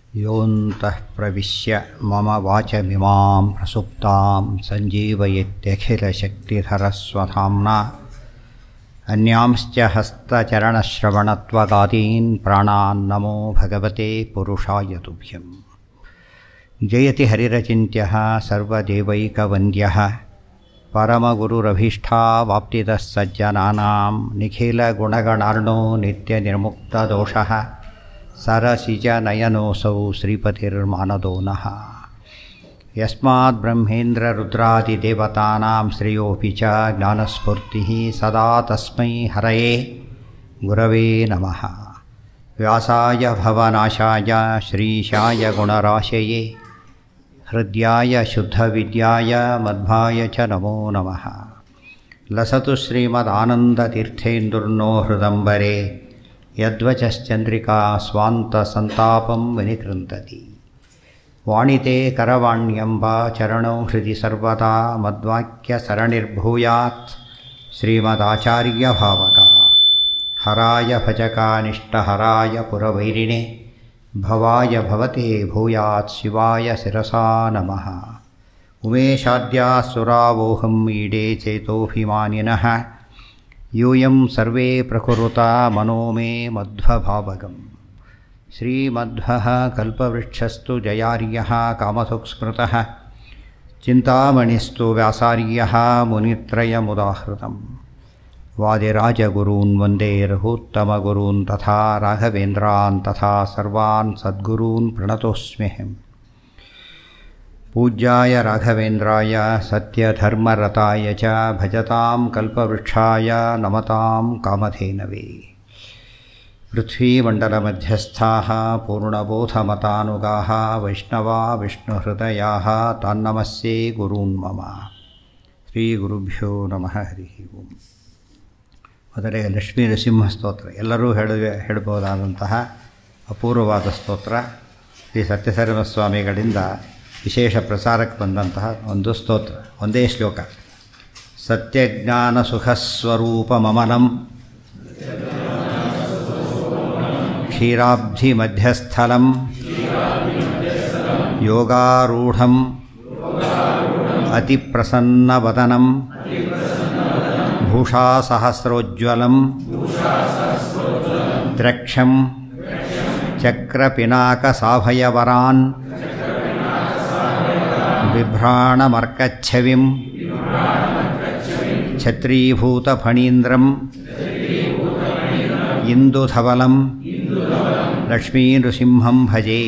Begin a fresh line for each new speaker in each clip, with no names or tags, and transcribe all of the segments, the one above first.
योऽन्तः प्रविश्य मम वाचमिमां प्रसुप्तां सञ्जीवयत्यखिलशक्तिधरस्वधाम्ना अन्यांश्च हस्तचरणश्रवणत्वगादीन् प्राणान् नमो भगवते पुरुषाय तुभ्यम् जयति हरिरचिन्त्यः सर्वदेवैकवन्द्यः परमगुरुरभीष्टावाप्तितः सज्जनानां निखिलगुणगणार्णो नित्यनिर्मुक्तदोषः सरसिजनयनोऽसौ श्रीपतिर्मानदो नः यस्माद्ब्रह्मेन्द्ररुद्रादिदेवतानां श्रेयोऽपि च ज्ञानस्फूर्तिः सदा तस्मै हरये गुरवे नमः व्यासाय भवनाशाय श्रीशाय गुणराशये हृद्याय शुद्धविद्याय मध्वाय च नमो नमः लसतु श्रीमदानन्दतीर्थेन्दुर्नो हृदम्बरे यद्वचश्चन्द्रिका स्वान्तसन्तापं विनिकृन्तति वाणिते करवाण्यम्ब चरणौ हृदि सर्वदा मद्वाक्यसरणिर्भूयात् श्रीमदाचार्यभावका हराय भजकानिष्टहराय पुरवैरिणे भवाय भवते भूयात् शिवाय शिरसा नमः उमेशाद्यासुरावोहं ईडे चेतोऽभिमानिनः यूयं सर्वे प्रकुरुता मनो मे मध्वभावगम् श्रीमध्वः कल्पवृक्षस्तु जयार्यः कामसुक्स्मृतः चिन्तामणिस्तु व्यासार्यः मुनित्रयमुदाहृतम् वादिराजगुरून् वन्दे रघूत्तमगुरून् तथा राघवेन्द्रान् तथा सर्वान् सद्गुरून् प्रणतोऽस्म्यहम् पूज्याय राघवेन्द्राय सत्यधर्मरताय च भजतां कल्पवृक्षाय नमतां कामधेनवे पृथ्वीमण्डलमध्यस्थाः पूर्णबोधमतानुगाः वैष्णवा विष्णुहृदयाः तान्नमस्ये गुरून् मम ಶ್ರೀಗುರುಭ್ಯೋ ನಮಃ ಹರಿ ಓಂ ಮೊದಲೇ ಲಕ್ಷ್ಮೀ ನರಸಿಂಹ ಸ್ತೋತ್ರ ಎಲ್ಲರೂ ಹೇಳ ಹೇಳಬಹುದಾದಂತಹ ಅಪೂರ್ವವಾದ ಸ್ತೋತ್ರ ಶ್ರೀ ಸತ್ಯಸರ್ವ ಸ್ವಾಮಿಗಳಿಂದ ವಿಶೇಷ ಪ್ರಸಾರಕ್ಕೆ ಬಂದಂತಹ ಒಂದು ಸ್ತೋತ್ರ ಒಂದೇ ಶ್ಲೋಕ ಸತ್ಯಜ್ಞಾನ ಸುಖಸ್ವರೂಪಮಮನಂ ಕ್ಷೀರಾಬ್ಧಿಮಧ್ಯಸ್ಥಲಂ ಯೋಗಾರೂಢಂ ಅತಿಪ್ರಸನ್ನವದನಂ ಭೂಷಾಸಹಸ್ರೋಜ್ವಲಂ ದ್ರಕ್ಷಂ ಚಕ್ರಪಿನಾಕಸಾಭಯವರಾನ್ ಬಿಭ್ರಾಣಮರ್ಕಚ್ಛವಿಂ ಛತ್ರೀಭೂತಫಣೀಂದ್ರಂ ಇಂದುಧವಲಂ ಲಕ್ಷ್ಮೀನೃಸಿಂಹಂ ಭಜೆ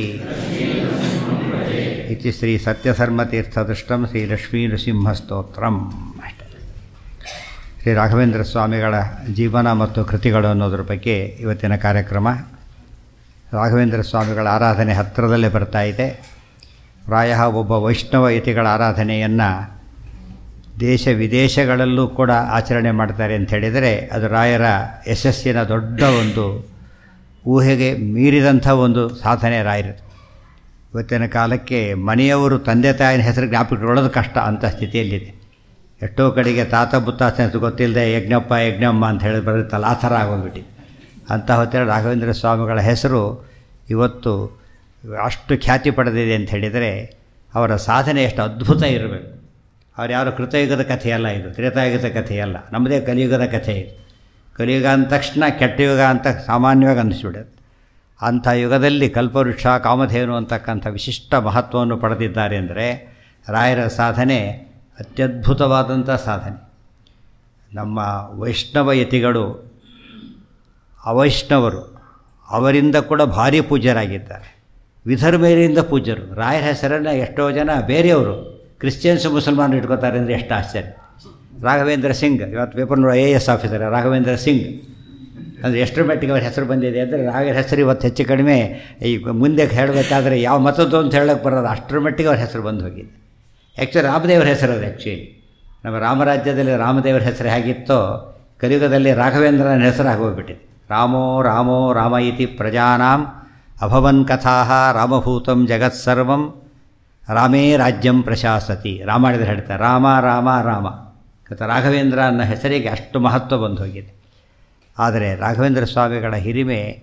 ಇತಿ ಶ್ರೀ ಸತ್ಯಧರ್ಮತೀರ್ಥದೃಷ್ಟಂ ಶ್ರೀ ಲಕ್ಷ್ಮೀನೃಸಿಂಹಸ್ತೋತ್ರಂ ಅಷ್ಟೇ ಶ್ರೀ ರಾಘವೇಂದ್ರ ಸ್ವಾಮಿಗಳ ಜೀವನ ಮತ್ತು ಕೃತಿಗಳು ಅನ್ನೋದ್ರ ಬಗ್ಗೆ ಇವತ್ತಿನ ಕಾರ್ಯಕ್ರಮ ರಾಘವೇಂದ್ರ ಸ್ವಾಮಿಗಳ ಆರಾಧನೆ ಹತ್ತಿರದಲ್ಲೇ ಬರ್ತಾ ಇದೆ ಪ್ರಾಯ ಒಬ್ಬ ವೈಷ್ಣವ ಯತಿಗಳ ಆರಾಧನೆಯನ್ನು ದೇಶ ವಿದೇಶಗಳಲ್ಲೂ ಕೂಡ ಆಚರಣೆ ಮಾಡ್ತಾರೆ ಅಂತ ಹೇಳಿದರೆ ಅದು ರಾಯರ ಯಶಸ್ಸಿನ ದೊಡ್ಡ ಒಂದು ಊಹೆಗೆ ಮೀರಿದಂಥ ಒಂದು ಸಾಧನೆ ರಾಯರದು ಇವತ್ತಿನ ಕಾಲಕ್ಕೆ ಮನೆಯವರು ತಂದೆ ತಾಯಿನ ಹೆಸರು ಜ್ಞಾಪಕಗೊಳ್ಳೋದು ಕಷ್ಟ ಅಂಥ ಸ್ಥಿತಿಯಲ್ಲಿದೆ ಎಷ್ಟೋ ಕಡೆಗೆ ತಾತ ಬುತ್ತಾತ ಹೆಸರು ಗೊತ್ತಿಲ್ಲದೆ ಯಜ್ಞಪ್ಪ ಯಜ್ಞಮ್ಮ ಅಂತ ಹೇಳಿ ಬರುತ್ತಲ್ಲ ಆ ಥರ ಆಗೋಗ್ಬಿಟ್ಟು ಅಂಥ ಹೊತ್ತೇಳಿ ರಾಘವೇಂದ್ರ ಸ್ವಾಮಿಗಳ ಹೆಸರು ಇವತ್ತು ಅಷ್ಟು ಖ್ಯಾತಿ ಪಡೆದಿದೆ ಅಂತ ಹೇಳಿದರೆ ಅವರ ಸಾಧನೆ ಎಷ್ಟು ಅದ್ಭುತ ಇರಬೇಕು ಅವ್ರು ಯಾರು ಕೃತಯುಗದ ಕಥೆಯಲ್ಲ ಇದು ತ್ರೇತಾಯುಗದ ಕಥೆಯಲ್ಲ ನಮ್ಮದೇ ಕಲಿಯುಗದ ಕಥೆ ಇದು ಕಲಿಯುಗ ಅಂದ ತಕ್ಷಣ ಕೆಟ್ಟ ಯುಗ ಅಂತ ಸಾಮಾನ್ಯವಾಗಿ ಅನ್ನಿಸ್ಬಿಡುತ್ತೆ ಅಂಥ ಯುಗದಲ್ಲಿ ಕಲ್ಪವೃಕ್ಷ ಕಾಮಧೇನು ಅಂತಕ್ಕಂಥ ವಿಶಿಷ್ಟ ಮಹತ್ವವನ್ನು ಪಡೆದಿದ್ದಾರೆ ಅಂದರೆ ರಾಯರ ಸಾಧನೆ ಅತ್ಯದ್ಭುತವಾದಂಥ ಸಾಧನೆ ನಮ್ಮ ವೈಷ್ಣವ ಯತಿಗಳು ಅವೈಷ್ಣವರು ಅವರಿಂದ ಕೂಡ ಭಾರಿ ಪೂಜ್ಯರಾಗಿದ್ದಾರೆ ವಿಧರ್ಮೇರಿಯಿಂದ ಪೂಜ್ಯರು ರಾಯರ ಹೆಸರನ್ನು ಎಷ್ಟೋ ಜನ ಬೇರೆಯವರು ಕ್ರಿಶ್ಚಿಯನ್ಸ್ ಮುಸಲ್ಮಾನರು ಇಟ್ಕೋತಾರೆ ಅಂದರೆ ಎಷ್ಟು ಆಶ್ಚರ್ಯ ರಾಘವೇಂದ್ರ ಸಿಂಗ್ ಇವತ್ತು paper I A S officer Raghavendra Singh ಅಂದರೆ ಎಷ್ಟರ ಮಟ್ಟಿಗೆ ಅವ್ರ ಹೆಸರು ಬಂದಿದೆ ಅಂದರೆ ರಾಗರ ಹೆಸರು ಇವತ್ತು ಹೆಚ್ಚು ಕಡಿಮೆ ಈ ಮುಂದೆ ಹೇಳಬೇಕಾದ್ರೆ ಯಾವ ಮತದ್ದು ಅಂತ ಹೇಳೋಕ್ಕೆ ಬರೋದು ಅಷ್ಟರ ಮಟ್ಟಿಗೆ ಅವ್ರ ಹೆಸರು ಬಂದು ಹೋಗಿದೆ ಆ್ಯಕ್ಚುಲಿ ರಾಮದೇವರ ಹೆಸರು ಅದು ಆ್ಯಕ್ಚುಲಿ ನಮ್ಮ ರಾಮರಾಜ್ಯದಲ್ಲಿ ರಾಮದೇವರ ಹೆಸರು ಹೇಗಿತ್ತೋ ಕಲಿಯುಗದಲ್ಲಿ ರಾಘವೇಂದ್ರನ ಹೆಸರು ಆಗೋಗ್ಬಿಟ್ಟಿದೆ ರಾಮೋ ರಾಮೋ ರಾಮ ಇತಿ ಪ್ರಜಾನಾಂ ಅಭವನ್ ಕಥಾ ರಾಮಭೂತಂ ಜಗತ್ಸರ್ವಂ ರಾಮೇ ರಾಜ್ಯಂ ಪ್ರಶಾಸತಿ ರಾಮಾಯಣದಲ್ಲಿ ಹೇಳ್ತಾರೆ ರಾಮ ರಾಮ ರಾಮ ಮತ್ತು ರಾಘವೇಂದ್ರ ಅನ್ನೋ ಹೆಸರಿಗೆ ಅಷ್ಟು ಮಹತ್ವ ಬಂದು ಹೋಗಿದೆ ಆದರೆ ರಾಘವೇಂದ್ರ ಸ್ವಾಮಿಗಳ ಹಿರಿಮೆ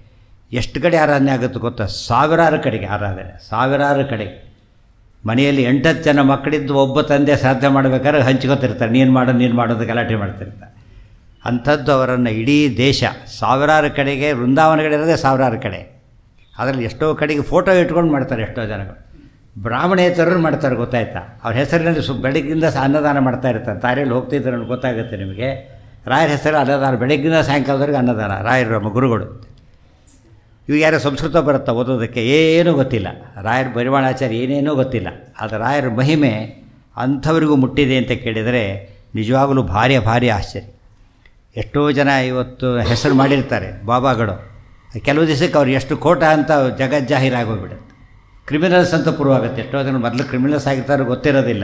ಎಷ್ಟು ಕಡೆ ಆರಾಧನೆ ಆಗುತ್ತೆ ಗೊತ್ತಾ ಸಾವಿರಾರು ಕಡೆಗೆ ಆರಾಧನೆ ಸಾವಿರಾರು ಕಡೆಗೆ ಮನೆಯಲ್ಲಿ ಎಂಟತ್ತು ಜನ ಮಕ್ಕಳಿದ್ದು ಒಬ್ಬ ತಂದೆ ಸಾಧ್ಯ ಮಾಡಬೇಕಾದ್ರೆ ಹಂಚ್ಕೊತಿರ್ತಾರೆ ನೀನು ಮಾಡೋ ನೀನು ಮಾಡೋದು ಗಲಾಟೆ ಮಾಡ್ತಿರ್ತಾರೆ ಅಂಥದ್ದು ಅವರನ್ನು ಇಡೀ ದೇಶ ಸಾವಿರಾರು ಕಡೆಗೆ ವೃಂದಾವನಗಳಿರೋದೇ ಸಾವಿರಾರು ಕಡೆ ಅದರಲ್ಲಿ ಎಷ್ಟೋ ಕಡೆಗೆ ಫೋಟೋ ಇಟ್ಕೊಂಡು ಮಾಡ್ತಾರೆ ಎಷ್ಟೋ ಜನಗಳು ಬ್ರಾಹ್ಮಣೇತರರು ಮಾಡ್ತಾರೆ ಗೊತ್ತಾಯ್ತಾ ಅವ್ರ ಹೆಸರಿನಲ್ಲಿ ಸು ಬೆಳಗ್ಗಿಂದ ಸ ಅನ್ನದಾನ ಮಾಡ್ತಾ ಇರ್ತಾರೆ ತಾರೆಯಲ್ಲಿ ಹೋಗ್ತಿದ್ದಾರೆ ಅನ್ನೋದು ಗೊತ್ತಾಗುತ್ತೆ ನಿಮಗೆ ರಾಯರ ಹೆಸರು ಅನ್ನದಾನ ಬೆಳಗ್ಗಿಂದ ಸಾಯಂಕಾಲದವರೆಗೆ ಅನ್ನದಾನ ರಾಯರು ನಮ್ಮ ಗುರುಗಳು ಇವು ಯಾರೋ ಸಂಸ್ಕೃತ ಬರುತ್ತಾ ಓದೋದಕ್ಕೆ ಏನೂ ಗೊತ್ತಿಲ್ಲ ರಾಯರ ಪರಿಮಾಣಾಚಾರ್ಯ ಏನೇನೂ ಗೊತ್ತಿಲ್ಲ ಆದರೆ ರಾಯರ ಮಹಿಮೆ ಅಂಥವರಿಗೂ ಮುಟ್ಟಿದೆ ಅಂತ ಕೇಳಿದರೆ ನಿಜವಾಗಲೂ ಭಾರಿ ಭಾರಿ ಆಶ್ಚರ್ಯ ಎಷ್ಟೋ ಜನ ಇವತ್ತು ಹೆಸರು ಮಾಡಿರ್ತಾರೆ ಬಾಬಾಗಳು ಕೆಲವು ದಿವಸಕ್ಕೆ ಅವ್ರು ಎಷ್ಟು ಕೋಟ ಅಂತ ಜಗಜ್ಜಾಹೀರಾಗೋಗ್ಬಿಡುತ್ತೆ ಕ್ರಿಮಿನಲ್ಸ್ ಅಂತ ಪ್ರೂವ್ ಆಗುತ್ತೆ ಎಷ್ಟೋ ಜನ ಮೊದಲು ಕ್ರಿಮಿನಲ್ಸ್ ಆಗಿರ್ತಾರೋ ಗೊತ್ತಿರೋದಿಲ್ಲ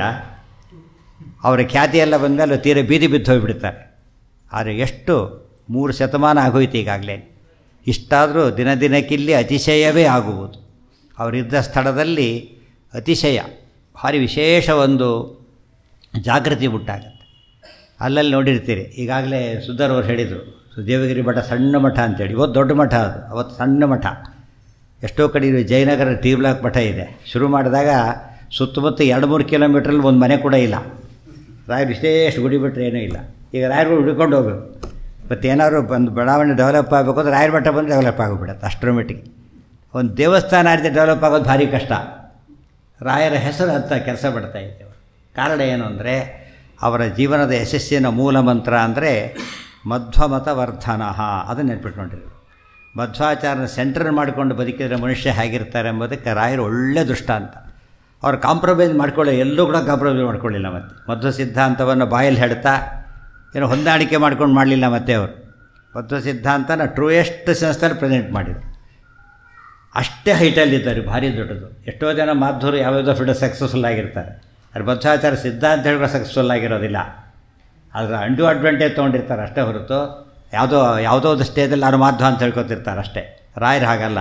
ಅವರ ಖ್ಯಾತಿ ಎಲ್ಲ ಬಂದಮೇಲೆ ತೀರ ಬೀದಿ ಬಿದ್ದು ಹೋಗಿಬಿಡ್ತಾರೆ ಆದರೆ ಎಷ್ಟು ಮೂರು ಶತಮಾನ ಆಗೋಯ್ತು ಈಗಾಗಲೇ ಇಷ್ಟಾದರೂ ದಿನ ದಿನಕ್ಕಿಲ್ಲಿ ಅತಿಶಯವೇ ಆಗುವುದು ಅವರಿದ್ದ ಸ್ಥಳದಲ್ಲಿ ಅತಿಶಯ ಭಾರಿ ವಿಶೇಷ ಒಂದು ಜಾಗೃತಿ ಉಂಟಾಗುತ್ತೆ ಅಲ್ಲಲ್ಲಿ ನೋಡಿರ್ತೀರಿ ಈಗಾಗಲೇ ಸುಧರ್ವರು ಹೇಳಿದರು ದೇವಗಿರಿ ಮಠ ಸಣ್ಣ ಮಠ ಅಂತೇಳಿ ಇವತ್ತು ದೊಡ್ಡ ಮಠ ಅದು ಅವತ್ತು ಸಣ್ಣ ಮಠ ಎಷ್ಟೋ ಕಡೆ ಇದು ಜಯನಗರ ಟಿ ಬ್ಲಾಕ್ ಮಠ ಇದೆ ಶುರು ಮಾಡಿದಾಗ ಸುತ್ತಮುತ್ತ ಎರಡು ಮೂರು ಕಿಲೋಮೀಟ್ರಲ್ಲಿ ಒಂದು ಮನೆ ಕೂಡ ಇಲ್ಲ ರಾಯರು ಇಷ್ಟೇ ಎಷ್ಟು ಗುಡಿ ಬಿಟ್ಟರೆ ಏನೂ ಇಲ್ಲ ಈಗ ರಾಯರು ಹುಡ್ಕೊಂಡು ಹೋಗ್ಬೇಕು ಮತ್ತು ಏನಾದ್ರು ಬಂದು ಬಡಾವಣೆ ಡೆವಲಪ್ ಆಗಬೇಕು ಅಂದರೆ ರಾಯರ ಮಠ ಬಂದು ಡೆವಲಪ್ ಆಗಿಬಿಡುತ್ತೆ ಅಷ್ಟರ ಮಟ್ಟಿಗೆ ಒಂದು ದೇವಸ್ಥಾನ ರೀತಿ ಡೆವಲಪ್ ಆಗೋದು ಭಾರಿ ಕಷ್ಟ ರಾಯರ ಹೆಸರು ಅಂತ ಕೆಲಸ ಬಿಡ್ತಾ ಇದ್ದೇವೆ ಕಾರಣ ಏನು ಅಂದರೆ ಅವರ ಜೀವನದ ಯಶಸ್ಸಿನ ಮೂಲ ಮಂತ್ರ ಅಂದರೆ ಮಧ್ವಮತ ವರ್ಧನ ಅದನ್ನು ನೆನ್ಪಿಟ್ಕೊಂಡಿರು ಮಧ್ವಾಚಾರನ ಸೆಂಟರ್ ಮಾಡಿಕೊಂಡು ಬದುಕಿದ್ರೆ ಮನುಷ್ಯ ಹೇಗಿರ್ತಾರೆ ಎಂಬುದಕ್ಕೆ ರಾಯರು ಒಳ್ಳೆ ದೃಷ್ಟಾಂತ ಅವ್ರು ಕಾಂಪ್ರಮೈಸ್ ಮಾಡ್ಕೊಳ್ಳಿ ಎಲ್ಲೂ ಕೂಡ ಕಾಂಪ್ರಮೈಸ್ ಮಾಡ್ಕೊಳ್ಳಿಲ್ಲ ಮತ್ತೆ ಮಧ್ವ ಸಿದ್ಧಾಂತವನ್ನು ಬಾಯಲ್ಲಿ ಹೇಳ್ತಾ ಏನೋ ಹೊಂದಾಣಿಕೆ ಮಾಡ್ಕೊಂಡು ಮಾಡಲಿಲ್ಲ ಮತ್ತೆ ಅವರು ಮಧ್ವ ಸಿದ್ಧಾಂತನ ಟ್ರೂಯೆಸ್ಟ್ ಸೆನ್ಸ್ನಲ್ಲಿ ಪ್ರೆಸೆಂಟ್ ಮಾಡಿದರು ಅಷ್ಟೇ ಹೈಟಲ್ಲಿದ್ದಾರೆ ಭಾರಿ ದೊಡ್ಡದು ಎಷ್ಟೋ ಜನ ಮಾಧುರು ಯಾವುದೋ ಫೀಲ್ಡ್ ಸಕ್ಸಸ್ಫುಲ್ ಆಗಿರ್ತಾರೆ ಅದು ಮಧ್ವಾಚಾರ ಸಿದ್ಧಾಂತ ಹೇಳಿದ್ರೆ ಸಕ್ಸಸ್ಫುಲ್ ಆಗಿರೋದಿಲ್ಲ ಅದರ ಅಂಡು ಅಡ್ವಾಂಟೇಜ್ ತೊಗೊಂಡಿರ್ತಾರೆ ಅಷ್ಟೇ ಹೊರತು ಯಾವುದೋ ಯಾವುದೋ ಒಂದು ಸ್ಟೇಜಲ್ಲಿ ನಾನು ಮಾಧ್ವ ಅಂತ ಹೇಳ್ಕೊತಿರ್ತಾರೆ ಅಷ್ಟೇ ರಾಯರು ಹಾಗಲ್ಲ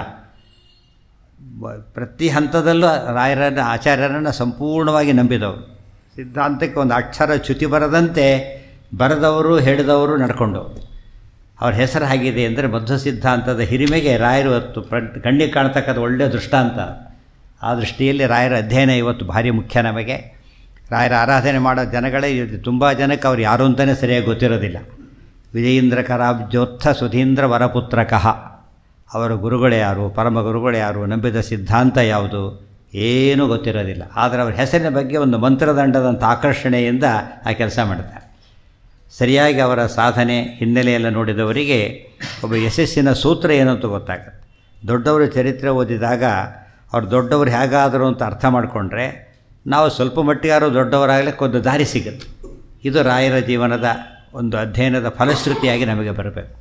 ಪ್ರತಿ ಹಂತದಲ್ಲೂ ರಾಯರನ್ನು ಆಚಾರ್ಯರನ್ನು ಸಂಪೂರ್ಣವಾಗಿ ನಂಬಿದವರು ಸಿದ್ಧಾಂತಕ್ಕೆ ಒಂದು ಅಕ್ಷರ ಚ್ಯುತಿ ಬರದಂತೆ ಬರೆದವರು ಹೇಳಿದವರು ನಡ್ಕೊಂಡವರು ಅವ್ರ ಹೆಸರು ಆಗಿದೆ ಅಂದರೆ ಮಧ್ವ ಸಿದ್ಧಾಂತದ ಹಿರಿಮೆಗೆ ರಾಯರು ಇವತ್ತು ಪ್ರ ಕಣ್ಣಿಗೆ ಕಾಣ್ತಕ್ಕಂಥ ಒಳ್ಳೆಯ ದೃಷ್ಟಾಂತ ಆ ದೃಷ್ಟಿಯಲ್ಲಿ ರಾಯರ ಅಧ್ಯಯನ ಇವತ್ತು ಭಾರಿ ಮುಖ್ಯ ನಮಗೆ ರಾಯರ ಆರಾಧನೆ ಮಾಡೋ ಜನಗಳೇ ತುಂಬ ಜನಕ್ಕೆ ಅವ್ರು ಯಾರು ಅಂತಲೇ ಸರಿಯಾಗಿ ಗೊತ್ತಿರೋದಿಲ್ಲ ವಿಜಯೇಂದ್ರ ಕರಾಬ್ಜೋತ್ಥ ಸುಧೀಂದ್ರ ವರಪುತ್ರಕಃ ಅವರ ಗುರುಗಳು ಯಾರು ಪರಮ ಗುರುಗಳು ಯಾರು ನಂಬಿದ ಸಿದ್ಧಾಂತ ಯಾವುದು ಏನೂ ಗೊತ್ತಿರೋದಿಲ್ಲ ಆದರೆ ಅವರ ಹೆಸರಿನ ಬಗ್ಗೆ ಒಂದು ಮಂತ್ರದಂಡದಂಥ ಆಕರ್ಷಣೆಯಿಂದ ಆ ಕೆಲಸ ಮಾಡ್ತಾರೆ ಸರಿಯಾಗಿ ಅವರ ಸಾಧನೆ ಹಿನ್ನೆಲೆಯೆಲ್ಲ ನೋಡಿದವರಿಗೆ ಒಬ್ಬ ಯಶಸ್ಸಿನ ಸೂತ್ರ ಏನು ಅಂತ ಗೊತ್ತಾಗುತ್ತೆ ದೊಡ್ಡವರ ಚರಿತ್ರೆ ಓದಿದಾಗ ಅವ್ರು ದೊಡ್ಡವರು ಹೇಗಾದರು ಅಂತ ಅರ್ಥ ಮಾಡಿಕೊಂಡ್ರೆ ನಾವು ಸ್ವಲ್ಪ ಮಟ್ಟಿಗಾರು ದೊಡ್ಡವರಾಗಲಿಕ್ಕೆ ಒಂದು ದಾರಿ ಸಿಗುತ್ತೆ ಇದು ರಾಯರ ಜೀವನದ ಒಂದು ಅಧ್ಯಯನದ ಫಲಶ್ರುತಿಯಾಗಿ ನಮಗೆ ಬರಬೇಕು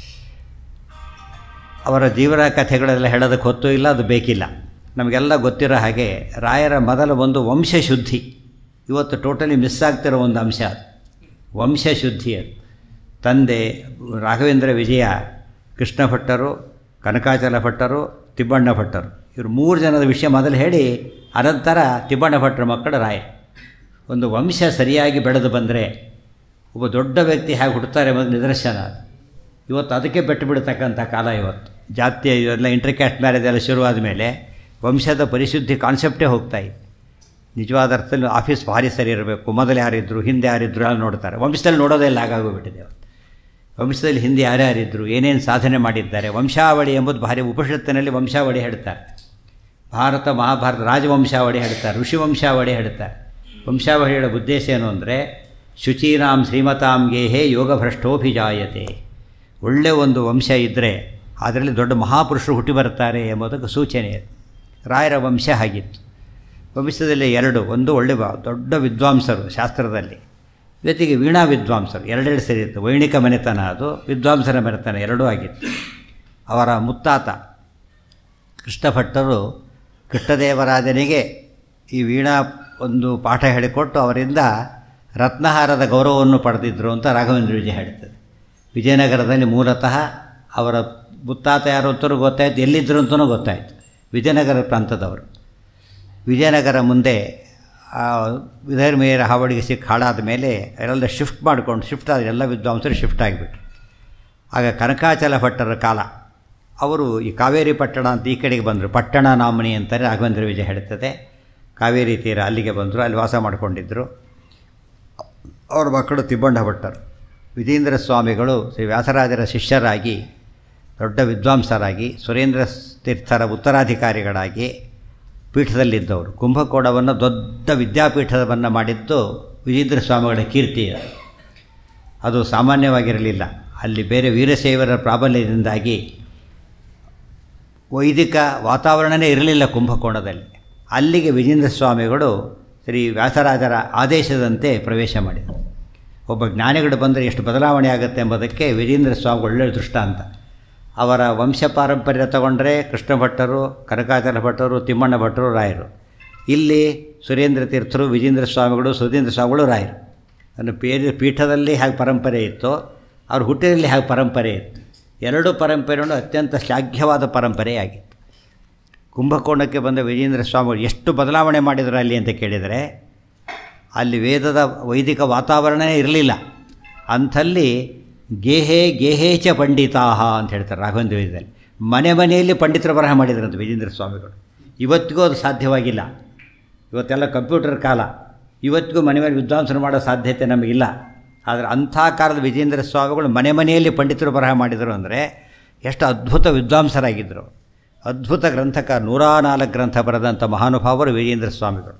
ಅವರ ಜೀವನ ಕಥೆಗಳೆಲ್ಲ ಹೇಳೋದಕ್ಕೆ ಹೊತ್ತು ಇಲ್ಲ ಅದು ಬೇಕಿಲ್ಲ ನಮಗೆಲ್ಲ ಗೊತ್ತಿರೋ ಹಾಗೆ ರಾಯರ ಮೊದಲ ಒಂದು ವಂಶಶುದ್ಧಿ ಇವತ್ತು ಟೋಟಲಿ ಮಿಸ್ ಆಗ್ತಿರೋ ಒಂದು ಅಂಶ ಅದು ವಂಶಶುದ್ಧಿ ಅದು ತಂದೆ ರಾಘವೇಂದ್ರ ವಿಜಯ ಕೃಷ್ಣ ಭಟ್ಟರು ಕನಕಾಚಲ ಭಟ್ಟರು ತಿಬ್ಬಣ್ಣ ಭಟ್ಟರು ಇವರು ಮೂರು ಜನದ ವಿಷಯ ಮೊದಲು ಹೇಳಿ ಅನಂತರ ತಿಬ್ಬಣ್ಣ ಭಟ್ಟರ ಮಕ್ಕಳು ರಾಯ ಒಂದು ವಂಶ ಸರಿಯಾಗಿ ಬೆಳೆದು ಬಂದರೆ ಒಬ್ಬ ದೊಡ್ಡ ವ್ಯಕ್ತಿ ಹೇಗೆ ಹುಡ್ತಾರೆ ಎಂಬುದು ನಿದರ್ಶನ ಅದು ಇವತ್ತು ಅದಕ್ಕೆ ಬೆಟ್ಟು ಬಿಡ್ತಕ್ಕಂಥ ಕಾಲ ಇವತ್ತು ಜಾತಿಯ ಇವೆಲ್ಲ ಇಂಟರ್ಕ್ಯಾಸ್ಟ್ ಮ್ಯಾರೇಜ್ ಎಲ್ಲ ಶುರುವಾದ ಮೇಲೆ ವಂಶದ ಪರಿಶುದ್ಧಿ ಕಾನ್ಸೆಪ್ಟೇ ಹೋಗ್ತಾ ಇದೆ ನಿಜವಾದ ಅರ್ಥದಲ್ಲಿ ಆಫೀಸ್ ಭಾರಿ ಸರಿ ಇರಬೇಕು ಮೊದಲು ಯಾರಿದ್ದರು ಹಿಂದೆ ಯಾರಿದ್ದರು ಎಲ್ಲ ನೋಡ್ತಾರೆ ವಂಶದಲ್ಲಿ ನೋಡೋದೇ ಇಲ್ಲ ಹಾಗಾಗೋಗ್ಬಿಟ್ಟಿದೆ ವಂಶದಲ್ಲಿ ಹಿಂದೆ ಯಾರ್ಯಾರಿದ್ದರು ಏನೇನು ಸಾಧನೆ ಮಾಡಿದ್ದಾರೆ ವಂಶಾವಳಿ ಎಂಬುದು ಭಾರಿ ಉಪನಿಷತ್ತಿನಲ್ಲಿ ವಂಶಾವಳಿ ಹೇಳ್ತಾರೆ ಭಾರತ ಮಹಾಭಾರತ ರಾಜವಂಶಾವಳಿ ಹೇಳ್ತಾರೆ ಋಷಿವಂಶಾವಳಿ ಹೇಳ್ತಾರೆ ವಂಶಾವಳಿ ಹೇಳೋ ಉದ್ದೇಶ ಏನು ಅಂದರೆ ಶುಚೀನಾಂ ಶ್ರೀಮತಾಂ ಗೇಹೇ ಯೋಗಭ್ರಷ್ಟೋಭಿಜಾಯತೆ ಒಳ್ಳೆಯ ಒಂದು ವಂಶ ಇದ್ದರೆ ಅದರಲ್ಲಿ ದೊಡ್ಡ ಮಹಾಪುರುಷರು ಹುಟ್ಟಿ ಬರ್ತಾರೆ ಎಂಬುದಕ್ಕೆ ಸೂಚನೆ ರಾಯರ ವಂಶ ಆಗಿತ್ತು ವಂಶದಲ್ಲಿ ಎರಡು ಒಂದು ಒಳ್ಳೆ ದೊಡ್ಡ ವಿದ್ವಾಂಸರು ಶಾಸ್ತ್ರದಲ್ಲಿ ಜೊತೆಗೆ ವೀಣಾ ವಿದ್ವಾಂಸರು ಎರಡೆರಡು ಸೇರಿತ್ತು ವೈಣಿಕ ಮನೆತನ ಅದು ವಿದ್ವಾಂಸರ ಮನೆತನ ಎರಡೂ ಆಗಿತ್ತು ಅವರ ಮುತ್ತಾತ ಕೃಷ್ಣಭಟ್ಟರು ಕೃಷ್ಣದೇವರಾಜನಿಗೆ ಈ ವೀಣಾ ಒಂದು ಪಾಠ ಹೇಳಿಕೊಟ್ಟು ಅವರಿಂದ ರತ್ನಹಾರದ ಗೌರವವನ್ನು ಪಡೆದಿದ್ದರು ಅಂತ ರಾಘವೇಂದ್ರ ವಿಜಯ ಹೇಳ್ತದೆ ವಿಜಯನಗರದಲ್ಲಿ ಮೂಲತಃ ಅವರ ಮುತ್ತಾತ ಯಾರು ಅಂತಲೂ ಗೊತ್ತಾಯ್ತು ಎಲ್ಲಿದ್ದರು ಅಂತಲೂ ಗೊತ್ತಾಯಿತು ವಿಜಯನಗರ ಪ್ರಾಂತದವರು ವಿಜಯನಗರ ಮುಂದೆ ವಿಧರ್ಮೇಯರ ಹಾವಳಿಗೆ ಸಿಕ್ಕ ಹಾಳಾದ ಮೇಲೆ ಅವರೆಲ್ಲ ಶಿಫ್ಟ್ ಮಾಡಿಕೊಂಡು ಶಿಫ್ಟ್ ಆದರೆ ಎಲ್ಲ ವಿದ್ವಾಂಸರು ಶಿಫ್ಟ್ ಆಗಿಬಿಟ್ರು ಆಗ ಕನಕಾಚಲ ಭಟ್ಟರ ಕಾಲ ಅವರು ಈ ಕಾವೇರಿ ಪಟ್ಟಣ ಅಂತ ಈ ಕಡೆಗೆ ಬಂದರು ಪಟ್ಟಣ ನಾಮನಿ ಅಂತಾರೆ ರಾಘವೇಂದ್ರ ವಿಜಯ ಹೇಳ್ತದೆ ಕಾವೇರಿ ತೀರ ಅಲ್ಲಿಗೆ ಬಂದರು ಅಲ್ಲಿ ವಾಸ ಮಾಡಿಕೊಂಡಿದ್ದರು ಅವ್ರ ಮಕ್ಕಳು ತಿಬ್ಬಣ್ಣ ಭಟ್ಟರು ವಿಜೇಂದ್ರ ಸ್ವಾಮಿಗಳು ಶ್ರೀ ವ್ಯಾಸರಾಜರ ಶಿಷ್ಯರಾಗಿ ದೊಡ್ಡ ವಿದ್ವಾಂಸರಾಗಿ ಸುರೇಂದ್ರ ತೀರ್ಥರ ಉತ್ತರಾಧಿಕಾರಿಗಳಾಗಿ ಪೀಠದಲ್ಲಿದ್ದವರು ಕುಂಭಕೋಣವನ್ನು ದೊಡ್ಡ ವಿದ್ಯಾಪೀಠವನ್ನು ಮಾಡಿದ್ದು ವಿಜೇಂದ್ರ ಸ್ವಾಮಿಗಳ ಕೀರ್ತಿ ಅದು. ಅದು ಸಾಮಾನ್ಯವಾಗಿರಲಿಲ್ಲ ಅಲ್ಲಿ ಬೇರೆ ವೀರಶೈವರ ಪ್ರಾಬಲ್ಯದಿಂದಾಗಿ ವೈದಿಕ ವಾತಾವರಣವೇ ಇರಲಿಲ್ಲ ಕುಂಭಕೋಣದಲ್ಲಿ ಅಲ್ಲಿಗೆ ವಿಜೇಂದ್ರ ಸ್ವಾಮಿಗಳು ಶ್ರೀ ವ್ಯಾಸರಾಜರ ಆದೇಶದಂತೆ ಪ್ರವೇಶ ಮಾಡಿದರು ಒಬ್ಬ ಜ್ಞಾನಿಗಳು ಬಂದರೆ ಎಷ್ಟು ಬದಲಾವಣೆ ಆಗುತ್ತೆ ಎಂಬುದಕ್ಕೆ ವಿಜೇಂದ್ರ ಸ್ವಾಮಿ ಒಳ್ಳೆಯ ದೃಷ್ಟಾಂತ ಅವರ ವಂಶ ಪಾರಂಪರ್ಯ ತಗೊಂಡ್ರೆ ಕೃಷ್ಣ ಭಟ್ಟರು ಕನಕಾಚಲ ಭಟ್ಟರು ತಿಮ್ಮಣ್ಣ ಭಟ್ಟರು ರಾಯರು ಇಲ್ಲಿ ಸುರೇಂದ್ರ ತೀರ್ಥರು ವಿಜೇಂದ್ರ ಸ್ವಾಮಿಗಳು ಸುಧೀಂದ್ರ ಸ್ವಾಮಿಗಳು ರಾಯರು ಅನ್ನು ಬೇರೆ ಪೀಠದಲ್ಲಿ ಹೇಗೆ ಪರಂಪರೆ ಇತ್ತು ಅವ್ರ ಹುಟ್ಟಿನಲ್ಲಿ ಹೇಗೆ ಪರಂಪರೆ ಇತ್ತು ಎರಡು ಪರಂಪರೆಯನ್ನು ಅತ್ಯಂತ ಶ್ಲಾಘ್ಯವಾದ ಪರಂಪರೆಯಾಗಿತ್ತು ಕುಂಭಕೋಣಕ್ಕೆ ಬಂದ ವಿಜೇಂದ್ರ ಸ್ವಾಮಿಗಳು ಎಷ್ಟು ಬದಲಾವಣೆ ಮಾಡಿದರು ಅಲ್ಲಿ ಅಂತ ಕೇಳಿದರೆ ಅಲ್ಲಿ ವೇದದ ವೈದಿಕ ವಾತಾವರಣವೇ ಇರಲಿಲ್ಲ ಅಂಥಲ್ಲಿ ಗೇಹೇ ಗೇಹೇಚ ಪಂಡಿತಾಹ ಅಂತ ಹೇಳ್ತಾರೆ ರಾಘವೇಂದ್ರ ವೇದದಲ್ಲಿ ಮನೆ ಮನೆಯಲ್ಲಿ ಪಂಡಿತರ ಬರಹ ಮಾಡಿದ್ರಂತೆ ವಿಜೇಂದ್ರ ಸ್ವಾಮಿಗಳು ಇವತ್ತಿಗೂ ಅದು ಸಾಧ್ಯವಾಗಿಲ್ಲ ಇವತ್ತೆಲ್ಲ ಕಂಪ್ಯೂಟರ್ ಕಾಲ ಇವತ್ತಿಗೂ ಮನೆ ಮೇಲೆ ವಿದ್ವಾಂಸರು ಮಾಡೋ ಸಾಧ್ಯತೆ ನಮಗಿಲ್ಲ ಆದರೆ ಅಂಥ ಕಾಲದ ವಿಜೇಂದ್ರ ಸ್ವಾಮಿಗಳು ಮನೆ ಮನೆಯಲ್ಲಿ ಪಂಡಿತರು ಬರಹ ಮಾಡಿದರು ಅಂದರೆ ಎಷ್ಟು ಅದ್ಭುತ ವಿದ್ವಾಂಸರಾಗಿದ್ದರು ಅದ್ಭುತ ಗ್ರಂಥಕ ನೂರಾ ನಾಲ್ಕು ಗ್ರಂಥ ಬರೆದಂಥ ಮಹಾನುಭಾವರು ವಿಜೇಂದ್ರ ಸ್ವಾಮಿಗಳು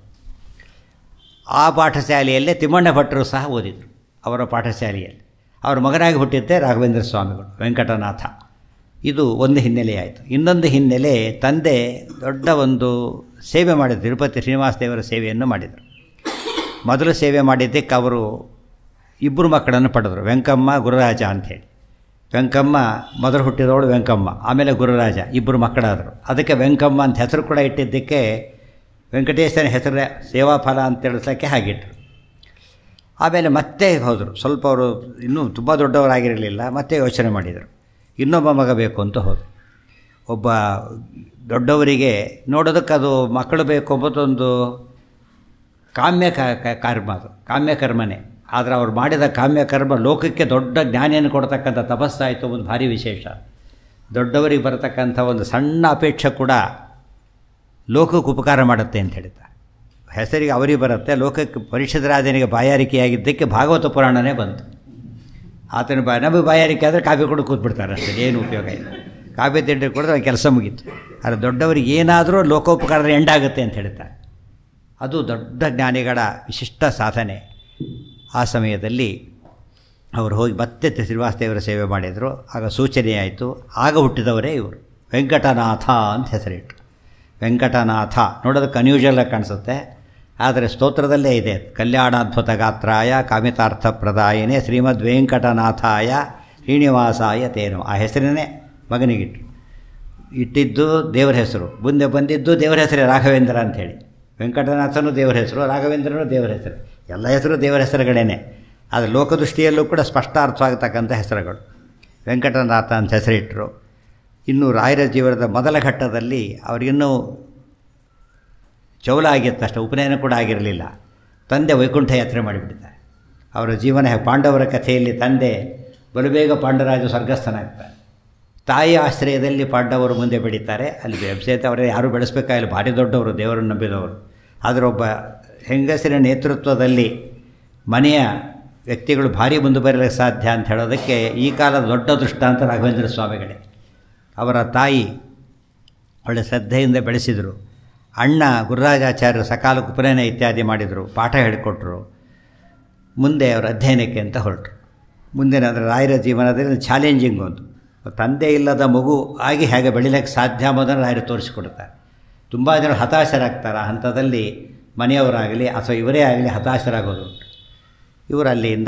ಆ ಪಾಠಶಾಲೆಯಲ್ಲೇ ತಿಮ್ಮಣ್ಣ ಭಟ್ಟರು ಸಹ ಓದಿದರು ಅವರ ಪಾಠಶಾಲೆಯಲ್ಲಿ ಅವರ ಮಗನಾಗಿ ಹುಟ್ಟಿದ್ದೆ ರಾಘವೇಂದ್ರ ಸ್ವಾಮಿಗಳು ವೆಂಕಟನಾಥ ಇದು ಒಂದು ಹಿನ್ನೆಲೆಯಾಯಿತು ಇನ್ನೊಂದು ಹಿನ್ನೆಲೆ ತಂದೆ ದೊಡ್ಡ ಒಂದು ಸೇವೆ ಮಾಡಿದರು ತಿರುಪತಿ ಶ್ರೀನಿವಾಸ ದೇವರ ಸೇವೆಯನ್ನು ಮಾಡಿದರು ಮೊದಲು ಸೇವೆ ಮಾಡಿದ್ದಕ್ಕೆ ಅವರು ಇಬ್ಬರು ಮಕ್ಕಳನ್ನು ಪಡೆದರು ವೆಂಕಮ್ಮ ಗುರುರಾಜ ಅಂಥೇಳಿ ವೆಂಕಮ್ಮ ಮೊದಲು ಹುಟ್ಟಿದವಳು ವೆಂಕಮ್ಮ ಆಮೇಲೆ ಗುರುರಾಜ ಇಬ್ಬರು ಮಕ್ಕಳಾದರು ಅದಕ್ಕೆ ವೆಂಕಮ್ಮ ಅಂತ ಹೆಸರು ಕೂಡ ಇಟ್ಟಿದ್ದಕ್ಕೆ ವೆಂಕಟೇಶನ ಹೆಸರೇ ಸೇವಾಫಲ ಅಂತ ತಿಳಿಸೋಕ್ಕೆ ಹಾಗಿಟ್ಟರು ಆಮೇಲೆ ಮತ್ತೆ ಹೋದರು ಸ್ವಲ್ಪ ಅವರು ಇನ್ನೂ ತುಂಬ ದೊಡ್ಡವರಾಗಿರಲಿಲ್ಲ ಮತ್ತೆ ಯೋಚನೆ ಮಾಡಿದರು ಇನ್ನೊಬ್ಬ ಮಗ ಬೇಕು ಅಂತ ಹೋದರು ಒಬ್ಬ ದೊಡ್ಡವರಿಗೆ ನೋಡೋದಕ್ಕೆ ಅದು ಮಕ್ಕಳು ಬೇಕು ಎಂಬುದೊಂದು ಕಾಮ್ಯ ಕರ್ಮ ಅದು ಕಾಮ್ಯ ಕರ್ಮನೇ ಆದರೆ ಅವ್ರು ಮಾಡಿದ ಕಾಮ್ಯ ಕರ್ಮ ಲೋಕಕ್ಕೆ ದೊಡ್ಡ ಜ್ಞಾನಿಯನ್ನು ಕೊಡ್ತಕ್ಕಂಥ ತಪಸ್ಸಾಯಿತು ಒಂದು ಭಾರಿ ವಿಶೇಷ ದೊಡ್ಡವರಿಗೆ ಬರತಕ್ಕಂಥ ಒಂದು ಸಣ್ಣ ಅಪೇಕ್ಷೆ ಕೂಡ ಲೋಕಕ್ಕೆ ಉಪಕಾರ ಮಾಡುತ್ತೆ ಅಂತ ಹೇಳ್ತಾರೆ ಹೆಸರಿಗೆ ಅವರಿಗೆ ಬರುತ್ತೆ ಲೋಕಕ್ಕೆ ಪರಿಷದರಾಜನಿಗೆ ಬಾಯಾರಿಕೆಯಾಗಿದ್ದಕ್ಕೆ ಭಾಗವತ ಪುರಾಣನೇ ಬಂತು ಆತನ ಬಾ ನಮಗೆ ಬಾಯಾರಿಕೆ ಆದರೆ ಕಾಫಿ ಕೂಡ ಕೂತ್ಬಿಡ್ತಾರೆ ಅಷ್ಟೇ ಏನು ಉಪಯೋಗ ಇಲ್ಲ ಕಾಫಿ ತಿಂಡಿ ಕುಡಿದ್ರೆ ಕೆಲಸ ಮುಗೀತು ಆದರೆ ದೊಡ್ಡವರಿಗೆ ಏನಾದರೂ ಲೋಕೋಪಕಾರದ ಎಂಡಾಗುತ್ತೆ ಅಂತ ಹೇಳ್ತಾರೆ ಅದು ದೊಡ್ಡ ಜ್ಞಾನಿಗಳ ವಿಶಿಷ್ಟ ಸಾಧನೆ ಆ ಸಮಯದಲ್ಲಿ ಅವರು ಹೋಗಿ ಮತ್ತೆ ಶ್ರೀವಾಸದೇವರ ಸೇವೆ ಮಾಡಿದರು ಆಗ ಸೂಚನೆಯಾಯಿತು ಆಗ ಹುಟ್ಟಿದವರೇ ಇವರು ವೆಂಕಟನಾಥ ಅಂತ ಹೆಸರಿಟ್ಟರು ವೆಂಕಟನಾಥ ನೋಡೋದಕ್ಕೆ ಅನ್ಯೂಜಲಾಗಿ ಕಾಣಿಸುತ್ತೆ ಆದರೆ ಸ್ತೋತ್ರದಲ್ಲೇ ಇದೆ ಕಲ್ಯಾಣಾದ್ಭುತ ಗಾತ್ರಾಯ ಕಾಮಿತಾರ್ಥ ಪ್ರದಾಯನೇ ಶ್ರೀಮದ್ ವೆಂಕಟನಾಥಾಯ ಶ್ರೀನಿವಾಸಾಯ ತೇನು ಆ ಹೆಸರನ್ನೇ ಮಗನಿಗಿಟ್ಟರು ಇಟ್ಟಿದ್ದು ದೇವರ ಹೆಸರು ಮುಂದೆ ಬಂದಿದ್ದು ದೇವರ ಹೆಸರೇ ರಾಘವೇಂದ್ರ ಅಂಥೇಳಿ ವೆಂಕಟನಾಥನು ದೇವರ ಹೆಸರು ರಾಘವೇಂದ್ರನು ದೇವರ ಹೆಸರು ಎಲ್ಲ ಹೆಸರು ದೇವರ ಹೆಸರುಗಳೇನೆ ಆದರೆ ಲೋಕದೃಷ್ಟಿಯಲ್ಲೂ ಕೂಡ ಸ್ಪಷ್ಟ ಅರ್ಥವಾಗತಕ್ಕಂಥ ಹೆಸರುಗಳು ವೆಂಕಟನಾಥ ಅಂತ ಹೆಸರಿಟ್ಟರು ಇನ್ನು ರಾಯರ ಜೀವನದ ಮೊದಲ ಘಟ್ಟದಲ್ಲಿ ಅವರಿಗಿನ್ನೂ ಚೌಲ ಆಗಿತ್ತಷ್ಟು ಉಪನಯನ ಕೂಡ ಆಗಿರಲಿಲ್ಲ ತಂದೆ ವೈಕುಂಠ ಯಾತ್ರೆ ಮಾಡಿಬಿಟ್ಟಿದ್ದಾರೆ ಅವರ ಜೀವನ ಪಾಂಡವರ ಕಥೆಯಲ್ಲಿ ತಂದೆ ಬಲುಬೇಗ ಪಾಂಡರಾಜ ಸ್ವರ್ಗಸ್ಥನಾಗ್ತಾರೆ ತಾಯಿ ಆಶ್ರಯದಲ್ಲಿ ಪಾಂಡವರು ಮುಂದೆ ಬೆಳೀತಾರೆ ಅಲ್ಲಿ ವ್ಯವಸಾಯ ಅವರೇ ಯಾರೂ ಬೆಳೆಸಬೇಕಾಗಿಲ್ಲ ಭಾರಿ ದೊಡ್ಡವರು ದೇವರನ್ನು ನಂಬಿದವರು ಆದರೆ ಒಬ್ಬ ಹೆಂಗಸಿನ ನೇತೃತ್ವದಲ್ಲಿ ಮನೆಯ ವ್ಯಕ್ತಿಗಳು ಭಾರಿ ಮುಂದೆ ಬರಲಿಕ್ಕೆ ಸಾಧ್ಯ ಅಂತ ಹೇಳೋದಕ್ಕೆ ಈ ಕಾಲದ ದೊಡ್ಡ ದೃಷ್ಟಾಂತ ರಾಘವೇಂದ್ರ ಸ್ವಾಮಿಗಳೇ ಅವರ ತಾಯಿ ಒಳ್ಳೆ ಶ್ರದ್ಧೆಯಿಂದ ಬೆಳೆಸಿದರು ಅಣ್ಣ ಗುರುರಾಜಾಚಾರ್ಯರು ಸಕಾಲಕ್ಕೆ ಉಪನಯನ ಇತ್ಯಾದಿ ಮಾಡಿದರು ಪಾಠ ಹೇಳಿಕೊಟ್ರು ಮುಂದೆ ಅವರ ಅಧ್ಯಯನಕ್ಕೆ ಅಂತ ಹೊರಟರು ಮುಂದಿನ ಅಂದರೆ ರಾಯರ ಜೀವನದಲ್ಲಿ ಚಾಲೆಂಜಿಂಗ್ ಒಂದು ತಂದೆ ಇಲ್ಲದ ಮಗು ಆಗಿ ಹೇಗೆ ಬೆಳಿಲಿಕ್ಕೆ ಸಾಧ್ಯ ಎಂಬುದನ್ನು ರಾಯರು ತೋರಿಸಿಕೊಡ್ತಾರೆ ತುಂಬ ಜನ ಹತಾಶರಾಗ್ತಾರೆ ಆ ಹಂತದಲ್ಲಿ ಮನೆಯವರಾಗಲಿ ಅಥವಾ ಇವರೇ ಆಗಲಿ ಹತಾಶರಾಗೋದು ಇವರು ಅಲ್ಲಿಂದ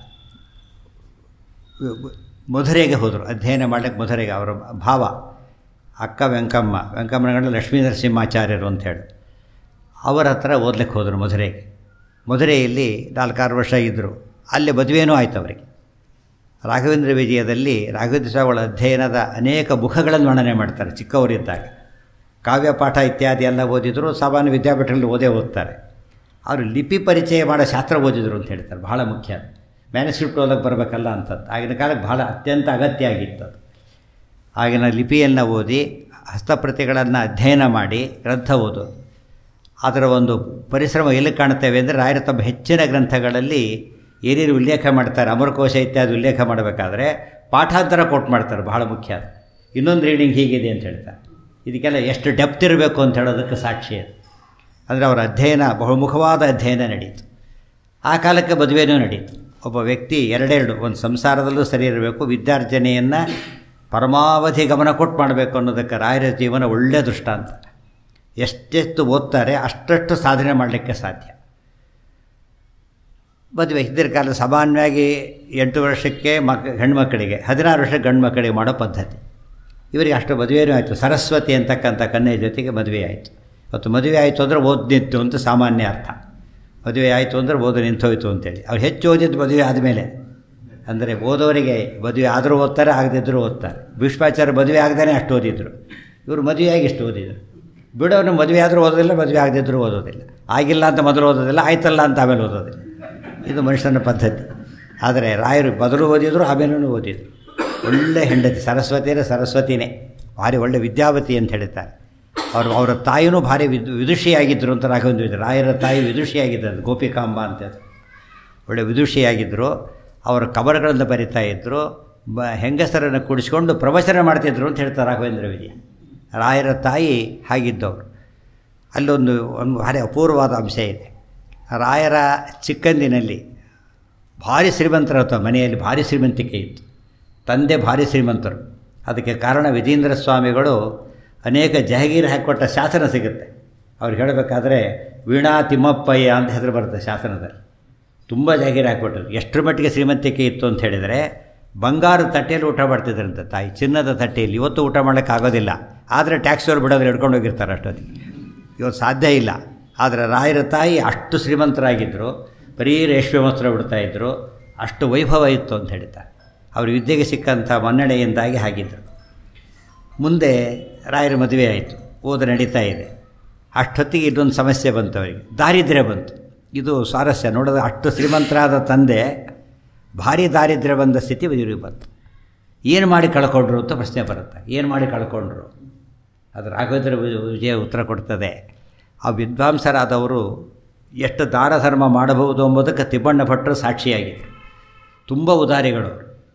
ಮಧುರೆಗೆ ಹೋದರು ಅಧ್ಯಯನ ಮಾಡಲಿಕ್ಕೆ ಮಧುರೆಗೆ ಅವರ ಭಾವ ಅಕ್ಕ ವೆಂಕಮ್ಮ ವೆಂಕಮ್ಮನಗಂಡ ಲಕ್ಷ್ಮೀ ನರಸಿಂಹಾಚಾರ್ಯರು ಅಂಥೇಳಿ ಅವರ ಹತ್ರ ಓದ್ಲಿಕ್ಕೆ ಹೋದರು ಮಧುರೆಗೆ ಮಧುರೆಯಲ್ಲಿ ನಾಲ್ಕಾರು ವರ್ಷ ಇದ್ದರು ಅಲ್ಲಿ ಮದುವೆನೂ ಆಯ್ತು ಅವರಿಗೆ ರಾಘವೇಂದ್ರ ವಿಜಯದಲ್ಲಿ ರಾಘವೇಂದ್ರ ಸ್ವಾಮಿಗಳ ಅಧ್ಯಯನದ ಅನೇಕ ಮುಖಗಳನ್ನು ವರ್ಣನೆ ಮಾಡ್ತಾರೆ ಚಿಕ್ಕವರಿದ್ದಾಗ ಕಾವ್ಯ ಪಾಠ ಇತ್ಯಾದಿ ಎಲ್ಲ ಓದಿದ್ರು ಸಾಮಾನ್ಯ ವಿದ್ಯಾಪೀಠಗಳಲ್ಲಿ ಓದೇ ಓದ್ತಾರೆ ಅವರು ಲಿಪಿ ಪರಿಚಯ ಮಾಡೋ ಶಾಸ್ತ್ರ ಓದಿದ್ರು ಅಂತ ಹೇಳ್ತಾರೆ ಬಹಳ ಮುಖ್ಯ ಮ್ಯಾನುಸ್ಕ್ರಿಪ್ಟ್ ಓದಕ್ಕೆ ಬರಬೇಕಲ್ಲ ಅಂಥದ್ದು ಆಗಿನ ಕಾಲಕ್ಕೆ ಬಹಳ ಅತ್ಯಂತ ಅಗತ್ಯ ಆಗಿತ್ತು ಅದು ಆಗಿನ ಲಿಪಿಯನ್ನು ಓದಿ ಹಸ್ತಪ್ರತಿಗಳನ್ನು ಅಧ್ಯಯನ ಮಾಡಿ ಗ್ರಂಥ ಓದೋದು ಅದರ ಒಂದು ಪರಿಶ್ರಮ ಎಲ್ಲಿ ಕಾಣ್ತೇವೆ ಅಂದರೆ ರಾಯರ ತಮ್ಮ ಹೆಚ್ಚಿನ ಗ್ರಂಥಗಳಲ್ಲಿ ಏನೇನು ಉಲ್ಲೇಖ ಮಾಡ್ತಾರೆ ಅಮರಕೋಶ ಇತ್ಯಾದಿ ಉಲ್ಲೇಖ ಮಾಡಬೇಕಾದ್ರೆ ಪಾಠಾಂತರ ಕೊಟ್ಟು ಮಾಡ್ತಾರೆ ಬಹಳ ಮುಖ್ಯ ಅದು ಇನ್ನೊಂದು ರೀಡಿಂಗ್ ಹೀಗಿದೆ ಅಂತ ಹೇಳ್ತಾರೆ ಇದಕ್ಕೆಲ್ಲ ಎಷ್ಟು ಡೆಪ್ತ್ ಇರಬೇಕು ಅಂತ ಹೇಳೋದಕ್ಕೆ ಸಾಕ್ಷಿ ಅದು ಅಂದರೆ ಅವರ ಅಧ್ಯಯನ ಬಹುಮುಖವಾದ ಅಧ್ಯಯನ ನಡೀತು ಆ ಕಾಲಕ್ಕೆ ಮದುವೆನೂ ನಡೀತು ಒಬ್ಬ ವ್ಯಕ್ತಿ ಎರಡೆರಡು ಒಂದು ಸಂಸಾರದಲ್ಲೂ ಸರಿ ಇರಬೇಕು ವಿದ್ಯಾರ್ಜನೆಯನ್ನು ಪರಮಾವಧಿ ಗಮನ ಕೊಟ್ಟು ಮಾಡಬೇಕು ಅನ್ನೋದಕ್ಕೆ ರಾಯರ ಜೀವನ ಒಳ್ಳೆಯ ದೃಷ್ಟಾಂತ ಎಷ್ಟೆಷ್ಟು ಓದ್ತಾರೆ ಅಷ್ಟಷ್ಟು ಸಾಧನೆ ಮಾಡಲಿಕ್ಕೆ ಸಾಧ್ಯ ಮದುವೆ ಹಿಂದಿನ ಕಾಲ ಸಾಮಾನ್ಯವಾಗಿ ಎಂಟು ವರ್ಷಕ್ಕೆ ಮಕ್ ಹೆಣ್ಮಕ್ಕಳಿಗೆ ಹದಿನಾರು ವರ್ಷಕ್ಕೆ ಗಂಡು ಮಕ್ಕಳಿಗೆ ಮಾಡೋ ಪದ್ಧತಿ ಇವರಿಗೆ ಅಷ್ಟು ಮದುವೆಯೂ ಆಯಿತು ಸರಸ್ವತಿ ಅಂತಕ್ಕಂಥ ಕನ್ಯೆ ಜೊತೆಗೆ ಮದುವೆ ಆಯಿತು ಇವತ್ತು ಮದುವೆ ಆಯಿತು ಅಂದರೆ ಓದ್ ನಿಂತು ಅಂತ ಸಾಮಾನ್ಯ ಅರ್ಥ ಮದುವೆ ಆಯಿತು ಅಂದರೆ ಓದು ನಿಂತೋಯ್ತು ಅಂತೇಳಿ ಅವ್ರು ಹೆಚ್ಚು ಓದಿದ್ದು ಮದುವೆ ಆದಮೇಲೆ ಅಂದರೆ ಓದೋರಿಗೆ ಮದುವೆ ಆದರೂ ಓದ್ತಾರೆ ಆಗದಿದ್ದರೂ ಓದ್ತಾರೆ ಭೀಷ್ಮಾಚಾರ್ಯ ಮದುವೆ ಆಗದೇ ಅಷ್ಟು ಓದಿದ್ರು ಇವರು ಮದುವೆಯಾಗಿ ಇಷ್ಟು ಓದಿದ್ರು ಬಿಡೋನು ಮದುವೆ ಆದರೂ ಓದೋದಿಲ್ಲ ಮದುವೆ ಆಗದಿದ್ದರೂ ಓದೋದಿಲ್ಲ ಆಗಿಲ್ಲ ಅಂತ ಮೊದಲು ಓದೋದಿಲ್ಲ ಆಯ್ತಲ್ಲ ಅಂತ ಆಮೇಲೆ ಓದೋದಿಲ್ಲ ಇದು ಮನುಷ್ಯನ ಪದ್ಧತಿ ಆದರೆ ರಾಯರು ಮೊದಲು ಓದಿದ್ರು ಆಮೇಲೂ ಓದಿದ್ರು ಒಳ್ಳೆ ಹೆಂಡತಿ ಸರಸ್ವತಿಯೇ ಸರಸ್ವತಿನೇ ಭಾರಿ ಒಳ್ಳೆ ವಿದ್ಯಾವತಿ ಅಂತ ಹೇಳ್ತಾರೆ ಅವರು ಅವರ ತಾಯಿನೂ ಭಾರಿ ವಿದು ವಿದುಷಿಯಾಗಿದ್ದರು ಅಂತ ರಾಘವೇಂದ್ರ ರಾಯರ ತಾಯಿ ವಿದುಷಿಯಾಗಿದ್ದರು ಗೋಪಿಕಾಂಬ ಅಂತ ಒಳ್ಳೆ ವಿದುಷಿಯಾಗಿದ್ದರು ಅವರ ಕಬರಗಳನ್ನು ಬರಿತಾ ಇದ್ದರು ಬ ಹೆಂಗಸರನ್ನು ಕೂಡಿಸ್ಕೊಂಡು ಪ್ರವಚನ ಮಾಡ್ತಿದ್ರು ಅಂತ ಹೇಳ್ತಾರೆ ರಾಘವೇಂದ್ರ ವಿಜಯ ರಾಯರ ತಾಯಿ ಹಾಗಿದ್ದವರು ಅಲ್ಲೊಂದು ಒಂದು ಭಾರಿ ಅಪೂರ್ವವಾದ ಅಂಶ ಇದೆ ರಾಯರ ಚಿಕ್ಕಂದಿನಲ್ಲಿ ಭಾರಿ ಶ್ರೀಮಂತರತ್ತ ಮನೆಯಲ್ಲಿ ಭಾರಿ ಶ್ರೀಮಂತಿಕೆ ಇತ್ತು ತಂದೆ ಭಾರಿ ಶ್ರೀಮಂತರು ಅದಕ್ಕೆ ಕಾರಣ ವಿಜೇಂದ್ರ ಸ್ವಾಮಿಗಳು ಅನೇಕ ಜಹಗೀರು ಹಾಕಿಕೊಟ್ಟ ಶಾಸನ ಸಿಗುತ್ತೆ ಅವ್ರು ಹೇಳಬೇಕಾದ್ರೆ ವೀಣಾ ತಿಮ್ಮಪ್ಪಯ್ಯ ಅಂತ ಹೆಸರು ಬರುತ್ತೆ ಶಾಸನದಲ್ಲಿ ತುಂಬ ಜಾಗೀರು ಹಾಕಿಕೊಟ್ರು ಎಷ್ಟರ ಮಟ್ಟಿಗೆ ಶ್ರೀಮಂತಿಕೆ ಇತ್ತು ಅಂತ ಹೇಳಿದರೆ ಬಂಗಾರದ ತಟ್ಟೆಯಲ್ಲಿ ಊಟ ಮಾಡ್ತಿದ್ರಂತೆ ತಾಯಿ ಚಿನ್ನದ ತಟ್ಟೆಯಲ್ಲಿ ಇವತ್ತು ಊಟ ಮಾಡೋಕ್ಕೆ ಆಗೋದಿಲ್ಲ ಆದರೆ ಟ್ಯಾಕ್ಸಿಯವ್ರು ಬಿಡೋದ್ರೆ ಹಿಡ್ಕೊಂಡು ಹೋಗಿರ್ತಾರೆ ಅಷ್ಟೊತ್ತಿಗೆ ಇವತ್ತು ಸಾಧ್ಯ ಇಲ್ಲ ಆದರೆ ರಾಯರ ತಾಯಿ ಅಷ್ಟು ಶ್ರೀಮಂತರಾಗಿದ್ದರು ಬರೀ ರೇಷ್ಮೆ ವಸ್ತ್ರ ಬಿಡ್ತಾಯಿದ್ರು ಅಷ್ಟು ವೈಭವ ಇತ್ತು ಅಂತ ಹೇಳ್ತಾರೆ ಅವ್ರ ವಿದ್ಯೆಗೆ ಸಿಕ್ಕಂಥ ಮನ್ನಣೆಯಿಂದಾಗಿ ಹಾಗಿದ್ದರು ಮುಂದೆ ರಾಯರ ಮದುವೆ ಆಯಿತು ಓದು ನಡೀತಾ ಇದೆ ಅಷ್ಟೊತ್ತಿಗೆ ಇದೊಂದು ಸಮಸ್ಯೆ ಬಂತು ಅವರಿಗೆ ದಾರಿದ್ರ್ಯ ಬಂತು ಇದು ಸ್ವಾರಸ್ಯ ನೋಡೋದು ಅಷ್ಟು ಶ್ರೀಮಂತರಾದ ತಂದೆ ಭಾರಿ ದಾರಿದ್ರ್ಯ ಬಂದ ಸ್ಥಿತಿ ಇವ್ರಿಗೆ ಬಂತು ಏನು ಮಾಡಿ ಕಳ್ಕೊಂಡ್ರು ಅಂತ ಪ್ರಶ್ನೆ ಬರುತ್ತೆ ಏನು ಮಾಡಿ ಕಳ್ಕೊಂಡ್ರು ಅದು ರಾಘವೇಂದ್ರ ವಿಜಯ ಉತ್ತರ ಕೊಡ್ತದೆ ಆ ವಿದ್ವಾಂಸರಾದವರು ಎಷ್ಟು ದಾನ ಧರ್ಮ ಮಾಡಬಹುದು ಎಂಬುದಕ್ಕೆ ತಿಮ್ಮಣ್ಣ ಭಟ್ರು ಸಾಕ್ಷಿಯಾಗಿದ್ದರು ತುಂಬ ಉದಾರಿಗಳು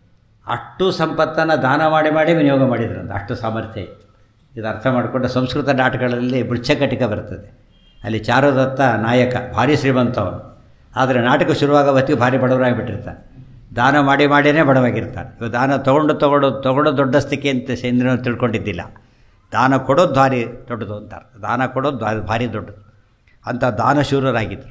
ಅಷ್ಟು ಸಂಪತ್ತನ್ನು ದಾನ ಮಾಡಿ ಮಾಡಿ ವಿನಿಯೋಗ ಮಾಡಿದ್ರಂತ ಅಷ್ಟು ಸಾಮರ್ಥ್ಯ ಇತ್ತು ಇದು ಅರ್ಥ ಮಾಡಿಕೊಂಡು ಸಂಸ್ಕೃತ ನಾಟಕಗಳಲ್ಲಿ ಬೃಚ್ಛಕಟಿಕ ಬರ್ತದೆ ಅಲ್ಲಿ ಚಾರುದತ್ತ ನಾಯಕ ಭಾರಿ ಶ್ರೀಮಂತವನು ಆದರೆ ನಾಟಕ ಶುರುವಾಗ ಹೊತ್ತಿಗೆ ಭಾರಿ ಬಡವರಾಗಿಬಿಟ್ಟಿರ್ತಾನೆ ದಾನ ಮಾಡಿ ಮಾಡಿಯೇ ಬಡವಾಗಿರ್ತಾನೆ ಇವಾಗ ದಾನ ತೊಗೊಂಡು ತೊಗೊಂಡು ತೊಗೊಂಡು ದೊಡ್ಡ ಸ್ಥಿತಿ ಅಂತ ಸೇಂದ್ರ ತಿಳ್ಕೊಂಡಿದ್ದಿಲ್ಲ ದಾನ ಕೊಡೋದು ಭಾರಿ ದೊಡ್ಡದು ಅಂತಾರೆ ದಾನ ಕೊಡೋದು ಭಾರಿ ದೊಡ್ಡದು ಅಂಥ ದಾನಶೂರರಾಗಿದ್ದರು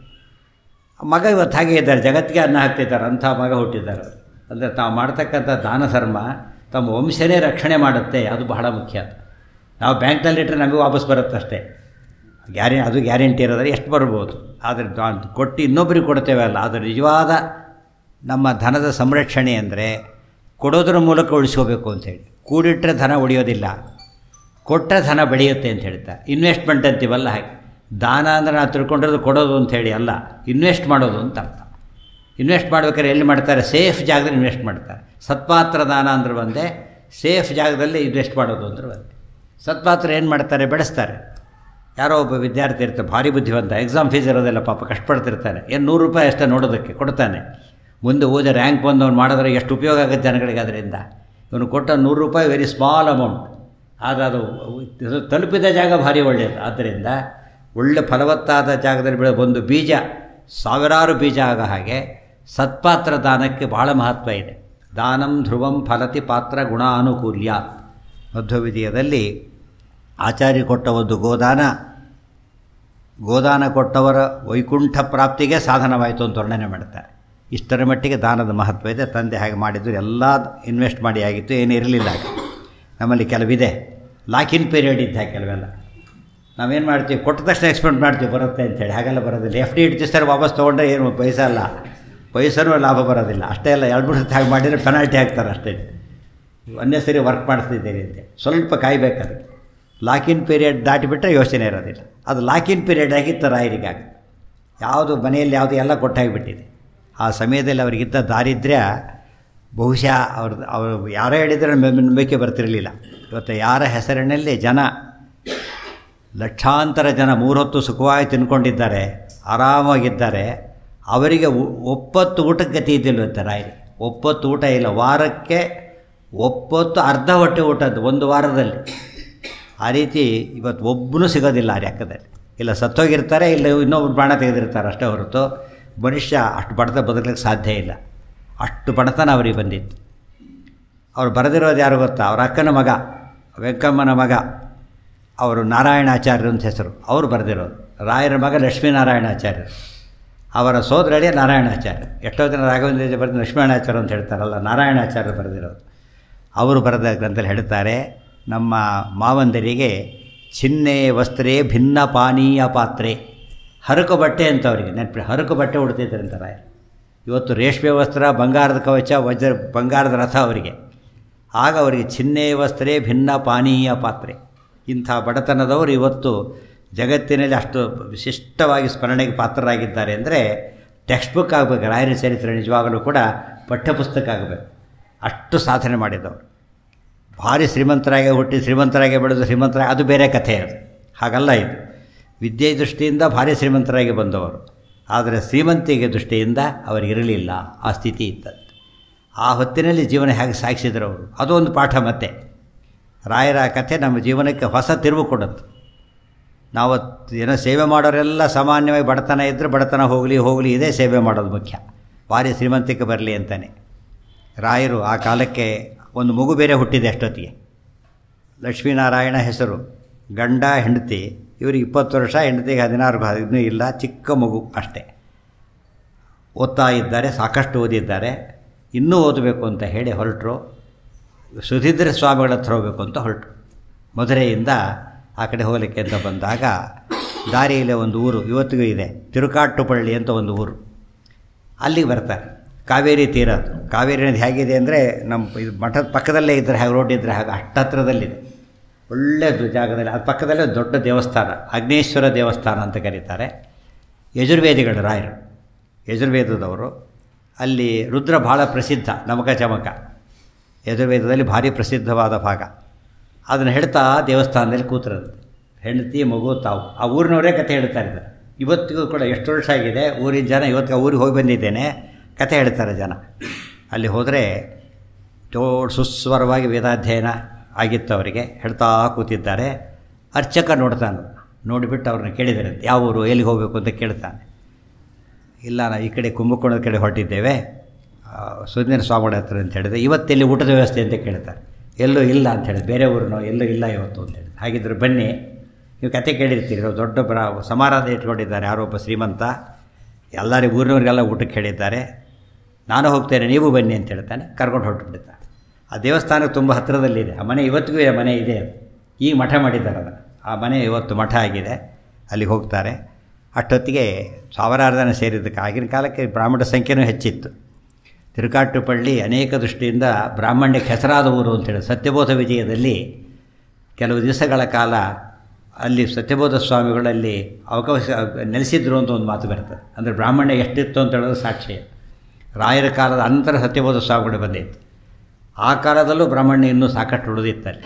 ಮಗ ಇವತ್ತು ಹಾಗೆ ಇದ್ದಾರೆ ಜಗತ್ತಿಗೆ ಅನ್ನ ಹಾಕ್ತಿದ್ದಾರೆ ಅಂಥ ಮಗ ಹುಟ್ಟಿದ್ದಾರೆ ಅಂದರೆ ತಾವು ಮಾಡ್ತಕ್ಕಂಥ ದಾನ ಧರ್ಮ ತಮ್ಮ ವಂಶನೇ ರಕ್ಷಣೆ ಮಾಡುತ್ತೆ ಅದು ಬಹಳ ಮುಖ್ಯ ನಾವು ಬ್ಯಾಂಕ್ನಲ್ಲಿಟ್ಟರೆ ನಮಗೆ ವಾಪಸ್ ಬರುತ್ತೆ ಅಷ್ಟೇ ಗ್ಯಾರೆ ಅದು ಗ್ಯಾರಂಟಿ ಇರೋದ್ರೆ ಎಷ್ಟು ಬರ್ಬೋದು ಆದರೆ ಕೊಟ್ಟು ಇನ್ನೊಬ್ಬರಿಗೆ ಕೊಡ್ತೇವೆ ಅಲ್ಲ ಅದು ನಿಜವಾದ ನಮ್ಮ ಧನದ ಸಂರಕ್ಷಣೆ ಅಂದರೆ ಕೊಡೋದ್ರ ಮೂಲಕ ಉಳಿಸ್ಕೋಬೇಕು ಅಂತೇಳಿ ಕೂಡಿಟ್ಟರೆ ಧನ ಉಳಿಯೋದಿಲ್ಲ ಕೊಟ್ಟರೆ ಧನ ಬೆಳೆಯುತ್ತೆ ಅಂತ ಹೇಳ್ತಾರೆ ಇನ್ವೆಸ್ಟ್ಮೆಂಟ್ ಅಂತೀವಲ್ಲ ಹಾಗೆ ದಾನ ಅಂದರೆ ನಾವು ತಿಳ್ಕೊಂಡಿರೋದು ಕೊಡೋದು ಅಂಥೇಳಿ ಅಲ್ಲ ಇನ್ವೆಸ್ಟ್ ಮಾಡೋದು ಅಂತ ಅರ್ಥ ಇನ್ವೆಸ್ಟ್ ಮಾಡ್ಬೇಕಾದ್ರೆ ಎಲ್ಲಿ ಮಾಡ್ತಾರೆ ಸೇಫ್ ಜಾಗದಲ್ಲಿ ಇನ್ವೆಸ್ಟ್ ಮಾಡ್ತಾರೆ ಸತ್ಪಾತ್ರ ದಾನ ಅಂದ್ರೆ ಬಂದೆ ಸೇಫ್ ಜಾಗದಲ್ಲಿ ಇನ್ವೆಸ್ಟ್ ಮಾಡೋದು ಅಂದ್ರೆ ಬಂದೆ ಸತ್ಪಾತ್ರ ಏನು ಮಾಡ್ತಾರೆ ಬೆಳೆಸ್ತಾರೆ ಯಾರೋ ಒಬ್ಬ ವಿದ್ಯಾರ್ಥಿ ಇರ್ತಾರೆ ಭಾರಿ ಬುದ್ಧಿವಂತ ಎಕ್ಸಾಮ್ ಫೀಸ್ ಇರೋದೆಲ್ಲ ಪಾಪ ಕಷ್ಟಪಡ್ತಿರ್ತಾನೆ ಏನು ನೂರು ರೂಪಾಯಿ ಅಷ್ಟೇ ನೋಡೋದಕ್ಕೆ ಕೊಡ್ತಾನೆ ಮುಂದೆ ಓದಿ ರ್ಯಾಂಕ್ ಬಂದು ಅವ್ನು ಮಾಡಿದ್ರೆ ಎಷ್ಟು ಉಪಯೋಗ ಆಗುತ್ತೆ ಜನಗಳಿಗೆ ಅದರಿಂದ ಇವನು ಕೊಟ್ಟ ನೂರು ರೂಪಾಯಿ ವೆರಿ ಸ್ಮಾಲ್ ಅಮೌಂಟ್ ಆದರೆ ಅದು ತಲುಪಿದ ಜಾಗ ಭಾರಿ ಒಳ್ಳೆಯದು ಆದ್ದರಿಂದ ಒಳ್ಳೆ ಫಲವತ್ತಾದ ಜಾಗದಲ್ಲಿ ಬೆಳೆ ಒಂದು ಬೀಜ ಸಾವಿರಾರು ಬೀಜ ಆಗ ಹಾಗೆ ಸತ್ಪಾತ್ರ ದಾನಕ್ಕೆ ಬಹಳ ಮಹತ್ವ ಇದೆ ದಾನಂ ಧ್ರುವಂ ಫಲತಿ ಪಾತ್ರ ಗುಣಾನುಕೂಲ್ಯ ಮಧ್ವವಿಧಿಯದಲ್ಲಿ ಆಚಾರ್ಯ ಕೊಟ್ಟ ಒಂದು ಗೋದಾನ ಗೋದಾನ ಕೊಟ್ಟವರ ವೈಕುಂಠ ಪ್ರಾಪ್ತಿಗೆ ಸಾಧನವಾಯಿತು ಅಂತ ವರ್ಣನೆ ಮಾಡ್ತಾರೆ ಇಷ್ಟರ ಮಟ್ಟಿಗೆ ದಾನದ ಮಹತ್ವ ಇದೆ ತಂದೆ ಹಾಗೆ ಮಾಡಿದ್ದು ಎಲ್ಲ ಇನ್ವೆಸ್ಟ್ ಮಾಡಿ ಆಗಿತ್ತು ಏನು ಇರಲಿಲ್ಲ ನಮ್ಮಲ್ಲಿ ಕೆಲವಿದೆ ಲಾಕಿನ್ ಪೀರಿಯಡ್ ಇದ್ದ ಕೆಲವೆಲ್ಲ ನಾವೇನು ಮಾಡ್ತೀವಿ ಕೊಟ್ಟ ತಕ್ಷಣ ಎಕ್ಸ್ಪೆಕ್ಟ್ ಮಾಡ್ತೀವಿ ಬರುತ್ತೆ ಅಂತೇಳಿ ಹಾಗೆಲ್ಲ ಬರೋದಿಲ್ಲ ಎಫ್ ಡಿ ಇಡ್ತಿಸ್ತಾರೆ ವಾಪಸ್ ತೊಗೊಂಡ್ರೆ ಏನು ಪೈಸಾ ಅಲ್ಲ ಪೈಸನೂ ಲಾಭ ಬರೋದಿಲ್ಲ ಅಷ್ಟೇ ಅಲ್ಲ ಎರಡು ಮೂರು ಹಾಗೆ ಮಾಡಿದರೆ ಪೆನಾಲ್ಟಿ ಹಾಕ್ತಾರೆ ಅಷ್ಟೇ ಒಂದೇ ಸರಿ ವರ್ಕ್ ಮಾಡಿಸ್ತಿದ್ದೀರಿ ಅಂತೆ ಸ್ವಲ್ಪ ಕಾಯ್ಬೇಕು ಅದಕ್ಕೆ ಲಾಕಿನ್ ಪೀರಿಯಡ್ ದಾಟಿಬಿಟ್ರೆ ಯೋಚನೆ ಇರೋದಿಲ್ಲ ಅದು ಲಾಕಿನ್ ಪೀರಿಯಡ್ ಆಗಿತ್ತು ರಾಯರಿಗಾಗ ಯಾವುದು ಮನೆಯಲ್ಲಿ ಯಾವುದು ಎಲ್ಲ ಕೊಟ್ಟಾಗಿಬಿಟ್ಟಿದೆ ಆ ಸಮಯದಲ್ಲಿ ಅವರಿಗಿದ್ದ ದಾರಿದ್ರ್ಯ ಬಹುಶಃ ಅವ್ರದ್ದು ಅವರು ಯಾರೋ ಹೇಳಿದರೆ ನಂಬಿಕೆ ಬರ್ತಿರಲಿಲ್ಲ ಇವತ್ತು ಯಾರ ಹೆಸರಿನಲ್ಲಿ ಜನ ಲಕ್ಷಾಂತರ ಜನ ಮೂರೊತ್ತು ಸುಖವಾಗಿ ತಿನ್ಕೊಂಡಿದ್ದಾರೆ ಆರಾಮಾಗಿದ್ದಾರೆ ಅವರಿಗೆ ಉ- ಒಪ್ಪತ್ತು ಊಟಕ್ಕೆ ಗತಿ ಇದ್ದಿಲ್ವಂತೆ ರಾಯರು ಒಪ್ಪತ್ತು ಊಟ ಇಲ್ಲ ವಾರಕ್ಕೆ ಒಪ್ಪತ್ತು ಅರ್ಧ ಹೊಟ್ಟೆ ಊಟದ್ದು ಒಂದು ವಾರದಲ್ಲಿ ಆ ರೀತಿ ಇವತ್ತು ಒಬ್ಬನೂ ಸಿಗೋದಿಲ್ಲ ಆ ಲೆಕ್ಕದಲ್ಲಿ ಇಲ್ಲ ಸತ್ತೋಗಿರ್ತಾರೆ ಇಲ್ಲ ಇನ್ನೊಬ್ರು ಪ್ರಾಣ ತೆಗೆದಿರ್ತಾರೆ ಅಷ್ಟೇ ಹೊರತು ಮನುಷ್ಯ ಅಷ್ಟು ಬಡತ ಬದುಕಲಿಕ್ಕೆ ಸಾಧ್ಯ ಇಲ್ಲ ಅಷ್ಟು ಬಡತನ ಅವರಿಗೆ ಬಂದಿತ್ತು ಅವ್ರು ಬರೆದಿರೋದು ಯಾರು ಗೊತ್ತಾ ಅವ್ರ ಅಕ್ಕನ ಮಗ ವೆಂಕಮ್ಮನ ಮಗ ಅವರು ನಾರಾಯಣಾಚಾರ್ಯರು ಅಂತ ಹೆಸರು ಅವರು ಬರೆದಿರೋದು ರಾಯರ ಮಗ ಲಕ್ಷ್ಮೀನಾರಾಯಣಾಚಾರ್ಯರು ಅವರ ಸೋದರಳಿಯ ನಾರಾಯಣಾಚಾರ್ಯ ಎಷ್ಟೋ ಜನ ರಾಘವೇಂದ್ರ ಬರೆದ ಲಕ್ಷ್ಮೀನಾರಾಯಣಾಚಾರ್ಯ ಅಂತ ಹೇಳ್ತಾರಲ್ಲ ನಾರಾಯಣಾಚಾರ್ಯರು ಬರೆದಿರೋದು ಅವರು ಬರೆದ ಗ್ರಂಥದಲ್ಲಿ ಹೇಳ್ತಾರೆ ನಮ್ಮ ಮಾವಂದರಿಗೆ ಚಿನ್ನೆ ವಸ್ತ್ರೇ ಭಿನ್ನ ಪಾನೀಯ ಪಾತ್ರೆ ಹರಕು ಬಟ್ಟೆ ಅಂತ ಅವರಿಗೆ ನೆನಪಿ ಹರಕು ಬಟ್ಟೆ ಉಡ್ತಿದ್ದಾರೆ ಅಂತ ರಾಯರು ಇವತ್ತು ರೇಷ್ಮೆ ವಸ್ತ್ರ ಬಂಗಾರದ ಕವಚ ವಜ್ರ ಬಂಗಾರದ ರಥ ಅವರಿಗೆ ಆಗ ಅವರಿಗೆ ಚಿನ್ನೆ ವಸ್ತ್ರೇ ಭಿನ್ನ ಪಾನೀಯ ಪಾತ್ರೆ ಇಂಥ ಬಡತನದವರು ಇವತ್ತು ಜಗತ್ತಿನಲ್ಲಿ ಅಷ್ಟು ವಿಶಿಷ್ಟವಾಗಿ ಸ್ಮರಣೆಗೆ ಪಾತ್ರರಾಗಿದ್ದಾರೆ ಅಂದರೆ ಟೆಕ್ಸ್ಟ್ ಬುಕ್ ಆಗಬೇಕು ರಾಯರ ಚರಿತ್ರೆ ನಿಜವಾಗಲೂ ಕೂಡ ಪಠ್ಯಪುಸ್ತಕ ಆಗಬೇಕು ಅಷ್ಟು ಸಾಧನೆ ಮಾಡಿದವರು ಭಾರಿ ಶ್ರೀಮಂತರಾಗಿ ಹುಟ್ಟಿ ಶ್ರೀಮಂತರಾಗಿ ಬೆಳೆದು ಶ್ರೀಮಂತರ ಅದು ಬೇರೆ ಕಥೆ ಅದು ಹಾಗಲ್ಲ ಇದು ವಿದ್ಯೆ ದೃಷ್ಟಿಯಿಂದ ಭಾರಿ ಶ್ರೀಮಂತರಾಗಿ ಬಂದವರು ಆದರೆ ಶ್ರೀಮಂತಿಗೆ ದೃಷ್ಟಿಯಿಂದ ಅವರಿಗಿರಲಿಲ್ಲ ಆ ಸ್ಥಿತಿ ಇತ್ತಂತೆ ಆ ಹೊತ್ತಿನಲ್ಲಿ ಜೀವನ ಹೇಗೆ ಸಾಗಿಸಿದ್ರು ಅವರು ಅದು ಒಂದು ಪಾಠ ಮತ್ತೆ ರಾಯರ ಕಥೆ ನಮ್ಮ ಜೀವನಕ್ಕೆ ಹೊಸ ತಿರುವು ಕೊಡುತ್ತೆ ನಾವು ಏನೋ ಸೇವೆ ಮಾಡೋರೆಲ್ಲ ಸಾಮಾನ್ಯವಾಗಿ ಬಡತನ ಇದ್ದರೆ ಬಡತನ ಹೋಗಲಿ ಹೋಗಲಿ ಇದೇ ಸೇವೆ ಮಾಡೋದು ಮುಖ್ಯ ಭಾರಿ ಶ್ರೀಮಂತಿಕೆ ಬರಲಿ ಅಂತಾನೆ ರಾಯರು ಆ ಕಾಲಕ್ಕೆ ಒಂದು ಮಗು ಬೇರೆ ಹುಟ್ಟಿದೆ ಅಷ್ಟೊತ್ತಿಗೆ ಲಕ್ಷ್ಮೀನಾರಾಯಣ ಹೆಸರು ಗಂಡ ಹೆಂಡತಿ ಇವ್ರಿಗೆ ಇಪ್ಪತ್ತು ವರ್ಷ ಹೆಂಡತಿಗೆ ಹದಿನಾರು ಇನ್ನೂ ಇಲ್ಲ ಚಿಕ್ಕ ಮಗು ಅಷ್ಟೇ ಓದ್ತಾ ಇದ್ದಾರೆ ಸಾಕಷ್ಟು ಓದಿದ್ದಾರೆ ಇನ್ನೂ ಓದಬೇಕು ಅಂತ ಹೇಳಿ ಹೊರಟರು ಸುಧೀಂದ್ರ ಸ್ವಾಮಿಗಳ ಹತ್ರ ಹೋಗಬೇಕು ಅಂತ ಹೊರಟರು ಮಧುರೆಯಿಂದ ಆ ಕಡೆ ಹೋಗಲಿಕ್ಕೆ ಅಂತ ಬಂದಾಗ ದಾರಿಯಲ್ಲಿ ಒಂದು ಊರು ಇವತ್ತಿಗೂ ಇದೆ ತಿರುಕಾಟುಪಳ್ಳಿ ಅಂತ ಒಂದು ಊರು ಅಲ್ಲಿಗೆ ಬರ್ತಾರೆ ಕಾವೇರಿ ತೀರ ಅದು. ಕಾವೇರಿ ನದಿ ಹೇಗಿದೆ ಅಂದರೆ ನಮ್ಮ ಇದು ಮಠದ ಪಕ್ಕದಲ್ಲೇ ಇದ್ದರೆ ಹಾಗೆ ರೋಡ್ ಇದ್ದರೆ ಹಾಗೆ ಅಷ್ಟು ಹತ್ರದಲ್ಲಿದೆ ಒಳ್ಳೆಯ ಜಾಗದಲ್ಲಿ ಅದು ಪಕ್ಕದಲ್ಲೇ ಒಂದು ದೊಡ್ಡ ದೇವಸ್ಥಾನ ಅಗ್ನೇಶ್ವರ ದೇವಸ್ಥಾನ ಅಂತ ಕರೀತಾರೆ ಯಜುರ್ವೇದಿಗಳು ರಾಯರು ಯಜುರ್ವೇದದವರು ಅಲ್ಲಿ ರುದ್ರ ಭಾಳ ಪ್ರಸಿದ್ಧ ನಮಕ ಚಮಕ ಯಜುರ್ವೇದದಲ್ಲಿ ಭಾರಿ ಪ್ರಸಿದ್ಧವಾದ ಭಾಗ ಅದನ್ನು ಹೇಳ್ತಾ ದೇವಸ್ಥಾನದಲ್ಲಿ ಕೂತಿರೋದು ಹೆಂಡತಿ ಮಗು ತಾವು ಆ ಊರಿನವರೇ ಕಥೆ ಹೇಳ್ತಾ ಇದ್ದಾರೆ ಇವತ್ತಿಗೂ ಕೂಡ ಎಷ್ಟು ವರ್ಷ ಆಗಿದೆ ಊರಿನ ಜನ ಇವತ್ತು ಆ ಊರಿಗೆ ಹೋಗಿ ಬಂದಿದ್ದೇನೆ ಕಥೆ ಹೇಳ್ತಾರೆ ಜನ ಅಲ್ಲಿ ಹೋದರೆ ಜೋಡ್ ಸುಸ್ವರವಾಗಿ ವೇದಾಧ್ಯಯನ ಆಗಿತ್ತು ಅವರಿಗೆ ಹೇಳ್ತಾ ಕೂತಿದ್ದಾರೆ ಅರ್ಚಕ ನೋಡ್ತಾನೆ ನೋಡಿಬಿಟ್ಟು ಅವ್ರನ್ನ ಕೇಳಿದ್ದಾರೆ ಯಾವ ಊರು ಎಲ್ಲಿಗೆ ಹೋಗಬೇಕು ಅಂತ ಕೇಳ್ತಾನೆ ಇಲ್ಲ ನಾವು ಈ ಕಡೆ ಕುಂಭಕೋಣದ ಕಡೆ ಹೊರಟಿದ್ದೇವೆ ಸುಂದರ ಸ್ವಾಮಿಗಳ ಹತ್ರ ಅಂತ ಹೇಳಿದೆ ಇವತ್ತೆಲ್ಲಿ ಊಟದ ವ್ಯವಸ್ಥೆ ಅಂತ ಕೇಳ್ತಾರೆ ಎಲ್ಲೂ ಇಲ್ಲ ಅಂತ ಹೇಳಿ ಬೇರೆ ಊರಿನೋ ಎಲ್ಲೂ ಇಲ್ಲ ಇವತ್ತು ಅಂತ ಹೇಳಿ ಹಾಗಿದ್ರೆ ಬನ್ನಿ ನೀವು ಕತೆ ಕೇಳಿರ್ತೀರಿ ಅವ್ರು ದೊಡ್ಡ ಬ್ರ ಸಮಾರಾಧ ಇಟ್ಕೊಂಡಿದ್ದಾರೆ ಯಾರೋ ಒಬ್ಬ ಶ್ರೀಮಂತ ಎಲ್ಲರಿಗೂ ಊರಿನವ್ರಿಗೆಲ್ಲ ಊಟಕ್ಕೆ ಹೇಳಿದ್ದಾರೆ ನಾನು ಹೋಗ್ತೇನೆ ನೀವು ಬನ್ನಿ ಅಂತ ಹೇಳ್ತಾನೆ ಕರ್ಕೊಂಡು ಹೊರಟುಬಿಡ್ತಾನೆ ಆ ದೇವಸ್ಥಾನ ತುಂಬ ಹತ್ತಿರದಲ್ಲಿದೆ ಆ ಮನೆ ಇವತ್ತಿಗೂ ಆ ಮನೆ ಇದೆ ಅದು ಈಗ ಮಠ ಮಾಡಿದ್ದಾರೆ ಅದನ್ನು ಆ ಮನೆ ಇವತ್ತು ಮಠ ಆಗಿದೆ ಅಲ್ಲಿಗೆ ಹೋಗ್ತಾರೆ ಅಷ್ಟೊತ್ತಿಗೆ ಸಾವಿರಾರು ಜನ ಸೇರಿದ್ದಕ್ಕೆ ಆಗಿನ ಕಾಲಕ್ಕೆ ಬ್ರಾಹ್ಮಣ ಸಂಖ್ಯೆನೂ ಹೆಚ್ಚಿತ್ತು ತಿರುಕಾಟುಪಳ್ಳಿ ಅನೇಕ ದೃಷ್ಟಿಯಿಂದ ಬ್ರಾಹ್ಮಣ್ಯಕ್ಕೆ ಹೆಸರಾದ ಊರು ಅಂತೇಳಿ ಸತ್ಯಬೋಧ ವಿಜಯದಲ್ಲಿ ಕೆಲವು ದಿವಸಗಳ ಕಾಲ ಅಲ್ಲಿ ಸತ್ಯಬೋಧ ಸ್ವಾಮಿಗಳಲ್ಲಿ ಅವಕಾಶ ನೆಲೆಸಿದ್ರು ಅಂತ ಒಂದು ಮಾತು ಬರ್ತದೆ ಅಂದರೆ ಬ್ರಾಹ್ಮಣ್ಯ ಎಷ್ಟಿತ್ತು ಅಂತ ಹೇಳೋದು ಸಾಕ್ಷಿ ರಾಯರ ಕಾಲದ ಅಂತರ ಸತ್ಯಬೋಧ ಸ್ವಾಮಿಗಳು ಬಂದಿತ್ತು ಆ ಕಾಲದಲ್ಲೂ ಬ್ರಾಹ್ಮಣ್ಯ ಇನ್ನೂ ಸಾಕಷ್ಟು ಉಳಿದಿತ್ತಲ್ಲಿ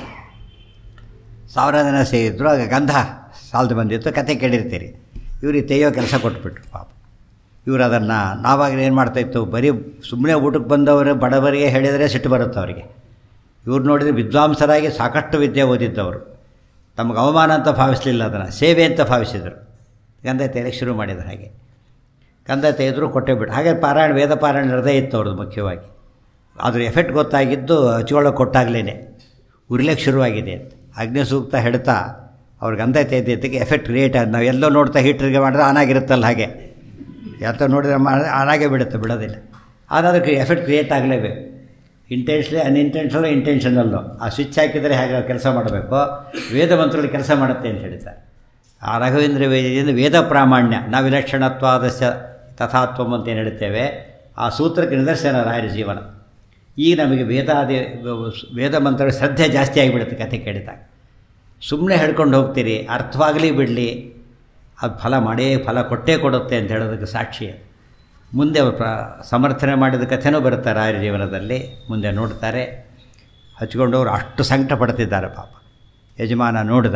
ಸಾವಿರ ಜನ ಸೇರಿದ್ರು ಆಗ ಗಂಧ ಸಾಲದು ಬಂದಿತ್ತು ಕತೆ ಕೇಳಿರ್ತೀರಿ ಇವ್ರಿಗೆ ತೆಯ್ಯೋ ಕೆಲಸ ಕೊಟ್ಬಿಟ್ರು ಪಾಪ ಇವರು ಅದನ್ನು ನಾವಾಗ ಏನು ಮಾಡ್ತಾಯಿತ್ತು ಬರೀ ಸುಮ್ಮನೆ ಊಟಕ್ಕೆ ಬಂದವರು ಬಡವರಿಗೆ ಹೇಳಿದರೆ ಸಿಟ್ಟು ಬರುತ್ತೆ ಅವರಿಗೆ ಇವ್ರು ನೋಡಿದರೆ ವಿದ್ವಾಂಸರಾಗಿ ಸಾಕಷ್ಟು ವಿದ್ಯೆ ಓದಿದ್ದವರು ತಮಗೆ ಅವಮಾನ ಅಂತ ಭಾವಿಸಲಿಲ್ಲ ಅದನ್ನು ಸೇವೆ ಅಂತ ಭಾವಿಸಿದರು ಗಂಧ ತೆಗೆಯಕ್ಕೆ ಶುರು ಮಾಡಿದ್ರು ಹಾಗೆ ಗಂಧ ತೆಗೆದ್ರು ಕೊಟ್ಟೇ ಬಿಟ್ಟು ಹಾಗೆ ಪಾರಾಯಣ ವೇದ ಪಾರಾಯಣ ನಡೆದೇ ಇತ್ತು ಅವ್ರದ್ದು ಮುಖ್ಯವಾಗಿ ಅದ್ರ ಎಫೆಕ್ಟ್ ಗೊತ್ತಾಗಿದ್ದು ಹಚ್ಕೊಳ್ಳೋಕೆ ಕೊಟ್ಟಾಗಲೇ ಉರಿಲಿಕ್ಕೆ ಶುರುವಾಗಿದೆ ಅಂತ ಅಗ್ನಿ ಸೂಕ್ತ ಹೇಳ್ತಾ ಅವ್ರ ಗಂಧ ತೆಗೆದಿದ್ದಕ್ಕೆ ಎಫೆಕ್ಟ್ ಕ್ರಿಯೇಟ್ ಆದ ನಾವು ಎಲ್ಲೋ ನೋಡ್ತಾ ಹೀಟ್ರಿಗೆ ಮಾಡಿದ್ರೆ ಆನ್ ಆಗಿರುತ್ತಲ್ಲ ಹಾಗೆ ಯಾತ ನೋಡಿದ್ರೆ ಆನಾಗೆ ಬಿಡುತ್ತೆ ಬಿಡೋದಿಲ್ಲ ಅದಕ್ಕೆ ಎಫೆಕ್ಟ್ ಕ್ರಿಯೇಟ್ ಆಗಲೇಬೇಕು ಇಂಟೆನ್ಷನ್ಲಿ ಅನ್ಇಂಟೆನ್ಷನಲ್ ಇಂಟೆನ್ಷನಲ್ಲು ಆ ಸ್ವಿಚ್ ಹಾಕಿದರೆ ಹೇಗೆ ಕೆಲಸ ಮಾಡಬೇಕು ವೇದ ಮಂತ್ರಗಳು ಕೆಲಸ ಮಾಡುತ್ತೆ ಅಂತ ಹೇಳ್ತಾರೆ ಆ ರಾಘವೇಂದ್ರ ವೇದದಿಂದ ವೇದ ಪ್ರಾಮಾಣ್ಯ ನಾವು ವಿಲಕ್ಷಣತ್ವಾದಸ್ಯ ತಥಾತ್ವಂ ಅಂತ ಏನು ಹೇಳ್ತೇವೆ ಆ ಸೂತ್ರಕ್ಕೆ ನಿದರ್ಶನ ರಾಯರ ಜೀವನ ಈಗ ನಮಗೆ ವೇದಾದಿ ವೇದ ಮಂತ್ರಗಳ ಶ್ರದ್ಧೆ ಜಾಸ್ತಿ ಆಗಿಬಿಡುತ್ತೆ ಕಥೆ ಕೇಳಿದಾಗ ಸುಮ್ಮನೆ ಹೇಳ್ಕೊಂಡು ಹೋಗ್ತೀರಿ ಅರ್ಥವಾಗಲಿ ಬಿಡಲಿ ಅದು ಫಲ ಮಾಡೇ ಫಲ ಕೊಟ್ಟೇ ಕೊಡುತ್ತೆ ಅಂತ ಹೇಳೋದಕ್ಕೆ ಸಾಕ್ಷಿ ಮುಂದೆ ಪ್ರ ಸಮರ್ಥನೆ ಮಾಡಿದ ಕಥೆನೂ ಬರುತ್ತೆ ರಾಯರ ಜೀವನದಲ್ಲಿ ಮುಂದೆ ನೋಡ್ತಾರೆ ಹಚ್ಕೊಂಡವರು ಅಷ್ಟು ಸಂಕಟ ಪಡ್ತಿದ್ದಾರೆ ಪಾಪ ಯಜಮಾನ ನೋಡ್ದ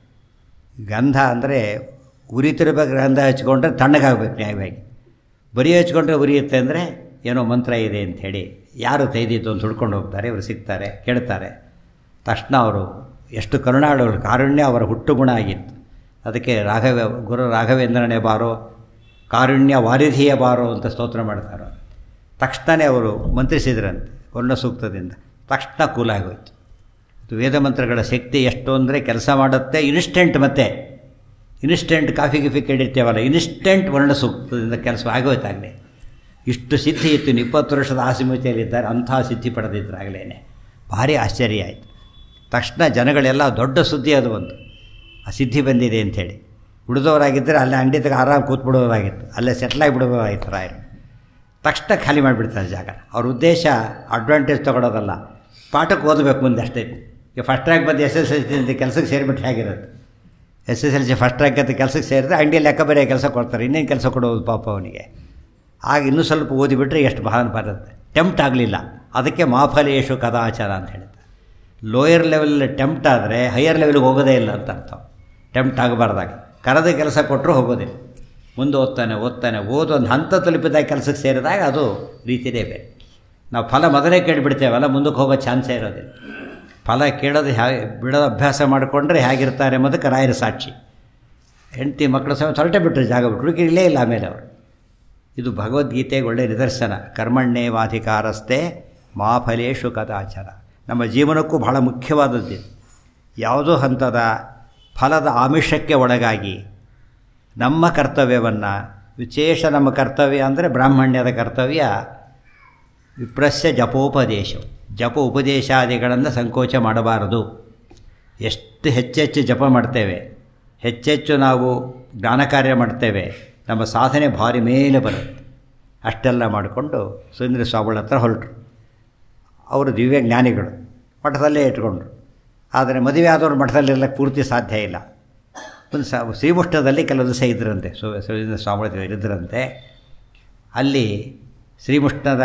ಗಂಧ ಅಂದರೆ ಉರಿತಿರ್ಬೇಕು ಗಂಧ ಹಚ್ಕೊಂಡ್ರೆ ತಣ್ಣಗಾಗಬೇಕು ನ್ಯಾಯವಾಗಿ ಬರೀ ಹಚ್ಕೊಂಡ್ರೆ ಉರಿಯುತ್ತೆ ಅಂದರೆ ಏನೋ ಮಂತ್ರ ಇದೆ ಅಂಥೇಳಿ ಯಾರು ತೆಗೆದಿದ್ದು ಅಂತ ಹುಡ್ಕೊಂಡು ಹೋಗ್ತಾರೆ ಇವರು ಸಿಗ್ತಾರೆ ಕೇಳ್ತಾರೆ ತಕ್ಷಣ ಅವರು ಎಷ್ಟು ಕರುಣಾಳವರು ಕಾರುಣ್ಯ ಅವರ ಹುಟ್ಟು ಗುಣ ಆಗಿತ್ತು ಅದಕ್ಕೆ ರಾಘವ ಗುರು ರಾಘವೇಂದ್ರನೇ ಬಾರೋ ಕಾರುಣ್ಯ ವಾರಿಧಿಯ ಬಾರೋ ಅಂತ ಸ್ತೋತ್ರ ಮಾಡ್ತಾರೆ ತಕ್ಷಣವೇ ಅವರು ಮಂತ್ರಿಸಿದ್ರಂತೆ ವರ್ಣ ಸೂಕ್ತದಿಂದ ತಕ್ಷಣ ಕೂಲಾಗೋಯ್ತು ಇದು ವೇದ ಮಂತ್ರಗಳ ಶಕ್ತಿ ಎಷ್ಟು ಅಂದರೆ ಕೆಲಸ ಮಾಡುತ್ತೆ ಇನ್ಸ್ಟೆಂಟ್ ಮತ್ತೆ ಇನ್ಸ್ಟೆಂಟ್ ಕಾಫಿ ಗಿಫಿ ಕೇಳಿರ್ತೇವಲ್ಲ ಇನ್ಸ್ಟೆಂಟ್ ವರ್ಣ ಸೂಕ್ತದಿಂದ ಕೆಲಸ ಆಗೋಯ್ತಾಗಲೇ ಇಷ್ಟು ಸಿದ್ಧಿ ಇತ್ತು ಇನ್ನು ಇಪ್ಪತ್ತು ವರ್ಷದ ಆಸಿಮಿತಿಯಲ್ಲಿದ್ದಾರೆ ಅಂಥ ಸಿದ್ಧಿ ಪಡೆದಿದ್ದರಾಗಲೇ ಭಾರಿ ಆಶ್ಚರ್ಯ ಆಯಿತು ತಕ್ಷಣ ಜನಗಳೆಲ್ಲ ದೊಡ್ಡ ಸುದ್ದಿ ಅದು ಒಂದು ಆ ಸಿದ್ಧಿ ಬಂದಿದೆ ಅಂಥೇಳಿ ಉಳಿದವರಾಗಿದ್ದರೆ ಅಲ್ಲೇ ಅಂಗಡಿ ತಗ ಆರಾಮ್ ಕೂತ್ಬಿಡೋದಾಗಿತ್ತು ಅಲ್ಲೇ ಸೆಟ್ಲಾಗಿ ಬಿಡೋದಾಗಿತ್ತು ರಾಯರು ತಕ್ಷಣ ಖಾಲಿ ಮಾಡಿಬಿಡ್ತಾರೆ ಜಾಗ ಅವ್ರ ಉದ್ದೇಶ ಅಡ್ವಾಂಟೇಜ್ ತೊಗೊಳೋದಲ್ಲ ಪಾಠಕ್ಕೆ ಓದಬೇಕು ಮುಂದೆ ಅಷ್ಟೇ ಈಗ ಫಸ್ಟ್ ರ್ಯಾಂಕ್ ಬಂದು ಎಸ್ ಎಸ್ ಎಲ್ ಸಿ ಕೆಲಸಕ್ಕೆ ಸೇರಿಬಿಟ್ಟು ಹೇಗಿರುತ್ತೆ S S L C first rank ಅಂತ ಕೆಲಸಕ್ಕೆ ಸೇರಿದ್ರೆ ಅಂಗಡಿಯಲ್ಲಿ ಲೆಕ್ಕ ಬರೆಯೋ ಕೆಲಸ ಕೊಡ್ತಾರೆ ಇನ್ನೇನು ಕೆಲಸ ಕೊಡೋದು ಪಾಪ ಅವನಿಗೆ ಆಗ ಇನ್ನೂ ಸ್ವಲ್ಪ ಓದಿಬಿಟ್ರೆ ಎಷ್ಟು ಮಹಾನ್ ಬರುತ್ತೆ ಟೆಂಪ್ಟ್ ಆಗಲಿಲ್ಲ ಅದಕ್ಕೆ ಮಾಫಲೇಶು ಕದಾಚಾರ ಅಂತ ಹೇಳಿದ್ದಾರೆ ಲೋಯರ್ ಲೆವೆಲ್ ಟೆಂಪ್ಟ್ ಆದರೆ ಹೈಯರ್ ಲೆವೆಲ್ಗೆ ಹೋಗೋದೇ ಇಲ್ಲ ಅಂತ ಅರ್ಥ ಟೆಂಪ್ಟ್ ಆಗಬಾರ್ದಾಗ ಕರೆದ ಕೆಲಸ ಕೊಟ್ಟರು ಹೋಗೋದಿಲ್ಲ ಮುಂದೆ ಓದ್ತಾನೆ ಓದ್ತಾನೆ ಓದು ಒಂದು ಹಂತ ತಲುಪಿದಾಗ ಕೆಲಸಕ್ಕೆ ಸೇರಿದಾಗ ಅದು ರೀತಿಯೇ ಬೇರೆ ನಾವು ಫಲ ಮೊದಲೇ ಕೇಳಿಬಿಡ್ತೇವಲ್ಲ ಮುಂದಕ್ಕೆ ಹೋಗೋ ಚಾನ್ಸೇ ಇರೋದಿಲ್ಲ ಫಲ ಕೇಳೋದು ಹೇಗೆ ಬಿಡೋದು ಅಭ್ಯಾಸ ಮಾಡಿಕೊಂಡ್ರೆ ಹೇಗಿರ್ತಾರೆ ಎಂಬುದಕ್ಕೆ ರಾಯರ ಸಾಕ್ಷಿ ಹೆಂಡತಿ ಮಕ್ಕಳು ಸಹ ಹೊರಟೆ ಬಿಟ್ಟರು ಜಾಗ ಬಿಟ್ಟರು ಇಲ್ಲೇ ಇಲ್ಲ ಆಮೇಲೆ ಅವರು ಇದು ಭಗವದ್ಗೀತೆಗೆ ಒಳ್ಳೆಯ ನಿದರ್ಶನ ಕರ್ಮಣ್ಣೇ ವಾಧಿಕಾರಸ್ತೆ ಮಾ ಫಲೇಶು ಕದಾಚಾರ ನಮ್ಮ ಜೀವನಕ್ಕೂ ಬಹಳ ಮುಖ್ಯವಾದದ್ದು ಯಾವುದೋ ಹಂತದ ಫಲದ ಆಮಿಷಕ್ಕೆ ಒಳಗಾಗಿ ನಮ್ಮ ಕರ್ತವ್ಯವನ್ನು ವಿಶೇಷ ನಮ್ಮ ಕರ್ತವ್ಯ ಅಂದರೆ ಬ್ರಾಹ್ಮಣ್ಯದ ಕರ್ತವ್ಯ ವಿಪ್ರಸ್ಯ ಜಪೋಪದೇಶ ಜಪ ಉಪದೇಶಾದಿಗಳನ್ನು ಸಂಕೋಚ ಮಾಡಬಾರದು ಎಷ್ಟು ಹೆಚ್ಚೆಚ್ಚು ಜಪ ಮಾಡ್ತೇವೆ ಹೆಚ್ಚೆಚ್ಚು ನಾವು ಜ್ಞಾನ ಕಾರ್ಯ ಮಾಡ್ತೇವೆ ನಮ್ಮ ಸಾಧನೆ ಭಾರಿ ಮೇಲೆ ಬರುತ್ತೆ ಅಷ್ಟೆಲ್ಲ ಮಾಡಿಕೊಂಡು ಸುಂದರ ಸ್ವಾಮಿಗಳ ಹತ್ರ ಹೊರಟರು ಅವರು ದಿವ್ಯ ಜ್ಞಾನಿಗಳು ಮಠದಲ್ಲೇ ಇಟ್ಕೊಂಡ್ರು ಆದರೆ ಮದುವೆ ಆದವರು ಮಠದಲ್ಲಿರ್ಲಿಕ್ಕೆ ಪೂರ್ತಿ ಸಾಧ್ಯ ಇಲ್ಲ ಒಂದು ಸ ಶ್ರೀಮುಷ್ಟದಲ್ಲಿ ಕೆಲವು ದಿವಸ ಇದ್ದರಂತೆ ಸು ಸುರೇಂದ್ರ ಸ್ವಾಮಿಗಳು ಇದ್ದರಂತೆ ಅಲ್ಲಿ ಶ್ರೀಮುಷ್ಣದ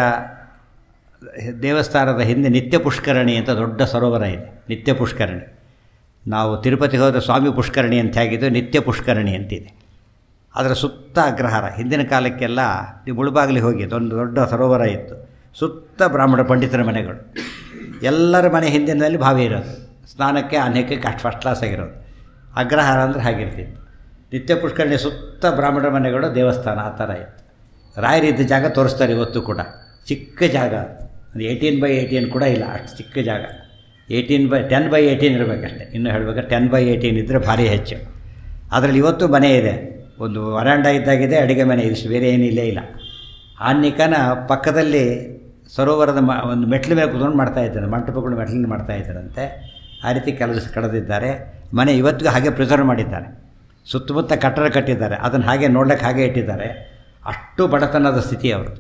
ದೇವಸ್ಥಾನದ ಹಿಂದೆ ನಿತ್ಯ ಪುಷ್ಕರಣಿ ಅಂತ ದೊಡ್ಡ ಸರೋವರ ಇದೆ ನಿತ್ಯ ಪುಷ್ಕರಣಿ ನಾವು ತಿರುಪತಿಗೆ ಹೋದ ಸ್ವಾಮಿ ಪುಷ್ಕರಣಿ ಅಂತ ಹೇಗಿದ್ದು ನಿತ್ಯ ಪುಷ್ಕರಣಿ ಅಂತಿದೆ ಅದರ ಸುತ್ತ ಅಗ್ರಹಾರ ಹಿಂದಿನ ಕಾಲಕ್ಕೆಲ್ಲ ನೀವು ಮುಳುಬಾಗಿಲಿಗೆ ಹೋಗಿ ಒಂದು ದೊಡ್ಡ ಸರೋವರ ಇತ್ತು ಸುತ್ತ ಬ್ರಾಹ್ಮಣ ಪಂಡಿತರ ಮನೆಗಳು ಎಲ್ಲರ ಮನೆ ಹಿಂದಿನಲ್ಲಿ ಬಾವಿ ಇರೋದು ಸ್ನಾನಕ್ಕೆ ಅನೇಕಕ್ಕೆ ಅಷ್ಟು ಫಸ್ಟ್ ಕ್ಲಾಸ್ ಆಗಿರೋದು ಅಗ್ರಹಾರ ಅಂದರೆ ಹಾಗಿರ್ತಿತ್ತು ನಿತ್ಯ ಪುಷ್ಕರಣಿ ಸುತ್ತ ಬ್ರಾಹ್ಮಣ ಮನೆಗಳು ದೇವಸ್ಥಾನ ಆ ಥರ ಇತ್ತು ರಾಯರಿದ್ದ ಜಾಗ ತೋರಿಸ್ತಾರೆ ಇವತ್ತು ಕೂಡ ಚಿಕ್ಕ ಜಾಗ ಒಂದು ಏಯ್ಟೀನ್ ಬೈ ಏಯ್ಟೀನ್ ಕೂಡ ಇಲ್ಲ ಅಷ್ಟು ಚಿಕ್ಕ ಜಾಗ eighteen by ten by eighteen ಇರಬೇಕಷ್ಟೆ ಇನ್ನು ಹೇಳಬೇಕಾದ್ರೆ ಟೆನ್ ಬೈ ಏಯ್ಟೀನ್ ಇದ್ದರೆ ಭಾರಿ ಹೆಚ್ಚು ಅದರಲ್ಲಿ ಇವತ್ತು ಮನೆ ಇದೆ ಒಂದು ವರಾಂಡ ಇದ್ದಾಗಿದೆ ಅಡುಗೆ ಮನೆ ಇಷ್ಟು ಬೇರೆ ಏನಿಲ್ಲೇ ಇಲ್ಲ ಆನ್ನಿಕನ ಪಕ್ಕದಲ್ಲಿ ಸರೋವರದ ಮ ಒಂದು ಮೆಟ್ಲು ಮೇಲೆ ಕುತ್ಕೊಂಡು ಮಾಡ್ತಾ ಇದ್ದಾರೆ ಮಂಟಪಗಳು ಮೆಟ್ಲಿನ ಮಾಡ್ತಾ ಇದ್ದಾರಂತೆ ಆ ರೀತಿ ಕೆಲಸ ಕಳೆದಿದ್ದಾರೆ ಮನೆ ಇವತ್ತಿಗೂ ಹಾಗೆ ಪ್ರಿಸರ್ವ್ ಮಾಡಿದ್ದಾರೆ ಸುತ್ತಮುತ್ತ ಕಟ್ಟಡ ಕಟ್ಟಿದ್ದಾರೆ ಅದನ್ನು ಹಾಗೆ ನೋಡ್ಲಿಕ್ಕೆ ಹಾಗೆ ಇಟ್ಟಿದ್ದಾರೆ ಅಷ್ಟು ಬಡತನದ ಸ್ಥಿತಿ ಅವರು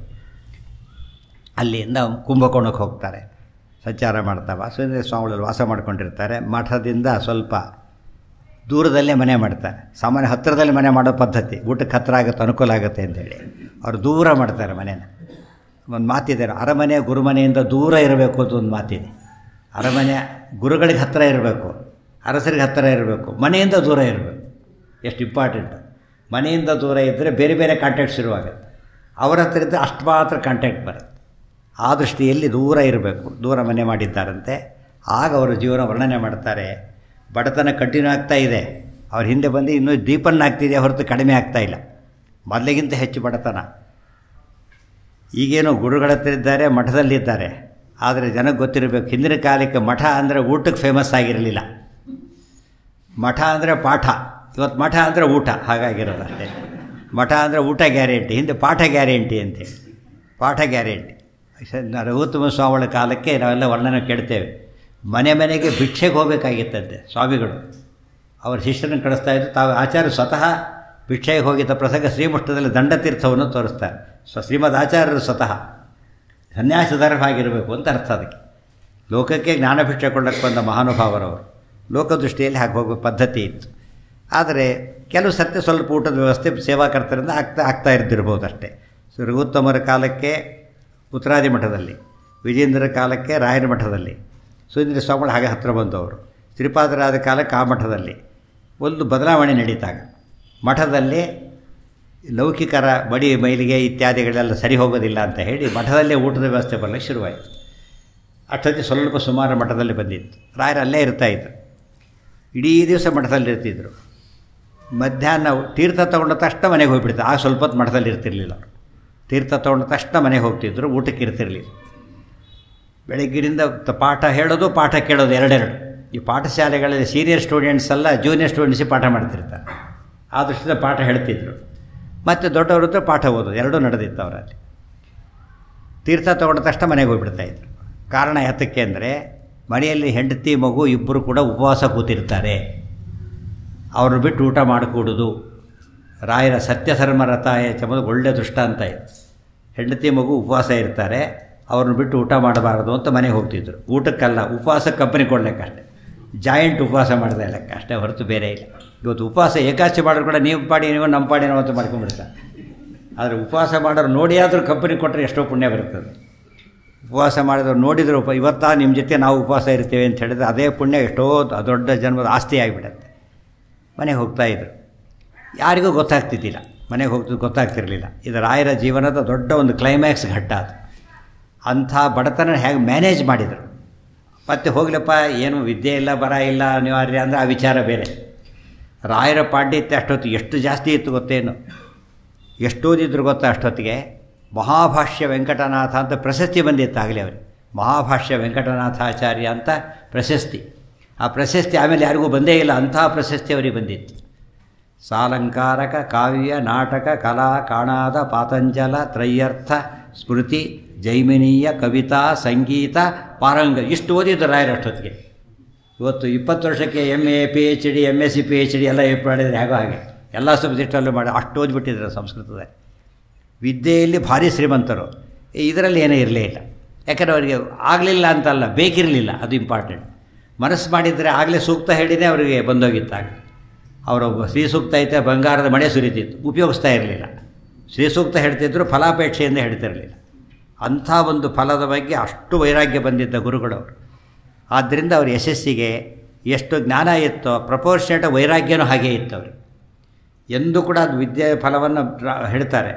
ಅಲ್ಲಿಂದ ಕುಂಭಕೋಣಕ್ಕೆ ಹೋಗ್ತಾರೆ ಸಂಚಾರ ಮಾಡ್ತಾವ ಸುರೇಂದ್ರ ಸ್ವಾಮಿಗಳು ವಾಸ ಮಾಡ್ಕೊಂಡಿರ್ತಾರೆ ಮಠದಿಂದ ಸ್ವಲ್ಪ ದೂರದಲ್ಲೇ ಮನೆ ಮಾಡ್ತಾರೆ ಸಾಮಾನ್ಯ ಹತ್ತಿರದಲ್ಲಿ ಮನೆ ಮಾಡೋ ಪದ್ಧತಿ ಊಟಕ್ಕೆ ಹತ್ತಿರ ಆಗುತ್ತೆ ಅನುಕೂಲ ಆಗುತ್ತೆ ಅಂತೇಳಿ ಅವ್ರು ದೂರ ಮಾಡ್ತಾರೆ ಮನೇನ ಒಂದು ಮಾತಿದೆ ಅರಮನೆ ಗುರುಮನೆಯಿಂದ ದೂರ ಇರಬೇಕು ಅಂತ ಒಂದು ಮಾತಿದೆ ಅರಮನೆ ಗುರುಗಳಿಗೆ ಹತ್ತಿರ ಇರಬೇಕು ಅರಸರಿಗೆ ಹತ್ತಿರ ಇರಬೇಕು ಮನೆಯಿಂದ ದೂರ ಇರಬೇಕು ಎಷ್ಟು ಇಂಪಾರ್ಟೆಂಟ್ ಮನೆಯಿಂದ ದೂರ ಇದ್ದರೆ ಬೇರೆ ಬೇರೆ ಕಾಂಟ್ಯಾಕ್ಟ್ ಶುರುವಾಗುತ್ತೆ ಅವರ ಹತ್ರ ಇದ್ದರೆ ಅಷ್ಟು ಮಾತ್ರ ಕಾಂಟ್ಯಾಕ್ಟ್ ಬರುತ್ತೆ ಆ ದೃಷ್ಟಿಯಲ್ಲಿ ದೂರ ಇರಬೇಕು ದೂರ ಮನೆ ಮಾಡಿದ್ದಾರಂತೆ ಆಗ ಅವರ ಜೀವನ ವರ್ಣನೆ ಮಾಡ್ತಾರೆ ಬಡತನ ಕಂಟಿನ್ಯೂ ಆಗ್ತಾ ಇದೆ ಅವ್ರ ಹಿಂದೆ ಬಂದು ಇನ್ನೂ ಡೀಪನ್ ಆಗ್ತಿದೆ ಹೊರತು ಕಡಿಮೆ ಆಗ್ತಾ ಇಲ್ಲ ಮೊದಲಿಗಿಂತ ಹೆಚ್ಚು ಬಡತನ ಈಗೇನೋ ಗುರುಗಳ ಹತ್ರ ಇದ್ದಾರೆ ಮಠದಲ್ಲಿದ್ದಾರೆ ಆದರೆ ಜನಕ್ಕೆ ಗೊತ್ತಿರಬೇಕು ಹಿಂದಿನ ಕಾಲಕ್ಕೆ ಮಠ ಅಂದರೆ ಊಟಕ್ಕೆ ಫೇಮಸ್ ಆಗಿರಲಿಲ್ಲ ಮಠ ಅಂದರೆ ಪಾಠ ಇವತ್ತು ಮಠ ಅಂದರೆ ಊಟ ಹಾಗಾಗಿರೋದು ಅಷ್ಟೇ ಮಠ ಅಂದರೆ ಊಟ ಗ್ಯಾರಂಟಿ ಹಿಂದೆ ಪಾಠ ಗ್ಯಾರಂಟಿ ಅಂತೇಳಿ ಪಾಠ ಗ್ಯಾರಂಟಿ ರಘುತ್ತಮ ಸ್ವಾಮಿಗಳ ಕಾಲಕ್ಕೆ ನಾವೆಲ್ಲ ವರ್ಣನೆ ಕೇಳ್ತೇವೆ ಮನೆ ಮನೆಗೆ ಭಿಕ್ಷೆಗೆ ಹೋಗಬೇಕಾಗಿತ್ತಂತೆ ಸ್ವಾಮಿಗಳು ಅವರ ಶಿಷ್ಯರನ್ನು ಕಳಿಸ್ತಾ ಇದ್ದು ತಾವು ಆಚಾರ್ಯ ಸ್ವತಃ ಭಿಕ್ಷೆಗೆ ಹೋಗಿದ್ದ ಪ್ರಸಂಗ ಶ್ರೀಮುಷ್ಟದಲ್ಲಿ ದಂಡತೀರ್ಥವನ್ನು ತೋರಿಸ್ತಾರೆ ಸ್ವ ಶ್ರೀಮದ್ ಆಚಾರ್ಯರು ಸ್ವತಃ ಸನ್ಯಾಸಧರ್ಮವಾಗಿರಬೇಕು ಅಂತ ಅರ್ಥ ಅದಕ್ಕೆ ಲೋಕಕ್ಕೆ ಜ್ಞಾನ ಭಿಕ್ಷೆ ಕೊಳ್ಳಕ್ಕೆ ಬಂದ ಮಹಾನುಭಾವರವರು ಲೋಕದೃಷ್ಟಿಯಲ್ಲಿ ಹಾಗೆ ಹೋಗೋ ಪದ್ಧತಿ ಇತ್ತು ಆದರೆ ಕೆಲವು ಸತ್ಯ ಸ್ವಲ್ಪ ಊಟದ ವ್ಯವಸ್ಥೆ ಸೇವಾಕರ್ತರಿಂದ ಆಗ್ತಾ ಆಗ್ತಾ ಇರ್ತಿರ್ಬೋದು ಅಷ್ಟೇ ಸೊ ರಘುತ್ತಮರ ಕಾಲಕ್ಕೆ ಉತ್ತರಾದಿ ಮಠದಲ್ಲಿ ವಿಜೇಂದ್ರ ಕಾಲಕ್ಕೆ ರಾಯರ ಮಠದಲ್ಲಿ ಸುಧೀಂದ್ರ ಸ್ವಾಮಿಗಳು ಹಾಗೆ ಹತ್ತಿರ ಬಂದವರು ಶ್ರೀಪಾದರಾದ ಕಾಲಕ್ಕೆ ಆ ಮಠದಲ್ಲಿ ಒಂದು ಬದಲಾವಣೆ ನಡೀತಾಗ ಮಠದಲ್ಲಿ ಲೌಕಿಕರ ಬಡಿ ಮೈಲಿಗೆ ಇತ್ಯಾದಿಗಳೆಲ್ಲ ಸರಿ ಹೋಗೋದಿಲ್ಲ ಅಂತ ಹೇಳಿ ಮಠದಲ್ಲೇ ಊಟದ ವ್ಯವಸ್ಥೆ ಬರಲಿಕ್ಕೆ ಶುರುವಾಯಿತು ಅಷ್ಟೊತ್ತಿಗೆ ಸ್ವಲ್ಪ ಸುಮಾರು ಮಠದಲ್ಲಿ ಬಂದಿತ್ತು ರಾಯರು ಅಲ್ಲೇ ಇರ್ತಾಯಿದ್ರು ಇಡೀ ದಿವಸ ಮಠದಲ್ಲಿ ಇರ್ತಿದ್ರು ಮಧ್ಯಾಹ್ನ ತೀರ್ಥ ತೊಗೊಂಡ ತಕ್ಷಣ ಮನೆಗೆ ಹೋಗ್ಬಿಡ್ತಾರೆ ಆಗ ಸ್ವಲ್ಪ ಹೊತ್ತು ಮಠದಲ್ಲಿ ಇರ್ತಿರ್ಲಿಲ್ಲ ಅವರು ತೀರ್ಥ ತೊಗೊಂಡ ತಕ್ಷಣ ಮನೆಗೆ ಹೋಗ್ತಿದ್ರು ಊಟಕ್ಕೆ ಇರ್ತಿರ್ಲಿಲ್ಲ ಬೆಳಗ್ಗಿನಿಂದ ತ- ಪಾಠ ಹೇಳೋದು ಪಾಠ ಕೇಳೋದು ಎರಡೆರಡು ಈ ಪಾಠಶಾಲೆಗಳಲ್ಲಿ ಸೀನಿಯರ್ ಸ್ಟೂಡೆಂಟ್ಸ್ ಎಲ್ಲ ಜೂನಿಯರ್ ಸ್ಟೂಡೆಂಟ್ಸಿಗೆ ಪಾಠ ಮಾಡ್ತಿರ್ತಾರೆ ಆ ದೃಷ್ಟಿಯಿಂದ ಪಾಠ ಹೇಳ್ತಿದ್ರು ಮತ್ತು ದೊಡ್ಡವರು ಹತ್ರ ಪಾಠ ಓದೋದು ಎರಡೂ ನಡೆದಿತ್ತು ಅವರಲ್ಲಿ ತೀರ್ಥ ತೊಗೊಂಡ ತಕ್ಷಣ ಮನೆಗೆ ಹೋಗ್ಬಿಡ್ತಾಯಿದ್ರು ಕಾರಣ ಯಾತಕ್ಕೆ ಅಂದರೆ ಮನೆಯಲ್ಲಿ ಹೆಂಡತಿ ಮಗು ಇಬ್ಬರು ಕೂಡ ಉಪವಾಸ ಕೂತಿರ್ತಾರೆ ಅವ್ರನ್ನ ಬಿಟ್ಟು ಊಟ ಮಾಡಿಕೊಡೋದು ರಾಯರ ಸತ್ಯಧರ್ಮ ರಥಾಯ ಚಮದ ಒಳ್ಳೆಯ ದೃಷ್ಟಾಂತ ಇದೆ ಹೆಂಡತಿ ಮಗು ಉಪವಾಸ ಇರ್ತಾರೆ ಅವ್ರನ್ನ ಬಿಟ್ಟು ಊಟ ಮಾಡಬಾರ್ದು ಅಂತ ಮನೆಗೆ ಹೋಗ್ತಿದ್ರು ಊಟಕ್ಕಲ್ಲ ಉಪವಾಸ ಕಂಪನಿ ಕೊಡ್ಲಿಕ್ಕಷ್ಟೇ ಜಾಯಿಂಟ್ ಉಪವಾಸ ಮಾಡಿದೆ ಲೆಕ್ಕ ಅಷ್ಟೇ ಹೊರತು ಬೇರೆ ಇಲ್ಲ ಇವತ್ತು ಉಪವಾಸ ಏಕಾಚೆ ಮಾಡೋರು ಕೂಡ ನೀವು ಪಾಡಿ ನೀವು ನಮ್ಮ ಪಾಡಿ ನಾವು ಅಂತ ಮಾಡ್ಕೊಂಡ್ಬಿಡ್ತಾರೆ ಆದರೆ ಉಪವಾಸ ಮಾಡೋರು ನೋಡಿಯಾದರೂ ಕಂಪನಿ ಕೊಟ್ಟರೆ ಎಷ್ಟೋ ಪುಣ್ಯ ಬರ್ತದೆ ಉಪವಾಸ ಮಾಡಿದವ್ರು ನೋಡಿದ್ರು ಉಪ ಇವತ್ತಾ ನಿಮ್ಮ ಜೊತೆ ನಾವು ಉಪವಾಸ ಇರ್ತೀವಿ ಅಂತ ಹೇಳಿದ್ರೆ ಅದೇ ಪುಣ್ಯ ಎಷ್ಟೋ ದೊಡ್ಡ ಜನ್ಮದ ಆಸ್ತಿ ಆಗಿಬಿಡತ್ತೆ ಮನೆಗೆ ಹೋಗ್ತಾಯಿದ್ರು ಯಾರಿಗೂ ಗೊತ್ತಾಗ್ತಿದ್ದಿಲ್ಲ ಮನೆಗೆ ಹೋಗ್ತಿದ್ದು ಗೊತ್ತಾಗ್ತಿರಲಿಲ್ಲ ಇದು ರಾಯರ ಜೀವನದ ದೊಡ್ಡ ಒಂದು ಕ್ಲೈಮ್ಯಾಕ್ಸ್ ಘಟ್ಟ ಅದು ಅಂಥ ಬಡತನ ಹೇಗೆ ಮ್ಯಾನೇಜ್ ಮಾಡಿದರು ಮತ್ತು ಹೋಗ್ಲಪ್ಪ ಏನು ವಿದ್ಯೆ ಇಲ್ಲ ಬರ ಇಲ್ಲ ಅನಿವಾರ್ಯ ಅಂದರೆ ಆ ವಿಚಾರ ಬೇರೆ ರಾಯರ ಪಾಂಡಿತ್ಯ ಅಷ್ಟೊತ್ತು ಎಷ್ಟು ಜಾಸ್ತಿ ಇತ್ತು ಗೊತ್ತೇನು ಎಷ್ಟು ಓದಿದ್ರು ಗೊತ್ತಾ ಅಷ್ಟೊತ್ತಿಗೆ ಮಹಾಭಾಷ್ಯ ವೆಂಕಟನಾಥ ಅಂತ ಪ್ರಶಸ್ತಿ ಬಂದಿತ್ತು ಆಗಲೇ ಅವರಿಗೆ ಮಹಾಭಾಷ್ಯ ವೆಂಕಟನಾಥಾಚಾರ್ಯ ಅಂತ ಪ್ರಶಸ್ತಿ ಆ ಪ್ರಶಸ್ತಿ ಆಮೇಲೆ ಯಾರಿಗೂ ಬಂದೇ ಇಲ್ಲ ಅಂಥ ಪ್ರಶಸ್ತಿ ಅವರಿಗೆ ಬಂದಿತ್ತು ಸಾಲಂಕಾರಕ ಕಾವ್ಯ ನಾಟಕ ಕಲಾ ಕಾಣಾದ ಪಾತಂಜಲ ತ್ರಯ್ಯರ್ಥ ಸ್ಮೃತಿ ಜೈಮಿನೀಯ ಕವಿತಾ ಸಂಗೀತ ಪಾರಂಗ ಇಷ್ಟು ಓದಿದ್ದು ರಾಯರ ಅಷ್ಟೊತ್ತಿಗೆ ಇವತ್ತು ಇಪ್ಪತ್ತು ವರ್ಷಕ್ಕೆ M A P H D M S C P H D ಎಲ್ಲ ಮಾಡಿದರೆ ಹೇಗೋ ಹಾಗೆ ಎಲ್ಲ ಸಬ್ಜೆಕ್ಟಲ್ಲೂ ಮಾಡಿ ಅಷ್ಟು ಓದ್ಬಿಟ್ಟಿದ್ರು ಸಂಸ್ಕೃತದಲ್ಲಿ ವಿದ್ಯೆಯಲ್ಲಿ ಭಾರಿ ಶ್ರೀಮಂತರು ಇದರಲ್ಲಿ ಏನೂ ಇರಲೇ ಇಲ್ಲ ಯಾಕಂದರೆ ಅವರಿಗೆ ಆಗಲಿಲ್ಲ ಅಂತಲ್ಲ ಬೇಕಿರಲಿಲ್ಲ ಅದು ಇಂಪಾರ್ಟೆಂಟ್ ಮನಸ್ಸು ಮಾಡಿದರೆ ಆಗಲೇ ಸೂಕ್ತ ಹೇಳಿನೇ ಅವರಿಗೆ ಬಂದೋಗಿತ್ತಾಗ ಅವರು ಶ್ರೀ ಸೂಕ್ತ ಐತೆ ಬಂಗಾರದ ಮಳೆ ಸುರಿತಿತ್ತು ಉಪಯೋಗಿಸ್ತಾ ಇರಲಿಲ್ಲ ಶ್ರೀ ಸೂಕ್ತ ಹೇಳ್ತಿದ್ರು ಫಲಾಪೇಕ್ಷೆಯಿಂದ ಹೇಳ್ತಿರಲಿಲ್ಲ ಅಂಥ ಒಂದು ಫಲದ ಬಗ್ಗೆ ಅಷ್ಟು ವೈರಾಗ್ಯ ಬಂದಿದ್ದ ಗುರುಗಳವರು ಆದ್ದರಿಂದ ಅವ್ರ ಯಶಸ್ಸಿಗೆ ಎಷ್ಟು ಜ್ಞಾನ ಇತ್ತೋ ಪ್ರಪೋರ್ಷನೇಟ್ ವೈರಾಗ್ಯನೂ ಹಾಗೇ ಇತ್ತು ಅವ್ರಿಗೆ ಎಂದೂ ಕೂಡ ಅದು ವಿದ್ಯೆ ಫಲವನ್ನು ರ- ಹೇಳ್ತಾರೆ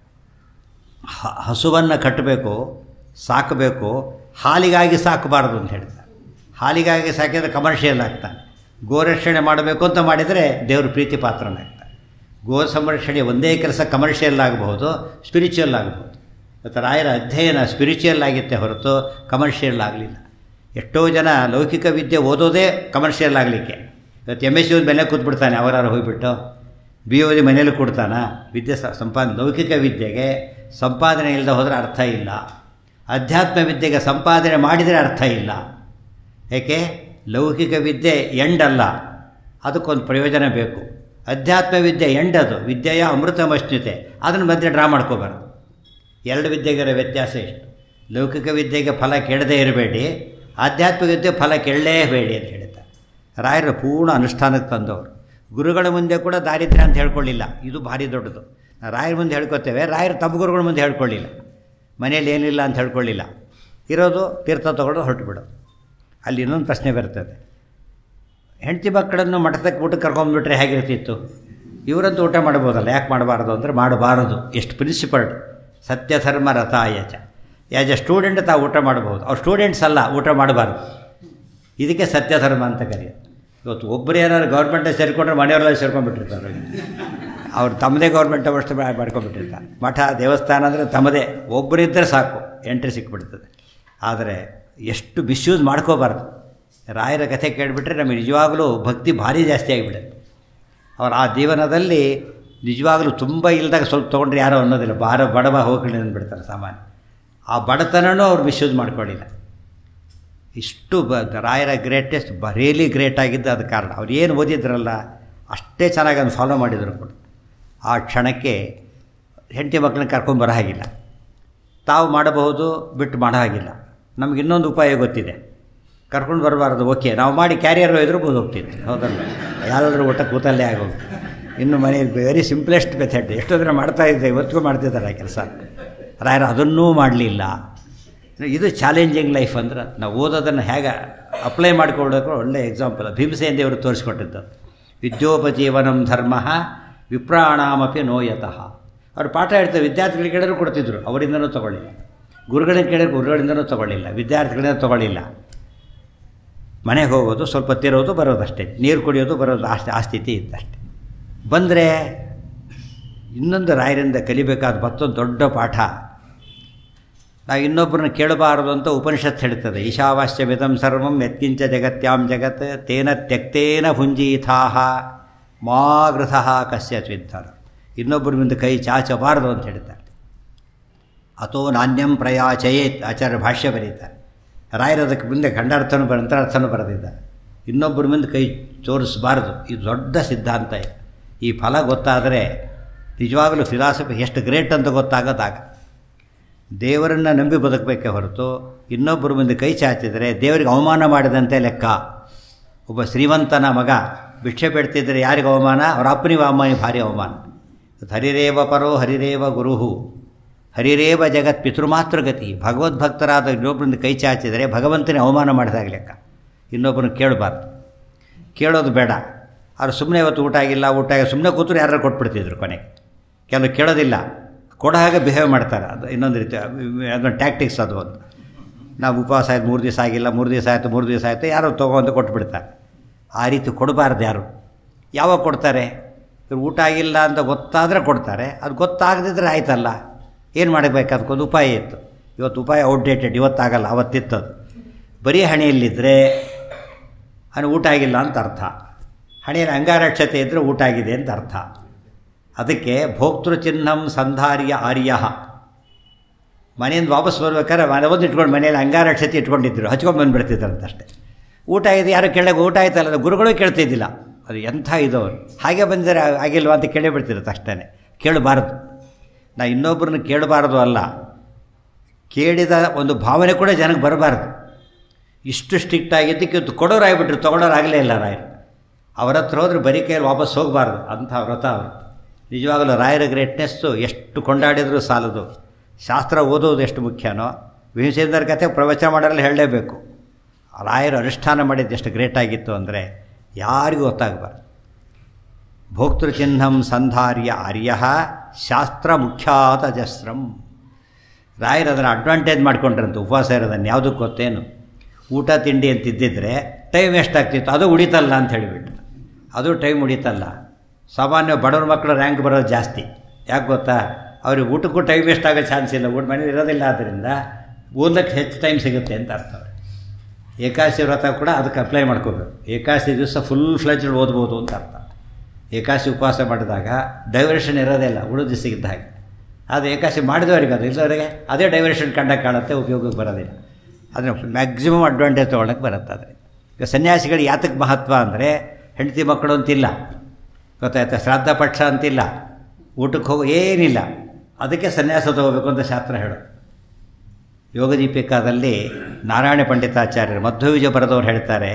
ಹ- ಹಸುವನ್ನು ಕಟ್ಟಬೇಕು ಸಾಕಬೇಕು ಹಾಲಿಗಾಗಿ ಸಾಕಬಾರದು ಅಂತ ಹೇಳ್ತಾರೆ ಹಾಲಿಗಾಗಿ ಸಾಕಿದರೆ ಕಮರ್ಷಿಯಲ್ ಆಗ್ತಾನೆ ಗೋರಕ್ಷಣೆ ಮಾಡಬೇಕು ಅಂತ ಮಾಡಿದರೆ ದೇವರು ಪ್ರೀತಿ ಪಾತ್ರನಾಗ್ತಾನೆ ಗೋ ಸಂರಕ್ಷಣೆ ಒಂದೇ ಕೆಲಸ ಕಮರ್ಷಿಯಲ್ ಆಗಬಹುದು ಸ್ಪಿರಿಚುವಲ್ ಆಗಬಹುದು ಮತ್ತು ರಾಯರ ಅಧ್ಯಯನ ಸ್ಪಿರಿಚುವಲ್ ಆಗಿತ್ತೆ ಹೊರತು ಕಮರ್ಷಿಯಲ್ ಆಗಲಿಲ್ಲ ಎಷ್ಟೋ ಜನ ಲೌಕಿಕ ವಿದ್ಯೆ ಓದೋದೇ ಕಮರ್ಷಿಯಲ್ ಆಗಲಿಕ್ಕೆ ಇವತ್ತು ಎಮ್ ಎಸ್ ಸಿ ಮೇಲೆ ಕೂತ್ಬಿಡ್ತಾನೆ ಅವರಾರು ಹೋಗಿಬಿಟ್ಟು ಬಿ ಓದಿ ಮನೇಲಿ ಕೊಡ್ತಾನ ವಿದ್ಯೆ ಸ- ಸಂಪಾದನೆ ಲೌಕಿಕ ವಿದ್ಯೆಗೆ ಸಂಪಾದನೆ ಇಲ್ಲದೆ ಹೋದರೆ ಅರ್ಥ ಇಲ್ಲ ಅಧ್ಯಾತ್ಮ ವಿದ್ಯೆಗೆ ಸಂಪಾದನೆ ಮಾಡಿದರೆ ಅರ್ಥ ಇಲ್ಲ ಏಕೆ ಲೌಕಿಕ ವಿದ್ಯೆ ಎಂಡಲ್ಲ ಅದಕ್ಕೊಂದು ಪ್ರಯೋಜನ ಬೇಕು ಅಧ್ಯಾತ್ಮ ವಿದ್ಯೆ ಎಂಡದು ವಿದ್ಯೆಯ ಅಮೃತಮಶ್ನಿತೆ ಅದನ್ನು ಮಧ್ಯೆ ಡ್ರಾ ಮಾಡ್ಕೋಬಾರ್ದು ಎರಡು ವಿದ್ಯೆಗಿರೋ ವ್ಯತ್ಯಾಸ ಇಷ್ಟು ಲೌಕಿಕ ವಿದ್ಯೆಗೆ ಫಲ ಕೆಡದೇ ಇರಬೇಡಿ ಆಧ್ಯಾತ್ಮಿಕ ವಿದ್ಯೆ ಫಲ ಕೆಡಲೇಬೇಡಿ ಅಂತ ಹೇಳ್ತಾರೆ ರಾಯರು ಪೂರ್ಣ ಅನುಷ್ಠಾನಕ್ಕೆ ತಂದವರು ಗುರುಗಳ ಮುಂದೆ ಕೂಡ ದಾರಿದ್ರ್ಯ ಅಂತ ಹೇಳ್ಕೊಳ್ಳಿಲ್ಲ ಇದು ಭಾರಿ ದೊಡ್ಡದು ರಾಯರ ಮುಂದೆ ಹೇಳ್ಕೊತೇವೆ ರಾಯರು ತಮ್ಮ ಗುರುಗಳ ಮುಂದೆ ಹೇಳ್ಕೊಳ್ಳಿಲ್ಲ ಮನೇಲಿ ಏನಿಲ್ಲ ಅಂತ ಹೇಳ್ಕೊಳ್ಳಿಲ್ಲ ಇರೋದು ತೀರ್ಥ ತಗೊಂಡು ಹೊರಟು ಬಿಡೋದು ಅಲ್ಲಿ ಇನ್ನೊಂದು ಪ್ರಶ್ನೆ ಬರ್ತದೆ ಹೆಂಡತಿ ಮಕ್ಕಳನ್ನು ಮಠದಕ್ಕೆ ಊಟಕ್ಕೆ ಕರ್ಕೊಂಡ್ಬಿಟ್ರೆ ಹೇಗಿರ್ತಿತ್ತು ಇವರಂತೂ ಊಟ ಮಾಡ್ಬೋದಲ್ಲ ಯಾಕೆ ಮಾಡಬಾರ್ದು ಅಂದರೆ ಮಾಡಬಾರದು ಎಷ್ಟು ಪ್ರಿನ್ಸಿಪಲ್ಡ್ ಸತ್ಯ ಧರ್ಮ ರಥಾಯಚ ಆ್ಯಸ್ ಎ ಸ್ಟೂಡೆಂಟ್ ತಾವು ಊಟ ಮಾಡ್ಬೋದು ಅವ್ರು ಸ್ಟೂಡೆಂಟ್ಸ್ ಅಲ್ಲ ಊಟ ಮಾಡಬಾರ್ದು ಇದಕ್ಕೆ ಸತ್ಯ ಧರ್ಮ ಅಂತ ಕರೆಯೋದು ಇವತ್ತು ಒಬ್ಬರು ಏನಾದ್ರು ಗೌರ್ಮೆಂಟಲ್ಲಿ ಸೇರಿಕೊಂಡ್ರೆ ಮನೆಯವರೆಲ್ಲ ಸೇರ್ಕೊಂಡ್ಬಿಟ್ಟಿರ್ತಾರೆ ಅವ್ರು ತಮ್ಮದೇ ಗೌರ್ಮೆಂಟ್ ಅವಷ್ಟು ಮಾಡ್ಕೊಂಡ್ಬಿಟ್ಟಿರ್ತಾರೆ ಮಠ ದೇವಸ್ಥಾನ ಅಂದರೆ ತಮ್ಮದೇ ಒಬ್ಬರಿದ್ದರೆ ಸಾಕು ಎಂಟ್ರಿ ಸಿಕ್ಬಿಡ್ತದೆ ಆದರೆ ಎಷ್ಟು ಮಿಸ್ಯೂಸ್ ಮಾಡ್ಕೋಬಾರ್ದು ರಾಯರ ಕಥೆ ಕೇಳಿಬಿಟ್ರೆ ನಮಗೆ ನಿಜವಾಗಲೂ ಭಕ್ತಿ ಭಾರಿ ಜಾಸ್ತಿ ಆಗಿಬಿಡುತ್ತೆ ಅವ್ರು ಆ ಜೀವನದಲ್ಲಿ ನಿಜವಾಗಲೂ ತುಂಬ ಇಲ್ದಾಗ ಸ್ವಲ್ಪ ತೊಗೊಂಡ್ರೆ ಯಾರೋ ಅನ್ನೋದಿಲ್ಲ ಬಾರ ಬಡವ ಹೋಗ್ಕೊಂಡು ಅಂದ್ಬಿಡ್ತಾರೆ ಸಾಮಾನ್ಯ ಆ ಬಡತನನೂ ಅವ್ರು ಮಿಸ್ಯೂಸ್ ಮಾಡ್ಕೊಳ್ಳಿಲ್ಲ ಇಷ್ಟು ಬ ರಾಯರ ಗ್ರೇಟೆಸ್ಟ್ ಬ ರಿಯಲಿ ಗ್ರೇಟ್ ಆಗಿದ್ದ ಅದು ಕಾರಣ ಅವ್ರು ಏನು ಓದಿದ್ರಲ್ಲ ಅಷ್ಟೇ ಚೆನ್ನಾಗಿ ಅದನ್ನು ಫಾಲೋ ಮಾಡಿದರು ಕೂಡ ಆ ಕ್ಷಣಕ್ಕೆ ಹೆಂಡತಿ ಮಕ್ಕಳನ್ನ ಕರ್ಕೊಂಬರೋ ಹಾಗಿಲ್ಲ ತಾವು ಮಾಡಬಹುದು ಬಿಟ್ಟು ಮಾಡೋ ಹಾಗಿಲ್ಲ ನಮ್ಗೆ ಇನ್ನೊಂದು ಉಪಾಯ ಗೊತ್ತಿದೆ ಕರ್ಕೊಂಡು ಬರಬಾರ್ದು ಓಕೆ ನಾವು ಮಾಡಿ ಕ್ಯಾರಿಯರ್ ಒಯ್ದರೂ ಬಂದು ಹೋಗ್ತಿದ್ವಿ ಹೌದಲ್ಲ ಯಾರಾದರೂ ಊಟ ಕೂತಲ್ಲೇ ಆಗೋಗ್ತು ಇನ್ನು ಮನೆಯಲ್ಲಿ ವೆರಿ ಸಿಂಪ್ಲೆಸ್ಟ್ ಮೆಥಡ್ ಎಷ್ಟೊಂದ್ರೆ ಮಾಡ್ತಾ ಇದ್ದೆ ಇವತ್ತಿಗೂ ಮಾಡ್ತಿದ್ದಾರೆ ಆ ಕೆಲಸ ರಾಯರು ಅದನ್ನೂ ಮಾಡಲಿಲ್ಲ ಇದು ಚಾಲೆಂಜಿಂಗ್ ಲೈಫ್ ಅಂದ್ರೆ ನಾವು ಓದೋದನ್ನು ಹೇಗೆ ಅಪ್ಲೈ ಮಾಡಿಕೊಳ್ಳೋಕೆ ಒಳ್ಳೆ ಎಕ್ಸಾಂಪಲ್ ಭೀಮಸೇನ ದೇವರು ತೋರಿಸ್ಕೊಟ್ಟಿದ್ದು ವಿದ್ಯೋಪಜೀವನಂ ಧರ್ಮ ವಿಪ್ರಾಣಾಮಪಿ ನೋಯತಃ ಅವ್ರು ಪಾಠ ಹೇಳ್ತಾರೆ ವಿದ್ಯಾರ್ಥಿಗಳಿಗೆ ಕೇಳಿದ್ರು ಕೊಡ್ತಿದ್ರು ಅವರಿಂದನೂ ತೊಗೊಳ್ಳಿಲ್ಲ ಗುರುಗಳಿಗೆ ಕೇಳಿದ್ರೆ ಗುರುಗಳಿಂದನೂ ತೊಗೊಳ್ಳಿಲ್ಲ ವಿದ್ಯಾರ್ಥಿಗಳಿಂದ ತೊಗೊಳ್ಳಿಲ್ಲ ಮನೆಗೆ ಹೋಗೋದು ಸ್ವಲ್ಪ ತಿರೋದು ಬರೋದಷ್ಟೇ ನೀರು ಕುಡಿಯೋದು ಬರೋದು ಅಷ್ಟು ಆ ಸ್ಥಿತಿ ಇದ್ದಷ್ಟೆ ಬಂದರೆ ಇನ್ನೊಂದು ರಾಯರಿಂದ ಕಲಿಬೇಕಾದ ಮತ್ತೊಂದು ದೊಡ್ಡ ಪಾಠ ನಾವು ಇನ್ನೊಬ್ಬರನ್ನ ಕೇಳಬಾರದು ಅಂತ ಉಪನಿಷತ್ ಹೇಳ್ತದೆ ಈಶಾವಾಸ್ಯವಿದಂ ಸರ್ವಂ ಯತ್ಕಿಂಚ ಜಗತ್ಯಾಂ ಜಗತ್ ತೇನ ತ್ಯಕ್ತೇನ ಭುಂಜೀಥಾಹ ಮಾ ಗೃಥಃ ಕಸ್ಯ ತ್ವಿದ್ಧರ ಇನ್ನೊಬ್ಬರ ಮುಂದೆ ಕೈ ಚಾಚಬಾರದು ಅಂತ ಹೇಳ್ತಾರೆ ಅಥೋ ನಾಣ್ಯಂ ಪ್ರಯಾಚಯೇತ್ ಆಚಾರ್ಯ ಭಾಷ್ಯ ಬರೀತಾರೆ ರಾಯರದಕ್ಕೆ ಮುಂದೆ ಖಂಡಾರ್ಥನೂ ಬರ ಅಂತರಾರ್ಥನೂ ಬರೆದಿದ್ದಾರೆ ಇನ್ನೊಬ್ಬರ ಮುಂದೆ ಕೈ ತೋರಿಸಬಾರ್ದು ಇದು ದೊಡ್ಡ ಸಿದ್ಧಾಂತ ಇದೆ ಈ ಫಲ ಗೊತ್ತಾದರೆ ನಿಜವಾಗಲೂ ಫಿಲಾಸಫಿ ಎಷ್ಟು ಗ್ರೇಟ್ ಅಂತ ಗೊತ್ತಾಗೋದಾಗ ದೇವರನ್ನು ನಂಬಿ ಬದುಕಬೇಕೇ ಹೊರತು ಇನ್ನೊಬ್ಬರ ಮುಂದೆ ಕೈ ಚಾಚಿದರೆ ದೇವರಿಗೆ ಅವಮಾನ ಮಾಡಿದಂತೆ ಲೆಕ್ಕ ಒಬ್ಬ ಶ್ರೀಮಂತನ ಮಗ ಭಿಕ್ಷೆ ಬಿಡ್ತಿದ್ದರೆ ಯಾರಿಗೆ ಅವಮಾನ ಅವರ ಅಪ್ಪನಿಗೆ ಅವಮಾನ ಭಾರಿ ಅವಮಾನ ಹರಿರೇವ ಪರೋ ಹರಿರೇವ ಗುರುಹು ಹರಿರೇವ ಜಗತ್ ಪಿತೃಮಾತೃಗತಿ ಭಗವದ್ಭಕ್ತರಾದ ಇನ್ನೊಬ್ಬರಿಂದ ಕೈ ಚಾಚಿದರೆ ಭಗವಂತನೇ ಅವಮಾನ ಮಾಡಿದಾಗ ಲೆಕ್ಕ ಇನ್ನೊಬ್ಬರನ್ನ ಕೇಳಬಾರ್ದು ಕೇಳೋದು ಬೇಡ ಅವ್ರು ಸುಮ್ಮನೆ ಇವತ್ತು ಊಟ ಆಗಿಲ್ಲ ಊಟ ಆಗಿ ಸುಮ್ಮನೆ ಕೂತರು ಯಾರು ಕೊಟ್ಬಿಡ್ತಿದ್ರು ಕೊನೆಗೆ ಕೆಲವು ಕೇಳೋದಿಲ್ಲ ಕೊಡೋ ಹಾಗೆ ಬಿಹೇವ್ ಮಾಡ್ತಾರೆ ಅದು ಇನ್ನೊಂದು ರೀತಿ ಅದೊಂದು ಟ್ಯಾಕ್ಟಿಕ್ಸ್ ಅದು ಒಂದು ನಾವು ಉಪವಾಸ ಆಯ್ತು ಮೂರು ದಿವಸ ಆಗಿಲ್ಲ ಮೂರು ದಿವಸ ಆಯಿತು ಮೂರು ದಿವಸ ಆಯಿತು ಯಾರೋ ತೊಗೊಂಡು ಕೊಟ್ಬಿಡ್ತಾರೆ ಆ ರೀತಿ ಕೊಡಬಾರ್ದು ಯಾರು ಯಾವಾಗ ಕೊಡ್ತಾರೆ ಇವ್ರು ಊಟ ಆಗಿಲ್ಲ ಅಂತ ಗೊತ್ತಾದರೆ ಕೊಡ್ತಾರೆ ಅದು ಗೊತ್ತಾಗದಿದ್ರೆ ಆಯ್ತಲ್ಲ ಏನು ಮಾಡಬೇಕು ಅದಕ್ಕೊಂದು ಉಪಾಯ ಇತ್ತು ಇವತ್ತು ಉಪಾಯ ಔಟ್ಡೇಟೆಡ್ ಇವತ್ತಾಗಲ್ಲ ಅವತ್ತಿತ್ತದು ಬರೀ ಹಣೆಯಲ್ಲಿದ್ದರೆ ಅವನು ಊಟ ಆಗಿಲ್ಲ ಅಂತ ಅರ್ಥ ಹಣೆಯಲ್ಲಿ ಅಂಗಾರಕ್ಷತೆ ಇದ್ದರೆ ಊಟ ಆಗಿದೆ ಅಂತ ಅರ್ಥ ಅದಕ್ಕೆ ಭೋಕ್ತೃ ಚಿಹ್ನಂ ಸಂಧಾರ್ಯ ಆರ್ಯ ಮನೆಯಿಂದ ವಾಪಸ್ ಬರ್ಬೇಕಾದ್ರೆ ಮನೆ ಒಂದು ಇಟ್ಕೊಂಡು ಮನೆಯಲ್ಲಿ ಅಂಗಾರಕ್ಷತೆ ಇಟ್ಕೊಂಡಿದ್ರು ಹಚ್ಕೊಂಡು ಬಂದುಬಿಡ್ತಿದ್ರಂತಷ್ಟೇ ಊಟ ಆಗಿದೆ ಯಾರು ಕೇಳಕ್ಕೆ ಊಟ ಆಯ್ತಲ್ಲ ಅದು ಗುರುಗಳು ಕೇಳ್ತಿದ್ದಿಲ್ಲ ಅದು ಎಂಥ ಇದವರು ಹಾಗೆ ಬಂದರೆ ಆಗಿಲ್ವಾ ಅಂತ ಕೇಳೇ ಬಿಡ್ತಿರುತ್ತೆ ಅಷ್ಟೇ ಕೇಳಬಾರ್ದು ನಾ ಇನ್ನೊಬ್ಬರನ್ನ ಕೇಳಬಾರ್ದು ಅಲ್ಲ ಕೇಳಿದ ಒಂದು ಭಾವನೆ ಕೂಡ ಜನಕ್ಕೆ ಬರಬಾರ್ದು ಇಷ್ಟು ಸ್ಟ್ರಿಕ್ಟ್ ಆಗಿದ್ದಕ್ಕೆ ಇವತ್ತು ಕೊಡೋರು ಆಗಿಬಿಟ್ರು ತೊಗೊಳೋರಾಗಲೇ ಇಲ್ಲ ರಾಯರು ಅವರ ಹತ್ರ ಹೋದ್ರೆ ಬರೀ ಕೈಯಲ್ಲಿ ವಾಪಸ್ ಹೋಗಬಾರ್ದು ಅಂಥ ವ್ರತ ಅವರು ನಿಜವಾಗಲೂ ರಾಯರ ಗ್ರೇಟ್ನೆಸ್ಸು ಎಷ್ಟು ಕೊಂಡಾಡಿದರೂ ಸಾಲದು ಶಾಸ್ತ್ರ ಓದೋದು ಎಷ್ಟು ಮುಖ್ಯನೋ ಭೀಮಸೇಂದ್ರ ಕಥೆ ಪ್ರವಚನ ಮಾಡೋರಲ್ಲಿ ಹೇಳಲೇಬೇಕು ರಾಯರು ಅನುಷ್ಠಾನ ಮಾಡಿದ್ದು ಎಷ್ಟು ಗ್ರೇಟ್ ಆಗಿತ್ತು ಅಂದರೆ ಯಾರಿಗೂ ಗೊತ್ತಾಗಬಾರ್ದು ಭೋಕ್ತೃಚಿಹ್ನಂ ಸಂಧಾರ್ಯ ಆರ್ಯ ಶಾಸ್ತ್ರ ಮುಖ್ಯಾತ ಜಸ್ರಂ ರಾಯರು ಅದನ್ನು ಅಡ್ವಾಂಟೇಜ್ ಮಾಡ್ಕೊಂಡ್ರಂತೆ ಉಪವಾಸ ಇರೋದನ್ನು ಯಾವುದಕ್ಕೆ ಗೊತ್ತೇನು ಊಟ ತಿಂಡಿ ಅಂತಿದ್ದಿದ್ರೆ ಟೈಮ್ ಎಷ್ಟಾಗ್ತಿತ್ತು ಅದು ಉಳಿತಲ್ಲ ಅಂತ ಹೇಳಿಬಿಟ್ಟು ಅದು ಟೈಮ್ ಉಳಿತಲ್ಲ ಸಾಮಾನ್ಯ ಬಡವ್ರ ಮಕ್ಕಳು ರ್ಯಾಂಕ್ ಬರೋದು ಜಾಸ್ತಿ ಯಾಕೆ ಗೊತ್ತಾ ಅವ್ರಿಗೆ ಊಟಕ್ಕೂ ಟೈಮ್ ವೇಸ್ಟ್ ಆಗೋ ಚಾನ್ಸ್ ಇಲ್ಲ ಊಟ ಮನೇಲಿ ಇರೋದಿಲ್ಲ ಆದ್ದರಿಂದ ಓದಕ್ಕೆ ಹೆಚ್ಚು ಟೈಮ್ ಸಿಗುತ್ತೆ ಅಂತ ಅರ್ಥ ಅವ್ರಿಗೆ ಏಕಾದಶಿ ವ್ರತ ಕೂಡ ಅದಕ್ಕೆ ಅಪ್ಲೈ ಮಾಡ್ಕೋಬೇಕು ಏಕಾದಶಿ ದಿವಸ ಫುಲ್ ಫ್ಲೆಜ್ಡ್ ಓದ್ಬೋದು ಅಂತ ಅರ್ಥ ಏಕಾದಶಿ ಉಪವಾಸ ಮಾಡಿದಾಗ ಡೈವರ್ಷನ್ ಇರೋದಿಲ್ಲ ಉಳಿದ ದಿವಸಕ್ಕಿದ್ದ ಹಾಗೆ ಅದು ಏಕಾದಶಿ ಮಾಡಿದವರಿಗೆ ಅದು ಇಲ್ಲದವರಿಗೆ ಅದೇ ಡೈವರ್ಷನ್ ಕಂಡಾಗ ಕಾಣುತ್ತೆ ಉಪಯೋಗಕ್ಕೆ ಬರೋದಿಲ್ಲ ಅದನ್ನು ಮ್ಯಾಕ್ಸಿಮಮ್ ಅಡ್ವಾಂಟೇಜ್ ತೊಗೊಳಕ್ಕೆ ಬರುತ್ತೆ ಆದರೆ ಈಗ ಸನ್ಯಾಸಿಗಳು ಯಾತಕ್ಕೆ ಮಹತ್ವ ಅಂದರೆ ಹೆಂಡತಿ ಮಕ್ಕಳು ಅಂತಿಲ್ಲ ಗೊತ್ತಾಯ್ತಾ ಶ್ರಾದ್ದ ಪಕ್ಷ ಅಂತಿಲ್ಲ ಊಟಕ್ಕೆ ಹೋಗೋ ಏನಿಲ್ಲ ಅದಕ್ಕೆ ಸನ್ಯಾಸ ತಗೋಬೇಕು ಅಂತ ಶಾಸ್ತ್ರ ಹೇಳೋದು ಯೋಗದೀಪಿಕಾದಲ್ಲಿ ನಾರಾಯಣ ಪಂಡಿತಾಚಾರ್ಯರು ಮಧ್ವವಿಜಯ ಬರೆದವ್ರು ಹೇಳ್ತಾರೆ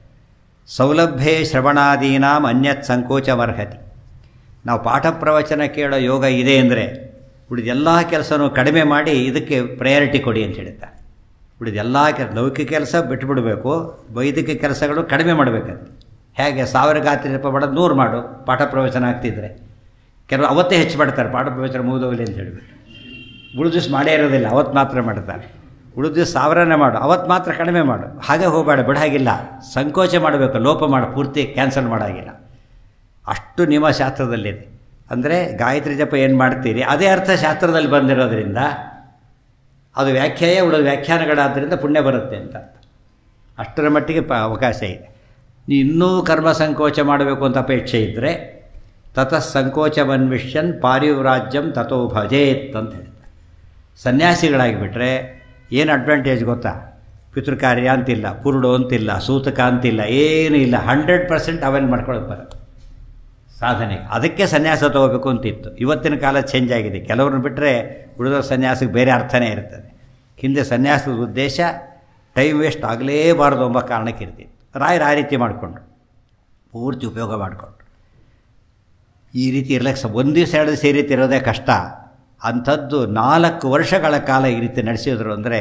ಸೌಲಭ್ಯೇ ಶ್ರವಣಾದೀನಾಂ ಅನ್ಯತ್ ಸಂಕೋಚಮರ್ಹತಿ ನಾವು ಪಾಠ ಪ್ರವಚನ ಕೇಳೋ ಯೋಗ ಇದೆ ಅಂದರೆ ಉಳಿದ ಎಲ್ಲ ಕೆಲಸನೂ ಕಡಿಮೆ ಮಾಡಿ ಇದಕ್ಕೆ ಪ್ರಯಾರಿಟಿ ಕೊಡಿ ಅಂತ ಹೇಳ್ತಾರೆ ಉಳಿದ ಎಲ್ಲ ಕೆಲ ಲೌಕಿಕ ಕೆಲಸ ಬಿಟ್ಟುಬಿಡಬೇಕು ವೈದಿಕ ಕೆಲಸಗಳು ಕಡಿಮೆ ಮಾಡಬೇಕಂತ ಹೇಗೆ ಸಾವಿರ ಗಾತ್ರಿ ರೂಪಾಯಿ ಮಾಡೋದು ನೂರು ಮಾಡು ಪಾಠ ಪ್ರವಚನ ಆಗ್ತಿದ್ರೆ ಕೆಲವು ಅವತ್ತೇ ಹೆಚ್ಚು ಮಾಡ್ತಾರೆ ಪಾಠ ಪ್ರವಚನ ಮುಗಿದೋಗಲಿ ಅಂತ ಹೇಳಿಬಿಟ್ಟು ಉಳಿದ ದಿವಸ ಮಾಡೇ ಇರೋದಿಲ್ಲ ಅವತ್ತು ಮಾತ್ರ ಮಾಡ್ತಾರೆ ಉಳಿದ ದಿವಸ ಸಾವಿರನೇ ಮಾಡು ಅವತ್ತು ಮಾತ್ರ ಕಡಿಮೆ ಮಾಡು ಹಾಗೆ ಹೋಗಬೇಡ ಬಿಡಾಗಿಲ್ಲ ಸಂಕೋಚ ಮಾಡಬೇಕು ಲೋಪ ಮಾಡು ಪೂರ್ತಿ ಕ್ಯಾನ್ಸಲ್ ಮಾಡೋಂಗಿಲ್ಲ ಅಷ್ಟು ನಿಯಮ ಶಾಸ್ತ್ರದಲ್ಲಿದೆ ಅಂದರೆ ಗಾಯತ್ರಿ ಜಪ ಏನು ಮಾಡ್ತೀರಿ ಅದೇ ಅರ್ಥ ಶಾಸ್ತ್ರದಲ್ಲಿ ಬಂದಿರೋದ್ರಿಂದ ಅದು ವ್ಯಾಖ್ಯಾಯ ಉಳಿದ ವ್ಯಾಖ್ಯಾನಗಳಾದ್ದರಿಂದ ಪುಣ್ಯ ಬರುತ್ತೆ ಅಂತ ಅಷ್ಟರ ಮಟ್ಟಿಗೆ ಪ ಅವಕಾಶ ಇದೆ ನೀ ಇನ್ನೂ ಕರ್ಮ ಸಂಕೋಚ ಮಾಡಬೇಕು ಅಂತ ಅಪೇಕ್ಷೆ ಇದ್ದರೆ ತತಃ ಸಂಕೋಚವನ್ವಿಷ್ಯನ್ ಪಾರಿವ್ರಾಜ್ಯಂ ತಥೋ ಭಜೇತ್ ಅಂತ ಹೇಳ್ತಾರೆ ಸನ್ಯಾಸಿಗಳಾಗಿಬಿಟ್ರೆ ಏನು ಅಡ್ವಾಂಟೇಜ್ ಗೊತ್ತಾ ಪಿತೃಕಾರ್ಯ ಅಂತಿಲ್ಲ ಪುರುಡು ಅಂತಿಲ್ಲ ಸೂತಕ ಅಂತಿಲ್ಲ ಏನೂ ಇಲ್ಲ ಹಂಡ್ರೆಡ್ ಪರ್ಸೆಂಟ್ ಅವೆಲ್ ಮಾಡ್ಕೊಳ್ಳೋದು ಬರುತ್ತೆ ಸಾಧನೆಗೆ ಅದಕ್ಕೆ ಸನ್ಯಾಸ ತಗೋಬೇಕು ಅಂತಿತ್ತು ಇವತ್ತಿನ ಕಾಲ ಚೇಂಜ್ ಆಗಿದೆ ಕೆಲವ್ರನ್ನ ಬಿಟ್ಟರೆ ಉಳಿದ ಸನ್ಯಾಸಕ್ಕೆ ಬೇರೆ ಅರ್ಥನೇ ಇರ್ತದೆ ಹಿಂದೆ ಸನ್ಯಾಸದ ಉದ್ದೇಶ ಟೈಮ್ ವೇಸ್ಟ್ ಆಗಲೇಬಾರದು ಎಂಬ ಕಾರಣಕ್ಕೆ ಇರ್ತಿತ್ತು ರಾಯರು ಆ ರೀತಿ ಮಾಡಿಕೊಂಡ್ರು ಪೂರ್ತಿ ಉಪಯೋಗ ಮಾಡಿಕೊಂಡ್ರು ಈ ರೀತಿ ಇರ್ಲಿಕ್ಕೆ ಸ ಒಂದು ದಿವಸ ಎರಡು ದಿವಸ ಈ ರೀತಿ ಇರೋದೇ ಕಷ್ಟ ಅಂಥದ್ದು ನಾಲ್ಕು ವರ್ಷಗಳ ಕಾಲ ಈ ರೀತಿ ನಡೆಸಿದ್ರು ಅಂದರೆ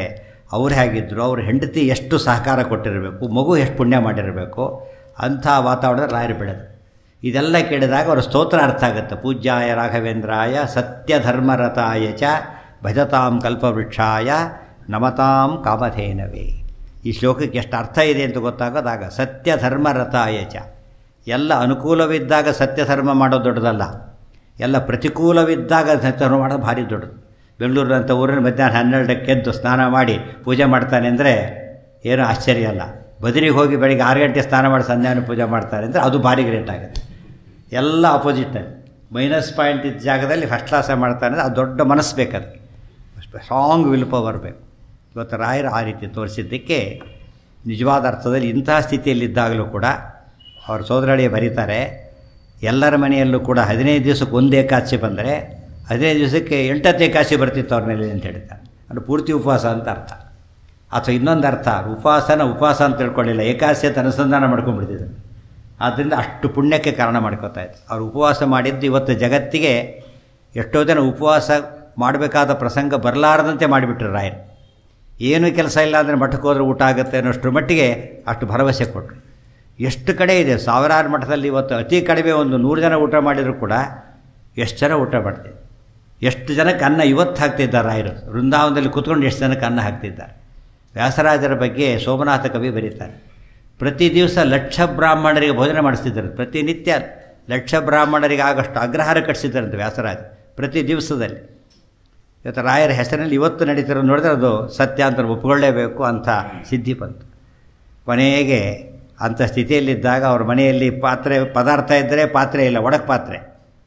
ಅವ್ರು ಹೇಗಿದ್ದರು ಅವ್ರ ಹೆಂಡತಿ ಎಷ್ಟು ಸಹಕಾರ ಕೊಟ್ಟಿರಬೇಕು ಮಗು ಎಷ್ಟು ಪುಣ್ಯ ಮಾಡಿರಬೇಕು ಅಂಥ ವಾತಾವರಣದಲ್ಲಿ ರಾಯರು ಬೆಳೆದು ಇದೆಲ್ಲ ಕೇಳಿದಾಗ ಅವರ ಸ್ತೋತ್ರ ಅರ್ಥ ಆಗುತ್ತೆ ಪೂಜ್ಯಾಯ ರಾಘವೇಂದ್ರಾಯ ಸತ್ಯಧರ್ಮರತಾಯ ಚ ಭಜತಾಂ ಕಲ್ಪವೃಕ್ಷಾಯ ನಮತಾಂ ಕಾಮಧೇನವೇ ಈ ಶ್ಲೋಕಕ್ಕೆ ಎಷ್ಟು ಅರ್ಥ ಇದೆ ಅಂತ ಗೊತ್ತಾಗೋದಾಗ ಸತ್ಯಧರ್ಮರತಾಯ ಚ ಎಲ್ಲ ಅನುಕೂಲವಿದ್ದಾಗ ಸತ್ಯಧರ್ಮ ಮಾಡೋದು ದೊಡ್ಡದಲ್ಲ ಎಲ್ಲ ಪ್ರತಿಕೂಲವಿದ್ದಾಗ ಸತ್ಯಧರ್ಮ ಮಾಡೋದು ಭಾರಿ ದೊಡ್ಡದು ಬೆಂಗಳೂರಿನಂಥ ಊರಿನ ಮಧ್ಯಾಹ್ನ ಹನ್ನೆರಡಕ್ಕೆ ಎದ್ದು ಸ್ನಾನ ಮಾಡಿ ಪೂಜೆ ಮಾಡ್ತಾನೆ ಅಂದರೆ ಏನೂ ಆಶ್ಚರ್ಯ ಅಲ್ಲ ಬದರಿಗೆ ಹೋಗಿ ಬೆಳಿಗ್ಗೆ ಆರು ಗಂಟೆ ಸ್ನಾನ ಮಾಡಿ ಸಂಧ್ಯಾನ ಪೂಜೆ ಮಾಡ್ತಾರೆ ಅಂದರೆ ಅದು ಭಾರಿ ಗ್ರೇಟ್ ಆಗುತ್ತೆ ಎಲ್ಲ ಅಪೋಸಿಟಲ್ಲಿ ಮೈನಸ್ ಪಾಯಿಂಟ್ ಇದ್ದ ಜಾಗದಲ್ಲಿ ಫಸ್ಟ್ ಕ್ಲಾಸ ಮಾಡ್ತಾನೆ ಅಂದರೆ ಅದು ದೊಡ್ಡ ಮನಸ್ಸು ಬೇಕದು ಸ್ಟ್ರಾಂಗ್ ವಿಲ್ ಪವರ್ ಬೇಕು ಇವತ್ತು ರಾಯರು ಆ ರೀತಿ ತೋರಿಸಿದ್ದಕ್ಕೆ ನಿಜವಾದ ಅರ್ಥದಲ್ಲಿ ಇಂತಹ ಸ್ಥಿತಿಯಲ್ಲಿದ್ದಾಗಲೂ ಕೂಡ ಅವ್ರ ಸೋದರಳಿಯ ಬರೀತಾರೆ ಎಲ್ಲರ ಮನೆಯಲ್ಲೂ ಕೂಡ ಹದಿನೈದು ದಿವಸಕ್ಕೆ ಒಂದು ಏಕಾದಶಿ ಬಂದರೆ ಹದಿನೈದು ದಿವಸಕ್ಕೆ ಎಂಟತ್ತು ಏಕಾದಶಿ ಬರ್ತಿತ್ತು ಅವ್ರ ಮೇಲೆ ಅಂತ ಹೇಳ್ತಾರೆ ಅದು ಪೂರ್ತಿ ಉಪವಾಸ ಅಂತ ಅರ್ಥ ಅಥವಾ ಇನ್ನೊಂದು ಅರ್ಥ ಉಪವಾಸನ ಉಪವಾಸ ಅಂತ ತಿಳ್ಕೊಳ್ಳಿಲ್ಲ ಏಕಾದಶಿ ಅಂತ ಅನುಸಂಧಾನ ಮಾಡ್ಕೊಂಡ್ಬಿಡ್ತಿದ್ರು ಆದ್ದರಿಂದ ಅಷ್ಟು ಪುಣ್ಯಕ್ಕೆ ಕಾರಣ ಮಾಡ್ಕೋತಾ ಇತ್ತು ಅವ್ರು ಉಪವಾಸ ಮಾಡಿದ್ದು ಇವತ್ತು ಜಗತ್ತಿಗೆ ಎಷ್ಟೋ ಜನ ಉಪವಾಸ ಮಾಡಬೇಕಾದ ಪ್ರಸಂಗ ಬರಲಾರದಂತೆ ಮಾಡಿಬಿಟ್ರು ರಾಯರು ಏನೂ ಕೆಲಸ ಇಲ್ಲ ಅಂದರೆ ಮಠಕ್ಕೆ ಹೋದ್ರೆ ಊಟ ಆಗುತ್ತೆ ಅನ್ನೋಷ್ಟ್ರ ಮಟ್ಟಿಗೆ ಅಷ್ಟು ಭರವಸೆ ಕೊಟ್ಟರು ಎಷ್ಟು ಕಡೆ ಇದೆ ಸಾವಿರಾರು ಮಠದಲ್ಲಿ ಇವತ್ತು ಅತಿ ಕಡಿಮೆ ಒಂದು ನೂರು ಜನ ಊಟ ಮಾಡಿದರೂ ಕೂಡ ಎಷ್ಟು ಜನ ಊಟ ಮಾಡ್ತೀವಿ ಎಷ್ಟು ಜನಕ್ಕೆ ಅನ್ನ ಇವತ್ತು ಹಾಕ್ತಿದ್ದಾರೆ ರಾಯರು ವೃಂದಾವನದಲ್ಲಿ ಕೂತ್ಕೊಂಡು ಎಷ್ಟು ಜನಕ್ಕೆ ಅನ್ನ ಹಾಕ್ತಿದ್ದಾರೆ ವ್ಯಾಸರಾಜರ ಬಗ್ಗೆ ಸೋಮನಾಥ ಕವಿ ಬರೀತಾರೆ ಪ್ರತಿ ದಿವಸ ಲಕ್ಷ ಬ್ರಾಹ್ಮಣರಿಗೆ ಭೋಜನ ಮಾಡಿಸ್ತಿದ್ದಾರೆ ಪ್ರತಿನಿತ್ಯ ಲಕ್ಷ ಬ್ರಾಹ್ಮಣರಿಗೆ ಆಗಷ್ಟು ಅಗ್ರಹಾರ ಕಟ್ಟಿಸಿದ್ದಾರಂತೆ ವ್ಯಾಸರಾಜ ಪ್ರತಿ ದಿವಸದಲ್ಲಿ ಇವತ್ತು ರಾಯರ ಹೆಸರಿನಲ್ಲಿ ಇವತ್ತು ನಡೀತಿರೋ ನೋಡಿದ್ರೆ ಅದು ಸತ್ಯ ಅಂತ ಒಪ್ಕೊಳ್ಳೇಬೇಕು ಅಂಥ ಸಿದ್ಧಿ ಬಂತು ಕೊನೆಗೆ ಅಂಥ ಸ್ಥಿತಿಯಲ್ಲಿದ್ದಾಗ ಅವ್ರ ಮನೆಯಲ್ಲಿ ಪಾತ್ರೆ ಪದಾರ್ಥ ಇದ್ದರೆ ಪಾತ್ರೆ ಇಲ್ಲ ಒಡಕ್ ಪಾತ್ರೆ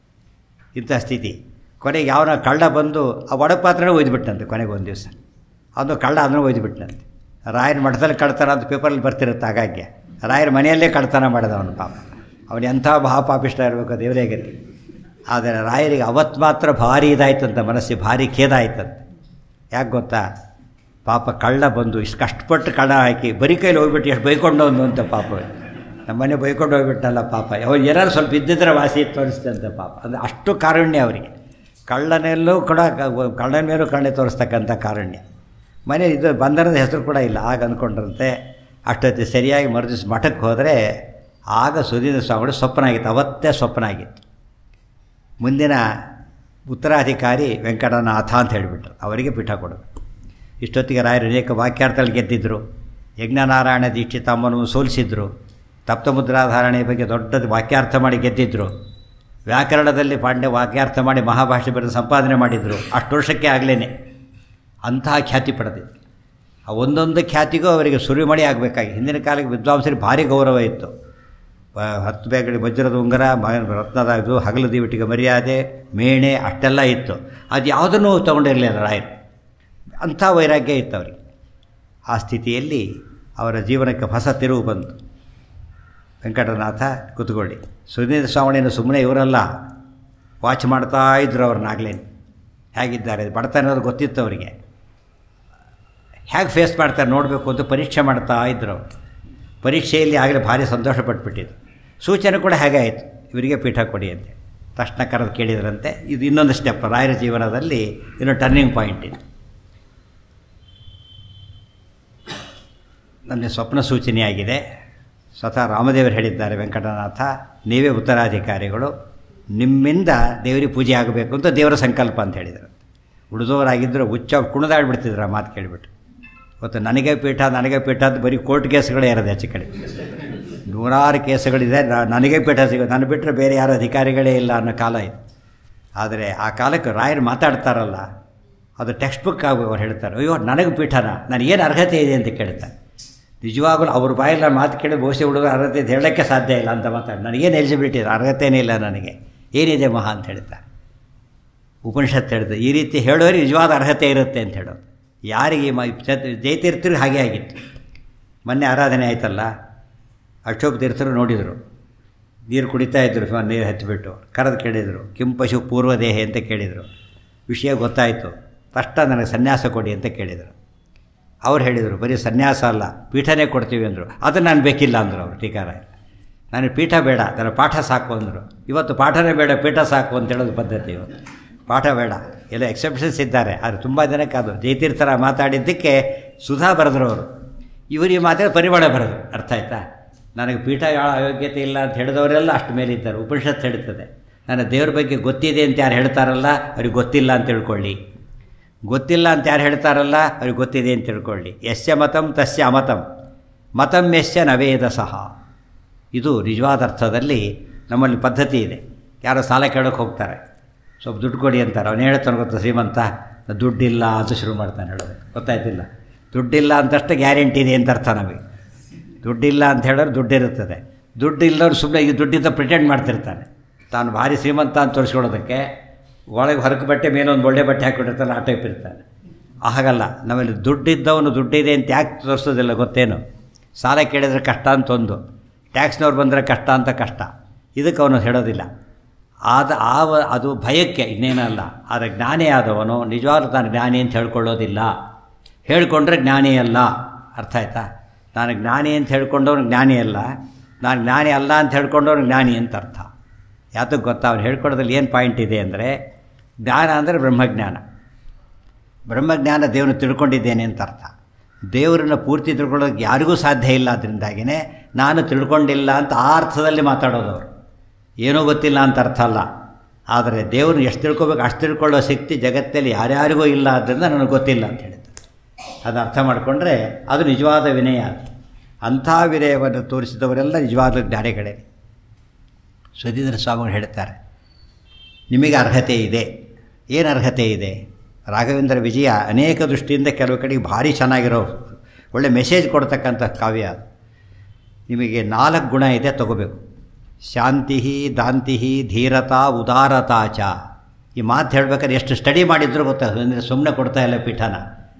ಇಂಥ ಸ್ಥಿತಿ ಕೊನೆಗೆ ಯಾವನ ಕಳ್ಳ ಬಂದು ಆ ಒಡಕ್ ಪಾತ್ರೆನೇ ಒಯ್ದುಬಿಟ್ಟಂತೆ ಕೊನೆಗೆ ಒಂದು ದಿವಸ ಅದು ಕಳ್ಳ ಅದನ್ನು ಒಯ್ದುಬಿಟ್ಟಂತೆ ರಾಯರ ಮಠದಲ್ಲಿ ಕಳ್ತನ ಅಂತ ಪೇಪರಲ್ಲಿ ಬರ್ತಿರುತ್ತೆ ಹಾಗಾಗಿ ರಾಯರ ಮನೆಯಲ್ಲೇ ಕಳ್ತನ ಮಾಡಿದ ಅವನು ಪಾಪ ಅವನು ಎಂಥ ಮಹಾಪಾಪಿಷ್ಟ ಇರಬೇಕು ದೇವರೇ ಗತಿ ಆದರೆ ರಾಯರಿಗೆ ಅವತ್ತು ಮಾತ್ರ ಭಾರಿ ಇದಾಯ್ತಂತ ಮನಸ್ಸಿಗೆ ಭಾರಿ ಖೇದ ಆಯ್ತಂತೆ ಯಾಕೆ ಗೊತ್ತಾ ಪಾಪ ಕಳ್ಳ ಬಂದು ಇಷ್ಟು ಕಷ್ಟಪಟ್ಟು ಕಳ್ಳ ಹಾಕಿ ಬರೀ ಕೈಲಿ ಹೋಗ್ಬಿಟ್ಟು ಎಷ್ಟು ಬೈಕೊಂಡು ಹೋದ್ನು ಅಂತ ಪಾಪ ನಮ್ಮನೆ ಬೈಕೊಂಡು ಹೋಗ್ಬಿಟ್ಟಲ್ಲ ಪಾಪ ಅವ್ರು ಏನಾದ್ರು ಸ್ವಲ್ಪ ಇದ್ದಿದ್ರೆ ವಾಸಿ ಇತ್ತು ಅನಿಸ್ತಂತೆ ಪಾಪ ಅಂದರೆ ಅಷ್ಟು ಕಾರುಣ್ಯ ಅವರಿಗೆ ಕಳ್ಳನೆಲ್ಲೂ ಕೂಡ ಕಳ್ಳನ ಮೇಲೂ ಕಣ್ಣೆ ತೋರಿಸ್ತಕ್ಕಂಥ ಕಾರುಣ್ಯ ಮನೆ ಇದು ಬಂಧನದ ಹೆಸರು ಕೂಡ ಇಲ್ಲ ಆಗ ಅಂದ್ಕೊಂಡ್ರಂತೆ ಅಷ್ಟೊತ್ತಿ ಸರಿಯಾಗಿ ಮರುದಿವ್ಸ ಮಠಕ್ಕೆ ಹೋದರೆ ಆಗ ಸುಧೀಂದ್ರ ಸ್ವಾಮಿಗಳು ಸ್ವಪ್ನ ಆಗಿತ್ತು ಅವತ್ತೇ ಸ್ವಪ್ನ ಆಗಿತ್ತು ಮುಂದಿನ ಉತ್ತರಾಧಿಕಾರಿ ವೆಂಕಟನಾಥ ಅಂತ ಹೇಳಿಬಿಟ್ರು ಅವರಿಗೆ ಪೀಠ ಕೊಡೋದು ಇಷ್ಟೊತ್ತಿಗೆ ರಾಯರು ಅನೇಕ ವಾಕ್ಯಾರ್ಥಗಳು ಗೆದ್ದಿದ್ದರು ಯಜ್ಞನಾರಾಯಣ ದೀಕ್ಷಿತಾಂಬನು ಸೋಲಿಸಿದ್ರು ತಪ್ತಮುದ್ರಾಧಾರಣೆ ಬಗ್ಗೆ ದೊಡ್ಡದು ವಾಕ್ಯಾರ್ಥ ಮಾಡಿ ಗೆದ್ದಿದ್ದರು ವ್ಯಾಕರಣದಲ್ಲಿ ಪಾಂಡ್ಯ ವಾಕ್ಯಾರ್ಥ ಮಾಡಿ ಮಹಾಭಾಷೆ ಬರೆದು ಸಂಪಾದನೆ ಮಾಡಿದರು ಅಷ್ಟು ವರ್ಷಕ್ಕೆ ಆಗಲೇ ಅಂತಹ ಖ್ಯಾತಿ ಪಡೆದಿತ್ತು ಆ ಒಂದೊಂದು ಖ್ಯಾತಿಗೂ ಅವರಿಗೆ ಸುರಿಮಣಿ ಆಗಬೇಕಾಗಿ ಹಿಂದಿನ ಕಾಲಕ್ಕೆ ವಿದ್ವಾಂಸರಿಗೆ ಭಾರಿ ಗೌರವ ಇತ್ತು ಹತ್ತು ಬೇಗಡಿ ವಜ್ರದ ಉಂಗರ ರತ್ನದ ಇದು ಹಗಲು ದಿವಿಟಿಗೆ ಮರ್ಯಾದೆ ಮೇಣೆ ಅಷ್ಟೆಲ್ಲ ಇತ್ತು ಅದು ಯಾವುದನ್ನು ತೊಗೊಂಡಿರಲಿಲ್ಲ ರಾಯರು ಅಂಥ ವೈರಾಗ್ಯ ಇತ್ತು ಅವರಿಗೆ ಆ ಸ್ಥಿತಿಯಲ್ಲಿ ಅವರ ಜೀವನಕ್ಕೆ ಹೊಸ ತಿರುವು ಬಂತು ವೆಂಕಟನಾಥ ಕೂತ್ಕೊಳ್ಳಿ ಸುಧೀಂದ್ರ ಸ್ವಾಮಿಯನ್ನು ಸುಮ್ಮನೆ ಇವರೆಲ್ಲ ವಾಚ್ ಮಾಡ್ತಾ ಇದ್ರು ಅವ್ರನ್ನಾಗಲೇನು ಹೇಗಿದ್ದಾರೆ ಬಡತನ ಅನ್ನೋದು ಗೊತ್ತಿತ್ತು ಅವರಿಗೆ ಹೇಗೆ ಫೇಸ್ ಮಾಡ್ತಾರೆ ನೋಡಬೇಕು ಅಂತ ಪರೀಕ್ಷೆ ಮಾಡ್ತಾ ಇದ್ರು ಅವರು ಪರೀಕ್ಷೆಯಲ್ಲಿ ಆಗಲೇ ಭಾರಿ ಸಂತೋಷಪಟ್ಬಿಟ್ಟಿದ್ರು ಸೂಚನೆ ಕೂಡ ಹೇಗೆ ಆಯಿತು ಇವರಿಗೆ ಪೀಠ ಕೊಡಿ ಅಂತೆ ತಕ್ಷಣ ಕರೆದು ಕೇಳಿದ್ರಂತೆ ಇದು ಇನ್ನೊಂದು ಸ್ಟೆಪ್ ರಾಯರ ಜೀವನದಲ್ಲಿ ಇನ್ನೊಂದು ಟರ್ನಿಂಗ್ ಪಾಯಿಂಟ್ ಇದು ನನ್ನ ಸ್ವಪ್ನ ಸೂಚನೆಯಾಗಿದೆ ಸ್ವತಃ ರಾಮದೇವರು ಹೇಳಿದ್ದಾರೆ ವೆಂಕಟನಾಥ ನೀವೇ ಉತ್ತರಾಧಿಕಾರಿಗಳು ನಿಮ್ಮಿಂದ ದೇವರಿಗೆ ಪೂಜೆ ಆಗಬೇಕು ಅಂತ ದೇವರ ಸಂಕಲ್ಪ ಅಂತ ಹೇಳಿದರು ಉಳಿದವರಾಗಿದ್ದರು ಹುಚ್ಚ ಕುಣಿದಾಡ್ಬಿಡ್ತಿದ್ರು ಆ ಮಾತು ಕೇಳಿಬಿಟ್ಟು ಇವತ್ತು ನನಗೆ ಪೀಠ ನನಗೆ ಪೀಠ ಅಂತ ಬರೀ ಕೋರ್ಟ್ ಕೇಸ್ಗಳೇ ಇರೋದು ಹೆಚ್ಚು ಕಡೆ ನೂರಾರು ಕೇಸುಗಳಿದೆ ನನಗೆ ಪೀಠ ಸಿಗೋದು ನನ್ನ ಬಿಟ್ಟರೆ ಬೇರೆ ಯಾರು ಅಧಿಕಾರಿಗಳೇ ಇಲ್ಲ ಅನ್ನೋ ಕಾಲ ಇದು ಆದರೆ ಆ ಕಾಲಕ್ಕೆ ರಾಯರು ಮಾತಾಡ್ತಾರಲ್ಲ ಅದು ಟೆಕ್ಸ್ಟ್ ಬುಕ್ ಆಗಿ ಅವ್ರು ಹೇಳ್ತಾರೆ ಅಯ್ಯೋ ನನಗೆ ಪೀಠನ ನನಗೇನು ಅರ್ಹತೆ ಇದೆ ಅಂತ ಕೇಳ್ತಾರೆ ನಿಜವಾಗಲೂ ಅವ್ರ ಬಾಯಲ್ಲಿ ನಾನು ಮಾತು ಕೇಳಿ ಬಹುಶಃ ಹುಡುಗರು ಅರ್ಹತೆ ಇದೆ ಹೇಳೋಕ್ಕೆ ಸಾಧ್ಯ ಇಲ್ಲ ಅಂತ ಮಾತಾಡಿ ನನಗೇನು ಎಲಿಜಿಬಿಲಿಟಿ ಇದೆ ಅರ್ಹತೆಯೇ ಇಲ್ಲ ನನಗೆ ಏನಿದೆ ಮಹಾ ಅಂತ ಹೇಳ್ತಾರೆ ಉಪನಿಷತ್ತು ಹೇಳಿದೆ ಈ ರೀತಿ ಹೇಳೋರಿಗೆ ನಿಜವಾದ ಅರ್ಹತೆ ಇರುತ್ತೆ ಅಂತ ಹೇಳೋದು ಯಾರಿಗೆ ಮ ಜಯತೀರ್ಥರು ಹಾಗೆ ಆಗಿತ್ತು ಮೊನ್ನೆ ಆರಾಧನೆ ಆಯ್ತಲ್ಲ ಅಶೋಕ್ ತೀರ್ಥರು ನೋಡಿದರು ನೀರು ಕುಡಿತಾ ಇದ್ದರು ನೀರು ಹತ್ತಿಬಿಟ್ಟು ಕರೆದು ಕೇಳಿದರು ಕಿಂಪಶು ಪೂರ್ವದೇಹ ಅಂತ ಕೇಳಿದರು ವಿಷಯ ಗೊತ್ತಾಯಿತು ತಕ್ಷಣ ನನಗೆ ಸನ್ಯಾಸ ಕೊಡಿ ಅಂತ ಕೇಳಿದರು ಅವ್ರು ಹೇಳಿದರು ಬರೀ ಸನ್ಯಾಸ ಅಲ್ಲ ಪೀಠನೇ ಕೊಡ್ತೀವಿ ಅಂದರು ಅದು ನಾನು ಬೇಕಿಲ್ಲ ಅಂದರು ಅವರು ಟೀಕಾರ ನನಗೆ ಪೀಠ ಬೇಡ ನನ್ನ ಪಾಠ ಸಾಕು ಅಂದರು ಇವತ್ತು ಪಾಠನೇ ಬೇಡ ಪೀಠ ಸಾಕು ಅಂತ ಹೇಳೋದು ಪದ್ಧತಿ ಇವತ್ತು ಪಾಠ ಬೇಡ ಎಲ್ಲ ಎಕ್ಸೆಪ್ಷನ್ಸ್ ಇದ್ದಾರೆ ಆದರೆ ತುಂಬ ಜನಕ್ಕೆ ಅದು ಜಯತೀರ್ಥರ ಮಾತಾಡಿದ್ದಕ್ಕೆ ಸುಧಾ ಬರೆದ್ರವರು ಇವರಿಗೆ ಮಾತ್ರ ಪರಿಮಳ ಬರೆದು ಅರ್ಥ ಆಯ್ತಾ ನನಗೆ ಪೀಠ ಯಾವ ಅಯೋಗ್ಯತೆ ಇಲ್ಲ ಅಂತ ಹೇಳಿದವರೆಲ್ಲ ಅಷ್ಟು ಮೇಲೆ ಇದ್ದಾರೆ ಉಪನಿಷತ್ತು ಹೇಳ್ತದೆ ನನ್ನ ದೇವ್ರ ಬಗ್ಗೆ ಗೊತ್ತಿದೆ ಅಂತ ಯಾರು ಹೇಳ್ತಾರಲ್ಲ ಅವ್ರಿಗೆ ಗೊತ್ತಿಲ್ಲ ಅಂತ ತಿಳ್ಕೊಳ್ಳಿ ಗೊತ್ತಿಲ್ಲ ಅಂತ ಯಾರು ಹೇಳ್ತಾರಲ್ಲ ಅವ್ರಿಗೆ ಗೊತ್ತಿದೆ ಅಂತ ತಿಳ್ಕೊಳ್ಳಿ ಯಸ್ಯ ಮತಂ ತಸ್ಯ ಅಮತಂ ಮತಂ ಯಸ್ಯ ನವೇದ ಸಹ ಇದು ನಿಜವಾದ ಅರ್ಥದಲ್ಲಿ ನಮ್ಮಲ್ಲಿ ಪದ್ಧತಿ ಇದೆ ಯಾರೋ ಸಾಲ ಕೇಳೋಕೆ ಹೋಗ್ತಾರೆ ಸ್ವಲ್ಪ ದುಡ್ಡು ಕೊಡಿ ಅಂತಾರೆ ಅವನು ಹೇಳ್ತಾನೆ ಗೊತ್ತಾ ಶ್ರೀಮಂತ ದುಡ್ಡಿಲ್ಲ ಅಂತ ಶುರು ಮಾಡ್ತಾನೆ ಹೇಳೋದು ಗೊತ್ತಾಯ್ತಿಲ್ಲ ದುಡ್ಡಿಲ್ಲ ಅಂತಷ್ಟು ಗ್ಯಾರಂಟಿ ಇದೆ ಅಂತ ಅರ್ಥ ನಮಗೆ ದುಡ್ಡಿಲ್ಲ ಅಂತ ಹೇಳಿದ್ರೆ ದುಡ್ಡಿರುತ್ತದೆ ದುಡ್ಡು ಇಲ್ಲದವ್ರು ಸುಮ್ಮನೆ ಈ ದುಡ್ಡಿಂದ ಪ್ರಿಟೆಂಡ್ ಮಾಡ್ತಿರ್ತಾನೆ ತಾನು ಭಾರಿ ಶ್ರೀಮಂತ ಅಂತ ತೋರಿಸ್ಕೊಳ್ಳೋದಕ್ಕೆ ಒಳಗೆ ಹೊರಗೆ ಬಟ್ಟೆ ಮೇಲೆ ಒಂದು ಒಳ್ಳೆ ಬಟ್ಟೆ ಹಾಕಿಬಿಟ್ಟಿರ್ತಾನೆ ಆ ಟೈಪ್ ಇರ್ತಾನೆ ಹಾಗಲ್ಲ ನಮ್ಮಲ್ಲಿ ದುಡ್ಡಿದ್ದವನು ದುಡ್ಡಿದೆ ಅಂತ ಯಾಕೆ ತೋರಿಸೋದಿಲ್ಲ ಗೊತ್ತೇನು ಸಾಲ ಕೇಳಿದ್ರೆ ಕಷ್ಟ ಅಂತ ಒಂದು ಟ್ಯಾಕ್ಸ್ನವ್ರು ಬಂದರೆ ಕಷ್ಟ ಅಂತ ಕಷ್ಟ ಇದಕ್ಕೆ ಅವನು ಹೇಳೋದಿಲ್ಲ ಆದ ಆವ ಅದು ಭಯಕ್ಕೆ ಇನ್ನೇನಲ್ಲ ಆದರೆ ಜ್ಞಾನಿ ಆದವನು ನಿಜವಾಗ್ಲೂ ತಾನು ಜ್ಞಾನಿ ಅಂತ ಹೇಳ್ಕೊಳ್ಳೋದಿಲ್ಲ ಹೇಳ್ಕೊಂಡ್ರೆ ಜ್ಞಾನಿ ಅಲ್ಲ ಅರ್ಥ ಆಯ್ತಾ ನಾನು ಜ್ಞಾನಿ ಅಂತ ಹೇಳ್ಕೊಂಡವ್ನು ಜ್ಞಾನಿ ಅಲ್ಲ ನಾನು ಜ್ಞಾನಿ ಅಲ್ಲ ಅಂತ ಹೇಳ್ಕೊಂಡವ್ನು ಜ್ಞಾನಿ ಅಂತ ಅರ್ಥ ಯಾತಕ್ಕೆ ಗೊತ್ತಾ ಅವ್ನು ಹೇಳ್ಕೊಡೋದ್ರಲ್ಲಿ ಏನು ಪಾಯಿಂಟ್ ಇದೆ ಅಂದರೆ ಜ್ಞಾನ ಅಂದರೆ ಬ್ರಹ್ಮಜ್ಞಾನ ಬ್ರಹ್ಮಜ್ಞಾನ ದೇವರನ್ನು ತಿಳ್ಕೊಂಡಿದ್ದೇನೆ ಅಂತ ಅರ್ಥ ದೇವರನ್ನು ಪೂರ್ತಿ ತಿಳ್ಕೊಳ್ಳೋಕೆ ಯಾರಿಗೂ ಸಾಧ್ಯ ಇಲ್ಲ ಅದರಿಂದಾಗಿಯೇ ನಾನು ತಿಳ್ಕೊಂಡಿಲ್ಲ ಅಂತ ಆ ಅರ್ಥದಲ್ಲಿ ಮಾತಾಡೋದು ಅವರು ಏನೂ ಗೊತ್ತಿಲ್ಲ ಅಂತ ಅರ್ಥ ಅಲ್ಲ ಆದರೆ ದೇವ್ರನ್ನ ಎಷ್ಟು ತಿಳ್ಕೊಬೇಕು ಅಷ್ಟು ತಿಳ್ಕೊಳ್ಳೋ ಶಕ್ತಿ ಜಗತ್ತಲ್ಲಿ ಯಾರ್ಯಾರಿಗೂ ಇಲ್ಲ ಆದ್ದರಿಂದ ನನಗೆ ಗೊತ್ತಿಲ್ಲ ಅಂತ ಹೇಳಿದ್ದು ಅದನ್ನು ಅರ್ಥ ಮಾಡಿಕೊಂಡ್ರೆ ಅದು ನಿಜವಾದ ವಿನಯ ಅದು ಅಂಥ ವಿನಯವನ್ನು ತೋರಿಸಿದವರೆಲ್ಲ ನಿಜವಾದ ಜ್ಞಾನಿಗಳೇ ಸುಧೀಂದ್ರ ಸ್ವಾಮಿಗಳು ಹೇಳ್ತಾರೆ ನಿಮಗೆ ಅರ್ಹತೆ ಇದೆ ಏನು ಅರ್ಹತೆ ಇದೆ ರಾಘವೇಂದ್ರ ವಿಜಯ ಅನೇಕ ದೃಷ್ಟಿಯಿಂದ ಕೆಲವು ಕಡೆಗೆ ಭಾರಿ ಚೆನ್ನಾಗಿರೋ ಒಳ್ಳೆ ಮೆಸೇಜ್ ಕೊಡ್ತಕ್ಕಂಥ ಕಾವ್ಯ ಅದು ನಿಮಗೆ ನಾಲ್ಕು ಗುಣ ಇದೆ ತಗೋಬೇಕು ಶಾಂತಿ ದಾಂತಿ ಧೀರತಾ ಉದಾರತಾ ಚ ಈ ಮಾತು ಹೇಳ್ಬೇಕಾದ್ರೆ ಎಷ್ಟು ಸ್ಟಡಿ ಮಾಡಿದ್ರು ಗೊತ್ತಾ ಅಂದರೆ ಸುಮ್ಮನೆ ಕೊಡ್ತಾ ಇಲ್ಲ ಪೀಠನ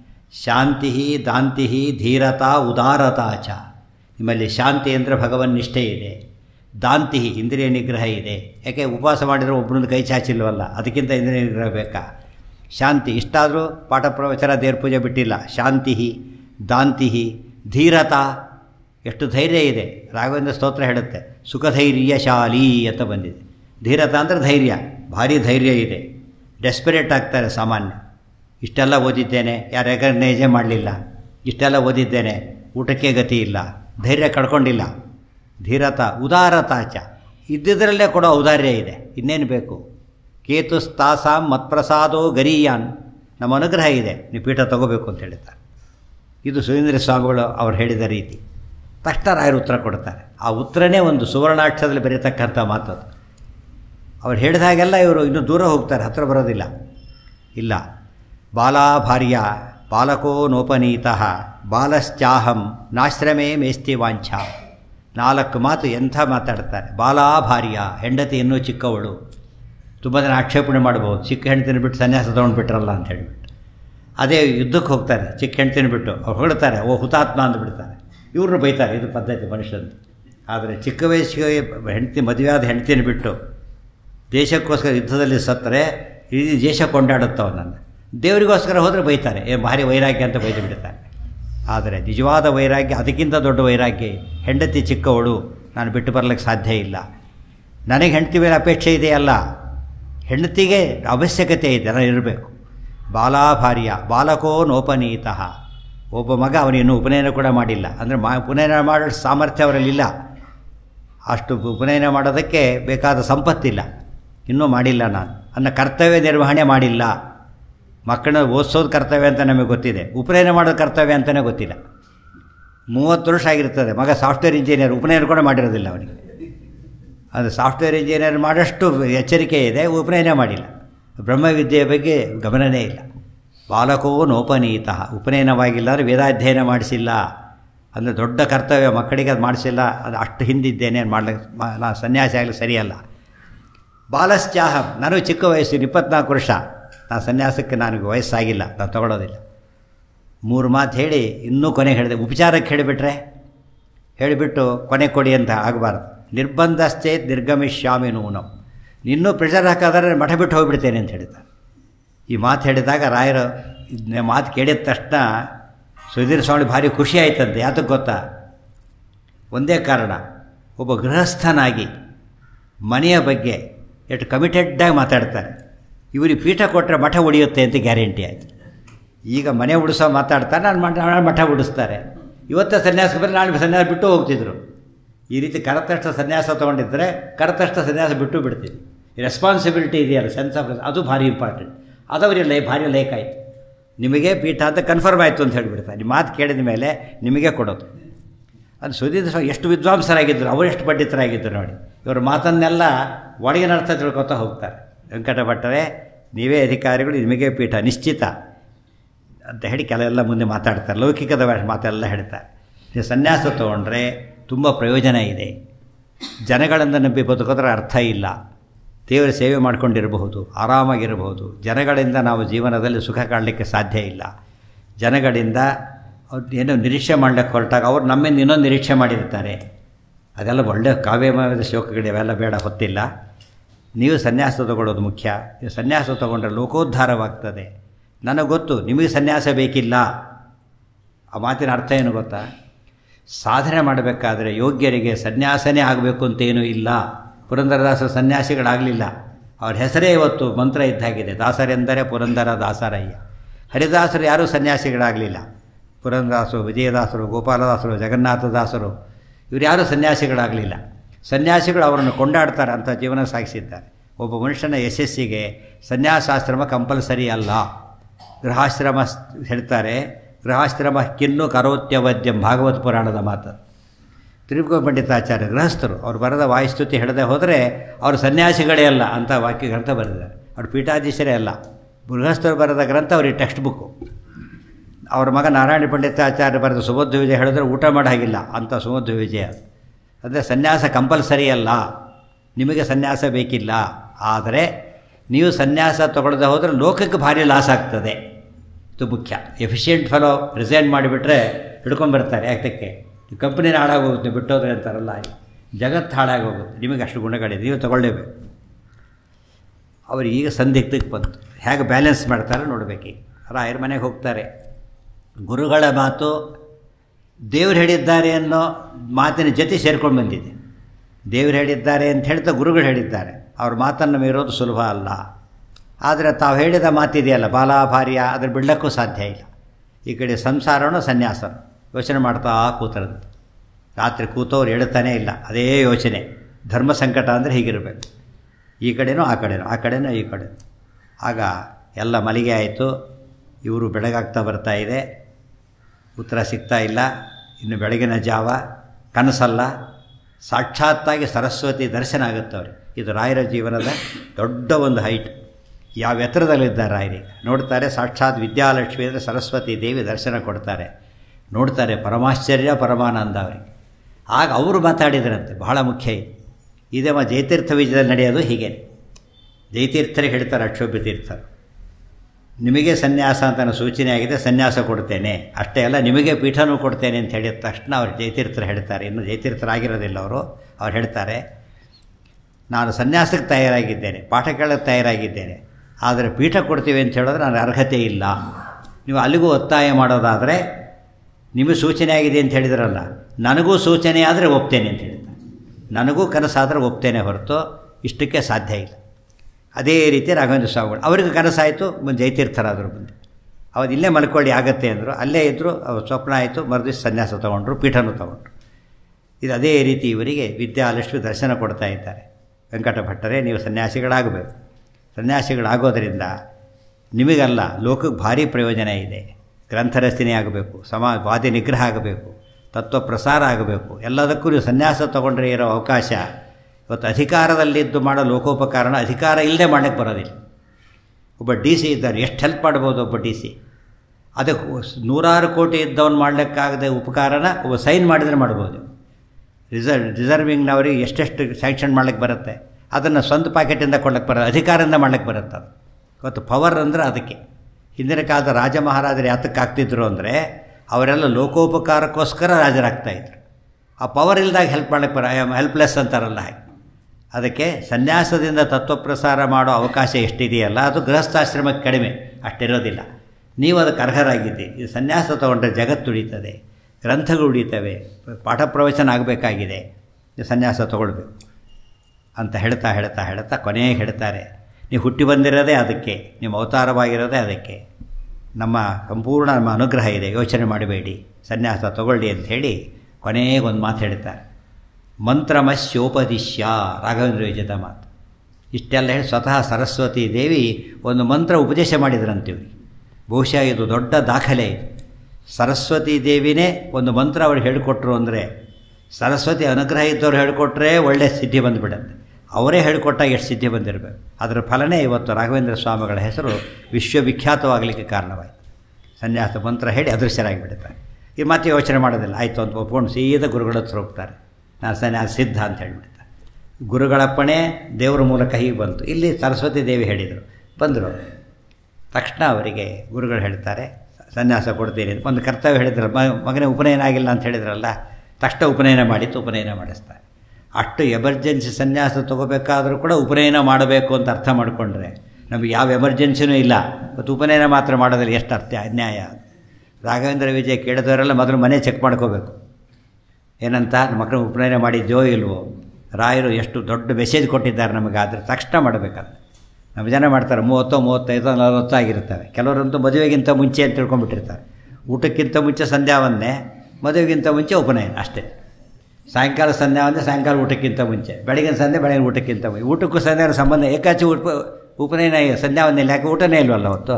ಶಾಂತಿ ದಾಂತಿ ಧೀರತಾ ಉದಾರತಾ ಚ ನಿಮ್ಮಲ್ಲಿ ಶಾಂತಿ ಅಂದರೆ ಭಗವನ್ ನಿಷ್ಠೆ ಇದೆ ದಾಂತಿ ಇಂದ್ರಿಯ ನಿಗ್ರಹ ಇದೆ ಯಾಕೆ ಉಪವಾಸ ಮಾಡಿದರೆ ಒಬ್ಬರದ್ದು ಕೈ ಚಾಚಿಲ್ವಲ್ಲ ಅದಕ್ಕಿಂತ ಇಂದ್ರಿಯ ನಿಗ್ರಹ ಬೇಕಾ ಶಾಂತಿ ಇಷ್ಟಾದರೂ ಪಾಠ ಪ್ರವಚನ ದೇವ್ರ ಪೂಜೆ ಬಿಟ್ಟಿಲ್ಲ ಶಾಂತಿ ದಾಂತಿ ಧೀರತಾ ಎಷ್ಟು ಧೈರ್ಯ ಇದೆ ರಾಘವೇಂದ್ರ ಸ್ತೋತ್ರ ಹೇಳುತ್ತೆ ಸುಖಧೈರ್ಯಶಾಲಿ ಅಂತ ಬಂದಿದೆ ಧೀರತ ಅಂದರೆ ಧೈರ್ಯ ಭಾರಿ ಧೈರ್ಯ ಇದೆ ಡೆಸ್ಪರೇಟ್ ಆಗ್ತಾರೆ ಸಾಮಾನ್ಯ ಇಷ್ಟೆಲ್ಲ ಓದಿದ್ದೇನೆ ಯಾರು ರೆಕಗ್ನೈಸೇ ಮಾಡಲಿಲ್ಲ ಇಷ್ಟೆಲ್ಲ ಓದಿದ್ದೇನೆ ಊಟಕ್ಕೆ ಗತಿ ಇಲ್ಲ ಧೈರ್ಯ ಕಳ್ಕೊಂಡಿಲ್ಲ ಧೀರತ ಉದಾರತಾಚ ಇದ್ದಿದ್ದರಲ್ಲೇ ಕೊಡೋ ಔದಾರ್ಯ ಇದೆ ಇನ್ನೇನು ಬೇಕು ಕೇತುಸ್ತಾಸಾಂ ಮತ್ಪ್ರಸಾದೋ ಗರೀಯಾನ್ ನಮ್ಮ ಅನುಗ್ರಹ ಇದೆ ನೀವು ಪೀಠ ತಗೋಬೇಕು ಅಂತ ಹೇಳ್ತಾರೆ ಇದು ಸುರೇಂದ್ರ ಸ್ವಾಮಿಗಳು ಅವ್ರು ಹೇಳಿದ ರೀತಿ ತಕ್ಷಣ ರಾಯರು ಉತ್ತರ ಕೊಡ್ತಾರೆ ಆ ಉತ್ತರನೇ ಒಂದು ಸುವರ್ಣಾಕ್ಷರದಲ್ಲಿ ಬರೀತಕ್ಕಂಥ ಮಾತದು ಅವ್ರು ಹೇಳಿದ ಹಾಗೆಲ್ಲ ಇವರು ಇನ್ನೂ ದೂರ ಹೋಗ್ತಾರೆ ಹತ್ರ ಬರೋದಿಲ್ಲ ಇಲ್ಲ ಬಾಲಾ ಭಾರ್ಯ ಬಾಲಕೋ ನೋಪನೀತಃ ಬಾಲಶ್ಚಾಹಂ ನಾಶ್ರಮೇ ಮೇಸ್ತಿ ವಾಂಛ ನಾಲ್ಕು ಮಾತು ಎಂಥ ಮಾತಾಡ್ತಾರೆ ಬಾಲಾ ಭಾರ್ಯ ಹೆಂಡತಿ ಇನ್ನೂ ಚಿಕ್ಕವಳು ತುಂಬ ಜನ ಆಕ್ಷೇಪಣೆ ಮಾಡ್ಬೋದು ಚಿಕ್ಕ ಹೆಂಡತಿನ ಬಿಟ್ಟು ಸನ್ಯಾಸ ತೊಗೊಂಡ್ಬಿಟ್ರಲ್ಲ ಅಂತ ಹೇಳಿಬಿಟ್ಟು ಅದೇ ಯುದ್ಧಕ್ಕೆ ಹೋಗ್ತಾರೆ ಚಿಕ್ಕ ಹೆಂಡ್ತಿನ ಬಿಟ್ಟು ಅವ್ರು ಹೊಳ್ತಾರೆ ಓ ಹುತಾತ್ಮ ಅಂದ್ಬಿಡ್ತಾರೆ ಇವ್ರನ್ನ ಬೈತಾರೆ ಇದು ಪದ್ಧತಿ ಮನುಷ್ಯಂದು ಆದರೆ ಚಿಕ್ಕ ವಯಸ್ಸಿಗೆ ಹೆಂಡತಿ ಮದುವೆಯಾದ ಹೆಂಡ್ತಿನ ಬಿಟ್ಟು ದೇಶಕ್ಕೋಸ್ಕರ ಯುದ್ಧದಲ್ಲಿ ಸತ್ತರೆ ಇಡೀ ದೇಶ ಕೊಂಡಾಡುತ್ತವ ನನ್ನ ದೇವರಿಗೋಸ್ಕರ ಹೋದರೆ ಬೈತಾರೆ ಏ ಭಾರಿ ವೈರಾಗ್ಯ ಅಂತ ಬೈದು ಬಿಡ್ತಾರೆ ಆದರೆ ನಿಜವಾದ ವೈರಾಗ್ಯ ಅದಕ್ಕಿಂತ ದೊಡ್ಡ ವೈರಾಗ್ಯ ಹೆಂಡತಿ ಚಿಕ್ಕವಳು ನಾನು ಬಿಟ್ಟು ಬರಲಿಕ್ಕೆ ಸಾಧ್ಯ ಇಲ್ಲ ನನಗೆ ಹೆಂಡತಿ ಮೇಲೆ ಅಪೇಕ್ಷೆ ಇದೆಯಲ್ಲ ಹೆಂಡತಿಗೆ ಅವಶ್ಯಕತೆ ಇದೆ ನಾನು ಇರಬೇಕು ಬಾಲಾಭಾರ್ಯ ಬಾಲಕೋ ನೋಪನೀತಃ ಒಬ್ಬ ಮಗ ಅವನಿನ್ನೂ ಉಪನಯನ ಕೂಡ ಮಾಡಿಲ್ಲ ಅಂದರೆ ಮಾ ಉಪನಯನ ಮಾಡೋ ಸಾಮರ್ಥ್ಯ ಅವರಲ್ಲಿಲ್ಲ ಅಷ್ಟು ಉಪನಯನ ಮಾಡೋದಕ್ಕೆ ಬೇಕಾದ ಸಂಪತ್ತಿಲ್ಲ ಇನ್ನೂ ಮಾಡಿಲ್ಲ ನಾನು ಅನ್ನ ಕರ್ತವ್ಯ ನಿರ್ವಹಣೆ ಮಾಡಿಲ್ಲ ಮಕ್ಕಳನ್ನ ಓದಿಸೋದು ಕರ್ತವ್ಯ ಅಂತ ನಮಗೆ ಗೊತ್ತಿದೆ ಉಪನಯನ ಮಾಡೋದು ಕರ್ತವ್ಯ ಅಂತಲೇ ಗೊತ್ತಿಲ್ಲ ಮೂವತ್ತು ವರ್ಷ ಆಗಿರ್ತದೆ ಮಗ ಸಾಫ್ಟ್ವೇರ್ ಇಂಜಿನಿಯರ್ ಉಪನಯನ ಕೂಡ ಮಾಡಿರೋದಿಲ್ಲ ಅವನಿಗೆ ಅದು ಸಾಫ್ಟ್ವೇರ್ ಇಂಜಿನಿಯರ್ ಮಾಡೋಷ್ಟು ಎಚ್ಚರಿಕೆ ಇದೆ ಉಪನಯನ ಮಾಡಿಲ್ಲ ಬ್ರಹ್ಮವಿದ್ಯೆಯ ಬಗ್ಗೆ ಗಮನವೇ ಇಲ್ಲ ಬಾಲಕೋ ನೋಪನೀತಃ ಉಪನಯನವಾಗಿಲ್ಲ ಅಂದರೆ ವೇದಾಧ್ಯಯನ ಮಾಡಿಸಿಲ್ಲ ಅಂದರೆ ದೊಡ್ಡ ಕರ್ತವ್ಯ ಮಕ್ಕಳಿಗೆ ಅದು ಮಾಡಿಸಿಲ್ಲ ಅದು ಅಷ್ಟು ಹಿಂದಿದ್ದೇನೆ ಮಾಡ್ಲಿಕ್ಕೆ ನಾನು ಸನ್ಯಾಸಿ ಆಗಲಿ ಸರಿಯಲ್ಲ ಬಾಲಶ್ಚಾಹಂ ನಾನು ಚಿಕ್ಕ ವಯಸ್ಸು ಇಪ್ಪತ್ನಾಲ್ಕು ವರ್ಷ ನಾನು ಸನ್ಯಾಸಕ್ಕೆ ನನಗೆ ವಯಸ್ಸಾಗಿಲ್ಲ ನಾನು ತಗೊಳ್ಳೋದಿಲ್ಲ ಮೂರು ಮಾತು ಹೇಳಿ ಇನ್ನೂ ಕೊನೆಗೆ ಹೇಳಿದೆ ಉಪಚಾರಕ್ಕೆ ಹೇಳಿಬಿಟ್ರೆ ಹೇಳಿಬಿಟ್ಟು ಕೊನೆ ಕೊಡಿ ಅಂತ ಆಗಬಾರ್ದು ನಿರ್ಬಂಧಸ್ಥೆ ನಿರ್ಗಮಿಷ್ಯಾಮಿ ನೂನಂ ಇನ್ನೂ ಪ್ರೆಷರ್ ಹಾಕಾದ್ರೆ ಮಠ ಬಿಟ್ಟು ಹೋಗಿಬಿಡ್ತೇನೆ ಅಂತ ಹೇಳಿದ್ದಾರೆ ಈ ಮಾತು ಹೇಳಿದಾಗ ರಾಯರು ಇದನ್ನ ಮಾತು ಕೇಳಿದ ತಕ್ಷಣ ಸುಧೀರ್ ಸ್ವಾಮಿ ಭಾರಿ ಖುಷಿ ಆಯ್ತಂತೆ ಯಾತಕ್ಕೆ ಗೊತ್ತಾ ಒಂದೇ ಕಾರಣ ಒಬ್ಬ ಗೃಹಸ್ಥನಾಗಿ ಮನೆಯ ಬಗ್ಗೆ ಎಷ್ಟು ಕಮಿಟೆಡ್ಡಾಗಿ ಮಾತಾಡ್ತಾರೆ ಇವರಿಗೆ ಪೀಠ ಕೊಟ್ಟರೆ ಮಠ ಉಳಿಯುತ್ತೆ ಅಂತ ಗ್ಯಾರಂಟಿ ಆಯಿತು ಈಗ ಮನೆ ಉಡಿಸೋ ಮಾತಾಡ್ತಾರೆ ನಾನು ಮಠ ನಾಳೆ ಮಠ ಉಡಿಸ್ತಾರೆ ಇವತ್ತೇ ಸನ್ಯಾಸ ಬಂದರೆ ನಾಳೆ ಸನ್ಯಾಸ ಬಿಟ್ಟು ಹೋಗ್ತಿದ್ರು ಈ ರೀತಿ ಕರತಷ್ಟ ಸನ್ಯಾಸ ತೊಗೊಂಡಿದ್ದರೆ ಕರತಷ್ಟ ಸನ್ಯಾಸ ಬಿಟ್ಟು ಬಿಡ್ತೀವಿ ರೆಸ್ಪಾನ್ಸಿಬಿಲಿಟಿ ಇದೆಯಲ್ಲ ಸೆನ್ಸ್ ಆಫ್ ಅದು ಭಾರಿ ಇಂಪಾರ್ಟೆಂಟ್ ಅದವರಿಗೆ ಲೈ ಭಾರಿ ಲೈಕ್ ಆಯಿತು ನಿಮಗೆ ಪೀಠ ಅಂತ ಕನ್ಫರ್ಮ್ ಆಯಿತು ಅಂತ ಹೇಳಿಬಿಡ್ತಾರೆ ನಿಮ್ಮ ಮಾತು ಕೇಳಿದ ಮೇಲೆ ನಿಮಗೆ ಕೊಡೋದು ಅದು ಸುದೀರ್ ಸ್ವಾಮಿ ಎಷ್ಟು ವಿದ್ವಾಂಸರಾಗಿದ್ದರು ಅವರು ಎಷ್ಟು ಪಂಡಿತರಾಗಿದ್ದರು ನೋಡಿ ಇವ್ರ ಮಾತನ್ನೆಲ್ಲ ಒಳಗಿನ ಅರ್ಥ ತಿಳ್ಕೊತಾ ಹೋಗ್ತಾರೆ ವೆಂಕಟ ಭಟ್ಟರೇ ನೀವೇ ಅಧಿಕಾರಿಗಳು ನಿಮಗೆ ಪೀಠ ನಿಶ್ಚಿತ ಅಂತ ಹೇಳಿ ಕೆಲವೆಲ್ಲ ಮುಂದೆ ಮಾತಾಡ್ತಾರೆ ಲೌಕಿಕದ ಮಾತೆಲ್ಲ ಹೇಳ್ತಾರೆ ನೀವು ಸನ್ಯಾಸ ತೊಗೊಂಡ್ರೆ ತುಂಬ ಪ್ರಯೋಜನ ಇದೆ ಜನಗಳನ್ನು ನಂಬಿ ಬದುಕೋದ್ರ ಅರ್ಥ ಇಲ್ಲ ದೇವರ ಸೇವೆ ಮಾಡ್ಕೊಂಡಿರಬಹುದು ಆರಾಮಾಗಿರಬಹುದು ಜನಗಳಿಂದ ನಾವು ಜೀವನದಲ್ಲಿ ಸುಖ ಕಾಣಲಿಕ್ಕೆ ಸಾಧ್ಯ ಇಲ್ಲ ಜನಗಳಿಂದ ಅವ್ರು ಏನೋ ನಿರೀಕ್ಷೆ ಮಾಡಲಿಕ್ಕೆ ಹೊರಟಾಗ ಅವ್ರು ನಮ್ಮಿಂದ ಇನ್ನೊಂದು ನಿರೀಕ್ಷೆ ಮಾಡಿರ್ತಾರೆ ಅದೆಲ್ಲ ಒಳ್ಳೆಯ ಕಾವ್ಯಮಯದ ಶೋಕಗಳು ಇವೆಲ್ಲ ಬೇಡ ಹೊತ್ತಿಲ್ಲ ನೀವು ಸನ್ಯಾಸ ತಗೊಳ್ಳೋದು ಮುಖ್ಯ ನೀವು ಸನ್ಯಾಸ ತೊಗೊಂಡ್ರೆ ಲೋಕೋದ್ಧಾರವಾಗ್ತದೆ ನನಗೆ ಗೊತ್ತು ನಿಮಗೆ ಸನ್ಯಾಸ ಬೇಕಿಲ್ಲ ಆ ಮಾತಿನ ಅರ್ಥ ಏನು ಗೊತ್ತಾ ಸಾಧನೆ ಮಾಡಬೇಕಾದ್ರೆ ಯೋಗ್ಯರಿಗೆ ಸನ್ಯಾಸನೇ ಆಗಬೇಕು ಅಂತೇನೂ ಇಲ್ಲ ಪುರಂದರದಾಸರು ಸನ್ಯಾಸಿಗಳಾಗಲಿಲ್ಲ ಅವ್ರ ಹೆಸರೇ ಇವತ್ತು ಮಂತ್ರ ಇದ್ದಾಗಿದೆ ದಾಸರೆಂದರೆ ಪುರಂದರ ದಾಸರಯ್ಯ ಹರಿದಾಸರು ಯಾರೂ ಸನ್ಯಾಸಿಗಳಾಗಲಿಲ್ಲ ಪುರಂದರದಾಸರು ವಿಜಯದಾಸರು ಗೋಪಾಲದಾಸರು ಜಗನ್ನಾಥದಾಸರು ಇವರು ಯಾರೂ ಸನ್ಯಾಸಿಗಳಾಗಲಿಲ್ಲ ಸನ್ಯಾಸಿಗಳು ಅವರನ್ನು ಕೊಂಡಾಡ್ತಾರೆ ಅಂತ ಜೀವನ ಸಾಗಿಸಿದ್ದಾರೆ ಒಬ್ಬ ಮನುಷ್ಯನ ಯಶಸ್ಸಿಗೆ ಸನ್ಯಾಸಾಶ್ರಮ ಕಂಪಲ್ಸರಿ ಅಲ್ಲ ಗೃಹಾಶ್ರಮ ಹೇಳ್ತಾರೆ ಗೃಹಾಶ್ರಮ ಕಿನ್ನು ಕರೋತ್ಯವದ್ಯಂ ಭಾಗವತ್ ಪುರಾಣದ ಮಾತು ತ್ರಿಭುವ ಪಂಡಿತಾಚಾರ್ಯ ಗೃಹಸ್ಥರು ಅವ್ರು ಬರೆದ ವಾಯುಸ್ತುತಿ ಹೇಳದೆ ಹೋದರೆ ಅವರು ಸನ್ಯಾಸಿಗಳೇ ಅಲ್ಲ ಅಂತ ವಾಕ್ಯ ಗ್ರಂಥ ಬರೆದಿದ್ದಾರೆ ಅವ್ರು ಪೀಠಾಧೀಶರೇ ಅಲ್ಲ ಗೃಹಸ್ಥರು ಬರೆದ ಗ್ರಂಥ ಅವ್ರಿಗೆ ಟೆಕ್ಸ್ಟ್ ಬುಕ್ಕು ಅವ್ರ ಮಗ ನಾರಾಯಣ ಪಂಡಿತಾಚಾರ್ಯ ಬರೆದ ಸುಬೋಧ ವಿಜಯ ಹೇಳಿದ್ರೆ ಊಟ ಮಾಡೋ ಹಾಗಿಲ್ಲ ಅಂತ ಸುಬೋಧ ವಿಜಯ ಅಂದರೆ ಸನ್ಯಾಸ ಕಂಪಲ್ಸರಿ ಅಲ್ಲ ನಿಮಗೆ ಸನ್ಯಾಸ ಬೇಕಿಲ್ಲ ಆದರೆ ನೀವು ಸನ್ಯಾಸ ತಗೊಳ್ಳದೆ ಹೋದರೆ ಲೋಕಕ್ಕೆ ಭಾರಿ ಲಾಸ್ ಆಗ್ತದೆ ಇದು ಮುಖ್ಯ ಎಫಿಷಿಯೆಂಟ್ ಫಲೋ ರಿಸೈನ್ ಮಾಡಿಬಿಟ್ರೆ ಹಿಡ್ಕೊಂಡ್ಬರ್ತಾರೆ ಯಾತಕ್ಕೆ ಕಂಪ್ನಿನ ಹಾಳಾಗೋಗುತ್ತೆ ಬಿಟ್ಟೋದ್ರೆ ಅಂತಾರಲ್ಲ ಜಗತ್ತು ಹಾಳಾಗೋಗುತ್ತೆ ನಿಮಗೆ ಅಷ್ಟು ಗುಣಗಳಿದೆ ನೀವು ತಗೊಳ್ಳೇಬೇಕು ಅವರು ಈಗ ಸಂದಿಗ್ಧಕ್ಕೆ ಬಂತು ಹೇಗೆ ಬ್ಯಾಲೆನ್ಸ್ ಮಾಡ್ತಾರೆ ನೋಡಬೇಕು ರಾಯರ ಮನೆಗೆ ಹೋಗ್ತಾರೆ ಗುರುಗಳ ಮಾತು ದೇವ್ರು ಹೇಳಿದ್ದಾರೆ ಅನ್ನೋ ಮಾತಿನ ಜೊತೆ ಸೇರ್ಕೊಂಡು ಬಂದಿದೆ ದೇವ್ರು ಹೇಳಿದ್ದಾರೆ ಅಂತ ಹೇಳ್ತಾ ಗುರುಗಳು ಹೇಳಿದ್ದಾರೆ ಅವ್ರ ಮಾತನ್ನು ಮೀರೋದು ಸುಲಭ ಅಲ್ಲ ಆದರೆ ತಾವು ಹೇಳಿದ ಮಾತಿದೆಯಲ್ಲ ಬಾಲಾಭಾರ್ಯ ಅದ್ರ ಬಿಡಲಿಕ್ಕೂ ಸಾಧ್ಯ ಇಲ್ಲ ಈ ಕಡೆ ಸಂಸಾರನೂ ಸನ್ಯಾಸ ಯೋಚನೆ ಮಾಡ್ತಾ ಕೂತರಂತೆ ರಾತ್ರಿ ಕೂತವ್ರು ಹೇಳ್ತಾನೇ ಇಲ್ಲ ಅದೇ ಯೋಚನೆ ಧರ್ಮ ಸಂಕಟ ಅಂದರೆ ಹೀಗಿರಬೇಕು ಈ ಕಡೆನೂ ಆ ಕಡೆನೂ ಆ ಕಡೆನೂ ಈ ಕಡೆ ಆಗ ಎಲ್ಲ ಮಲಿಗೆ ಆಯಿತು ಇವರು ಬೆಳಗಾಗ್ತಾ ಬರ್ತಾ ಇದೆ ಉತ್ತರ ಸಿಗ್ತಾ ಇಲ್ಲ ಇನ್ನು ಬೆಳಗಿನ ಜಾವ ಕನಸಲ್ಲ ಸಾಕ್ಷಾತ್ತಾಗಿ ಸರಸ್ವತಿ ದರ್ಶನ ಆಗುತ್ತೆ ಅವ್ರಿಗೆ ಇದು ರಾಯರ ಜೀವನದ ದೊಡ್ಡ ಒಂದು ಹೈಟ್ ಯಾವ ಎತ್ತರದಲ್ಲಿದ್ದಾರೆ ರಾಯರಿಗೆ ನೋಡ್ತಾರೆ ಸಾಕ್ಷಾತ್ ವಿದ್ಯಾಲಕ್ಷ್ಮಿ ಅಂದರೆ ಸರಸ್ವತಿ ದೇವಿ ದರ್ಶನ ಕೊಡ್ತಾರೆ ನೋಡ್ತಾರೆ ಪರಮಾಶ್ಚರ್ಯ ಪರಮಾನಂದ ಅವರಿಗೆ ಆಗ ಅವರು ಮಾತಾಡಿದ್ರಂತೆ ಬಹಳ ಮುಖ್ಯ ಇದು ಇದೇ ಮ ಜಯತೀರ್ಥ ವಿಜಯದಲ್ಲಿ ನಡೆಯೋದು ಹೀಗೆ ಜಯತೀರ್ಥರಿಗೆ ಹೇಳ್ತಾರೆ ಅಕ್ಷೋಭ್ಯ ತೀರ್ಥರು ನಿಮಗೆ ಸನ್ಯಾಸ ಅಂತ ನನ್ನ ಸೂಚನೆ ಆಗಿದೆ ಸನ್ಯಾಸ ಕೊಡ್ತೇನೆ ಅಷ್ಟೇ ಅಲ್ಲ ನಿಮಗೆ ಪೀಠನೂ ಕೊಡ್ತೇನೆ ಅಂತ ಹೇಳಿದ ತಕ್ಷಣ ಅವ್ರು ಜಯತೀರ್ಥರು ಹೇಳ್ತಾರೆ ಇನ್ನು ಜಯತೀರ್ಥರಾಗಿರೋದಿಲ್ಲ ಅವರು ಅವ್ರು ಹೇಳ್ತಾರೆ ನಾನು ಸನ್ಯಾಸಕ್ಕೆ ತಯಾರಾಗಿದ್ದೇನೆ ಪಾಠ ಕೇಳೋಕ್ಕೆ ತಯಾರಾಗಿದ್ದೇನೆ ಆದರೆ ಪೀಠ ಕೊಡ್ತೀವಿ ಅಂತ ಹೇಳಿದ್ರೆ ನನಗೆ ಅರ್ಹತೆ ಇಲ್ಲ ನೀವು ಅಲ್ಲಿಗೂ ಒತ್ತಾಯ ಮಾಡೋದಾದರೆ ನಿಮಗೆ ಸೂಚನೆ ಆಗಿದೆ ಅಂತ ಹೇಳಿದ್ರಲ್ಲ ನನಗೂ ಸೂಚನೆ ಆದರೆ ಒಪ್ತೇನೆ ಅಂತ ಹೇಳಿದ್ದಾರೆ ನನಗೂ ಕನಸಾದರೆ ಒಪ್ತೇನೆ ಹೊರತು ಇಷ್ಟಕ್ಕೆ ಸಾಧ್ಯ ಇಲ್ಲ ಅದೇ ರೀತಿ ರಾಘವೇಂದ್ರ ಸ್ವಾಮಿಗಳು ಅವರಿಗೆ ಕನಸಾಯಿತು ಮುಂದೆ ಜಯತೀರ್ಥರಾದರು ಮುಂದೆ ಅವತ್ತು ಇಲ್ಲೇ ಮಲ್ಕೊಳ್ಳಿ ಆಗತ್ತೆ ಅಂದರು ಅಲ್ಲೇ ಇದ್ದರು ಅವ್ರು ಸ್ವಪ್ನ ಆಯಿತು ಮರುದಿವ್ಸ ಸನ್ಯಾಸ ತೊಗೊಂಡ್ರು ಪೀಠನೂ ತೊಗೊಂಡ್ರು ಇದು ಅದೇ ರೀತಿ ಇವರಿಗೆ ವಿದ್ಯಾಲಕ್ಷ್ಮಿ ದರ್ಶನ ಕೊಡ್ತಾ ಇದ್ದಾರೆ ವೆಂಕಟ ಭಟ್ಟರೇ ನೀವು ಸನ್ಯಾಸಿಗಳಾಗಬೇಕು ಸನ್ಯಾಸಿಗಳಾಗೋದರಿಂದ ನಿಮಗಲ್ಲ ಲೋಕಕ್ಕೆ ಭಾರಿ ಪ್ರಯೋಜನ ಇದೆ ಗ್ರಂಥರಚನೆ ಆಗಬೇಕು ಸಮಾ ವಾದಿ ನಿಗ್ರಹ ಆಗಬೇಕು ತತ್ವ ಪ್ರಸಾರ ಆಗಬೇಕು ಎಲ್ಲದಕ್ಕೂ ನೀವು ಸನ್ಯಾಸ ತೊಗೊಂಡ್ರೆ ಇರೋ ಅವಕಾಶ ಇವತ್ತು ಅಧಿಕಾರದಲ್ಲಿದ್ದು ಮಾಡೋ ಲೋಕೋಪಕಾರಣ ಅಧಿಕಾರ ಇಲ್ಲದೆ ಮಾಡಕ್ಕೆ ಬರೋದಿಲ್ಲ ಒಬ್ಬ ಡಿ ಸಿ ಇದ್ದಾರೆ ಎಷ್ಟು ಹೆಲ್ಪ್ ಮಾಡ್ಬೋದು ಒಬ್ಬ ಡಿ ಸಿ ಅದಕ್ಕೆ ನೂರಾರು ಕೋಟಿ ಇದ್ದವನು ಮಾಡಲಿಕ್ಕಾಗದೆ ಉಪಕಾರನ ಒಬ್ಬ ಸೈನ್ ಮಾಡಿದರೆ ಮಾಡ್ಬೋದು ರಿಸರ್ವ್ ರಿಸರ್ವಿಂಗ್ನವರಿಗೆ ಎಷ್ಟೆಷ್ಟು ಸ್ಯಾಂಕ್ಷನ್ ಮಾಡ್ಲಿಕ್ಕೆ ಬರುತ್ತೆ ಅದನ್ನು ಸ್ವಂತ ಪ್ಯಾಕೆಟಿಂದ ಕೊಡ್ಲಿಕ್ಕೆ ಬರೋದು ಅಧಿಕಾರದಿಂದ ಮಾಡ್ಲಿಕ್ಕೆ ಬರುತ್ತೆ ಅದು ಇವತ್ತು ಪವರ್ ಅಂದರೆ ಅದಕ್ಕೆ ಹಿಂದಿನ ಕಾಲದ ರಾಜ ಮಹಾರಾಜರು ಯಾತಕ್ಕೆ ಆಗ್ತಿದ್ರು ಅಂದರೆ ಅವರೆಲ್ಲ ಲೋಕೋಪಕಾರಕ್ಕೋಸ್ಕರ ರಾಜರಾಗ್ತಾಯಿದ್ರು ಆ ಪವರ್ ಇಲ್ದಾಗ ಹೆಲ್ಪ್ ಮಾಡ್ಲಿಕ್ಕೆ ಬರ ಹೆಲ್ಪ್ಲೆಸ್ ಅಂತಾರಲ್ಲ ಹಾಗೆ ಅದಕ್ಕೆ ಸನ್ಯಾಸದಿಂದ ತತ್ವಪ್ರಸಾರ ಮಾಡೋ ಅವಕಾಶ ಎಷ್ಟಿದೆಯಲ್ಲ ಅದು ಗೃಹಸ್ಥಾಶ್ರಮಕ್ಕೆ ಕಡಿಮೆ ಅಷ್ಟಿರೋದಿಲ್ಲ ನೀವು ಅದಕ್ಕೆ ಅರ್ಹರಾಗಿದ್ದೀರಿ ಇದು ಸನ್ಯಾಸ ತೊಗೊಂಡ್ರೆ ಜಗತ್ತು ಉಳಿತದೆ ಗ್ರಂಥಗಳು ಉಳಿತವೆ ಪಾಠ ಪ್ರವಚನ ಆಗಬೇಕಾಗಿದೆ ಸನ್ಯಾಸ ತೊಗೊಳ್ಬೇಕು ಅಂತ ಹೇಳ್ತಾ ಹೇಳ್ತಾ ಹೇಳ್ತಾ ಕೊನೆಗೆ ಹೇಳ್ತಾರೆ ನೀವು ಹುಟ್ಟಿ ಬಂದಿರೋದೇ ಅದಕ್ಕೆ ನಿಮ್ಮ ಅವತಾರವಾಗಿರೋದೇ ಅದಕ್ಕೆ ನಮ್ಮ ಸಂಪೂರ್ಣ ನಮ್ಮ ಅನುಗ್ರಹ ಇದೆ ಯೋಚನೆ ಮಾಡಬೇಡಿ ಸನ್ಯಾಸ ತಗೊಳ್ಳಿ ಅಂತ ಹೇಳಿ ಕೊನೆಗೊಂದು ಮಾತು ಹೇಳ್ತಾರೆ ಮಂತ್ರಮಸ್ಯೋಪದಿಶ್ಯ ರಾಘವೇಂದ್ರ ವಿಜೇತ ಮಾತು ಇಷ್ಟೆಲ್ಲ ಹೇಳಿ ಸ್ವತಃ ಸರಸ್ವತಿ ದೇವಿ ಒಂದು ಮಂತ್ರ ಉಪದೇಶ ಮಾಡಿದ್ರಂತೀವಿ ಬಹುಶಃ ಇದು ದೊಡ್ಡ ದಾಖಲೆ ಇದು ಸರಸ್ವತಿ ದೇವಿನೇ ಒಂದು ಮಂತ್ರ ಅವ್ರಿಗೆ ಹೇಳಿಕೊಟ್ರು ಅಂದರೆ ಸರಸ್ವತಿ ಅನುಗ್ರಹ ಇದ್ದವ್ರು ಹೇಳಿಕೊಟ್ರೆ ಒಳ್ಳೆ ಸಿದ್ಧಿ ಬಂದುಬಿಡುತ್ತೆ ಅವರೇ ಹೇಳಿಕೊಟ್ಟಾಗ ಎಷ್ಟು ಸಿದ್ಧಿ ಬಂದಿರಬೇಕು ಅದರ ಫಲನೇ ಇವತ್ತು ರಾಘವೇಂದ್ರ ಸ್ವಾಮಿಗಳ ಹೆಸರು ವಿಶ್ವವಿಖ್ಯಾತವಾಗಲಿಕ್ಕೆ ಕಾರಣವಾಯಿತು ಸನ್ಯಾಸ ಮಂತ್ರ ಹೇಳಿ ಅದೃಶ್ಯರಾಗಿಬಿಡುತ್ತಾರೆ ಈ ಮತ್ತೆ ಯೋಚನೆ ಮಾಡೋದಿಲ್ಲ ಆಯಿತು ಅಂತ ಒಪ್ಕೊಂಡು ಸೀದಾ ಗುರುಗಳ ಹತ್ರ ಹೋಗ್ತಾರೆ ನಾನು ಸನ್ಯಾಸ ಸಿದ್ಧ ಅಂತ ಹೇಳಿಬಿಡ್ತಾರೆ ಗುರುಗಳಪ್ಪಣೆ ದೇವರ ಮೂಲಕ ಹೀಗೆ ಬಂತು ಇಲ್ಲಿ ಸರಸ್ವತಿ ದೇವಿ ಹೇಳಿದರು ಬಂದರು ತಕ್ಷಣ ಅವರಿಗೆ ಗುರುಗಳು ಹೇಳ್ತಾರೆ ಸನ್ಯಾಸ ಕೊಡ್ತೀನಿ ಅಂತ ಒಂದು ಕರ್ತವ್ಯ ಹೇಳಿದ್ರು ಮಗನೇ ಉಪನಯನ ಆಗಿಲ್ಲ ಅಂತ ಹೇಳಿದ್ರಲ್ಲ ತಕ್ಷಣ ಉಪನಯನ ಮಾಡಿತ್ತು ಉಪನಯನ ಮಾಡಿಸ್ತಾರೆ ಅಷ್ಟು ಎಮರ್ಜೆನ್ಸಿ ಸನ್ಯಾಸ ತೊಗೋಬೇಕಾದರೂ ಕೂಡ ಉಪನಯನ ಮಾಡಬೇಕು ಅಂತ ಅರ್ಥ ಮಾಡಿಕೊಂಡ್ರೆ ನಮಗೆ ಯಾವ ಎಮರ್ಜೆನ್ಸಿನೂ ಇಲ್ಲ ಮತ್ತು ಉಪನಯನ ಮಾತ್ರ ಮಾಡೋದ್ರಲ್ಲಿ ಎಷ್ಟು ಅರ್ಥ ಅನ್ಯಾಯ ರಾಘವೇಂದ್ರ ವಿಜಯ ಕೇಳಿದವರೆಲ್ಲ ಮೊದಲು ಮನೆ ಚೆಕ್ ಮಾಡ್ಕೋಬೇಕು ಏನಂತ ಮಕ್ಕಳು ಉಪನಯನ ಮಾಡಿದ್ಯೋ ಇಲ್ವೋ ರಾಯರು ಎಷ್ಟು ದೊಡ್ಡ ಮೆಸೇಜ್ ಕೊಟ್ಟಿದ್ದಾರೆ ನಮಗೆ ಆದರೆ ತಕ್ಷಣ ಮಾಡಬೇಕಾದ್ರೆ ನಮ್ಮ ಜನ ಮಾಡ್ತಾರೆ ಮೂವತ್ತೋ ಮೂವತ್ತೈದೋ ನಲವತ್ತೋ ಆಗಿರ್ತವೆ ಕೆಲವರಂತೂ ಮದುವೆಗಿಂತ ಮುಂಚೆ ಅಂತ ತಿಳ್ಕೊಂಡ್ಬಿಟ್ಟಿರ್ತಾರೆ ಊಟಕ್ಕಿಂತ ಮುಂಚೆ ಸಂಧ್ಯಾವನ್ನೇ ಮದುವೆಗಿಂತ ಮುಂಚೆ ಉಪನಯನ ಅಷ್ಟೇ ಸಾಯಂಕಾಲ ಸಂಧ್ಯಾ ಅಂದರೆ ಸಾಯಂಕಾಲ ಊಟಕ್ಕಿಂತ ಮುಂಚೆ ಬೆಳಗಿನ ಸಂಧ್ಯೆ ಬೆಳಗಿನ ಊಟಕ್ಕಿಂತ ಮುಂಚೆ ಊಟಕ್ಕೂ ಸಂಧ್ಯಾನ ಸಂಬಂಧ ಏಕಾಚಿ ಉಪ ಉಪನಯನ ಸಂಧ್ಯಾವಂದನೆಯಲ್ಲಿ ಯಾಕೆ ಊಟನೇ ಇಲ್ವಲ್ಲ ಅವತ್ತು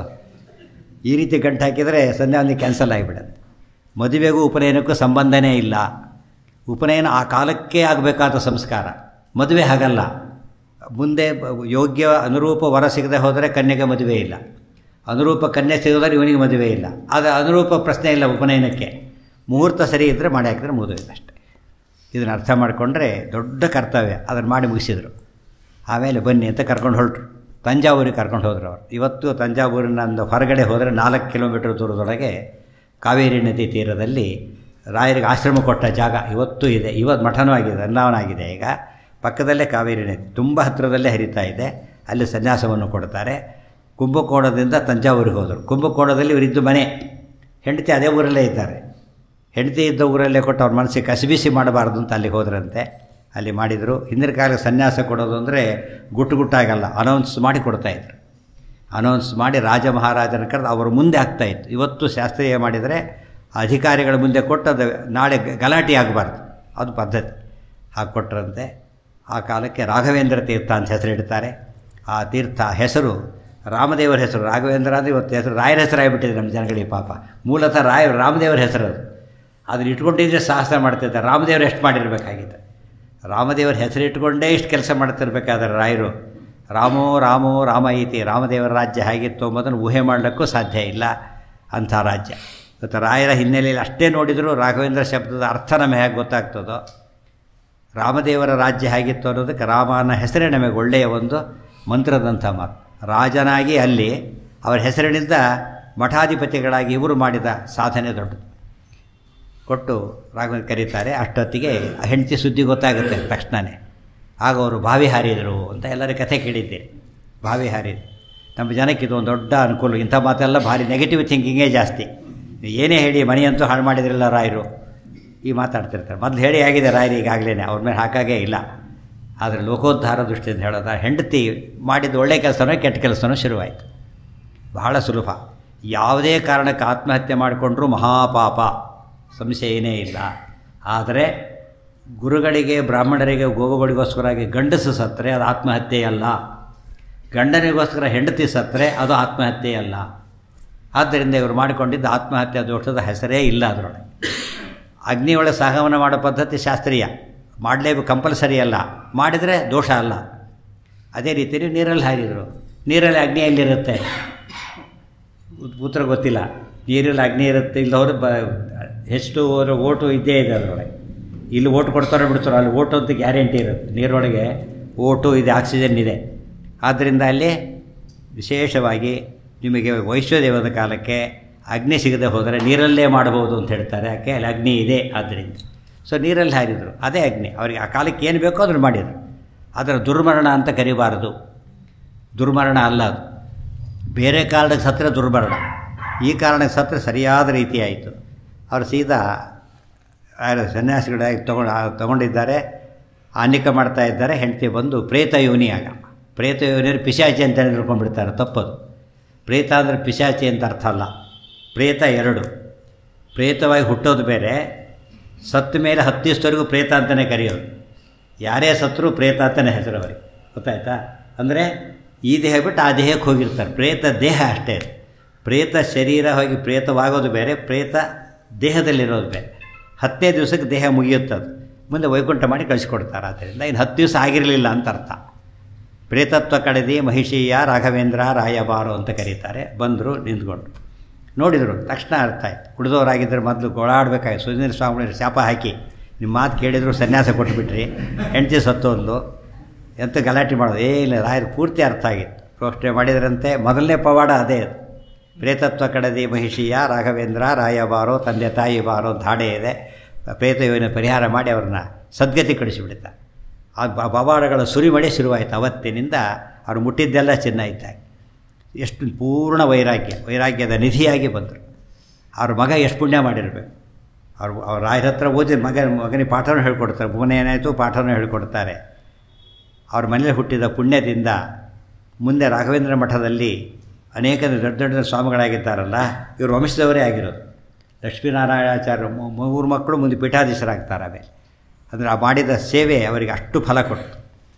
ಈ ರೀತಿ ಗಂಟು ಹಾಕಿದರೆ ಸಂಧ್ಯಾವಂದನೆ ಕ್ಯಾನ್ಸಲ್ ಆಗಿಬಿಡುತ್ತೆ ಮದುವೆಗೂ ಉಪನಯನಕ್ಕೂ ಸಂಬಂಧನೇ ಇಲ್ಲ ಉಪನಯನ ಆ ಕಾಲಕ್ಕೆ ಆಗಬೇಕಾದ ಸಂಸ್ಕಾರ ಮದುವೆ ಹಾಗಲ್ಲ ಮುಂದೆ ಯೋಗ್ಯ ಅನುರೂಪ ವರ ಸಿಗದೆ ಹೋದರೆ ಕನ್ಯೆಗೆ ಮದುವೆ ಇಲ್ಲ ಅನುರೂಪ ಕನ್ಯೆ ಸಿಗೋದ್ರೆ ಇವನಿಗೆ ಮದುವೆ ಇಲ್ಲ ಆದರೆ ಅನುರೂಪ ಪ್ರಶ್ನೆ ಇಲ್ಲ ಉಪನಯನಕ್ಕೆ ಮುಹೂರ್ತ ಸರಿ ಇದ್ದರೆ ಮಾಡಿ ಹಾಕಿದ್ರೆ ಮುದುವೆ ಅಷ್ಟೇ ಇದನ್ನು ಅರ್ಥ ಮಾಡಿಕೊಂಡ್ರೆ ದೊಡ್ಡ ಕರ್ತವ್ಯ ಅದನ್ನು ಮಾಡಿ ಮುಗಿಸಿದರು ಆಮೇಲೆ ಬನ್ನಿ ಅಂತ ಕರ್ಕೊಂಡು ಹೊರಟ್ರು ತಂಜಾವೂರಿಗೆ ಕರ್ಕೊಂಡು ಹೋದ್ರು ಅವರು ಇವತ್ತು ತಂಜಾವೂರಿನ ಒಂದು ಹೊರಗಡೆ ಹೋದರೆ ನಾಲ್ಕು ಕಿಲೋಮೀಟರ್ ದೂರದೊಳಗೆ ಕಾವೇರಿ ನದಿ ತೀರದಲ್ಲಿ ರಾಯರಿಗೆ ಆಶ್ರಮ ಕೊಟ್ಟ ಜಾಗ ಇವತ್ತೂ ಇದೆ ಇವತ್ತು ಮಠನೂ ಆಗಿದೆ ಅನ್ನವನಾಗಿದೆ ಈಗ ಪಕ್ಕದಲ್ಲೇ ಕಾವೇರಿ ನದಿ ತುಂಬ ಹತ್ತಿರದಲ್ಲೇ ಹರಿತಾ ಇದೆ ಅಲ್ಲಿ ಸನ್ಯಾಸವನ್ನು ಕೊಡ್ತಾರೆ ಕುಂಭಕೋಣದಿಂದ ತಂಜಾವೂರಿಗೆ ಹೋದರು ಕುಂಭಕೋಣದಲ್ಲಿ ಇವರಿದ್ದು ಮನೆ ಹೆಂಡತಿ ಅದೇ ಊರಲ್ಲೇ ಇದ್ದಾರೆ ಹೆಂಡತಿ ಇದ್ದ ಊರಲ್ಲೇ ಕೊಟ್ಟು ಅವ್ರ ಮನಸ್ಸಿಗೆ ಕಸಿಬಿಸಿ ಮಾಡಬಾರ್ದು ಅಂತ ಅಲ್ಲಿಗೆ ಹೋದ್ರಂತೆ ಅಲ್ಲಿ ಮಾಡಿದರು ಹಿಂದಿನ ಕಾಲ ಸನ್ಯಾಸ ಕೊಡೋದು ಅಂದರೆ ಗುಟ್ಟು ಗುಟ್ಟಾಗಲ್ಲ ಅನೌನ್ಸ್ ಮಾಡಿ ಕೊಡ್ತಾಯಿದ್ರು ಅನೌನ್ಸ್ ಮಾಡಿ ರಾಜ ಮಹಾರಾಜನ ಕರೆದು ಅವರ ಮುಂದೆ ಆಗ್ತಾಯಿತ್ತು ಇವತ್ತು ಶಾಸ್ತ್ರೀಯ ಮಾಡಿದರೆ ಅಧಿಕಾರಿಗಳ ಮುಂದೆ ಕೊಟ್ಟು ಅದು ನಾಳೆ ಗಲಾಟೆ ಆಗಬಾರ್ದು ಅದು ಪದ್ಧತಿ ಹಾಗೆ ಕೊಟ್ಟರಂತೆ ಆ ಕಾಲಕ್ಕೆ ರಾಘವೇಂದ್ರ ತೀರ್ಥ ಅಂತ ಹೆಸರಿಡ್ತಾರೆ ಆ ತೀರ್ಥ ಹೆಸರು ರಾಮದೇವರ ಹೆಸರು ರಾಘವೇಂದ್ರ ಅಂದರೆ ಇವತ್ತು ಹೆಸರು ರಾಯರ ಹೆಸರಾಗಿಬಿಟ್ಟಿದೆ ನಮ್ಮ ಜನಗಳಿಗೆ ಪಾಪ ಮೂಲತಃ ರಾಯ ರಾಮದೇವರ ಹೆಸರು ಅದು ಅದನ್ನು ಇಟ್ಕೊಂಡಿದ್ರೆ ಸಾಹಸ ಮಾಡ್ತಿದ್ದಾರೆ ರಾಮದೇವರು ಎಷ್ಟು ಮಾಡಿರಬೇಕಾಗಿದೆ ರಾಮದೇವರ ಹೆಸರಿಟ್ಕೊಂಡೇ ಇಷ್ಟು ಕೆಲಸ ಮಾಡ್ತಿರ್ಬೇಕಾದ್ರೆ ರಾಯರು ರಾಮೋ ರಾಮೋ ರಾಮ ಐತಿ ರಾಮದೇವರ ರಾಜ್ಯ ಹೇಗಿತ್ತು ಎಂಬುದನ್ನು ಊಹೆ ಮಾಡಲಿಕ್ಕೂ ಸಾಧ್ಯ ಇಲ್ಲ ಅಂಥ ರಾಜ್ಯ ಇವತ್ತು ರಾಯರ ಹಿನ್ನೆಲೆಯಲ್ಲಿ ಅಷ್ಟೇ ನೋಡಿದರೂ ರಾಘವೇಂದ್ರ ಶಬ್ದದ ಅರ್ಥ ನಮಗೆ ಹೇಗೆ ಗೊತ್ತಾಗ್ತದೋ ರಾಮದೇವರ ರಾಜ್ಯ ಹೇಗಿತ್ತು ಅನ್ನೋದಕ್ಕೆ ರಾಮನ ಹೆಸರೇ ನಮಗೆ ಒಳ್ಳೆಯ ಒಂದು ಮಂತ್ರದಂಥ ಮಾತು ರಾಜನಾಗಿ ಅಲ್ಲಿ ಅವರ ಹೆಸರಿನಿಂದ ಮಠಾಧಿಪತಿಗಳಾಗಿ ಇವರು ಮಾಡಿದ ಸಾಧನೆ ದೊಡ್ಡದು ಕೊಟ್ಟು ರಾಘವೇಂದ್ರ ಕರೀತಾರೆ ಅಷ್ಟೊತ್ತಿಗೆ ಹೆಂಡತಿ ಸುದ್ದಿ ಗೊತ್ತಾಗುತ್ತೆ ತಕ್ಷಣವೇ ಆಗ ಅವರು ಬಾವಿ ಹಾರಿದರು ಅಂತ ಎಲ್ಲರ ಕಥೆ ಕೇಳಿದ್ದೀರಿ ಬಾವಿ ಹಾರಿದ್ರು ನಮ್ಮ ಜನಕ್ಕೆ ಇದು ಒಂದು ದೊಡ್ಡ ಅನುಕೂಲ ಇಂಥ ಮಾತೆಲ್ಲ ಭಾರಿ ನೆಗೆಟಿವ್ ಥಿಂಕಿಂಗೇ ಜಾಸ್ತಿ ಏನೇ ಹೇಳಿ ಮನೆಯಂತೂ ಹಾಳು ಮಾಡಿದ್ರಲ್ಲ ರಾಯರು ಈ ಮಾತಾಡ್ತಿರ್ತಾರೆ ಮೊದಲು ಹೇಳಿ ಆಗಿದೆ ರಾಯರು ಈಗಾಗಲೇ ಅವ್ರ ಮೇಲೆ ಹಾಕಾಗೇ ಇಲ್ಲ ಆದರೆ ಲೋಕೋದ್ಧಾರ ದೃಷ್ಟಿಯಿಂದ ಹೇಳೋದ ಹೆಂಡತಿ ಮಾಡಿದ ಒಳ್ಳೆಯ ಕೆಲಸನೋ ಕೆಟ್ಟ ಕೆಲಸನೋ ಶುರುವಾಯಿತು ಬಹಳ ಸುಲಭ ಯಾವುದೇ ಕಾರಣಕ್ಕೆ ಆತ್ಮಹತ್ಯೆ ಮಾಡಿಕೊಂಡ್ರೂ ಮಹಾಪಾಪ ಸಂಶಯನೇ ಇಲ್ಲ ಆದರೆ ಗುರುಗಳಿಗೆ ಬ್ರಾಹ್ಮಣರಿಗೆ ಗೋವುಗಳಿಗೋಸ್ಕರಾಗಿ ಗಂಡಸು ಸತ್ತರೆ ಅದು ಆತ್ಮಹತ್ಯೆ ಅಲ್ಲ ಗಂಡನಿಗೋಸ್ಕರ ಹೆಂಡತಿ ಸತ್ತರೆ ಅದು ಆತ್ಮಹತ್ಯೆ ಅಲ್ಲ ಆದ್ದರಿಂದ ಇವರು ಮಾಡಿಕೊಂಡಿದ್ದ ಆತ್ಮಹತ್ಯೆ ದೋಷದ ಹೆಸರೇ ಇಲ್ಲ ಅದರೊಳಗೆ ಅಗ್ನಿಯೊಳಗೆ ಸಹಗಮನ ಮಾಡೋ ಪದ್ಧತಿ ಶಾಸ್ತ್ರೀಯ ಮಾಡಲೇಬೇಕು ಕಂಪಲ್ಸರಿ ಅಲ್ಲ ಮಾಡಿದರೆ ದೋಷ ಅಲ್ಲ ಅದೇ ರೀತಿಯಲ್ಲಿ ನೀರಲ್ಲಿ ಹಾರಿದರು ನೀರಲ್ಲಿ ಅಗ್ನಿ ಎಲ್ಲಿರುತ್ತೆ ಉತ್ತರ ಗೊತ್ತಿಲ್ಲ ನೀರಲ್ಲಿ ಅಗ್ನಿ ಇರುತ್ತೆ ಇಲ್ಲದವರು ಬ ಎಷ್ಟು ಓಟು ಇದ್ದೇ ಇದೆ ಅದರೊಳಗೆ ಇಲ್ಲಿ ಓಟು ಕೊಡ್ತಾರೋ ಬಿಡ್ತಾರೋ ಅಲ್ಲಿ ಓಟು ಅಂತ ಗ್ಯಾರಂಟಿ ಇರುತ್ತೆ ನೀರೊಳಗೆ ಓಟು ಇದೆ ಆಕ್ಸಿಜನ್ ಇದೆ ಆದ್ದರಿಂದ ಅಲ್ಲಿ ವಿಶೇಷವಾಗಿ ನಿಮಗೆ ವೈಶ್ವದೇವದ ಕಾಲಕ್ಕೆ ಅಗ್ನಿ ಸಿಗದೆ ಹೋದರೆ ನೀರಲ್ಲೇ ಮಾಡಬಹುದು ಅಂತ ಹೇಳ್ತಾರೆ ಯಾಕೆ ಅಲ್ಲಿ ಅಗ್ನಿ ಇದೆ ಆದ್ದರಿಂದ ಸೊ ನೀರಲ್ಲಿ ಹಾರಿದರು ಅದೇ ಅಗ್ನಿ ಅವರಿಗೆ ಆ ಕಾಲಕ್ಕೆ ಏನು ಬೇಕೋ ಅದನ್ನು ಮಾಡಿದರು ಅದರ ದುರ್ಮರಣ ಅಂತ ಕರಿಬಾರದು ದುರ್ಮರಣ ಅಲ್ಲ ಅದು ಬೇರೆ ಕಾರಣಕ್ಕೆ ಸತ್ತರೆ ದುರ್ಮರಣ ಈ ಕಾರಣಕ್ಕೆ ಸತ್ತರೆ ಸರಿಯಾದ ರೀತಿ ಆಯಿತು ಅವರು ಸೀದಾ ಸನ್ಯಾಸಿಗಳಾಗಿ ತೊಗೊಂಡು ತೊಗೊಂಡಿದ್ದಾರೆ ಆನಿಕ ಮಾಡ್ತಾ ಇದ್ದಾರೆ ಹೆಂಡತಿ ಬಂದು ಪ್ರೇತ ಯೋನಿ ಆಗ ಪ್ರೇತ ಯೋನಿಯರು ಪಿಶಾಚಿ ಅಂತ ತಿಳ್ಕೊಂಡ್ಬಿಡ್ತಾರೆ ತಪ್ಪದು ಪ್ರೇತ ಅಂದರೆ ಪಿಶಾಚಿ ಅಂತ ಅರ್ಥ ಅಲ್ಲ ಪ್ರೇತ ಎರಡು ಪ್ರೇತವಾಗಿ ಹುಟ್ಟೋದು ಬೇರೆ ಸತ್ತ ಮೇಲೆ ಹತ್ತು ದಿವಸದವರೆಗೂ ಪ್ರೇತ ಅಂತಲೇ ಕರೆಯೋದು ಯಾರೇ ಸತ್ತರೂ ಪ್ರೇತ ಅಂತಲೇ ಹೆಸರು ಅವರಿಗೆ ಗೊತ್ತಾಯ್ತಾ ಅಂದರೆ ಈ ದೇಹ ಬಿಟ್ಟು ಆ ದೇಹಕ್ಕೆ ಹೋಗಿರ್ತಾರೆ ಪ್ರೇತ ದೇಹ ಅಷ್ಟೇ ಪ್ರೇತ ಶರೀರ ಹೋಗಿ ಪ್ರೇತವಾಗೋದು ಬೇರೆ ಪ್ರೇತ ದೇಹದಲ್ಲಿರೋದು ಬೇರೆ ಹತ್ತನೇ ದಿವಸಕ್ಕೆ ದೇಹ ಮುಗಿಯುತ್ತದು ಮುಂದೆ ವೈಕುಂಠ ಮಾಡಿ ಕಳಿಸ್ಕೊಡ್ತಾರೆ ಆದ್ದರಿಂದ ಇನ್ನು ಹತ್ತು ದಿವಸ ಆಗಿರಲಿಲ್ಲ ಅಂತ ಅರ್ಥ ಪ್ರೇತತ್ವ ಕಡೆದಿ ಮಹಿಷೀಯ ರಾಘವೇಂದ್ರ ರಾಯಬಾರು ಅಂತ ಕರೀತಾರೆ ಬಂದರು ನಿಂತ್ಕೊಂಡ್ರು ನೋಡಿದರು ತಕ್ಷಣ ಅರ್ಥ ಆಯ್ತು ಉಳಿದವರಾಗಿದ್ದರೆ ಮೊದಲು ಗೋಳಾಡಬೇಕಾಯ್ತು ಸುಧೀಂದ್ರ ಸ್ವಾಮಿಗಳು ಶಾಪ ಹಾಕಿ ನಿಮ್ಮ ಮಾತು ಕೇಳಿದ್ರು ಸನ್ಯಾಸ ಕೊಟ್ಬಿಟ್ರಿ ಹೆಂಡತಿ ಸತ್ತೋದ್ಲು ಎಂತ ಗಲಾಟೆ ಮಾಡೋದು ಏ ಇಲ್ಲ ರಾಯರು ಪೂರ್ತಿ ಅರ್ಥ ಆಗಿತ್ತು ಪ್ರೋಕ್ಷಣೆ ಮಾಡಿದ್ರಂತೆ ಮೊದಲನೇ ಪವಾಡ ಅದೇ ಅದು ಪ್ರೇತತ್ವ ಕಡದಿ ಮಹಿಷಿಯ ರಾಘವೇಂದ್ರ ರಾಯಬಾರೋ ತಂದೆ ತಾಯಿ ಬಾರೋ ಅಂತ ಹಾಡೇ ಇದೆ ಪ್ರೇತ ಯೋಜನೆ ಪರಿಹಾರ ಮಾಡಿ ಅವ್ರನ್ನ ಸದ್ಗತಿ ಕಳಿಸಿಬಿಡುತ್ತ ಆ ಪವಾಡಗಳ ಸುರಿಮಳೆ ಶುರುವಾಯಿತು ಅವತ್ತಿನಿಂದ ಅವ್ರು ಮುಟ್ಟಿದ್ದೆಲ್ಲ ಚಿನ್ನ ಇದ್ದಾಗ ಎಷ್ಟು ಪೂರ್ಣ ವೈರಾಗ್ಯ ವೈರಾಗ್ಯದ ನಿಧಿಯಾಗಿ ಬಂದರು ಅವ್ರ ಮಗ ಎಷ್ಟು ಪುಣ್ಯ ಮಾಡಿರಬೇಕು ಅವ್ರು ಅವ್ರ ರಾಯರ ಹತ್ರ ಓದಿ ಮಗ ಮಗನಿಗೆ ಪಾಠನೂ ಹೇಳ್ಕೊಡ್ತಾರೆ ಭುವನ ಏನಾಯಿತು ಪಾಠನೂ ಹೇಳ್ಕೊಡ್ತಾರೆ ಅವ್ರ ಮನೇಲಿ ಹುಟ್ಟಿದ ಪುಣ್ಯದಿಂದ ಮುಂದೆ ರಾಘವೇಂದ್ರ ಮಠದಲ್ಲಿ ಅನೇಕ ದೊಡ್ಡ ದೊಡ್ಡ ಸ್ವಾಮಿಗಳಾಗಿದ್ದಾರಲ್ಲ ಇವರು ವಂಶದವರೇ ಆಗಿರೋದು ಲಕ್ಷ್ಮೀನಾರಾಯಣಾಚಾರ್ಯ ಮೂರು ಮಕ್ಕಳು ಮುಂದೆ ಪೀಠಾಧೀಶರಾಗ್ತಾರೆ ಆಮೇಲೆ ಅಂದರೆ ಆ ಮಾಡಿದ ಸೇವೆ ಅವರಿಗೆ ಅಷ್ಟು ಫಲ ಕೊಡ್ತು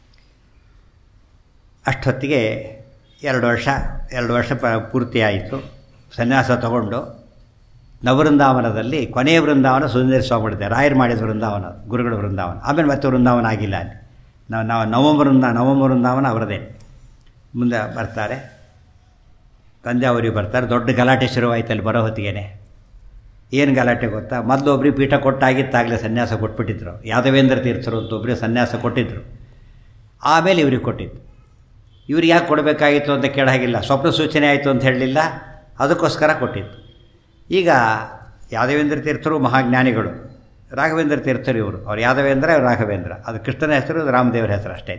ಅಷ್ಟೊತ್ತಿಗೆ ಎರಡು ವರ್ಷ ಎರಡು ವರ್ಷ ಪ ಪೂರ್ತಿಯಾಯಿತು ಸನ್ಯಾಸ ತಗೊಂಡು ನವವೃಂದಾವನದಲ್ಲಿ ಕೊನೆಯ ವೃಂದಾವನ ಸುಂದರ ಸ್ವಾಮಿಗಳಿದೆ ರಾಯರು ಮಾಡಿದ ವೃಂದಾವನ ಗುರುಗಳ ವೃಂದಾವನ ಆಮೇಲೆ ಮತ್ತೆ ವೃಂದಾವನ ಆಗಿಲ್ಲ ಅಲ್ಲಿ ನಾವು ನಾವು ನವಮ ವೃಂದ ನವಮ ವೃಂದಾವನ ಅವರದೇ ಮುಂದೆ ಬರ್ತಾರೆ ತಂಜಾವೂರಿಗೆ ಬರ್ತಾರೆ ದೊಡ್ಡ ಗಲಾಟೆ ಶುರುವಾಯ್ತು ಅಲ್ಲಿ ಬರೋ ಹೊತ್ತಿಗೆ ಏನು ಗಲಾಟೆ ಗೊತ್ತಾ ಮೊದಲು ಒಬ್ರಿಗೆ ಪೀಠ ಕೊಟ್ಟಾಗಿತ್ತಾಗಲೇ ಸನ್ಯಾಸ ಕೊಟ್ಬಿಟ್ಟಿದ್ರು ಯಾದವೇಂದ್ರ ತೀರ್ಥರು ಅಂತ ಒಬ್ಬರಿಗೆ ಸನ್ಯಾಸ ಕೊಟ್ಟಿದ್ದರು ಆಮೇಲೆ ಇವ್ರಿಗೆ ಕೊಟ್ಟಿದ್ದು ಇವ್ರಿಗೆ ಯಾಕೆ ಕೊಡಬೇಕಾಗಿತ್ತು ಅಂತ ಕೇಳಾಗಿಲ್ಲ ಸ್ವಪ್ನ ಸೂಚನೆ ಆಯಿತು ಅಂತ ಹೇಳಲಿಲ್ಲ ಅದಕ್ಕೋಸ್ಕರ ಕೊಟ್ಟಿದ್ದು ಈಗ ಯಾದವೇಂದ್ರ ತೀರ್ಥರು ಮಹಾಜ್ಞಾನಿಗಳು ರಾಘವೇಂದ್ರ ತೀರ್ಥರು ಇವರು ಅವ್ರು ಯಾದವೇಂದ್ರ ಅವ್ರು ರಾಘವೇಂದ್ರ ಅದು ಕೃಷ್ಣನ ಹೆಸರು ರಾಮದೇವರ ಹೆಸರು ಅಷ್ಟೇ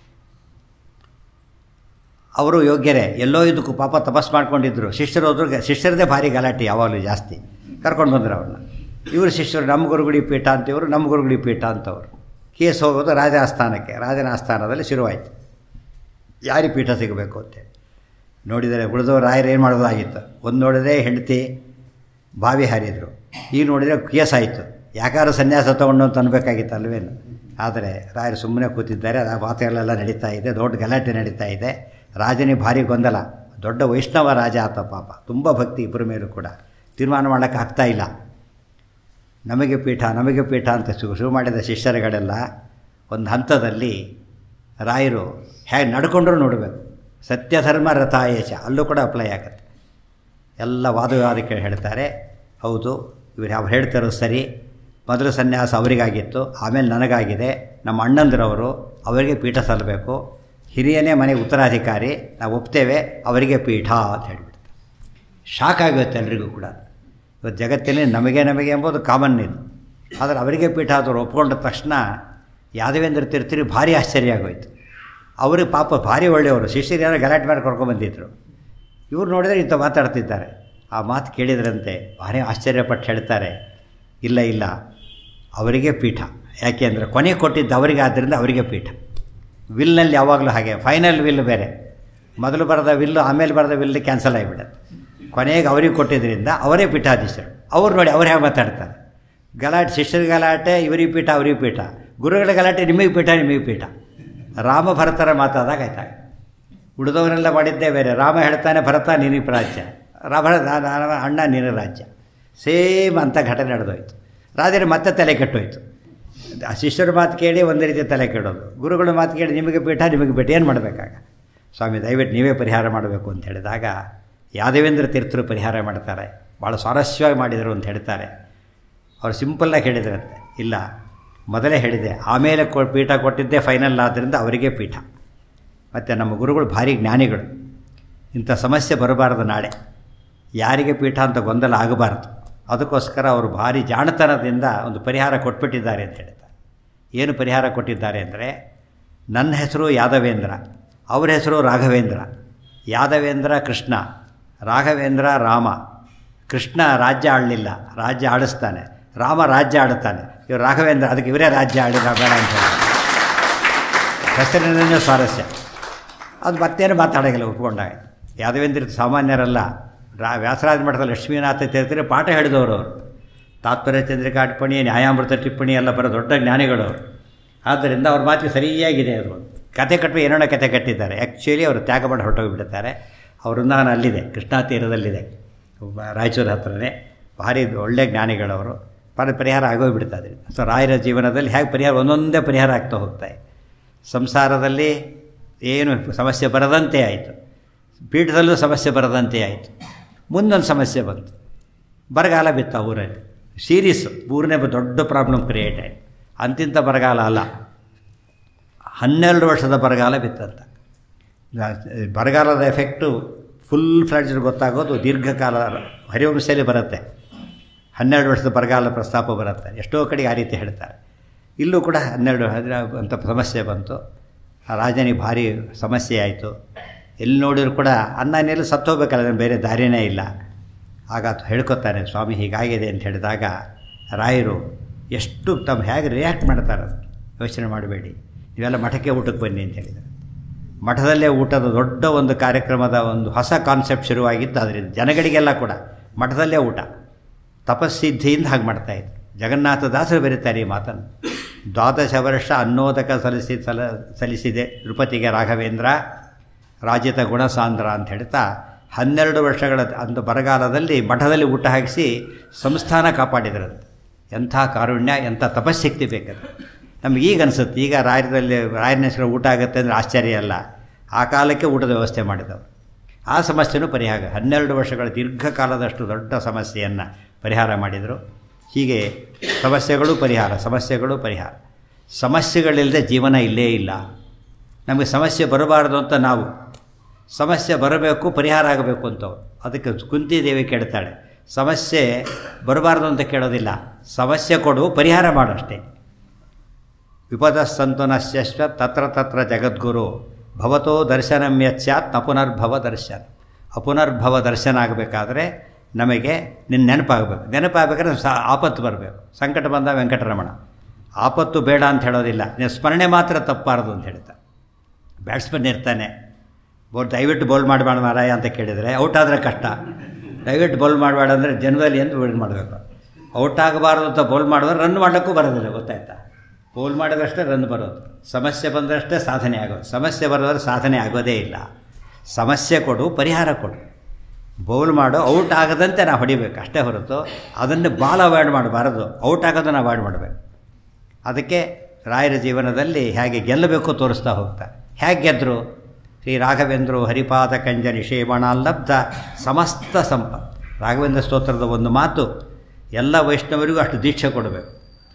ಅವರು ಯೋಗ್ಯರೇ ಎಲ್ಲೋ ಇದಕ್ಕೂ ಪಾಪ ತಪಸ್ ಮಾಡ್ಕೊಂಡಿದ್ರು ಶಿಷ್ಯರು ಹೋದ್ರು ಶಿಷ್ಯರದೇ ಭಾರಿ ಗಲಾಟೆ ಯಾವಾಗಲೂ ಜಾಸ್ತಿ ಕರ್ಕೊಂಡು ಬಂದರು ಅವ್ರನ್ನ ಇವರು ಶಿಷ್ಯರು ನಮ್ಮ ಗುರುಗುಡಿ ಪೀಠ ಅಂತೇವರು ನಮ್ಮ ಗುರುಗುಡಿ ಪೀಠ ಅಂತವರು ಕೇಸ್ ಹೋಗೋದು ರಾಜ ಆಸ್ಥಾನಕ್ಕೆ ರಾಜನ ಆಸ್ಥಾನದಲ್ಲಿ ಶುರುವಾಯಿತು ಯಾರಿಗೆ ಪೀಠ ಸಿಗಬೇಕು ಅಂತೇಳಿ ನೋಡಿದರೆ ಉಳಿದವರು ರಾಯರು ಏನು ಮಾಡೋದಾಗಿತ್ತು ಒಂದು ನೋಡಿದರೆ ಹೆಂಡತಿ ಬಾವಿ ಹಾರಿದರು ಈಗ ನೋಡಿದರೆ ಕೇಸ್ ಆಯಿತು ಯಾಕಾದ್ರೂ ಸನ್ಯಾಸ ತೊಗೊಂಡು ಅಂತ ಅನ್ಬೇಕಾಗಿತ್ತು ಅಲ್ವೇನು ಆದರೆ ರಾಯರು ಸುಮ್ಮನೆ ಕೂತಿದ್ದಾರೆ ಆ ಮಾತುಗಳೆಲ್ಲ ನಡೀತಾ ಇದೆ ದೊಡ್ಡ ಗಲಾಟೆ ನಡೀತಾ ಇದೆ ರಾಜನೇ ಭಾರಿ ಗೊಂದಲ ದೊಡ್ಡ ವೈಷ್ಣವ ರಾಜ ಆತ ಪಾಪ ತುಂಬ ಭಕ್ತಿ ಇಬ್ಬರ ಮೇಲೂ ಕೂಡ ತೀರ್ಮಾನ ಮಾಡೋಕ್ಕೆ ಆಗ್ತಾ ಇಲ್ಲ ನಮಗೆ ಪೀಠ ನಮಗೆ ಪೀಠ ಅಂತ ಶುರು ಶುರು ಮಾಡಿದ ಶಿಷ್ಯರುಗಳೆಲ್ಲ ಒಂದು ಹಂತದಲ್ಲಿ ರಾಯರು ಹೇಗೆ ನಡ್ಕೊಂಡ್ರೂ ನೋಡಬೇಕು ಸತ್ಯಧರ್ಮ ರಥಾಯೇಶ ಅಲ್ಲೂ ಕೂಡ ಅಪ್ಲೈ ಆಗುತ್ತೆ ಎಲ್ಲ ವಾದವಿವಾದಕ್ಕೆ ಹೇಳ್ತಾರೆ ಹೌದು ಇವರು ಅವ್ರು ಹೇಳ್ತಿರೋದು ಸರಿ ಮೊದಲು ಸನ್ಯಾಸ ಅವರಿಗಾಗಿತ್ತು ಆಮೇಲೆ ನನಗಾಗಿದೆ ನಮ್ಮ ಅಣ್ಣಂದಿರವರು ಅವರಿಗೆ ಪೀಠ ಸಲ್ಲಬೇಕು ಹಿರಿಯನೇ ಮನೆಗೆ ಉತ್ತರಾಧಿಕಾರಿ ನಾವು ಒಪ್ತೇವೆ ಅವರಿಗೆ ಪೀಠ ಅಂತ ಹೇಳಿಬಿಡ್ತಾರೆ ಶಾಕ್ ಆಗುತ್ತೆ ಎಲ್ರಿಗೂ ಕೂಡ ಇವತ್ತು ಜಗತ್ತಿನಲ್ಲಿ ನಮಗೆ ನಮಗೆ ಎಂಬುದು ಕಾಮನ್ ಇದು ಆದರೆ ಅವರಿಗೆ ಪೀಠ ಆದವರು ಒಪ್ಕೊಂಡ ತಕ್ಷಣ ಯಾದವೇಂದ್ರ ತೀರ್ಥರಿಗೆ ಭಾರಿ ಆಶ್ಚರ್ಯ ಆಗೋಯ್ತು ಅವ್ರಿಗೆ ಪಾಪ ಭಾರಿ ಒಳ್ಳೆಯವರು ಶಿಷ್ಯರು ಯಾರೋ ಗಲಾಟೆ ಮಾಡಿ ಕರ್ಕೊಂಡ್ಬಂದಿದ್ರು ಇವ್ರು ನೋಡಿದರೆ ಇಂಥ ಮಾತಾಡ್ತಿದ್ದಾರೆ ಆ ಮಾತು ಕೇಳಿದ್ರಂತೆ ಭಾರಿ ಆಶ್ಚರ್ಯಪಟ್ಟು ಹೇಳ್ತಾರೆ ಇಲ್ಲ ಇಲ್ಲ ಅವರಿಗೆ ಪೀಠ ಯಾಕೆ ಅಂದರೆ ಕೊನೆ ಕೊಟ್ಟಿದ್ದು ಅವರಿಗೆ ಆದ್ದರಿಂದ ಅವರಿಗೆ ಪೀಠ ವಿಲ್ನಲ್ಲಿ ಯಾವಾಗಲೂ ಹಾಗೆ ಫೈನಲ್ ವಿಲ್ ಬೇರೆ ಮೊದಲು ಬರೆದ ವಿಲ್ಲು ಆಮೇಲೆ ಬರೆದ ವಿಲ್ ಕ್ಯಾನ್ಸಲ್ ಆಗಿಬಿಡುತ್ತೆ ಕೊನೆಗೆ ಅವರಿಗೆ ಕೊಟ್ಟಿದ್ದರಿಂದ ಅವರೇ ಪೀಠಾಧೀಶರು ಅವ್ರು ನೋಡಿ ಅವ್ರು ಹೇಗೆ ಮಾತಾಡ್ತಾರೆ ಗಲಾಟೆ ಶಿಷ್ಯರ ಗಲಾಟೆ ಇವರಿಗೆ ಪೀಠ ಅವರಿಗೆ ಪೀಠ ಗುರುಗಳ ಗಲಾಟೆ ನಿಮಗೆ ಪೀಠ ನಿಮಗೆ ಪೀಠ ರಾಮ ಭರತರ ಮಾತಾದಾಗ ಆಯ್ತಾಗ ಉಳಿದವರೆಲ್ಲ ಮಾಡಿದ್ದೇ ಬೇರೆ ರಾಮ ಹೇಳ್ತಾನೆ ಭರತ ನಿನಗೆ ರಾಜ್ಯ ರಾಮ ಅಣ್ಣ ನಿನ ರಾಜ್ಯ ಸೇಮ್ ಅಂತ ಘಟನೆ ನಡೆದೋಯ್ತು ರಾಜರು ಮತ್ತೆ ತಲೆ ಕೆಟ್ಟೋಯ್ತು ಆ ಶಿಷ್ಯರ ಮಾತು ಕೇಳಿ ಒಂದು ರೀತಿ ತಲೆ ಕೆಡೋದು ಗುರುಗಳ ಮಾತು ಕೇಳಿ ನಿಮಗೆ ಪೀಠ ನಿಮಗೆ ಪೀಠ ಏನು ಮಾಡಬೇಕಾಗ ಸ್ವಾಮಿ ದಯವಿಟ್ಟು ನೀವೇ ಪರಿಹಾರ ಮಾಡಬೇಕು ಅಂತ ಹೇಳಿದಾಗ ಯಾದವೇಂದ್ರ ತೀರ್ಥರು ಪರಿಹಾರ ಮಾಡ್ತಾರೆ ಭಾಳ ಸ್ವಾರಸ್ಯವಾಗಿ ಮಾಡಿದರು ಅಂತ ಹೇಳ್ತಾರೆ ಅವ್ರು ಸಿಂಪಲ್ಲಾಗಿ ಹೇಳಿದ್ರಂತೆ ಇಲ್ಲ ಮೊದಲೇ ಹೇಳಿದೆ ಆಮೇಲೆ ಕೊ ಪೀಠ ಕೊಟ್ಟಿದ್ದೇ ಫೈನಲ್ ಆದ್ದರಿಂದ ಅವರಿಗೆ ಪೀಠ ಮತ್ತು ನಮ್ಮ ಗುರುಗಳು ಭಾರಿ ಜ್ಞಾನಿಗಳು ಇಂಥ ಸಮಸ್ಯೆ ಬರಬಾರ್ದು ನಾಳೆ ಯಾರಿಗೆ ಪೀಠ ಅಂತ ಗೊಂದಲ ಆಗಬಾರ್ದು ಅದಕ್ಕೋಸ್ಕರ ಅವರು ಭಾರಿ ಜಾಣತನದಿಂದ ಒಂದು ಪರಿಹಾರ ಕೊಟ್ಬಿಟ್ಟಿದ್ದಾರೆ ಅಂತ ಹೇಳ್ತಾರೆ ಏನು ಪರಿಹಾರ ಕೊಟ್ಟಿದ್ದಾರೆ ಅಂದರೆ ನನ್ನ ಹೆಸರು ಯಾದವೇಂದ್ರ ಅವ್ರ ಹೆಸರು ರಾಘವೇಂದ್ರ ಯಾದವೇಂದ್ರ ಕೃಷ್ಣ ರಾಘವೇಂದ್ರ ರಾಮ ಕೃಷ್ಣ ರಾಜ್ಯ ಆಳಲಿಲ್ಲ ರಾಜ್ಯ ಆಡಿಸ್ತಾನೆ ರಾಮ ರಾಜ್ಯ ಆಡುತ್ತಾನೆ ಇವರು ರಾಘವೇಂದ್ರ ಅದಕ್ಕೆ ಇವರೇ ರಾಜ್ಯ ಆಳಿದ ಬೇಡ ಅಂತ ಹೇಳಿ ಹೆಸರಿನ ಸ್ವಾರಸ್ಯ ಅದು ಮತ್ತೇನು ಮಾತಾಡೋಂಗಿಲ್ಲ ಒಪ್ಕೊಂಡಾಗ ಯಾದವೇಂದ್ರ ಸಾಮಾನ್ಯರಲ್ಲ ರಾ ವ್ಯಾಸರಾಜ ಮಠದ ಲಕ್ಷ್ಮೀನಾಥ ತೀರ್ಥರಿಗೆ ಪಾಠ ಹೇಳಿದವರು ಅವರು ತಾತ್ಪರ್ಯ ಚಂದ್ರಿಕಾ ಟಿಪ್ಪಣಿ ನ್ಯಾಯಾಮೃತ ಟಿಪ್ಪಣಿ ಎಲ್ಲ ಬರೋ ದೊಡ್ಡ ಜ್ಞಾನಿಗಳು ಅವರು ಆದ್ದರಿಂದ ಅವ್ರ ಮಾತಿಗೆ ಸರಿಯಾಗಿದೆ ಅದು ಕತೆ ಕಟ್ಟುವ ಏನೇನೋ ಕತೆ ಕಟ್ಟಿದ್ದಾರೆ ಆ್ಯಕ್ಚುಲಿ ಅವರು ತ್ಯಾಗ ಮಾಡಿ ಹೊರಟೋಗಿಬಿಡ್ತಾರೆ ಅವ್ರ ವೃಂದಾವನ ಅಲ್ಲಿದೆ ಕೃಷ್ಣಾ ತೀರದಲ್ಲಿದೆ ರಾಯಚೂರು ಹತ್ರನೇ ಭಾರಿ ಒಳ್ಳೆ ಜ್ಞಾನಿಗಳವರು ಪರ ಪರಿಹಾರ ಆಗೋಗ್ಬಿಡ್ತದೆ ಸೊ ರಾಯರ ಜೀವನದಲ್ಲಿ ಹೇಗೆ ಪರಿಹಾರ ಒಂದೊಂದೇ ಪರಿಹಾರ ಆಗ್ತಾ ಹೋಗ್ತಾಯಿ ಸಂಸಾರದಲ್ಲಿ ಏನು ಸಮಸ್ಯೆ ಬರದಂತೆ ಆಯಿತು ಪೀಠದಲ್ಲೂ ಸಮಸ್ಯೆ ಬರದಂತೆ ಆಯಿತು ಮುಂದೊಂದು ಸಮಸ್ಯೆ ಬಂತು ಬರಗಾಲ ಬಿತ್ತು ಆ ಊರಲ್ಲಿ ಸೀರೀಸ್ ಊರನೇ ದೊಡ್ಡ ಪ್ರಾಬ್ಲಮ್ ಕ್ರಿಯೇಟ್ ಆಯಿತು ಅಂತಿಂಥ ಬರಗಾಲ ಅಲ್ಲ ಹನ್ನೆರಡು ವರ್ಷದ ಬರಗಾಲ ಬಿತ್ತಂತ ಬರಗಾಲದ ಎಫೆಕ್ಟು ಫುಲ್ ಫ್ಲಡ್ಜ್ ಗೊತ್ತಾಗೋದು ದೀರ್ಘಕಾಲ ಹರಿವಂಶದಲ್ಲಿ ಬರುತ್ತೆ ಹನ್ನೆರಡು ವರ್ಷದ ಬರಗಾಲ ಪ್ರಸ್ತಾಪ ಬರುತ್ತೆ ಎಷ್ಟೋ ಕಡೆಗೆ ಆ ರೀತಿ ಹೇಳ್ತಾರೆ ಇಲ್ಲೂ ಕೂಡ ಹನ್ನೆರಡು ಅಂತ ಸಮಸ್ಯೆ ಬಂತು ಆ ರಾಜನಿಗೆ ಭಾರಿ ಸಮಸ್ಯೆ ಆಯಿತು ಎಲ್ಲಿ ನೋಡಿದ್ರು ಕೂಡ ಅನ್ನ ನೀರು ಸತ್ತೋಗ್ಬೇಕಲ್ಲ ಬೇರೆ ದಾರಿನೇ ಇಲ್ಲ ಆಗ ಹೇಳ್ಕೊತಾನೆ ಸ್ವಾಮಿ ಹೀಗಾಗಿದೆ ಅಂತ ಹೇಳಿದಾಗ ರಾಯರು ಎಷ್ಟು ತಮ್ಮ ಹೇಗೆ ರಿಯಾಕ್ಟ್ ಮಾಡ್ತಾರೆ ಯೋಚನೆ ಮಾಡಬೇಡಿ ನೀವೆಲ್ಲ ಮಠಕ್ಕೆ ಊಟಕ್ಕೆ ಬನ್ನಿ ಅಂತ ಹೇಳಿದರು ಮಠದಲ್ಲೇ ಊಟದ ದೊಡ್ಡ ಒಂದು ಕಾರ್ಯಕ್ರಮದ ಒಂದು ಹೊಸ ಕಾನ್ಸೆಪ್ಟ್ ಶುರುವಾಗಿದ್ದು ಅದರಿಂದ ಜನಗಳಿಗೆಲ್ಲ ಕೂಡ ಮಠದಲ್ಲೇ ಊಟ ತಪಸ್ಸಿದ್ಧಿಯಿಂದ ಹಾಗೆ ಮಾಡ್ತಾಯಿದ್ರು ಜಗನ್ನಾಥ ದಾಸರು ಬರೀತಾರೆ ಈ ಮಾತನ್ನು ದ್ವಾದಶ ವರ್ಷ ಅನ್ನೋದಕ ಸಲ್ಲಿಸಿ ಸಲ ಸಲ್ಲಿಸಿದೆ ತಿರುಪತಿಗೆ ರಾಘವೇಂದ್ರ ರಾಜಿತ ಗುಣಸಾಂದ್ರ ಅಂತ ಹೇಳ್ತಾ ಹನ್ನೆರಡು ವರ್ಷಗಳ ಅಂದು ಬರಗಾಲದಲ್ಲಿ ಮಠದಲ್ಲಿ ಊಟ ಹಾಕಿಸಿ ಸಂಸ್ಥಾನ ಕಾಪಾಡಿದ್ರಂತೆ ಎಂಥ ಕಾರುಣ್ಯ ಎಂಥ ತಪಸ್ಸಕ್ತಿ ಬೇಕದು ನಮ್ಗೆ ಈಗ ಅನಿಸುತ್ತೆ ಈಗ ರಾಯರಲ್ಲಿ ರಾಯನ ಹೆಸರು ಊಟ ಆಗುತ್ತೆ ಅಂದರೆ ಆಶ್ಚರ್ಯ ಅಲ್ಲ ಆ ಕಾಲಕ್ಕೆ ಊಟದ ವ್ಯವಸ್ಥೆ ಮಾಡಿದವರು ಆ ಸಮಸ್ಯೆನೂ ಪರಿಹಾರ ಹನ್ನೆರಡು ವರ್ಷಗಳ ದೀರ್ಘಕಾಲದಷ್ಟು ದೊಡ್ಡ ಸಮಸ್ಯೆಯನ್ನು ಪರಿಹಾರ ಮಾಡಿದರು ಹೀಗೆ ಸಮಸ್ಯೆಗಳು ಪರಿಹಾರ ಸಮಸ್ಯೆಗಳು ಪರಿಹಾರ ಸಮಸ್ಯೆಗಳಿಲ್ಲದೆ ಜೀವನ ಇಲ್ಲೇ ಇಲ್ಲ ನಮಗೆ ಸಮಸ್ಯೆ ಬರಬಾರ್ದು ಅಂತ ನಾವು ಸಮಸ್ಯೆ ಬರಬೇಕು ಪರಿಹಾರ ಆಗಬೇಕು ಅಂತವ್ರು ಅದಕ್ಕೆ ಕುಂತಿದೇವಿ ಕೇಳ್ತಾಳೆ ಸಮಸ್ಯೆ ಬರಬಾರ್ದು ಅಂತ ಕೇಳೋದಿಲ್ಲ ಸಮಸ್ಯೆ ಕೊಡು ಪರಿಹಾರ ಮಾಡು ಅಷ್ಟೇ ವಿಪದಸ್ಸಂತನಶ್ಯಶ್ವ ತತ್ರ ತತ್ರ ಜಗದ್ಗುರು ಭವತೋ ದರ್ಶನಂ ಯಚ್ಚಾತ್ ನ ಪುನರ್ಭವ ದರ್ಶನ ಅಪುನರ್ಭವ ದರ್ಶನ ಆಗಬೇಕಾದ್ರೆ ನಮಗೆ ನಿನ್ನ ನೆನಪಾಗಬೇಕು ನೆನಪಾಗಬೇಕಾದ್ರೆ ಸಾ ಆಪತ್ತು ಬರಬೇಕು ಸಂಕಟ ಬಂದ ವೆಂಕಟರಮಣ ಆಪತ್ತು ಬೇಡ ಅಂತ ಹೇಳೋದಿಲ್ಲ ನೀವು ಸ್ಮರಣೆ ಮಾತ್ರ ತಪ್ಪಾರದು ಅಂತ ಹೇಳ್ತಾ ಬ್ಯಾಟ್ಸ್ಮನ್ ಇರ್ತಾನೆ ಬೋಲ್ ದಯವಿಟ್ಟು ಬೌಲ್ ಮಾಡಬೇಡ ಮಾರಾಯ ಅಂತ ಕೇಳಿದರೆ ಔಟ್ ಆದರೆ ಕಷ್ಟ ದಯವಿಟ್ಟು ಬೌಲ್ ಮಾಡಬೇಡ ಅಂದರೆ ಜನವರಿ ಎಂದು ಬೌಲ್ ಮಾಡಬೇಕು ಔಟ್ ಆಗಬಾರ್ದು ಅಂತ ಬೌಲ್ ಮಾಡಿದ್ರೆ ರನ್ ಮಾಡೋಕ್ಕೂ ಬರೋದಿಲ್ಲ ಗೊತ್ತಾಯ್ತಾ ಬೌಲ್ ಮಾಡಿದಷ್ಟೇ ರನ್ ಬರೋದು ಸಮಸ್ಯೆ ಬಂದಷ್ಟೇ ಸಾಧನೆ ಆಗೋದು ಸಮಸ್ಯೆ ಬರೋದ್ರೆ ಸಾಧನೆ ಆಗೋದೇ ಇಲ್ಲ ಸಮಸ್ಯೆ ಕೊಡು ಪರಿಹಾರ ಕೊಡು ಬೌಲ್ ಮಾಡು ಔಟ್ ಆಗದಂತೆ ನಾವು ಹೊಡಿಬೇಕು ಅಷ್ಟೇ ಹೊರತು ಅದನ್ನು ಬಾಲ್ ಅವಾಯ್ಡ್ ಮಾಡಬಾರದು ಔಟ್ ಆಗೋದನ್ನು ಅವಾಯ್ಡ್ ಮಾಡಬೇಕು ಅದಕ್ಕೆ ರಾಯರ ಜೀವನದಲ್ಲಿ ಹೇಗೆ ಗೆಲ್ಲಬೇಕು ತೋರಿಸ್ತಾ ಹೋಗ್ತಾರೆ ಹೇಗೆ ಗೆದ್ದರು ಶ್ರೀ ರಾಘವೇಂದ್ರ ಹರಿಪಾದ ಕಂಜ ನಿಷೇವಣಾಲ್ಲಬ್ಧ ಸಮಸ್ತ ಸಂಪತ್ ರಾಘವೇಂದ್ರ ಸ್ತೋತ್ರದ ಒಂದು ಮಾತು ಎಲ್ಲ ವೈಷ್ಣವರಿಗೂ ಅಷ್ಟು ದೀಕ್ಷೆ ಕೊಡಬೇಕು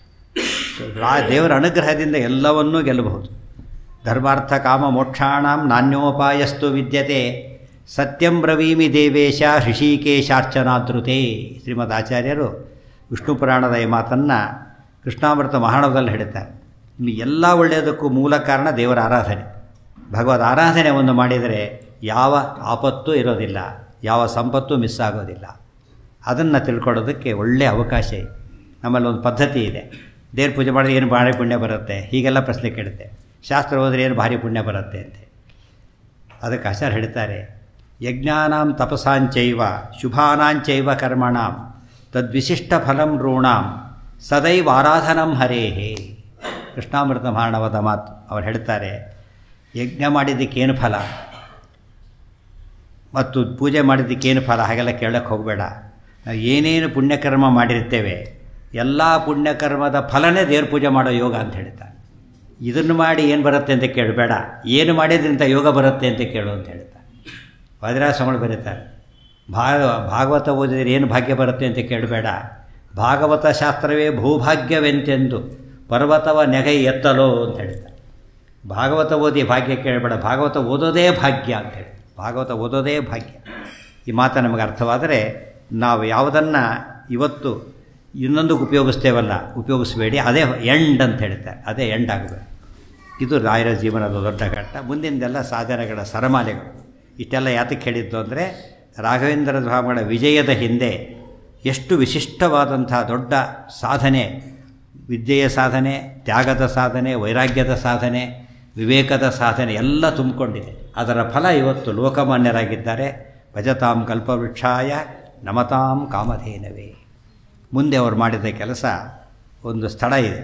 ರಾ ದೇವರ ಅನುಗ್ರಹದಿಂದ ಎಲ್ಲವನ್ನೂ ಗೆಲ್ಲಬಹುದು ಧರ್ಮಾರ್ಥ ಕಾಮ ಮೋಕ್ಷಾಣಂ ನಾಣ್ಯೋಪಾಯಸ್ತು ವಿದ್ಯತೆ ಸತ್ಯಂ ಬ್ರವೀಮಿ ದೇವೇಶ ಹೃಷಿಕೇಶಾರ್ಚನಾದೃತೆ ಶ್ರೀಮದ್ ಆಚಾರ್ಯರು ವಿಷ್ಣು ಪುರಾಣದ ಈ ಮಾತನ್ನು ಕೃಷ್ಣಾಮೃತ ಮಹಾಣದಲ್ಲಿ ಹೇಳ್ತಾರೆ ಇಲ್ಲಿ ಎಲ್ಲ ಒಳ್ಳೆಯದಕ್ಕೂ ಮೂಲ ಕಾರಣ ದೇವರ ಆರಾಧನೆ ಭಗವದ್ ಆರಾಧನೆ ಒಂದು ಮಾಡಿದರೆ ಯಾವ ಆಪತ್ತು ಇರೋದಿಲ್ಲ ಯಾವ ಸಂಪತ್ತು ಮಿಸ್ ಆಗೋದಿಲ್ಲ ಅದನ್ನು ತಿಳ್ಕೊಳ್ಳೋದಕ್ಕೆ ಒಳ್ಳೆಯ ಅವಕಾಶ ಇದೆ ನಮ್ಮಲ್ಲಿ ಒಂದು ಪದ್ಧತಿ ಇದೆ ದೇವ್ರ ಪೂಜೆ ಮಾಡಿದ್ರೆ ಏನು ಭಾರಿ ಪುಣ್ಯ ಬರುತ್ತೆ ಹೀಗೆಲ್ಲ ಪ್ರಶ್ನೆ ಕೇಳುತ್ತೆ ಶಾಸ್ತ್ರ ಹೋದರೆ ಏನು ಭಾರಿ ಪುಣ್ಯ ಬರುತ್ತೆ ಅಂತ ಅದಕ್ಕೆ ಆಚಾರ್ಯ ಹೇಳ್ತಾರೆ ಯಜ್ಞಾನಾಂ ತಪಸಾಂಚೈವ ಶುಭಾನಾಂಚೈವ ಕರ್ಮಣಾಂ ತದ್ವಿಶಿಷ್ಟ ಫಲಂ ಋಣಾಂ ಸದೈವ ಆರಾಧನಂ ಹರೇಹೇ ಕೃಷ್ಣಾಮೃತ ಮಹಾಣವದ ಮಾತು ಅವ್ರು ಹೇಳ್ತಾರೆ ಯಜ್ಞ ಮಾಡಿದ್ದಕ್ಕೇನು ಫಲ ಮತ್ತು ಪೂಜೆ ಮಾಡಿದ್ದಕ್ಕೇನು ಫಲ ಹಾಗೆಲ್ಲ ಕೇಳಕ್ಕೆ ಹೋಗಬೇಡ ನಾವು ಏನೇನು ಪುಣ್ಯಕರ್ಮ ಮಾಡಿರ್ತೇವೆ ಎಲ್ಲ ಪುಣ್ಯಕರ್ಮದ ಫಲನೇ ದೇವ್ರ ಪೂಜೆ ಮಾಡೋ ಯೋಗ ಅಂತ ಹೇಳ್ತಾರೆ ಇದನ್ನು ಮಾಡಿ ಏನು ಬರುತ್ತೆ ಅಂತ ಕೇಳಬೇಡ ಏನು ಮಾಡಿದ್ರಿಂದ ಯೋಗ ಬರುತ್ತೆ ಅಂತ ಕೇಳು ಅಂತ ಹೇಳ್ತಾರೆ ವಜ್ರಾಸಗಳು ಬರೀತಾರೆ ಭಾಗ ಭಾಗವತ ಓದಿದರೆ ಏನು ಭಾಗ್ಯ ಬರುತ್ತೆ ಅಂತ ಕೇಳಬೇಡ ಭಾಗವತ ಶಾಸ್ತ್ರವೇ ಭೂಭಾಗ್ಯವೆಂತೆಂದು ಪರ್ವತವ ನೆಗೈ ಎತ್ತಲೋ ಅಂತ ಹೇಳ್ತಾರೆ ಭಾಗವತ ಓದಿ ಭಾಗ್ಯ ಕೇಳಬೇಡ ಭಾಗವತ ಓದೋದೇ ಭಾಗ್ಯ ಅಂತೇಳಿ ಭಾಗವತ ಓದೋದೇ ಭಾಗ್ಯ ಈ ಮಾತು ನಮಗೆ ಅರ್ಥವಾದರೆ ನಾವು ಯಾವುದನ್ನು ಇವತ್ತು ಇನ್ನೊಂದಕ್ಕೆ ಉಪಯೋಗಿಸ್ತೇವಲ್ಲ ಉಪಯೋಗಿಸಬೇಡಿ ಅದೇ ಎಂಡ್ ಅಂತ ಹೇಳ್ತಾರೆ ಅದೇ ಎಂಡ್ ಆಗಬೇಕು ಇದು ರಾಯರ ಜೀವನದ ದೊಡ್ಡ ಘಟ್ಟ ಮುಂದಿನದೆಲ್ಲ ಸಾಧನೆಗಳ ಸರಮಾಲೆಗಳು ಇಷ್ಟೆಲ್ಲ ಯಾತಕ್ಕೆ ಹೇಳಿದ್ದು ಅಂದರೆ ರಾಘವೇಂದ್ರ ಸ್ವಾಮಿಗಳ ವಿಜಯದ ಹಿಂದೆ ಎಷ್ಟು ವಿಶಿಷ್ಟವಾದಂಥ ದೊಡ್ಡ ಸಾಧನೆ ವಿದ್ಯೆಯ ಸಾಧನೆ ತ್ಯಾಗದ ಸಾಧನೆ ವೈರಾಗ್ಯದ ಸಾಧನೆ ವಿವೇಕದ ಸಾಧನೆ ಎಲ್ಲ ತುಂಬಿಕೊಂಡಿದೆ ಅದರ ಫಲ ಇವತ್ತು ಲೋಕಮಾನ್ಯರಾಗಿದ್ದಾರೆ ಭಜತಾಂ ಕಲ್ಪವೃಕ್ಷಾಯ ನಮತಾಂ ಕಾಮಧೇನವೇ ಮುಂದೆ ಅವರು ಮಾಡಿದ ಕೆಲಸ ಒಂದು ಸ್ಥಳ ಇದೆ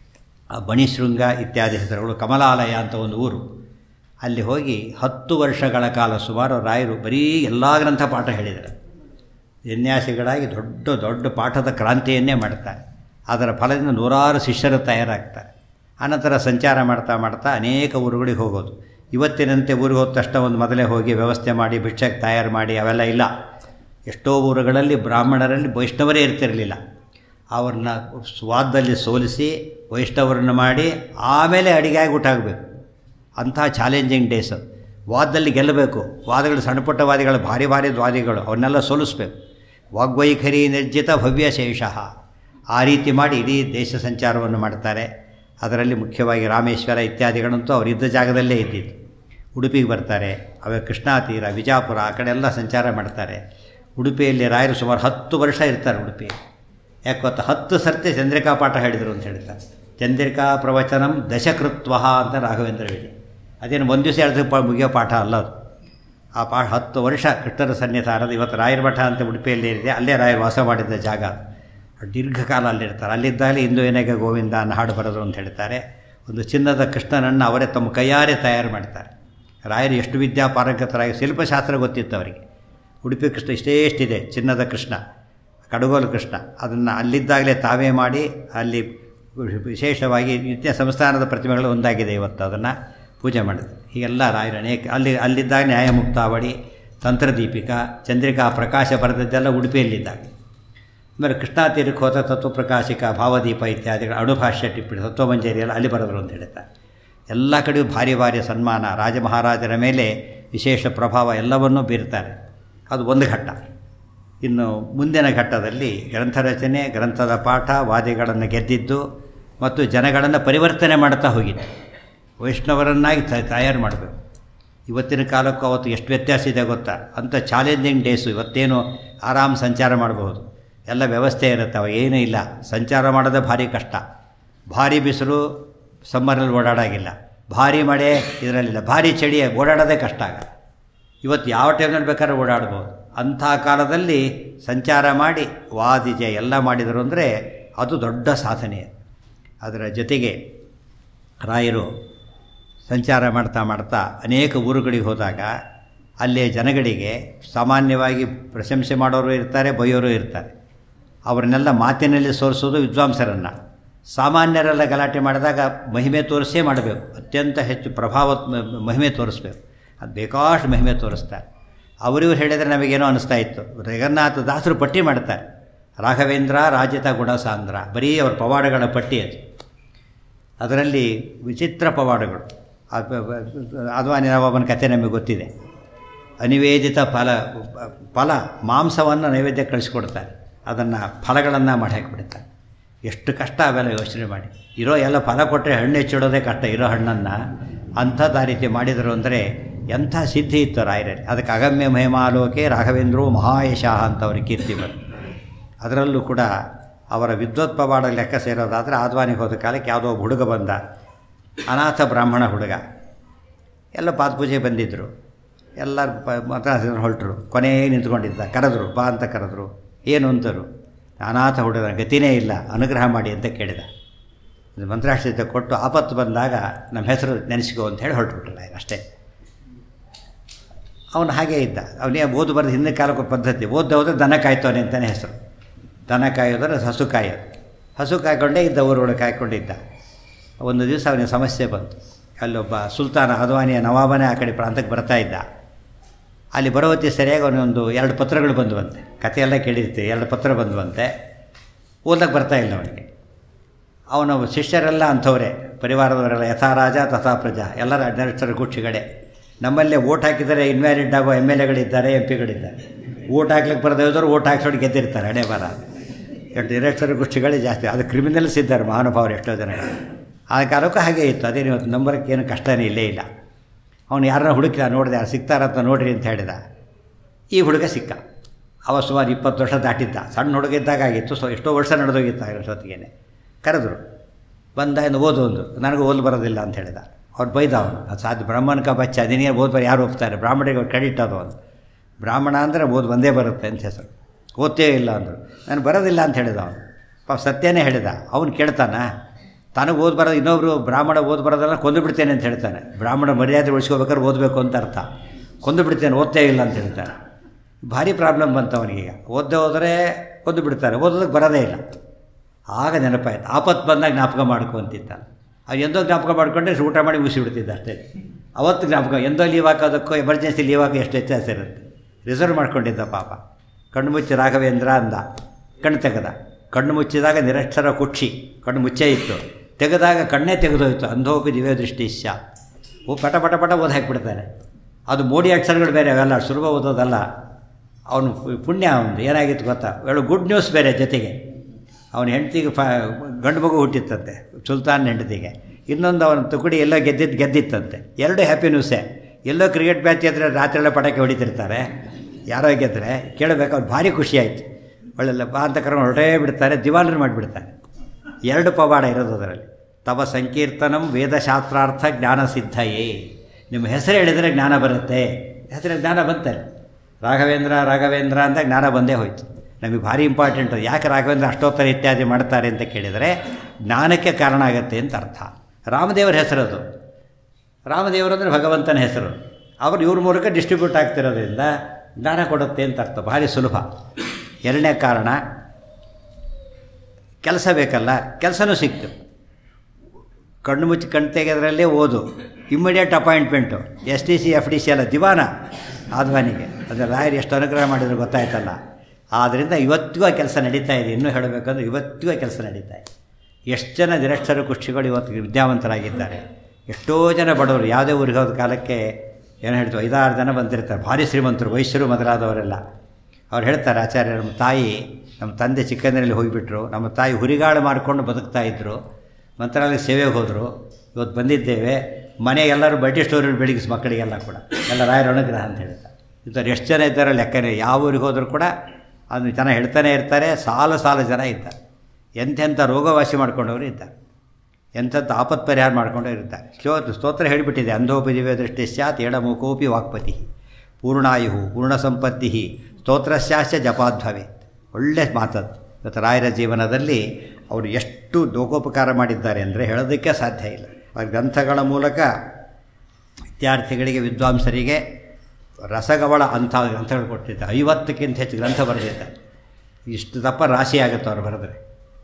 ಆ ಬಣಿಶೃಂಗ ಇತ್ಯಾದಿ ಹೆಸರುಗಳು ಕಮಲಾಲಯ ಅಂತ ಒಂದು ಊರು ಅಲ್ಲಿ ಹೋಗಿ ಹತ್ತು ವರ್ಷಗಳ ಕಾಲ ಸುಮಾರು ರಾಯರು ಬರೀ ಎಲ್ಲ ಗ್ರಂಥ ಪಾಠ ಹೇಳಿದರು ಸನ್ಯಾಸಿಗಳಾಗಿ ದೊಡ್ಡ ದೊಡ್ಡ ಪಾಠದ ಕ್ರಾಂತಿಯನ್ನೇ ಮಾಡ್ತಾರೆ ಅದರ ಫಲದಿಂದ ನೂರಾರು ಶಿಷ್ಯರು ತಯಾರಾಗ್ತಾರೆ ಆನಂತರ ಸಂಚಾರ ಮಾಡ್ತಾ ಮಾಡ್ತಾ ಅನೇಕ ಊರುಗಳಿಗೆ ಹೋಗೋದು ಇವತ್ತಿನಂತೆ ಊರಿಗೆ ಹೋದ ತಕ್ಷಣ ಒಂದು ಮೊದಲೇ ಹೋಗಿ ವ್ಯವಸ್ಥೆ ಮಾಡಿ ಭಿಕ್ಷಕ್ಕೆ ತಯಾರು ಮಾಡಿ ಅವೆಲ್ಲ ಇಲ್ಲ ಎಷ್ಟೋ ಊರುಗಳಲ್ಲಿ ಬ್ರಾಹ್ಮಣರಲ್ಲಿ ವೈಷ್ಣವರೇ ಇರ್ತಿರಲಿಲ್ಲ ಅವ್ರನ್ನ ಸ್ವಾದದಲ್ಲಿ ಸೋಲಿಸಿ ವೈಷ್ಣವರನ್ನು ಮಾಡಿ ಆಮೇಲೆ ಅಡಿಗೆಯಾಗಿ ಊಟ ಆಗಬೇಕು ಅಂಥ ಚಾಲೆಂಜಿಂಗ್ ಡೇಸ್ ವಾದದಲ್ಲಿ ಗೆಲ್ಲಬೇಕು ವಾದಗಳು ಸಣ್ಣಪುಟ್ಟ ವಾದಿಗಳು ಭಾರಿ ಭಾರಿ ವಾದಿಗಳು ಅವನ್ನೆಲ್ಲ ಸೋಲಿಸ್ಬೇಕು ವಾಗ್ವೈಖರಿ ನಿರ್ಜಿತ ಭವ್ಯ ಶೇಷಃ ಆ ರೀತಿ ಮಾಡಿ ಇಡೀ ದೇಶ ಸಂಚಾರವನ್ನು ಮಾಡ್ತಾರೆ ಅದರಲ್ಲಿ ಮುಖ್ಯವಾಗಿ ರಾಮೇಶ್ವರ ಇತ್ಯಾದಿಗಳಂತೂ ಅವರಿದ್ದ ಜಾಗದಲ್ಲೇ ಇದ್ದಿದ್ದು ಉಡುಪಿಗೆ ಬರ್ತಾರೆ ಅವ ಕೃಷ್ಣಾ ತೀರ ವಿಜಾಪುರ ಆ ಕಡೆ ಎಲ್ಲ ಸಂಚಾರ ಮಾಡ್ತಾರೆ ಉಡುಪಿಯಲ್ಲಿ ರಾಯರು ಸುಮಾರು ಹತ್ತು ವರ್ಷ ಇರ್ತಾರೆ ಉಡುಪಿ ಯಾಕೆ ಗೊತ್ತಾ ಹತ್ತು ಸರ್ತಿ ಚಂದ್ರಿಕಾ ಪಾಠ ಹೇಳಿದರು ಅಂತ ಹೇಳ್ತಾರೆ ಚಂದ್ರಿಕಾ ಪ್ರವಚನಂ ದಶಕೃತ್ವ ಅಂತ ರಾಘವೇಂದ್ರ ಹೇಳಿ ಅದೇನು ಒಂದು ದಿವಸ ಎರಡು ಪ ಮುಗಿಯೋ ಪಾಠ ಅಲ್ಲ ಅದು ಆ ಪಾಠ ಹತ್ತು ವರ್ಷ ಕೃಷ್ಣರ ಸನ್ನಿಧಾನದ ಇವತ್ತು ರಾಯರ ಮಠ ಅಂತ ಉಡುಪಿಯಲ್ಲಿ ಇದೆ ಅಲ್ಲೇ ರಾಯರು ವಾಸ ಮಾಡಿದ್ದ ಜಾಗ ದೀರ್ಘಕಾಲ ಅಲ್ಲಿರ್ತಾರೆ ಅಲ್ಲಿದ್ದಾಗಲೇ ಇಂದು ಏನಾಗ ಗೋವಿಂದ ಅನ್ನೋ ಹಾಡು ಬರೋದು ಅಂತ ಹೇಳ್ತಾರೆ ಒಂದು ಚಿನ್ನದ ಕೃಷ್ಣನನ್ನು ಅವರೇ ತಮ್ಮ ಕೈಯಾರೆ ತಯಾರು ಮಾಡ್ತಾರೆ ರಾಯರು ಎಷ್ಟು ವಿದ್ಯಾಪಾರಂಗತರಾಗಿ ಶಿಲ್ಪಶಾಸ್ತ್ರ ಗೊತ್ತಿತ್ತು ಅವರಿಗೆ ಉಡುಪಿ ಕೃಷ್ಣ ಇಷ್ಟೇ ಎಷ್ಟಿದೆ ಚಿನ್ನದ ಕೃಷ್ಣ ಕಡಗೋಲು ಕೃಷ್ಣ ಅದನ್ನು ಅಲ್ಲಿದ್ದಾಗಲೇ ತಾವೇ ಮಾಡಿ ಅಲ್ಲಿ ವಿಶೇಷವಾಗಿ ನಿತ್ಯ ಸಂಸ್ಥಾನದ ಪ್ರತಿಮೆಗಳು ಒಂದಾಗಿದೆ ಇವತ್ತು ಅದನ್ನು ಪೂಜೆ ಮಾಡಿದೆ ಹೀಗೆಲ್ಲ ರಾಯರು ಅನೇಕ ಅಲ್ಲಿ ಅಲ್ಲಿದ್ದಾಗ ನ್ಯಾಯಮುಕ್ತಾವಳಿ ತಂತ್ರದೀಪಿಕಾ ಚಂದ್ರಿಕಾ ಪ್ರಕಾಶ ಬರೆದದ್ದೆಲ್ಲ ಉಡುಪಿಯಲ್ಲಿದ್ದಾಗ ಆಮೇಲೆ ಕೃಷ್ಣಾ ತೀರಕ್ಕೆ ಹೋದ ತತ್ವಪ್ರಕಾಶಿಕ ಭಾವದೀಪ ಇತ್ಯಾದಿಗಳು ಅಣುಭಾಷ್ಯ ಟಿಪ್ಪಣಿ ತತ್ವಮಂಜರಿಯಲ್ಲಿ ಅಲ್ಲಿ ಬರೆದರು ಅಂತ ಹೇಳ್ತಾರೆ ಎಲ್ಲ ಕಡೆಯೂ ಭಾರಿ ಭಾರಿ ಸನ್ಮಾನ ರಾಜ ಮಹಾರಾಜರ ಮೇಲೆ ವಿಶೇಷ ಪ್ರಭಾವ ಎಲ್ಲವನ್ನೂ ಬೀರ್ತಾರೆ ಅದು ಒಂದು ಘಟ್ಟ ಇನ್ನು ಮುಂದಿನ ಘಟ್ಟದಲ್ಲಿ ಗ್ರಂಥ ರಚನೆ ಗ್ರಂಥದ ಪಾಠ ವಾದಿಗಳನ್ನು ಗೆದ್ದಿದ್ದು ಮತ್ತು ಜನಗಳನ್ನು ಪರಿವರ್ತನೆ ಮಾಡ್ತಾ ಹೋಗಿದ್ದು ವೈಷ್ಣವರನ್ನಾಗಿ ತಯಾರು ಮಾಡಬೇಕು ಇವತ್ತಿನ ಕಾಲಕ್ಕೂ ಅವತ್ತು ಎಷ್ಟು ವ್ಯತ್ಯಾಸ ಇದೆ ಗೊತ್ತಾ ಅಂಥ ಚಾಲೆಂಜಿಂಗ್ ಡೇಸು ಇವತ್ತೇನು ಆರಾಮ್ ಸಂಚಾರ ಮಾಡಬಹುದು ಎಲ್ಲ ವ್ಯವಸ್ಥೆ ಇರುತ್ತೆ ಅವ ಏನೂ ಇಲ್ಲ ಸಂಚಾರ ಮಾಡೋದೇ ಭಾರಿ ಕಷ್ಟ ಭಾರಿ ಬಿಸಿಲು ಸಮ್ಮರಲ್ಲಿ ಓಡಾಡೋಂಗಿಲ್ಲ ಭಾರಿ ಮಳೆ ಇದರಲ್ಲಿಲ್ಲ ಭಾರಿ ಚಳಿ ಓಡಾಡೋದೇ ಕಷ್ಟ ಆಗ ಇವತ್ತು ಯಾವ ಟೈಮ್ನಲ್ಲಿ ಬೇಕಾದ್ರೆ ಓಡಾಡ್ಬೋದು ಅಂಥ ಕಾಲದಲ್ಲಿ ಸಂಚಾರ ಮಾಡಿ ವಾದಿಜೆ ಎಲ್ಲ ಮಾಡಿದರು ಅಂದರೆ ಅದು ದೊಡ್ಡ ಸಾಧನೆ ಅದರ ಜೊತೆಗೆ ರಾಯರು ಸಂಚಾರ ಮಾಡ್ತಾ ಮಾಡ್ತಾ ಅನೇಕ ಊರುಗಳಿಗೆ ಹೋದಾಗ ಅಲ್ಲಿಯ ಜನಗಳಿಗೆ ಸಾಮಾನ್ಯವಾಗಿ ಪ್ರಶಂಸೆ ಮಾಡೋರು ಇರ್ತಾರೆ ಬೈಯೋರು ಇರ್ತಾರೆ ಅವರನ್ನೆಲ್ಲ ಮಾತಿನಲ್ಲಿ ಸೋರಿಸೋದು ವಿದ್ವಾಂಸರನ್ನು ಸಾಮಾನ್ಯರೆಲ್ಲ ಗಲಾಟೆ ಮಾಡಿದಾಗ ಮಹಿಮೆ ತೋರಿಸೇ ಮಾಡಬೇಕು ಅತ್ಯಂತ ಹೆಚ್ಚು ಪ್ರಭಾವ ಮಹಿಮೆ ತೋರಿಸ್ಬೇಕು ಅದು ಬೇಕಾಷ್ಟು ಮಹಿಮೆ ತೋರಿಸ್ತಾರೆ ಅವರಿವ್ರು ಹೇಳಿದರೆ ನಮಗೇನೋ ಅನಿಸ್ತಾ ಇತ್ತು ಜಗನ್ನಾಥ ದಾಸರು ಪಟ್ಟಿ ಮಾಡ್ತಾರೆ ರಾಘವೇಂದ್ರ ರಾಜಿತ ಗುಣಸಾಂದ್ರ ಬರೀ ಅವ್ರ ಪವಾಡಗಳ ಪಟ್ಟಿ ಅದು ಅದರಲ್ಲಿ ವಿಚಿತ್ರ ಪವಾಡಗಳು ಅದ್ವಾನಿ ನವಾಬನ ಕಥೆ ನಮಗೆ ಗೊತ್ತಿದೆ ಅನಿವೇದಿತ ಫಲ ಫಲ ಮಾಂಸವನ್ನು ನೈವೇದ್ಯ ಕಳಿಸ್ಕೊಡ್ತಾರೆ ಅದನ್ನು ಫಲಗಳನ್ನು ಮಾಡಿ ಹಾಕಿಬಿಡ್ತಾರೆ ಎಷ್ಟು ಕಷ್ಟ ಅವೆಲ್ಲ ಯೋಚನೆ ಮಾಡಿ ಇರೋ ಎಲ್ಲ ಫಲ ಕೊಟ್ಟರೆ ಹಣ್ಣು ಹೆಚ್ಚಿಡೋದೇ ಕಷ್ಟ ಇರೋ ಹಣ್ಣನ್ನು ಅಂಥದ್ದು ಆ ರೀತಿ ಮಾಡಿದರು ಅಂದರೆ ಎಂಥ ಸಿದ್ಧಿ ಇತ್ತು ರಾಯರಲ್ಲಿ ಅದಕ್ಕೆ ಅಗಮ್ಯ ಮಹಿಮಾಲೋಕೆ ರಾಘವೇಂದ್ರೋ ಮಹಾಯಶಃ ಅಂತ ಅವ್ರಿಗೆ ಕೀರ್ತಿ ಬಂತು ಅದರಲ್ಲೂ ಕೂಡ ಅವರ ವಿದ್ವತ್ ಪವಾಡ ಲೆಕ್ಕ ಸೇರೋದಾದರೆ ಆದ್ವಾನಿಗೆ ಹೋದ ಕಾಲಕ್ಕೆ ಯಾವುದೋ ಒಬ್ಬ ಹುಡುಗ ಬಂದ ಅನಾಥ ಬ್ರಾಹ್ಮಣ ಹುಡುಗ ಎಲ್ಲ ಪಾದಪೂಜೆ ಬಂದಿದ್ದರು ಎಲ್ಲರೂ ಪ ಮಾತಾಡ್ಸಿದ್ರು ಹೊರಟರು ಕೊನೆಗೆ ನಿಂತ್ಕೊಂಡಿದ್ದ ಕರೆದ್ರು ಬಾ ಅಂತ ಕರೆದ್ರು ಏನು ಅಂತರು ಅನಾಥ ಹುಡುಗ ಗತಿನೇ ಇಲ್ಲ ಅನುಗ್ರಹ ಮಾಡಿ ಅಂತ ಕೇಳಿದ ಮಂತ್ರಾಕ್ಷತೆ ಕೊಟ್ಟು ಆಪತ್ತು ಬಂದಾಗ ನಮ್ಮ ಹೆಸರು ನೆನೆಸಿಕೋ ಅಂತ ಹೇಳಿ ಹೊರಟುಬಿಟ್ಟಲ್ಲ ಅಷ್ಟೇ ಅವನು ಹಾಗೇ ಇದ್ದ ಅವನೇ ಓದು ಬರೆದು ಹಿಂದಿನ ಕಾಲಕ್ಕೆ ಪದ್ಧತಿ ಓದ್ದ ಹೋದ್ರೆ ದನ ಕಾಯ್ತವನೆ ಅಂತಲೇ ಹೆಸರು ದನ ಕಾಯೋದ್ರೆ ಹಸು ಕಾಯೋದು ಹಸು ಕಾಯ್ಕೊಂಡೇ ಇದ್ದ ಊರೊಳಗೆ ಕಾಯ್ಕೊಂಡಿದ್ದ ಒಂದು ದಿವಸ ಅವನಿಗೆ ಸಮಸ್ಯೆ ಬಂತು ಅಲ್ಲೊಬ್ಬ ಸುಲ್ತಾನ ಅದ್ವಾನಿಯ ನವಾಬನೇ ಆ ಕಡೆ ಪ್ರಾಂತಕ್ಕೆ ಬರ್ತಾ ಇದ್ದ ಅಲ್ಲಿ ಬರೋ ಹೊತ್ತಿ ಸರಿಯಾಗಿ ಅವನೊಂದು ಎರಡು ಪತ್ರಗಳು ಬಂದುವಂತೆ ಕಥೆಯೆಲ್ಲ ಕೇಳಿರ್ತೀವಿ ಎರಡು ಪತ್ರ ಬಂದುವಂತೆ ಓದಕ್ಕೆ ಬರ್ತಾ ಇಲ್ಲ ಅವನಿಗೆ ಅವನ ಶಿಷ್ಯರೆಲ್ಲ ಅಂಥವರೇ ಪರಿವಾರದವರೆಲ್ಲ ಯಥಾ ರಾಜ ತಥಾ ಪ್ರಜಾ ಎಲ್ಲರ ಡೈರೆಕ್ಟರ್ ಗುಚ್ಚಿಗಡೆ ನಮ್ಮಲ್ಲೇ ಓಟ್ ಹಾಕಿದರೆ ಇನ್ವ್ಯಾಲಿಡ್ ಆಗೋ ಎಮ್ ಎಲ್ ಎಗಳಿದ್ದಾರೆ ಎಂ ಪಿಗಳಿದ್ದಾರೆ ಓಟ್ ಹಾಕ್ಲಿಕ್ಕೆ ಬರದೇ ಹೋದವರು ಓಟ್ ಹಾಕ್ಸೋಡು ಗೆದ್ದಿರ್ತಾರೆ ಹಣೆ ಬರ ಡೈರೆಕ್ಟರ್ ಗುಚ್ಚಿಗಳೇ ಜಾಸ್ತಿ ಅದು ಕ್ರಿಮಿನಲ್ಸ್ ಇದ್ದಾರೆ ಮಹಾನುಭಾವರು ಎಷ್ಟೋ ಜನಗಳು ಆ ಕಾಲಕ್ಕೂ ಹಾಗೆ ಇತ್ತು ಅದೇನು ಇವತ್ತು ನಂಬರಕ್ಕೆ ಏನು ಕಷ್ಟನೇ ಇಲ್ಲೇ ಇಲ್ಲ ಅವನು ಯಾರನ್ನ ಹುಡುಕಿದ ನೋಡಿದೆ ಯಾರು ಸಿಗ್ತಾರಂತ ನೋಡ್ರಿ ಅಂತ ಹೇಳಿದ ಈ ಹುಡುಗ ಸಿಕ್ಕ ಅವ ಸುಮಾರು ಇಪ್ಪತ್ತು ವರ್ಷ ದಾಟಿದ್ದ ಸಣ್ಣ ಹುಡುಗ ಇದ್ದಾಗ ಆಗಿತ್ತು ಸೊ ಎಷ್ಟೋ ವರ್ಷ ನಡೆದೋಗಿತ್ತು ಅಷ್ಟೊತ್ತಿಗೆ ಕರೆದ್ರು ಬಂದ ಇನ್ನು ಓದು ಒಂದು ನನಗೂ ಓದು ಬರೋದಿಲ್ಲ ಅಂತ ಹೇಳಿದ ಅವ್ರು ಬೈದ ಅವನು ಅದು ಸಾಧ್ಯ ಬ್ರಾಹ್ಮಣ ಕ ಬಚ್ಚ ಅದೇನೇ ಓದ್ ಬರ ಯಾರು ಒಪ್ತಾರೆ ಬ್ರಾಹ್ಮಣರಿಗೆ ಕ್ರೆಡಿಟ್ ಅದು ಒಂದು ಬ್ರಾಹ್ಮಣ ಅಂದರೆ ಓದು ಒಂದೇ ಬರುತ್ತೆ ಅಂತ ಹೆಸರು ಓದ್ತೇ ಇಲ್ಲ ಅಂದರು ನಾನು ಬರೋದಿಲ್ಲ ಅಂತ ಹೇಳಿದ ಅವನು ಪಾಪ ಸತ್ಯನೇ ಹೇಳಿದ ಅವನು ಕೇಳ್ತಾನ ತನಗೆ ಓದ್ ಬರೋದು ಇನ್ನೊಬ್ರು ಬ್ರಾಹ್ಮಣ ಓದ್ ಬರೋದಲ್ಲ ಕೊಂದು ಬಿಡ್ತೇನೆ ಅಂತ ಹೇಳ್ತಾನೆ ಬ್ರಾಹ್ಮಣ ಮರ್ಯಾದೆ ಉಳಿಸ್ಕೋಬೇಕಾದ್ರೆ ಓದಬೇಕು ಅಂತ ಅರ್ಥ ಕೊಂದು ಬಿಡ್ತೇನೆ ಓದ್ತೇ ಇಲ್ಲ ಅಂತ ಹೇಳ್ತಾನೆ ಭಾರಿ ಪ್ರಾಬ್ಲಮ್ ಬಂತು ಅವನಿಗೀಗ ಓದ್ದೆ ಹೋದರೆ ಕೊಂದು ಬಿಡ್ತಾರೆ ಓದೋದಕ್ಕೆ ಬರೋದೇ ಇಲ್ಲ ಆಗ ನೆನಪಾಯ್ತು ಆಪತ್ತು ಬಂದಾಗ ಜ್ಞಾಪಕ ಮಾಡ್ಕೊ ಅಂತಿದ್ದ ಅದು ಎಂದೋ ಜ್ಞಾಪಕ ಮಾಡ್ಕೊಂಡ್ರೆ ಊಟ ಮಾಡಿ ಮುಗಿಸಿಬಿಡ್ತಿದ್ದ ಅಷ್ಟೇ ಅವತ್ತು ಜ್ಞಾಪಕ ಎಂದೋ ಲೀವ್ ಹಾಕೋದಕ್ಕೂ ಎಮರ್ಜೆನ್ಸಿ ಲೀವ್ ಹಾಕೋ ಎಷ್ಟು ವ್ಯತ್ಯಾಸ ಇರುತ್ತೆ ರಿಸರ್ವ್ ಮಾಡ್ಕೊಂಡಿದ್ದ ಪಾಪ ಕಣ್ಣು ಮುಚ್ಚಿ ರಾಘವೇಂದ್ರ ಅಂದ ಕಣ್ಣು ತೆಗೆದ ಕಣ್ಣು ಮುಚ್ಚಿದಾಗ ನಿರಕ್ಷರ ಕುಕ್ಷಿ ಕಣ್ಣು ಮುಚ್ಚೇ ಇತ್ತು ತೆಗೆದಾಗ ಕಣ್ಣೇ ತೆಗೆದೋಯ್ತು ಅಂಧೋಪಿ ದಿವ್ಯ ದೃಷ್ಟಿ ಸ್ಯಾ ಓ ಪಟ ಪಟ ಪಟ ಓದಿ ಹಾಕಿಬಿಡ್ತಾನೆ ಅದು ಮೋಡಿ ಅಕ್ಷರಗಳು ಬೇರೆ ಅವೆಲ್ಲ ಸುಲಭ ಓದೋದಲ್ಲ ಅವನು ಪುಣ್ಯ ಅವನು ಏನಾಗಿತ್ತು ಗೊತ್ತಾ ಹೇಳು ಗುಡ್ ನ್ಯೂಸ್ ಬೇರೆ ಜೊತೆಗೆ ಅವನ ಹೆಂಡತಿಗೆ ಫ ಗಂಡು ಮಗು ಹುಟ್ಟಿತ್ತಂತೆ ಸುಲ್ತಾನ್ ಹೆಂಡತಿಗೆ ಇನ್ನೊಂದು ಅವನ ತುಕಡಿ ಎಲ್ಲೋ ಗೆದ್ದಿದ್ದು ಗೆದ್ದಿತ್ತಂತೆ ಎರಡು ಹ್ಯಾಪಿ ನ್ಯೂಸೇ ಎಲ್ಲೋ ಕ್ರಿಕೆಟ್ ಮ್ಯಾಚ್ ಇದ್ದರೆ ರಾತ್ರಿಯೆಲ್ಲ ಪಟಾಕಿ ಹೊಡಿತಿರ್ತಾರೆ ಯಾರೋ ಗೆದ್ದರೆ ಕೇಳಬೇಕು ಅವ್ರು ಭಾರಿ ಖುಷಿ ಆಯಿತು ಒಳ್ಳೆಲ್ಲ ಬಾ ಅಂತ ಕರ್ಕೊಂಡು ಹೊರಟೇ ಬಿಡ್ತಾರೆ ದಿವಾಲರು ಮಾಡಿಬಿಡ್ತಾರೆ ಎರಡು ಪವಾಡ ಇರೋದು ಅದರಲ್ಲಿ ತವ ಸಂಕೀರ್ತನಂ ವೇದಶಾಸ್ತ್ರಾರ್ಥ ಜ್ಞಾನ ಸಿದ್ಧಯೇ ನಿಮ್ಮ ಹೆಸರು ಹೇಳಿದರೆ ಜ್ಞಾನ ಬರುತ್ತೆ ಹೆಸರು ಜ್ಞಾನ ಬಂತಾರೆ ರಾಘವೇಂದ್ರ ರಾಘವೇಂದ್ರ ಅಂತ ಜ್ಞಾನ ಬಂದೇ ಹೋಯ್ತು ನಮಗೆ ಭಾರಿ ಇಂಪಾರ್ಟೆಂಟ್ ಯಾಕೆ ರಾಘವೇಂದ್ರ ಅಷ್ಟೋತ್ತರ ಇತ್ಯಾದಿ ಮಾಡ್ತಾರೆ ಅಂತ ಕೇಳಿದರೆ ಜ್ಞಾನಕ್ಕೆ ಕಾರಣ ಆಗುತ್ತೆ ಅಂತ ಅರ್ಥ ರಾಮದೇವರ ಹೆಸರದು ರಾಮದೇವರು ಅಂದರೆ ಭಗವಂತನ ಹೆಸರು ಅವರು ಇವ್ರ ಮೂಲಕ ಡಿಸ್ಟ್ರಿಬ್ಯೂಟ್ ಆಗ್ತಿರೋದ್ರಿಂದ ಜ್ಞಾನ ಕೊಡುತ್ತೆ ಅಂತ ಅರ್ಥ ಭಾರಿ ಸುಲಭ ಎರಡನೇ ಕಾರಣ ಕೆಲಸ ಬೇಕಲ್ಲ ಕೆಲಸನೂ ಸಿಕ್ತು ಕಣ್ಣು ಮುಚ್ಚಿ ಕಣ್ಣು ತೆಗೆದ್ರಲ್ಲೇ ಓದು immediate appointment S T C F D C ಅಲ್ಲ ದಿವಾನ ಆದ್ವಾನಿಗೆ ಅದರ ರಾಯರು ಎಷ್ಟು ಅನುಗ್ರಹ ಮಾಡಿದ್ರು ಗೊತ್ತಾಯ್ತಲ್ಲ ಆದ್ದರಿಂದ ಇವತ್ತಿಗೂ ಆ ಕೆಲಸ ನಡೀತಾ ಇದೆ ಇನ್ನೂ ಹೇಳಬೇಕಂದ್ರೆ ಇವತ್ತಿಗೂ ಆ ಕೆಲಸ ನಡೀತಾ ಇದೆ ಎಷ್ಟು ಜನ ನಿರಕ್ಷರ ಕುಷ್ಠಿಗಳು ಇವತ್ತು ವಿದ್ಯಾವಂತರಾಗಿದ್ದಾರೆ ಎಷ್ಟೋ ಜನ ಬಡವರು ಯಾವುದೇ ಊರಿಗೆ ಹೋದ ಕಾಲಕ್ಕೆ ಏನು ಹೇಳ್ತೀವಿ ಐದಾರು ಜನ ಬಂದಿರ್ತಾರೆ ಭಾರಿ ಶ್ರೀಮಂತರು ವೈಶ್ಯರು ಮೊದಲಾದವರೆಲ್ಲ ಅವ್ರು ಹೇಳ್ತಾರೆ ಆಚಾರ್ಯ ನಮ್ಮ ತಾಯಿ ನಮ್ಮ ತಂದೆ ಚಿಕ್ಕಂದಿನಲ್ಲಿ ಹೋಗಿಬಿಟ್ರು ನಮ್ಮ ತಾಯಿ ಹುರಿಗಾಳು ಮಾಡಿಕೊಂಡು ಬದುಕ್ತಾ ಇದ್ದರು ಮಂತ್ರಾಲಯ ಸೇವೆಗೆ ಹೋದರು ಇವತ್ತು ಬಂದಿದ್ದೇವೆ ಮನೆ ಎಲ್ಲರೂ ಬಡ್ಡಿ ಸ್ಟೋರಲ್ಲಿ ಬೆಳಗಿಸಿ ಮಕ್ಕಳಿಗೆಲ್ಲ ಕೂಡ ಎಲ್ಲ ರಾಯರ ಅನುಗ್ರಹ ಅಂತ ಹೇಳ್ತಾರೆ ಇದ್ದಾರೆ ಎಷ್ಟು ಜನ ಇದ್ದಾರೆ ಲೆಕ್ಕನೇ ಯಾವ ಊರಿಗೆ ಹೋದರೂ ಕೂಡ ಅದು ಜನ ಹೇಳ್ತಾನೆ ಇರ್ತಾರೆ ಸಾಲು ಸಾಲು ಜನ ಇದ್ದಾರೆ ಎಂತೆಂಥ ರೋಗವಾಸಿ ಮಾಡ್ಕೊಂಡವರು ಇದ್ದಾರೆ ಎಂಥದ್ದು ಆಪತ್ ಪರಿಹಾರ ಮಾಡ್ಕೊಂಡು ಇರ್ತಾರೆ ಶ್ಲೋ ಸ್ತೋತ್ರ ಹೇಳಿಬಿಟ್ಟಿದೆ ಅಂಧೋಪಿ ದಿವ್ಯ ದೃಷ್ಟಿ ಸ್ಯಾತ್ ಎಡಮುಖೋಪಿ ವಾಕ್ಪತಿ ಪೂರ್ಣಾಯು ಪೂರ್ಣ ಸಂಪತ್ತಿ ಸ್ತೋತ್ರಸ್ಯಾಸ್ಯ ಜಪಾದ್ಭವೆ ಒಳ್ಳೆ ಮಾತದು ಇವತ್ತು ರಾಯರ ಜೀವನದಲ್ಲಿ ಅವರು ಎಷ್ಟು ಲೋಕೋಪಕಾರ ಮಾಡಿದ್ದಾರೆ ಅಂದರೆ ಹೇಳೋದಕ್ಕೆ ಸಾಧ್ಯ ಇಲ್ಲ ಆ ಗ್ರಂಥಗಳ ಮೂಲಕ ವಿದ್ಯಾರ್ಥಿಗಳಿಗೆ ವಿದ್ವಾಂಸರಿಗೆ ರಸಗವಳ ಅಂಥ ಗ್ರಂಥಗಳು ಕೊಟ್ಟಿದ್ದಾರೆ ಐವತ್ತಕ್ಕಿಂತ ಹೆಚ್ಚು ಗ್ರಂಥ ಬರೆದಿದ್ದಾರೆ ಇಷ್ಟು ದಪ್ಪ ರಾಶಿ ಆಗುತ್ತೆ ಅವ್ರು ಬರೆದ್ರೆ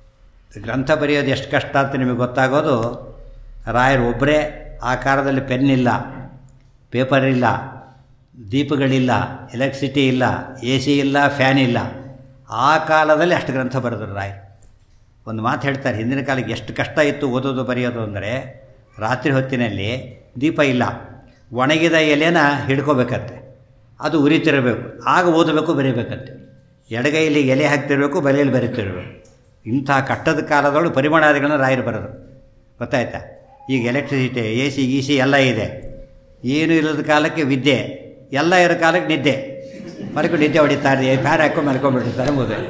ಗ್ರಂಥ ಬರೆಯೋದು ಎಷ್ಟು ಕಷ್ಟ ಅಂತ ನಿಮಗೆ ಗೊತ್ತಾಗೋದು ರಾಯರು ಒಬ್ಬರೇ ಆ ಕಾಲದಲ್ಲಿ ಪೆನ್ ಇಲ್ಲ ಪೇಪರ್ ಇಲ್ಲ ದೀಪಗಳಿಲ್ಲ ಎಲೆಕ್ಟ್ರಿಸಿಟಿ ಇಲ್ಲ ಎ ಸಿ ಇಲ್ಲ ಫ್ಯಾನ್ ಇಲ್ಲ ಆ ಕಾಲದಲ್ಲಿ ಅಷ್ಟು ಗ್ರಂಥ ಬರೆದರು ರಾಯರು ಒಂದು ಮಾತು ಹೇಳ್ತಾರೆ ಹಿಂದಿನ ಕಾಲಕ್ಕೆ ಎಷ್ಟು ಕಷ್ಟ ಇತ್ತು ಓದೋದು ಬರೆಯೋದು ಅಂದರೆ ರಾತ್ರಿ ಹೊತ್ತಿನಲ್ಲಿ ದೀಪ ಇಲ್ಲ ಒಣಗಿದ ಎಲೆನ ಹಿಡ್ಕೋಬೇಕಂತೆ ಅದು ಉರಿತಿರಬೇಕು ಆಗ ಓದಬೇಕು ಬರೀಬೇಕಂತೆ ಎಡಗೈಲಿ ಎಲೆ ಹಾಕ್ತಿರ್ಬೇಕು ಬಲೆಯಲ್ಲಿ ಬರೀತಿರ್ಬೇಕು ಇಂಥ ಕಟ್ಟದ ಕಾಲದೊಳಗೆ ಪರಿಮಾಣಾದಿಗಳನ್ನ ರಾಯರು ಬರೋದು ಗೊತ್ತಾಯ್ತಾ ಈಗ ಎಲೆಕ್ಟ್ರಿಸಿಟಿ ಎ ಸಿ ಗಿ ಸಿ ಎಲ್ಲ ಇದೆ ಏನು ಇಲ್ಲದ ಕಾಲಕ್ಕೆ ವಿದ್ಯೆ ಎಲ್ಲ ಇರೋ ಕಾಲಕ್ಕೆ ನಿದ್ದೆ ಮಲ್ಕೊಂಡು ನಿದ್ದೆ ಹೊಡಿತಾರೆ ಫ್ಯಾನ್ ಹಾಕೊಂಡು ಮಲ್ಕೊಂಡ್ಬಿಟ್ಟಿರ್ತಾರೆ ಮುಗಿದು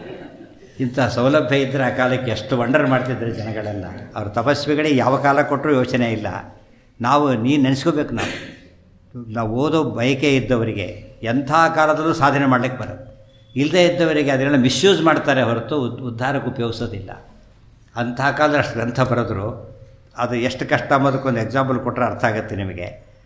ಇಂಥ ಸೌಲಭ್ಯ ಇದ್ದರೆ ಆ ಕಾಲಕ್ಕೆ ಎಷ್ಟು ವಂಡರ್ ಮಾಡ್ತಿದ್ರು ಜನಗಳೆಲ್ಲ ಅವ್ರ ತಪಸ್ವಿಗಳಿಗೆ ಯಾವ ಕಾಲ ಕೊಟ್ಟರೂ ಯೋಚನೆ ಇಲ್ಲ ನಾವು ನೀ ನೆನೆಸ್ಕೋಬೇಕು ನಾವು ನಾವು ಓದೋ ಬಯಕೆ ಇದ್ದವರಿಗೆ ಎಂಥ ಕಾಲದಲ್ಲೂ ಸಾಧನೆ ಮಾಡಲಿಕ್ಕೆ ಬರುತ್ತೆ ಇಲ್ಲದೇ ಇದ್ದವರಿಗೆ ಅದನ್ನೆಲ್ಲ ಮಿಸ್ಯೂಸ್ ಮಾಡ್ತಾರೆ ಹೊರತು ಉದ್ ಉದ್ಧಾರಕ್ಕೆ ಉಪಯೋಗಿಸೋದಿಲ್ಲ ಅಂಥ ಕಾಲದಲ್ಲಿ ಅಷ್ಟು ಗ್ರಂಥ ಬರೆದ್ರು ಅದು ಎಷ್ಟು ಕಷ್ಟ ಅನ್ನೋದಕ್ಕೊಂದು ಎಕ್ಸಾಂಪಲ್ ಕೊಟ್ಟರೆ ಅರ್ಥ ಆಗುತ್ತೆ ನಿಮಗೆ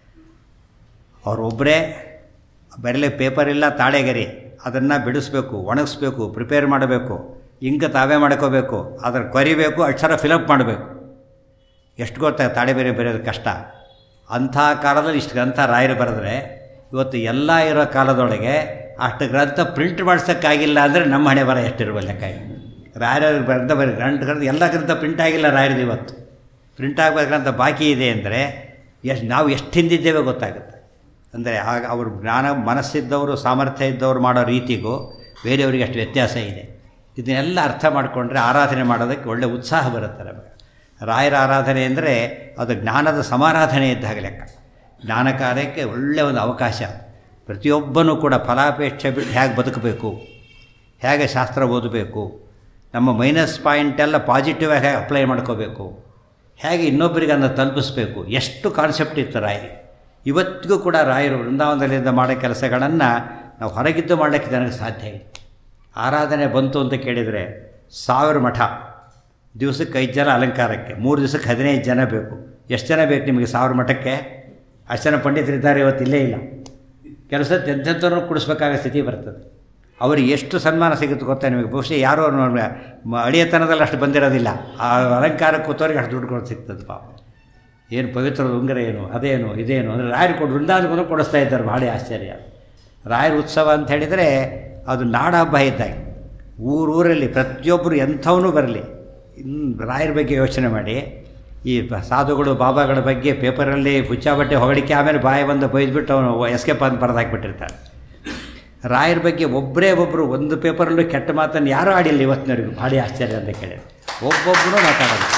ಅವರೊಬ್ಬರೇ ಬರಲೇ ಪೇಪರ್ ಇಲ್ಲ ತಾಳೆಗರಿ ಅದನ್ನು ಬಿಡಿಸ್ಬೇಕು ಒಣಗಿಸ್ಬೇಕು ಪ್ರಿಪೇರ್ ಮಾಡಬೇಕು ಇಂಕ ತಾವೇ ಮಾಡ್ಕೋಬೇಕು ಅದರ ಕೊರಿಬೇಕು ಅಕ್ಷರ ಫಿಲಪ್ ಮಾಡಬೇಕು ಎಷ್ಟು ಗೊತ್ತಾ ತಾಳೆ ಬೇರೆ ಬರೆಯೋದು ಕಷ್ಟ ಅಂಥ ಕಾಲದಲ್ಲಿ ಇಷ್ಟು ಗ್ರಂಥ ರಾಯರು ಬರೆದ್ರೆ ಇವತ್ತು ಎಲ್ಲ ಇರೋ ಕಾಲದೊಳಗೆ ಅಷ್ಟು ಗ್ರಂಥ ಪ್ರಿಂಟ್ ಮಾಡ್ಸೋಕ್ಕಾಗಿಲ್ಲ ಅಂದರೆ ನಮ್ಮ ಹಣೆ ಬರ ಎಷ್ಟಿರುವ ಲೆಕ್ಕ ರಾಯರ ಗ್ರಂಥ ಬರೀ ಗ್ರಂಥ ಗ್ರಂಥ ಎಲ್ಲ ಗ್ರಂಥ ಪ್ರಿಂಟ್ ಆಗಿಲ್ಲ ರಾಯರದು ಇವತ್ತು ಪ್ರಿಂಟ್ ಆಗಬೇಕಂತ ಬಾಕಿ ಇದೆ ಅಂದರೆ ಎಷ್ಟು ನಾವು ಎಷ್ಟು ಹಿಂದಿದ್ದೇವೆ ಗೊತ್ತಾಗುತ್ತೆ ಅಂದರೆ ಆಗ ಅವರು ಜ್ಞಾನ ಮನಸ್ಸಿದ್ದವರು ಸಾಮರ್ಥ್ಯ ಇದ್ದವರು ಮಾಡೋ ರೀತಿಗೂ ಬೇರೆಯವರಿಗೆ ಅಷ್ಟು ವ್ಯತ್ಯಾಸ ಇದೆ ಇದನ್ನೆಲ್ಲ ಅರ್ಥ ಮಾಡಿಕೊಂಡ್ರೆ ಆರಾಧನೆ ಮಾಡೋದಕ್ಕೆ ಒಳ್ಳೆಯ ಉತ್ಸಾಹ ಬರುತ್ತೆ ನಮಗೆ ರಾಯರ ಆರಾಧನೆ ಅಂದರೆ ಅದು ಜ್ಞಾನದ ಸಮಾರಾಧನೆ ಇದ್ದಾಗ ಲೆಕ್ಕ ಜ್ಞಾನ ಕಾರ್ಯಕ್ಕೆ ಒಳ್ಳೆಯ ಒಂದು ಅವಕಾಶ ಪ್ರತಿಯೊಬ್ಬನೂ ಕೂಡ ಫಲಾಪೇಕ್ಷೆ ಬಿಟ್ಟು ಹೇಗೆ ಬದುಕಬೇಕು ಹೇಗೆ ಶಾಸ್ತ್ರ ಓದಬೇಕು ನಮ್ಮ ಮೈನಸ್ ಪಾಯಿಂಟೆಲ್ಲ ಪಾಸಿಟಿವ್ ಆಗಿ ಅಪ್ಲೈ ಮಾಡ್ಕೋಬೇಕು ಹೇಗೆ ಇನ್ನೊಬ್ಬರಿಗೆ ಅದನ್ನು ತಲುಪಿಸ್ಬೇಕು ಎಷ್ಟು ಕಾನ್ಸೆಪ್ಟ್ ಇತ್ತು ರಾಯರಿಗೆ ಇವತ್ತಿಗೂ ಕೂಡ ರಾಯರು ವೃಂದಾವನದಲ್ಲಿಂದ ಮಾಡೋ ಕೆಲಸಗಳನ್ನು ನಾವು ಹೊರಗಿದ್ದು ಮಾಡಲಿಕ್ಕೆ ನನಗೆ ಸಾಧ್ಯ ಇಲ್ಲ ಆರಾಧನೆ ಬಂತು ಅಂತ ಕೇಳಿದರೆ ಸಾವಿರ ಮಠ ದಿವಸಕ್ಕೆ ಐದು ಜನ ಅಲಂಕಾರಕ್ಕೆ ಮೂರು ದಿವಸಕ್ಕೆ ಹದಿನೈದು ಜನ ಬೇಕು ಎಷ್ಟು ಜನ ಬೇಕು ನಿಮಗೆ ಸಾವಿರ ಮಠಕ್ಕೆ ಅಷ್ಟು ಜನ ಪಂಡಿತರಿದ್ದಾರೆ ಇವತ್ತು ಇಲ್ಲೇ ಇಲ್ಲ ಕೆಲಸ ಎಂಥೆಂಥವ್ರನ್ನು ಕುಡಿಸ್ಬೇಕಾಗೋ ಸ್ಥಿತಿ ಬರ್ತದೆ ಅವ್ರಿಗೆ ಎಷ್ಟು ಸನ್ಮಾನ ಸಿಗುತ್ತೆ ಗೊತ್ತಾ ನಿಮಗೆ ಬಹುಶಃ ಯಾರೋ ಅಳಿಯತನದಲ್ಲಿ ಅಷ್ಟು ಬಂದಿರೋದಿಲ್ಲ ಆ ಅಲಂಕಾರಕ್ಕೆ ಕೂತವ್ರಿಗೆ ಅಷ್ಟು ದುಡ್ಡು ಕೊಡೋದು ಸಿಗ್ತದೆ ಪಾಪ ಏನು ಪವಿತ್ರದ ಉಂಗುರ ಏನು ಅದೇನು ಇದೇನು ಅಂದರೆ ರಾಯರು ಕೊಡು ವೃಂದಾವನಕ್ಕೂ ಕೊಡಿಸ್ತಾ ಇದ್ದಾರೆ ಭಾಳ ಆಶ್ಚರ್ಯ ರಾಯರ ಉತ್ಸವ ಅಂತ ಹೇಳಿದರೆ ಅದು ನಾಡ ಹಬ್ಬ ಇದ್ದಾಗ ಊರೂರಲ್ಲಿ ಪ್ರತಿಯೊಬ್ಬರು ಎಂಥವನು ಬರಲಿ ಇನ್ನು ರಾಯರ ಬಗ್ಗೆ ಯೋಚನೆ ಮಾಡಿ ಈ ಸಾಧುಗಳು ಬಾಬಾಗಳ ಬಗ್ಗೆ ಪೇಪರಲ್ಲಿ ಹುಚ್ಚ ಬಟ್ಟೆ ಹೊಗಳಿಕೆ ಆಮೇಲೆ ಬಾಯಿ ಬಂದು ಬೈದ್ಬಿಟ್ಟು ಅವನು ಎಸ್ಕೇಪ್ ಅಂತ ಬರೆದು ಹಾಕ್ಬಿಟ್ಟಿರ್ತಾನೆ ರಾಯರ ಬಗ್ಗೆ ಒಬ್ಬರೇ ಒಬ್ಬರು ಒಂದು ಪೇಪರಲ್ಲೂ ಕೆಟ್ಟ ಮಾತನ್ನು ಯಾರೂ ಆಡಿಲ್ಲ ಇವತ್ತಿನವರೆಗೂ ಭಾಳ ಆಶ್ಚರ್ಯ ಅಂತ ಕೇಳಿ ಒಬ್ಬೊಬ್ಬರು ಮಾತಾಡೋದು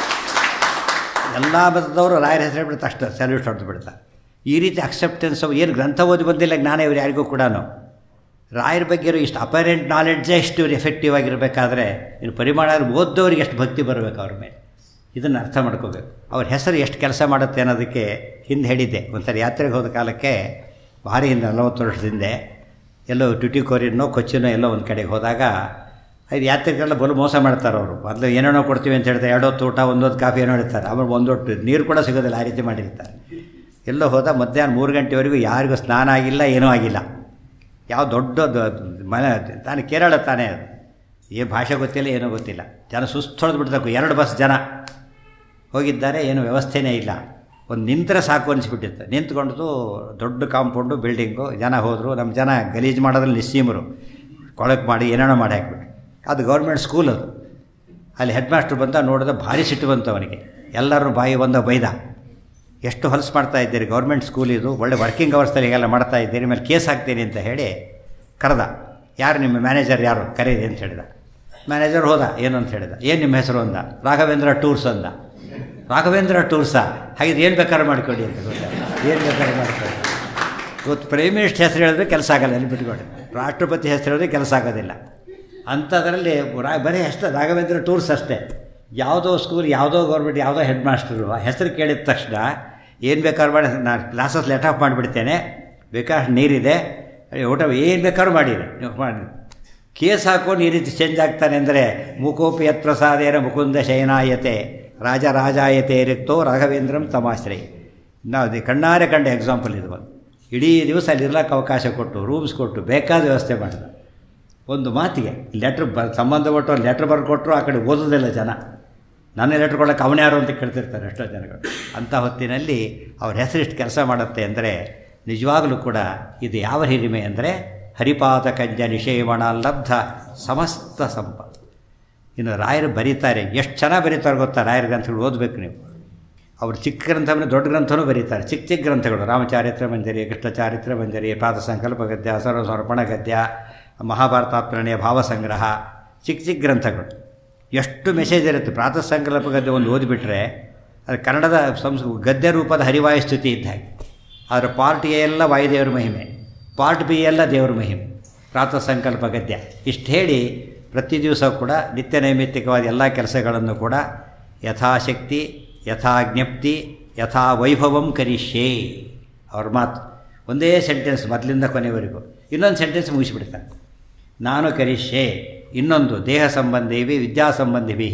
ಎಲ್ಲ ಮತದವರು ರಾಯರ ಹೆಸರು ಹೇಳ್ಬಿಡ್ತಾರೆ ಅಷ್ಟು ಸಲ್ಯೂಟ್ ಹೊಡೆದು ಬಿಡ್ತಾರೆ ಈ ರೀತಿ ಅಕ್ಸೆಪ್ಟೆನ್ಸ್ ಏನು ಗ್ರಂಥ ಓದಿ ಬಂದಿಲ್ಲ ಜ್ಞಾನ ಇವರು ಯಾರಿಗೂ ಕೂಡ ರಾಯರ ಬಗ್ಗೆ ಇರೋ ಇಷ್ಟು ಅಪರೆಂಟ್ ನಾಲೆಡ್ಜೇ ಇಷ್ಟು ಎಫೆಕ್ಟಿವ್ ಆಗಿರಬೇಕಾದ್ರೆ ಇನ್ನು ಪರಿಮಾಣ ಓದ್ದವ್ರಿಗೆ ಎಷ್ಟು ಭಕ್ತಿ ಬರಬೇಕು ಅವ್ರ ಮೇಲೆ ಇದನ್ನು ಅರ್ಥ ಮಾಡ್ಕೋಬೇಕು ಅವ್ರ ಹೆಸರು ಎಷ್ಟು ಕೆಲಸ ಮಾಡುತ್ತೆ ಅನ್ನೋದಕ್ಕೆ ಹಿಂದೆ ಹೇಳಿದ್ದೆ ಒಂದ್ಸರಿ ಯಾತ್ರೆಗೆ ಹೋದ ಕಾಲಕ್ಕೆ ಭಾರಿ ಹಿಂದೆ ನಲವತ್ತು ವರ್ಷದ ಹಿಂದೆ ಎಲ್ಲೋ ಟ್ಯುಟಿಕೋರಿನೋ ಕೊಚ್ಚಿನೋ ಎಲ್ಲೋ ಒಂದು ಕಡೆಗೆ ಹೋದಾಗ ಇದು ಯಾತ್ರಿಕರೆಲ್ಲ ಬಲು ಮೋಸ ಮಾಡ್ತಾರೆ ಅವರು ಮೊದಲು ಏನೇನೋ ಕೊಡ್ತೀವಿ ಅಂತ ಹೇಳ್ತಾರೆ ಎರಡೊತ್ತು ಊಟ ಒಂದೊತ್ತು ಕಾಫಿ ಏನೋ ಹೇಳ್ತಾರೆ ಆಮೇಲೆ ಒಂದೊಟ್ಟು ನೀರು ಕೂಡ ಸಿಗೋದಿಲ್ಲ ಆ ರೀತಿ ಮಾಡಿರ್ತಾರೆ ಎಲ್ಲೋ ಹೋದ ಮಧ್ಯಾಹ್ನ ಮೂರು ಗಂಟೆವರೆಗೂ ಯಾರಿಗೂ ಸ್ನಾನ ಆಗಿಲ್ಲ ಏನೂ ಆಗಿಲ್ಲ ಯಾವ ದೊಡ್ಡದು ಮನೆ ತಾನು ಕೇರಳ ತಾನೇ ಅದು ಏನು ಭಾಷೆ ಗೊತ್ತಿಲ್ಲ ಏನೂ ಗೊತ್ತಿಲ್ಲ ಜನ ಸುಸ್ತು ಹೊಡೆದು ಬಿಡ್ಬೇಕು ಎರಡು ಬಸ್ ಜನ ಹೋಗಿದ್ದಾರೆ ಏನು ವ್ಯವಸ್ಥೆನೇ ಇಲ್ಲ ಒಂದು ನಿಂತರೆ ಸಾಕು ಅನಿಸ್ಬಿಟ್ಟಿತ್ತು ನಿಂತ್ಕೊಂಡು ದೊಡ್ಡ ಕಾಂಪೌಂಡು ಬಿಲ್ಡಿಂಗು ಜನ ಹೋದರು ನಮ್ಮ ಜನ ಗಲೀಜು ಮಾಡೋದ್ರಲ್ಲಿ ನಿಸ್ಸೀಮರು ಕೊಳಕ್ಕೆ ಮಾಡಿ ಏನೇನೋ ಮಾಡಿ ಹಾಕ್ಬಿಟ್ಟು ಅದು ಗೌರ್ಮೆಂಟ್ ಸ್ಕೂಲ್ ಅದು ಅಲ್ಲಿ ಹೆಡ್ ಮಾಸ್ಟ್ರು ಬಂದ ನೋಡಿದ ಭಾರಿ ಸಿಟ್ಟು ಬಂತು ಅವನಿಗೆ ಎಲ್ಲರೂ ಬಾಯಿ ಬಂದ ಬೈದ ಎಷ್ಟು ಹೊಲಸು ಮಾಡ್ತಾ ಇದ್ದೀರಿ ಗೌರ್ಮೆಂಟ್ ಸ್ಕೂಲ್ ಇದು ಒಳ್ಳೆ ವರ್ಕಿಂಗ್ ಅವರ್ಸಲ್ಲಿ ಹೀಗೆಲ್ಲ ಮಾಡ್ತಾ ಇದ್ದೀರಿ ಮೇಲೆ ಕೇಸ್ ಹಾಕ್ತೀನಿ ಅಂತ ಹೇಳಿ ಕರೆದ ಯಾರು ನಿಮ್ಮ ಮ್ಯಾನೇಜರ್ ಯಾರು ಕರೀರಿ ಅಂತ ಹೇಳಿದ ಮ್ಯಾನೇಜರ್ ಹೋದ ಏನು ಅಂತ ಹೇಳಿದ ಏನು ನಿಮ್ಮ ಹೆಸರು ಅಂದ ರಾಘವೇಂದ್ರ ಟೂರ್ಸ್ ಅಂದ ರಾಘವೇಂದ್ರ ಟೂರ್ಸಾ ಹಾಗಿದ್ರೆ ಏನು ಬೇಕಾದ್ರೂ ಮಾಡ್ಕೊಳ್ಳಿ ಅಂತ ಗೊತ್ತಾ ಏನು ಬೇಕಾದ್ರೂ ಮಾಡ್ಕೊಳ್ಳಿ ಇವತ್ತು ಪ್ರೈಮ್ ಮಿನಿಸ್ಟರ್ ಹೆಸರು ಹೇಳಿದ್ರೆ ಕೆಲಸ ಆಗಲ್ಲ ಅಲ್ಲಿ ಬಿಟ್ಕೊಡಿ ರಾಷ್ಟ್ರಪತಿ ಹೆಸರು ಹೇಳಿದ್ರೆ ಕೆಲಸ ಆಗೋದಿಲ್ಲ ಅಂಥದ್ರಲ್ಲಿ ರಾ ಬರೀ ಅಷ್ಟೇ ರಾಘವೇಂದ್ರ ಟೂರ್ಸ್ ಅಷ್ಟೇ ಯಾವುದೋ ಸ್ಕೂಲ್ ಯಾವುದೋ ಗೌರ್ಮೆಂಟ್ ಯಾವುದೋ ಹೆಡ್ ಮಾಸ್ಟರು ಹೆಸರು ಕೇಳಿದ ತಕ್ಷಣ ಏನು ಬೇಕಾದ್ರೂ ಮಾಡಿ ನಾನು ಕ್ಲಾಸಸ್ ಲೆಟ್ ಆಫ್ ಮಾಡಿಬಿಡ್ತೇನೆ ಬೇಕಾಷ್ಟು ನೀರಿದೆ ಊಟ ಏನು ಬೇಕಾದ್ರೂ ಮಾಡಿರಿ ನೀವು ಮಾಡಿ ಕೇಸ್ ಹಾಕೊಂಡು ಈ ರೀತಿ ಚೇಂಜ್ ಆಗ್ತಾನೆ ಅಂದರೆ ಮುಖೋಪಿ ಯತ್ ಪ್ರಸಾದೇನ ಮುಕುಂದ ಶಯನಾಯತೆ ರಾಜ ರಾಜಾಯತೆ ರಿಕ್ತೋ ರಾಘವೇಂದ್ರಂ ತಮಾಶ್ರೈ ನಾವು ಅದು ಕಣ್ಣಾರೆ ಕಂಡ ಎಕ್ಸಾಂಪಲ್ ಇದು ಒಂದು ಇಡೀ ದಿವಸ ಅಲ್ಲಿ ಇರ್ಲಿಕ್ಕೆ ಅವಕಾಶ ಕೊಟ್ಟು ರೂಮ್ಸ್ ಕೊಟ್ಟು ಬೇಕಾದ ವ್ಯವಸ್ಥೆ ಮಾಡಿದ ಒಂದು ಮಾತಿಗೆ ಲೆಟ್ರ್ ಬ ಸಂಬಂಧಪಟ್ಟು ಲೆಟ್ರ್ ಬರ್ಕೊಟ್ರು ಆ ಕಡೆ ಓದೋದಿಲ್ಲ ಜನ ನಾನೇ ಲೆಟ್ರ್ ಕೊಡೋಕೆ ಅವನ್ಯಾರು ಅಂತ ಕೇಳ್ತಿರ್ತಾರೆ ಎಷ್ಟೋ ಜನಗಳು ಅಂಥ ಹೊತ್ತಿನಲ್ಲಿ ಅವ್ರ ಹೆಸರಿಷ್ಟು ಕೆಲಸ ಮಾಡುತ್ತೆ ಅಂದರೆ ನಿಜವಾಗಲೂ ಕೂಡ ಇದು ಯಾವ ಹಿರಿಮೆ ಅಂದರೆ ಹರಿಪಾದ ಕಂಜ ನಿಷೇವಣ ಲಬ್ಧ ಸಮಸ್ತ ಸಂಪತ್ತು ಇನ್ನು ರಾಯರು ಬರೀತಾರೆ ಎಷ್ಟು ಚೆನ್ನಾಗಿ ಬರೀತಾರೆ ಗೊತ್ತಾ ರಾಯರ ಗ್ರಂಥಗಳು ಓದಬೇಕು ನೀವು ಅವರು ಚಿಕ್ಕ ಗ್ರಂಥವನ್ನು ದೊಡ್ಡ ಗ್ರಂಥನೂ ಬರೀತಾರೆ ಚಿಕ್ಕ ಚಿಕ್ಕ ಗ್ರಂಥಗಳು ರಾಮಚಾರಿತ್ರ ಮಂಜರಿ ಕೃಷ್ಣ ಚಾರಿತ್ರ ಮಂಜರಿ ಪಾದ ಸಂಕಲ್ಪ ಗದ್ಯ ಸರ್ವ ಸಮರ್ಪಣ ಗದ್ಯ ಮಹಾಭಾರತಾತ್ಮರಣೆಯ ಭಾವಸಂಗ್ರಹ ಚಿಕ್ಕ ಚಿಕ್ಕ ಗ್ರಂಥಗಳು ಎಷ್ಟು ಮೆಸೇಜ್ ಇರುತ್ತೆ ಪ್ರಾತಃ ಸಂಕಲ್ಪ ಗದ್ಯ ಒಂದು ಓದಿಬಿಟ್ರೆ ಅದು ಕನ್ನಡದ ಸಂಸ್ ಗದ್ಯ ರೂಪದ ಹರಿವಾಯು ಸ್ತುತಿ ಇದ್ದ ಹಾಗೆ ಅದರ ಪಾರ್ಟ್ ಎ ಎಲ್ಲ ವಾಯುದೇವರ ಮಹಿಮೆ ಪಾರ್ಟ್ ಬಿ ಎಲ್ಲ ದೇವರ ಮಹಿಮೆ ಪ್ರಾತಃ ಸಂಕಲ್ಪ ಗದ್ಯ ಇಷ್ಟು ಹೇಳಿ ಪ್ರತಿ ದಿವಸ ಕೂಡ ನಿತ್ಯ ನೈಮಿತ್ತಿಕವಾದ ಎಲ್ಲ ಕೆಲಸಗಳನ್ನು ಕೂಡ ಯಥಾಶಕ್ತಿ ಯಥಾ ಜ್ಞಪ್ತಿ ಯಥಾ ವೈಭವಂ ಕರಿಷ್ಯೇ ಅವ್ರ ಮಾತು ಒಂದೇ ಸೆಂಟೆನ್ಸ್ ಮೊದಲಿಂದ ಕೊನೆವರೆಗೂ ಇನ್ನೊಂದು ಸೆಂಟೆನ್ಸ್ ಮುಗಿಸಿಬಿಡ್ತಾರೆ ನಾನು ಕರಿಷ್ಯೆ ಇನ್ನೊಂದು ದೇಹ ಸಂಬಂಧಿಭಿ ವಿದ್ಯಾ ಸಂಬಂಧಿಭಿ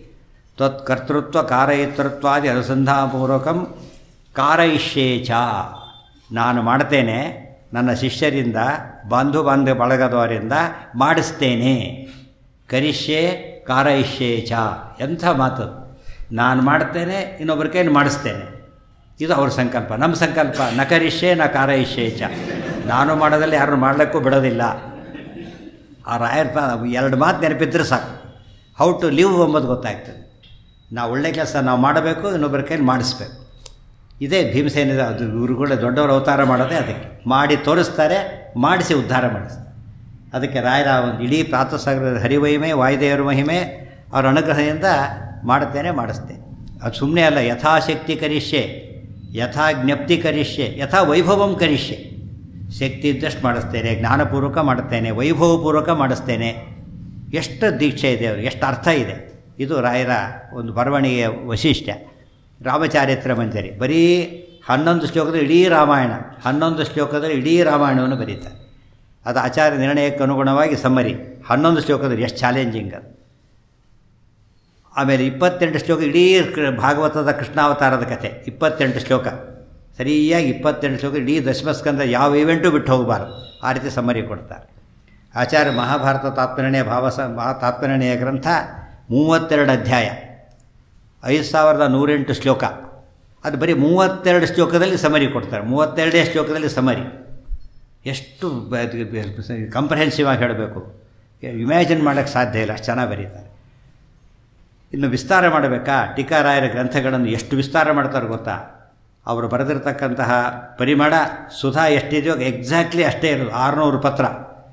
ತ್ವತ್ ಕರ್ತೃತ್ವ ಕಾರಯಿತೃತ್ವಾದಿ ಅನುಸಂಧಾನಪೂರ್ವಕಂ ಕಾರಯಿಷ್ಯೇ ಚ ನಾನು ಮಾಡ್ತೇನೆ ನನ್ನ ಶಿಷ್ಯರಿಂದ ಬಾಂಧು ಬಾಂಧವ ಬಳಗದವರಿಂದ ಮಾಡಿಸ್ತೇನೆ ಕರಿಷ್ಯೆ ಕಾರಯಿಷ್ಯೇ ಚ ಎಂಥ ಮಾತು ನಾನು ಮಾಡ್ತೇನೆ ಇನ್ನೊಬ್ಬರ ಕೈಯನ್ನು ಮಾಡಿಸ್ತೇನೆ ಇದು ಅವ್ರ ಸಂಕಲ್ಪ ನಮ್ಮ ಸಂಕಲ್ಪ ನ ಕರಿಷ್ಯೆ ನ ಕಾರಯಿಷ್ಯೇ ಚ ನಾನು ಮಾಡೋದಲ್ಲಿ ಯಾರನ್ನು ಮಾಡಲಿಕ್ಕೂ ಬಿಡೋದಿಲ್ಲ ಆ ರಾಯರ್ ಎರಡು ಮಾತು ನೆನಪಿದ್ರೆ ಸಾಕು ಹೌ ಟು ಲಿವ್ ಎಂಬುದು ಗೊತ್ತಾಗ್ತದೆ ನಾವು ಒಳ್ಳೆ ಕೆಲಸ ನಾವು ಮಾಡಬೇಕು ಇನ್ನೊಬ್ಬರ ಕೈಲಿ ಮಾಡಿಸ್ಬೇಕು ಇದೇ ಭೀಮಸೇನ ಅದು ಗುರುಗಳ ದೊಡ್ಡವರು ಅವತಾರ ಮಾಡೋದೇ ಅದಕ್ಕೆ ಮಾಡಿ ತೋರಿಸ್ತಾರೆ ಮಾಡಿಸಿ ಉದ್ಧಾರ ಮಾಡಿಸ್ತಾರೆ ಅದಕ್ಕೆ ರಾಯರ ಒಂದು ಇಡೀ ಪ್ರಾತಃಸಾಗರದ ಹರಿವಹಿಮೆ ವಾಯುದೇವರ ಮಹಿಮೆ ಅವರ ಅನುಗ್ರಹದಿಂದ ಮಾಡುತ್ತೇನೆ ಮಾಡಿಸ್ತೇನೆ ಅದು ಸುಮ್ಮನೆ ಅಲ್ಲ ಯಥಾಶಕ್ತಿ ಕರಿಷ್ಯೆ ಯಥಾ ಜ್ಞಪ್ತಿ ಕರಿಷ್ಯೆ ಯಥಾ ವೈಭವಂ ಕರಿಷ್ಯೆ ಶಕ್ತಿ ಇದ್ದಷ್ಟು ಮಾಡಿಸ್ತೇನೆ ಜ್ಞಾನಪೂರ್ವಕ ಮಾಡುತ್ತೇನೆ ವೈಭವಪೂರ್ವಕ ಮಾಡಿಸ್ತೇನೆ ಎಷ್ಟು ದೀಕ್ಷೆ ಇದೆ ಅವರು ಎಷ್ಟು ಅರ್ಥ ಇದೆ ಇದು ರಾಯರ ಒಂದು ಬರವಣಿಗೆಯ ವೈಶಿಷ್ಟ್ಯ ರಾಮಚಾರಿತ್ರ ಮಂಜರಿ ಬರೀ ಹನ್ನೊಂದು ಶ್ಲೋಕದಲ್ಲಿ ಇಡೀ ರಾಮಾಯಣ ಹನ್ನೊಂದು ಶ್ಲೋಕದಲ್ಲಿ ಇಡೀ ರಾಮಾಯಣವನ್ನು ಬರೀತಾರೆ ಅದು ಆಚಾರ್ಯ ನಿರ್ಣಯಕ್ಕೆ ಅನುಗುಣವಾಗಿ ಸಮ್ಮರಿ ಹನ್ನೊಂದು ಶ್ಲೋಕದಲ್ಲಿ ಎಷ್ಟು ಚಾಲೆಂಜಿಂಗ್ ಅದು ಆಮೇಲೆ ಇಪ್ಪತ್ತೆಂಟು ಶ್ಲೋಕ ಇಡೀ ಕ- ಭಾಗವತದ ಕೃಷ್ಣಾವತಾರದ ಕಥೆ ಇಪ್ಪತ್ತೆಂಟು ಶ್ಲೋಕ ಸರಿಯಾಗಿ ಇಪ್ಪತ್ತೆಂಟು ಶ್ಲೋಕ ಇಡೀ ದಶಮಸ್ಕಂದ ಯಾವ ಇವೆಂಟು ಬಿಟ್ಟು ಹೋಗಬಾರ್ದು ಆ ರೀತಿ ಸಮ್ಮರಿ ಕೊಡ್ತಾರೆ ಆಚಾರ್ಯ ಮಹಾಭಾರತ ತಾತ್ಪರ್ಯಣೆಯ ಭಾವಸ ಮಹಾ ತಾತ್ಪರ್ಯಣೆಯ ಗ್ರಂಥ ಮೂವತ್ತೆರಡು ಅಧ್ಯಾಯ ಐದು ಸಾವಿರದ ನೂರೆಂಟು ಶ್ಲೋಕ ಅದು ಬರೀ ಮೂವತ್ತೆರಡು ಶ್ಲೋಕದಲ್ಲಿ ಸಮರಿ ಕೊಡ್ತಾರೆ ಮೂವತ್ತೆರಡೇ ಶ್ಲೋಕದಲ್ಲಿ ಸಮರಿ ಎಷ್ಟು ಕಂಪ್ರಹೆನ್ಸಿವ್ ಆಗಿ ಹೇಳಬೇಕು ಇಮ್ಯಾಜಿನ್ ಮಾಡೋಕ್ಕೆ ಸಾಧ್ಯ ಇಲ್ಲ ಅಷ್ಟು ಚೆನ್ನಾಗಿ ಬರೀತಾರೆ ಇನ್ನು ವಿಸ್ತಾರ ಮಾಡಬೇಕಾ ಟೀಕಾರಾಯರ ಗ್ರಂಥಗಳನ್ನು ಎಷ್ಟು ವಿಸ್ತಾರ ಮಾಡ್ತಾರೆ ಗೊತ್ತಾ ಅವರು ಬರೆದಿರ್ತಕ್ಕಂತಹ ಪರಿಮಾಣ ಸುಧಾ ಎಷ್ಟಿದೆಯೋ ಎಕ್ಸಾಕ್ಟ್ಲಿ ಅಷ್ಟೇ ಇರೋದು ಆರುನೂರು ಪತ್ರ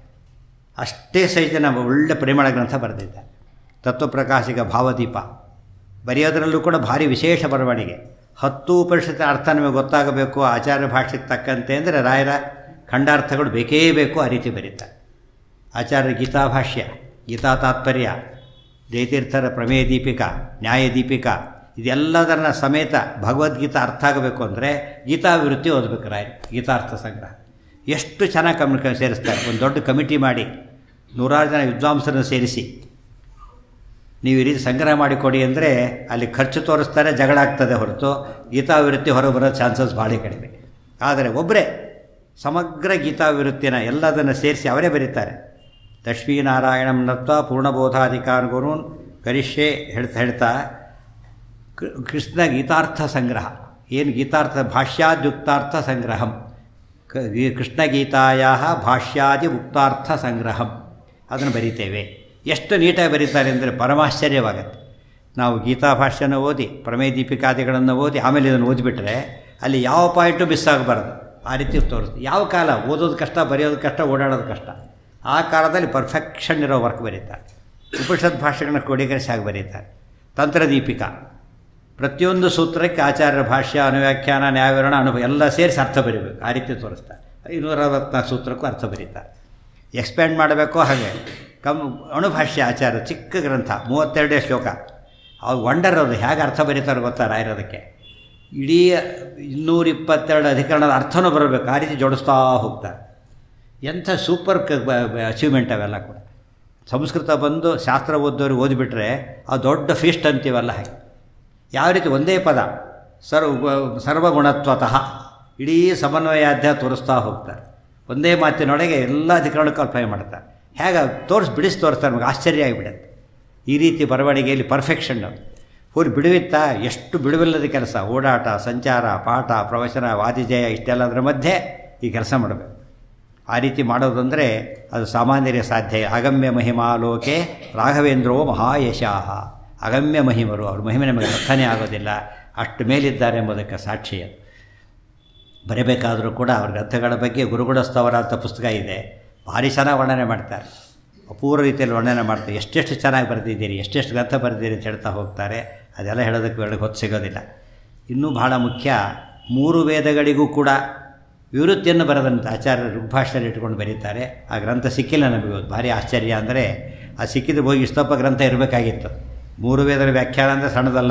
ಅಷ್ಟೇ ಸಹಿತ ಒಳ್ಳೆ ಪರಿಮಳ ಗ್ರಂಥ ಬರೆದಿದ್ದಾರೆ ತತ್ವಪ್ರಕಾಶಿಕ ಭಾವದೀಪ ಬರೆಯೋದರಲ್ಲೂ ಕೂಡ ಭಾರಿ ವಿಶೇಷ ಬರವಣಿಗೆ ಹತ್ತು ಉಪನಿಷತ್ತಿನ ಅರ್ಥ ನಮಗೆ ಗೊತ್ತಾಗಬೇಕು ಆಚಾರ್ಯ ಭಾಷೆಗೆ ತಕ್ಕಂತೆ ಅಂದರೆ ರಾಯರ ಖಂಡಾರ್ಥಗಳು ಬೇಕೇ ಬೇಕು ಆ ರೀತಿ ಬರೀತಾರೆ ಆಚಾರ್ಯ ಗೀತಾಭಾಷ್ಯ ಗೀತಾ ತಾತ್ಪರ್ಯ ಜಯತೀರ್ಥರ ಪ್ರಮೇಯ ದೀಪಿಕಾ ನ್ಯಾಯ ದೀಪಿಕಾ ಇದೆಲ್ಲದರ ಸಮೇತ ಭಗವದ್ಗೀತಾ ಅರ್ಥ ಆಗಬೇಕು ಅಂದರೆ ಗೀತಾಭಿವೃತ್ತಿ ಓದಬೇಕು ರಾಯರು ಗೀತಾರ್ಥ ಸಂಗ್ರಹ ಎಷ್ಟು ಚೆನ್ನಾಗಿ ಕಮ್ಯುನಿಕ ಸೇರಿಸ್ತಾರೆ ಒಂದು ದೊಡ್ಡ ಕಮಿಟಿ ಮಾಡಿ ನೂರಾರು ಜನ ವಿದ್ವಾಂಸರನ್ನು ಸೇರಿಸಿ ನೀವು ಈ ರೀತಿ ಸಂಗ್ರಹ ಮಾಡಿಕೊಡಿ ಅಂದರೆ ಅಲ್ಲಿ ಖರ್ಚು ತೋರಿಸ್ತಾರೆ ಜಗಳ ಆಗ್ತದೆ ಹೊರತು ಗೀತಾಭಿವೃತ್ತಿ ಹೊರಗೆ ಬರೋ ಚಾನ್ಸಸ್ ಭಾಳ ಕಡಿಮೆ ಆದರೆ ಒಬ್ಬರೇ ಸಮಗ್ರ ಗೀತಾಭಿವೃತ್ತಿನ ಎಲ್ಲದನ್ನು ಸೇರಿಸಿ ಅವರೇ ಬರೀತಾರೆ ಲಕ್ಷ್ಮೀನಾರಾಯಣಂ ನತ್ವ ಪೂರ್ಣಬೋಧಾಧಿಕಾರಗುರುನ್ ಕರಿಷ್ಯೆ ಹೇಳ್ತಾ ಹೇಳ್ತಾ ಕೃ- ಕೃಷ್ಣ ಗೀತಾರ್ಥ ಸಂಗ್ರಹ ಏನು ಗೀತಾರ್ಥ ಭಾಷ್ಯಾದ್ಯುಕ್ತಾರ್ಥ ಸಂಗ್ರಹಂ ಕ ಗೀ- ಕೃಷ್ಣ ಗೀತಾಯ ಭಾಷ್ಯಾದಿ ಉಕ್ತಾರ್ಥ ಸಂಗ್ರಹಂ ಅದನ್ನು ಬರೀತೇವೆ ಎಷ್ಟು ನೀಟಾಗಿ ಬರೀತಾರೆ ಅಂದರೆ ಪರಮಾಶ್ಚರ್ಯವಾಗತ್ತೆ ನಾವು ಗೀತಾ ಭಾಷ್ಯನ ಓದಿ ಪ್ರಮೇಯ ದೀಪಿಕಾದಿಗಳನ್ನು ಓದಿ ಆಮೇಲೆ ಇದನ್ನು ಓದಿಬಿಟ್ರೆ ಅಲ್ಲಿ ಯಾವ ಪಾಯಿಂಟು ಮಿಸ್ ಆಗಬಾರ್ದು ಆ ರೀತಿ ತೋರಿಸ್ತು ಯಾವ ಕಾಲ ಓದೋದು ಕಷ್ಟ ಬರೆಯೋದು ಕಷ್ಟ ಓಡಾಡೋದು ಕಷ್ಟ ಆ ಕಾಲದಲ್ಲಿ ಪರ್ಫೆಕ್ಷನ್ ಇರೋ ವರ್ಕ್ ಬರೀತಾರೆ ಉಪನಿಷತ್ ಭಾಷೆಗಳನ್ನ ಕ್ರೋಢೀಕರಿಸಿ ಆಗಿ ಬರೀತಾರೆ ತಂತ್ರದೀಪಿಕಾ ಪ್ರತಿಯೊಂದು ಸೂತ್ರಕ್ಕೆ ಆಚಾರ್ಯರ ಭಾಷ್ಯ ಅನುವ್ಯಾಖ್ಯಾನ ನ್ಯಾಯವಿವರಣ ಅನುಭವ ಎಲ್ಲ ಸೇರಿಸಿ ಅರ್ಥ ಬರೀಬೇಕು ಆ ರೀತಿ ತೋರಿಸ್ತಾರೆ ಇನ್ನೂರ ಅರವತ್ನಾಲ್ಕು ಸೂತ್ರಕ್ಕೂ ಅರ್ಥ ಬರೀತಾರೆ ಎಕ್ಸ್ಪ್ಯಾಂಡ್ ಮಾಡಬೇಕೋ ಹಾಗೆ ಕಮ್ ಅಣುಭಾಷ್ಯ ಆಚಾರ್ಯ ಚಿಕ್ಕ ಗ್ರಂಥ ಮೂವತ್ತೆರಡೇ ಶ್ಲೋಕ ಅವ್ರು ವಂಡರ್ ಅದು ಹೇಗೆ ಅರ್ಥ ಬರೀತಾರೆ ಗೊತ್ತಾ ರಾಯರೋದಕ್ಕೆ ಇಡೀ ಇನ್ನೂರ ಇಪ್ಪತ್ತೆರಡು ಅಧಿಕರಣದ ಅರ್ಥನೂ ಬರಬೇಕು ಆ ರೀತಿ ಜೋಡಿಸ್ತಾ ಹೋಗ್ತಾರೆ ಎಂಥ ಸೂಪರ್ ಅಚೀವ್ಮೆಂಟ್ ಅವೆಲ್ಲ ಕೂಡ ಸಂಸ್ಕೃತ ಬಂದು ಶಾಸ್ತ್ರ ಓದೋರಿಗೆ ಓದಿಬಿಟ್ರೆ ಆ ದೊಡ್ಡ ಫೀಸ್ಟ್ ಅಂತೀವಲ್ಲ ಹಾಗೆ ಯಾವ ರೀತಿ ಒಂದೇ ಪದ ಸರ್ವ ಸರ್ವಗುಣತ್ವತಃ ಇಡೀ ಸಮನ್ವಯಾಧ್ಯ ತೋರಿಸ್ತಾ ಹೋಗ್ತಾರೆ ಒಂದೇ ಮಾತಿನೊಳಗೆ ಎಲ್ಲ ಅಧಿಕರಣಕ್ಕೂ ಅಪ್ಲೈ ಮಾಡ್ತಾರೆ ಹೇಗೆ ತೋರಿಸಿ ಬಿಡಿಸಿ ತೋರಿಸ್ತಾರೆ ನಮಗೆ ಆಶ್ಚರ್ಯ ಆಗಿಬಿಡುತ್ತೆ ಈ ರೀತಿ ಬರವಣಿಗೆಯಲ್ಲಿ ಪರ್ಫೆಕ್ಷನ್ ಅದು ಫುಲ್ ಬಿಡುವಿತ್ತಾ ಎಷ್ಟು ಬಿಡುವಿಲ್ಲದ ಕೆಲಸ ಓಡಾಟ ಸಂಚಾರ ಪಾಠ ಪ್ರವಚನ ವಾದಿಜಯ ಇಷ್ಟೆಲ್ಲದರ ಮಧ್ಯೆ ಈ ಕೆಲಸ ಮಾಡಬೇಕು ಆ ರೀತಿ ಮಾಡೋದಂದರೆ ಅದು ಸಾಮಾನ್ಯರಿಗೆ ಸಾಧ್ಯ ಅಗಮ್ಯ ಮಹಿಮಾ ಲೋಕೆ ರಾಘವೇಂದ್ರೋ ಮಹಾಯಶಾಹ ಅಗಮ್ಯ ಮಹಿಮರು ಅವ್ರ ಮಹಿಮೆ ನಮಗೆ ಅರ್ಥನೇ ಆಗೋದಿಲ್ಲ ಅಷ್ಟು ಮೇಲಿದ್ದಾರೆ ಎಂಬುದಕ್ಕೆ ಸಾಕ್ಷಿ ಅದು ಬರೀಬೇಕಾದರೂ ಕೂಡ ಅವ್ರ ಗ್ರಂಥಗಳ ಬಗ್ಗೆ ಗುರುಗುಡಸ್ತವರ ಅಂತ ಪುಸ್ತಕ ಇದೆ ಭಾರಿ ಚೆನ್ನಾಗಿ ವರ್ಣನೆ ಮಾಡ್ತಾರೆ ಅಪೂರ್ವ ರೀತಿಯಲ್ಲಿ ವರ್ಣನೆ ಮಾಡ್ತಾರೆ ಎಷ್ಟೆಷ್ಟು ಚೆನ್ನಾಗಿ ಬರೆದಿದ್ದೀರಿ ಎಷ್ಟೆಷ್ಟು ಗ್ರಂಥ ಬರೆದಿದ್ದೀರಿ ಅಂತ ಹೇಳ್ತಾ ಹೋಗ್ತಾರೆ ಅದೆಲ್ಲ ಹೇಳೋದಕ್ಕೆ ಎರಡು ಹೊತ್ತು ಸಿಗೋದಿಲ್ಲ ಇನ್ನೂ ಬಹಳ ಮುಖ್ಯ ಮೂರು ವೇದಗಳಿಗೂ ಕೂಡ ವಿವೃತ್ತಿಯನ್ನು ಬರೆದಂಥ ಆಚಾರ್ಯರು ಋಗ್ಭಾಷೆಯಲ್ಲಿ ಇಟ್ಕೊಂಡು ಬರೀತಾರೆ ಆ ಗ್ರಂಥ ಸಿಕ್ಕಿಲ್ಲ ನಮಗೆ ಇವತ್ತು ಭಾರಿ ಆಶ್ಚರ್ಯ ಅಂದರೆ ಆ ಸಿಕ್ಕಿದ್ರೆ ಹೋಗಿ ಇಷ್ಟಪ್ಪ ಗ್ರಂಥ ಇರಬೇಕಾಗಿತ್ತು ಮೂರು ವೇದಗಳ ವ್ಯಾಖ್ಯಾನ ಅಂದರೆ ಸಣ್ಣದಲ್ಲ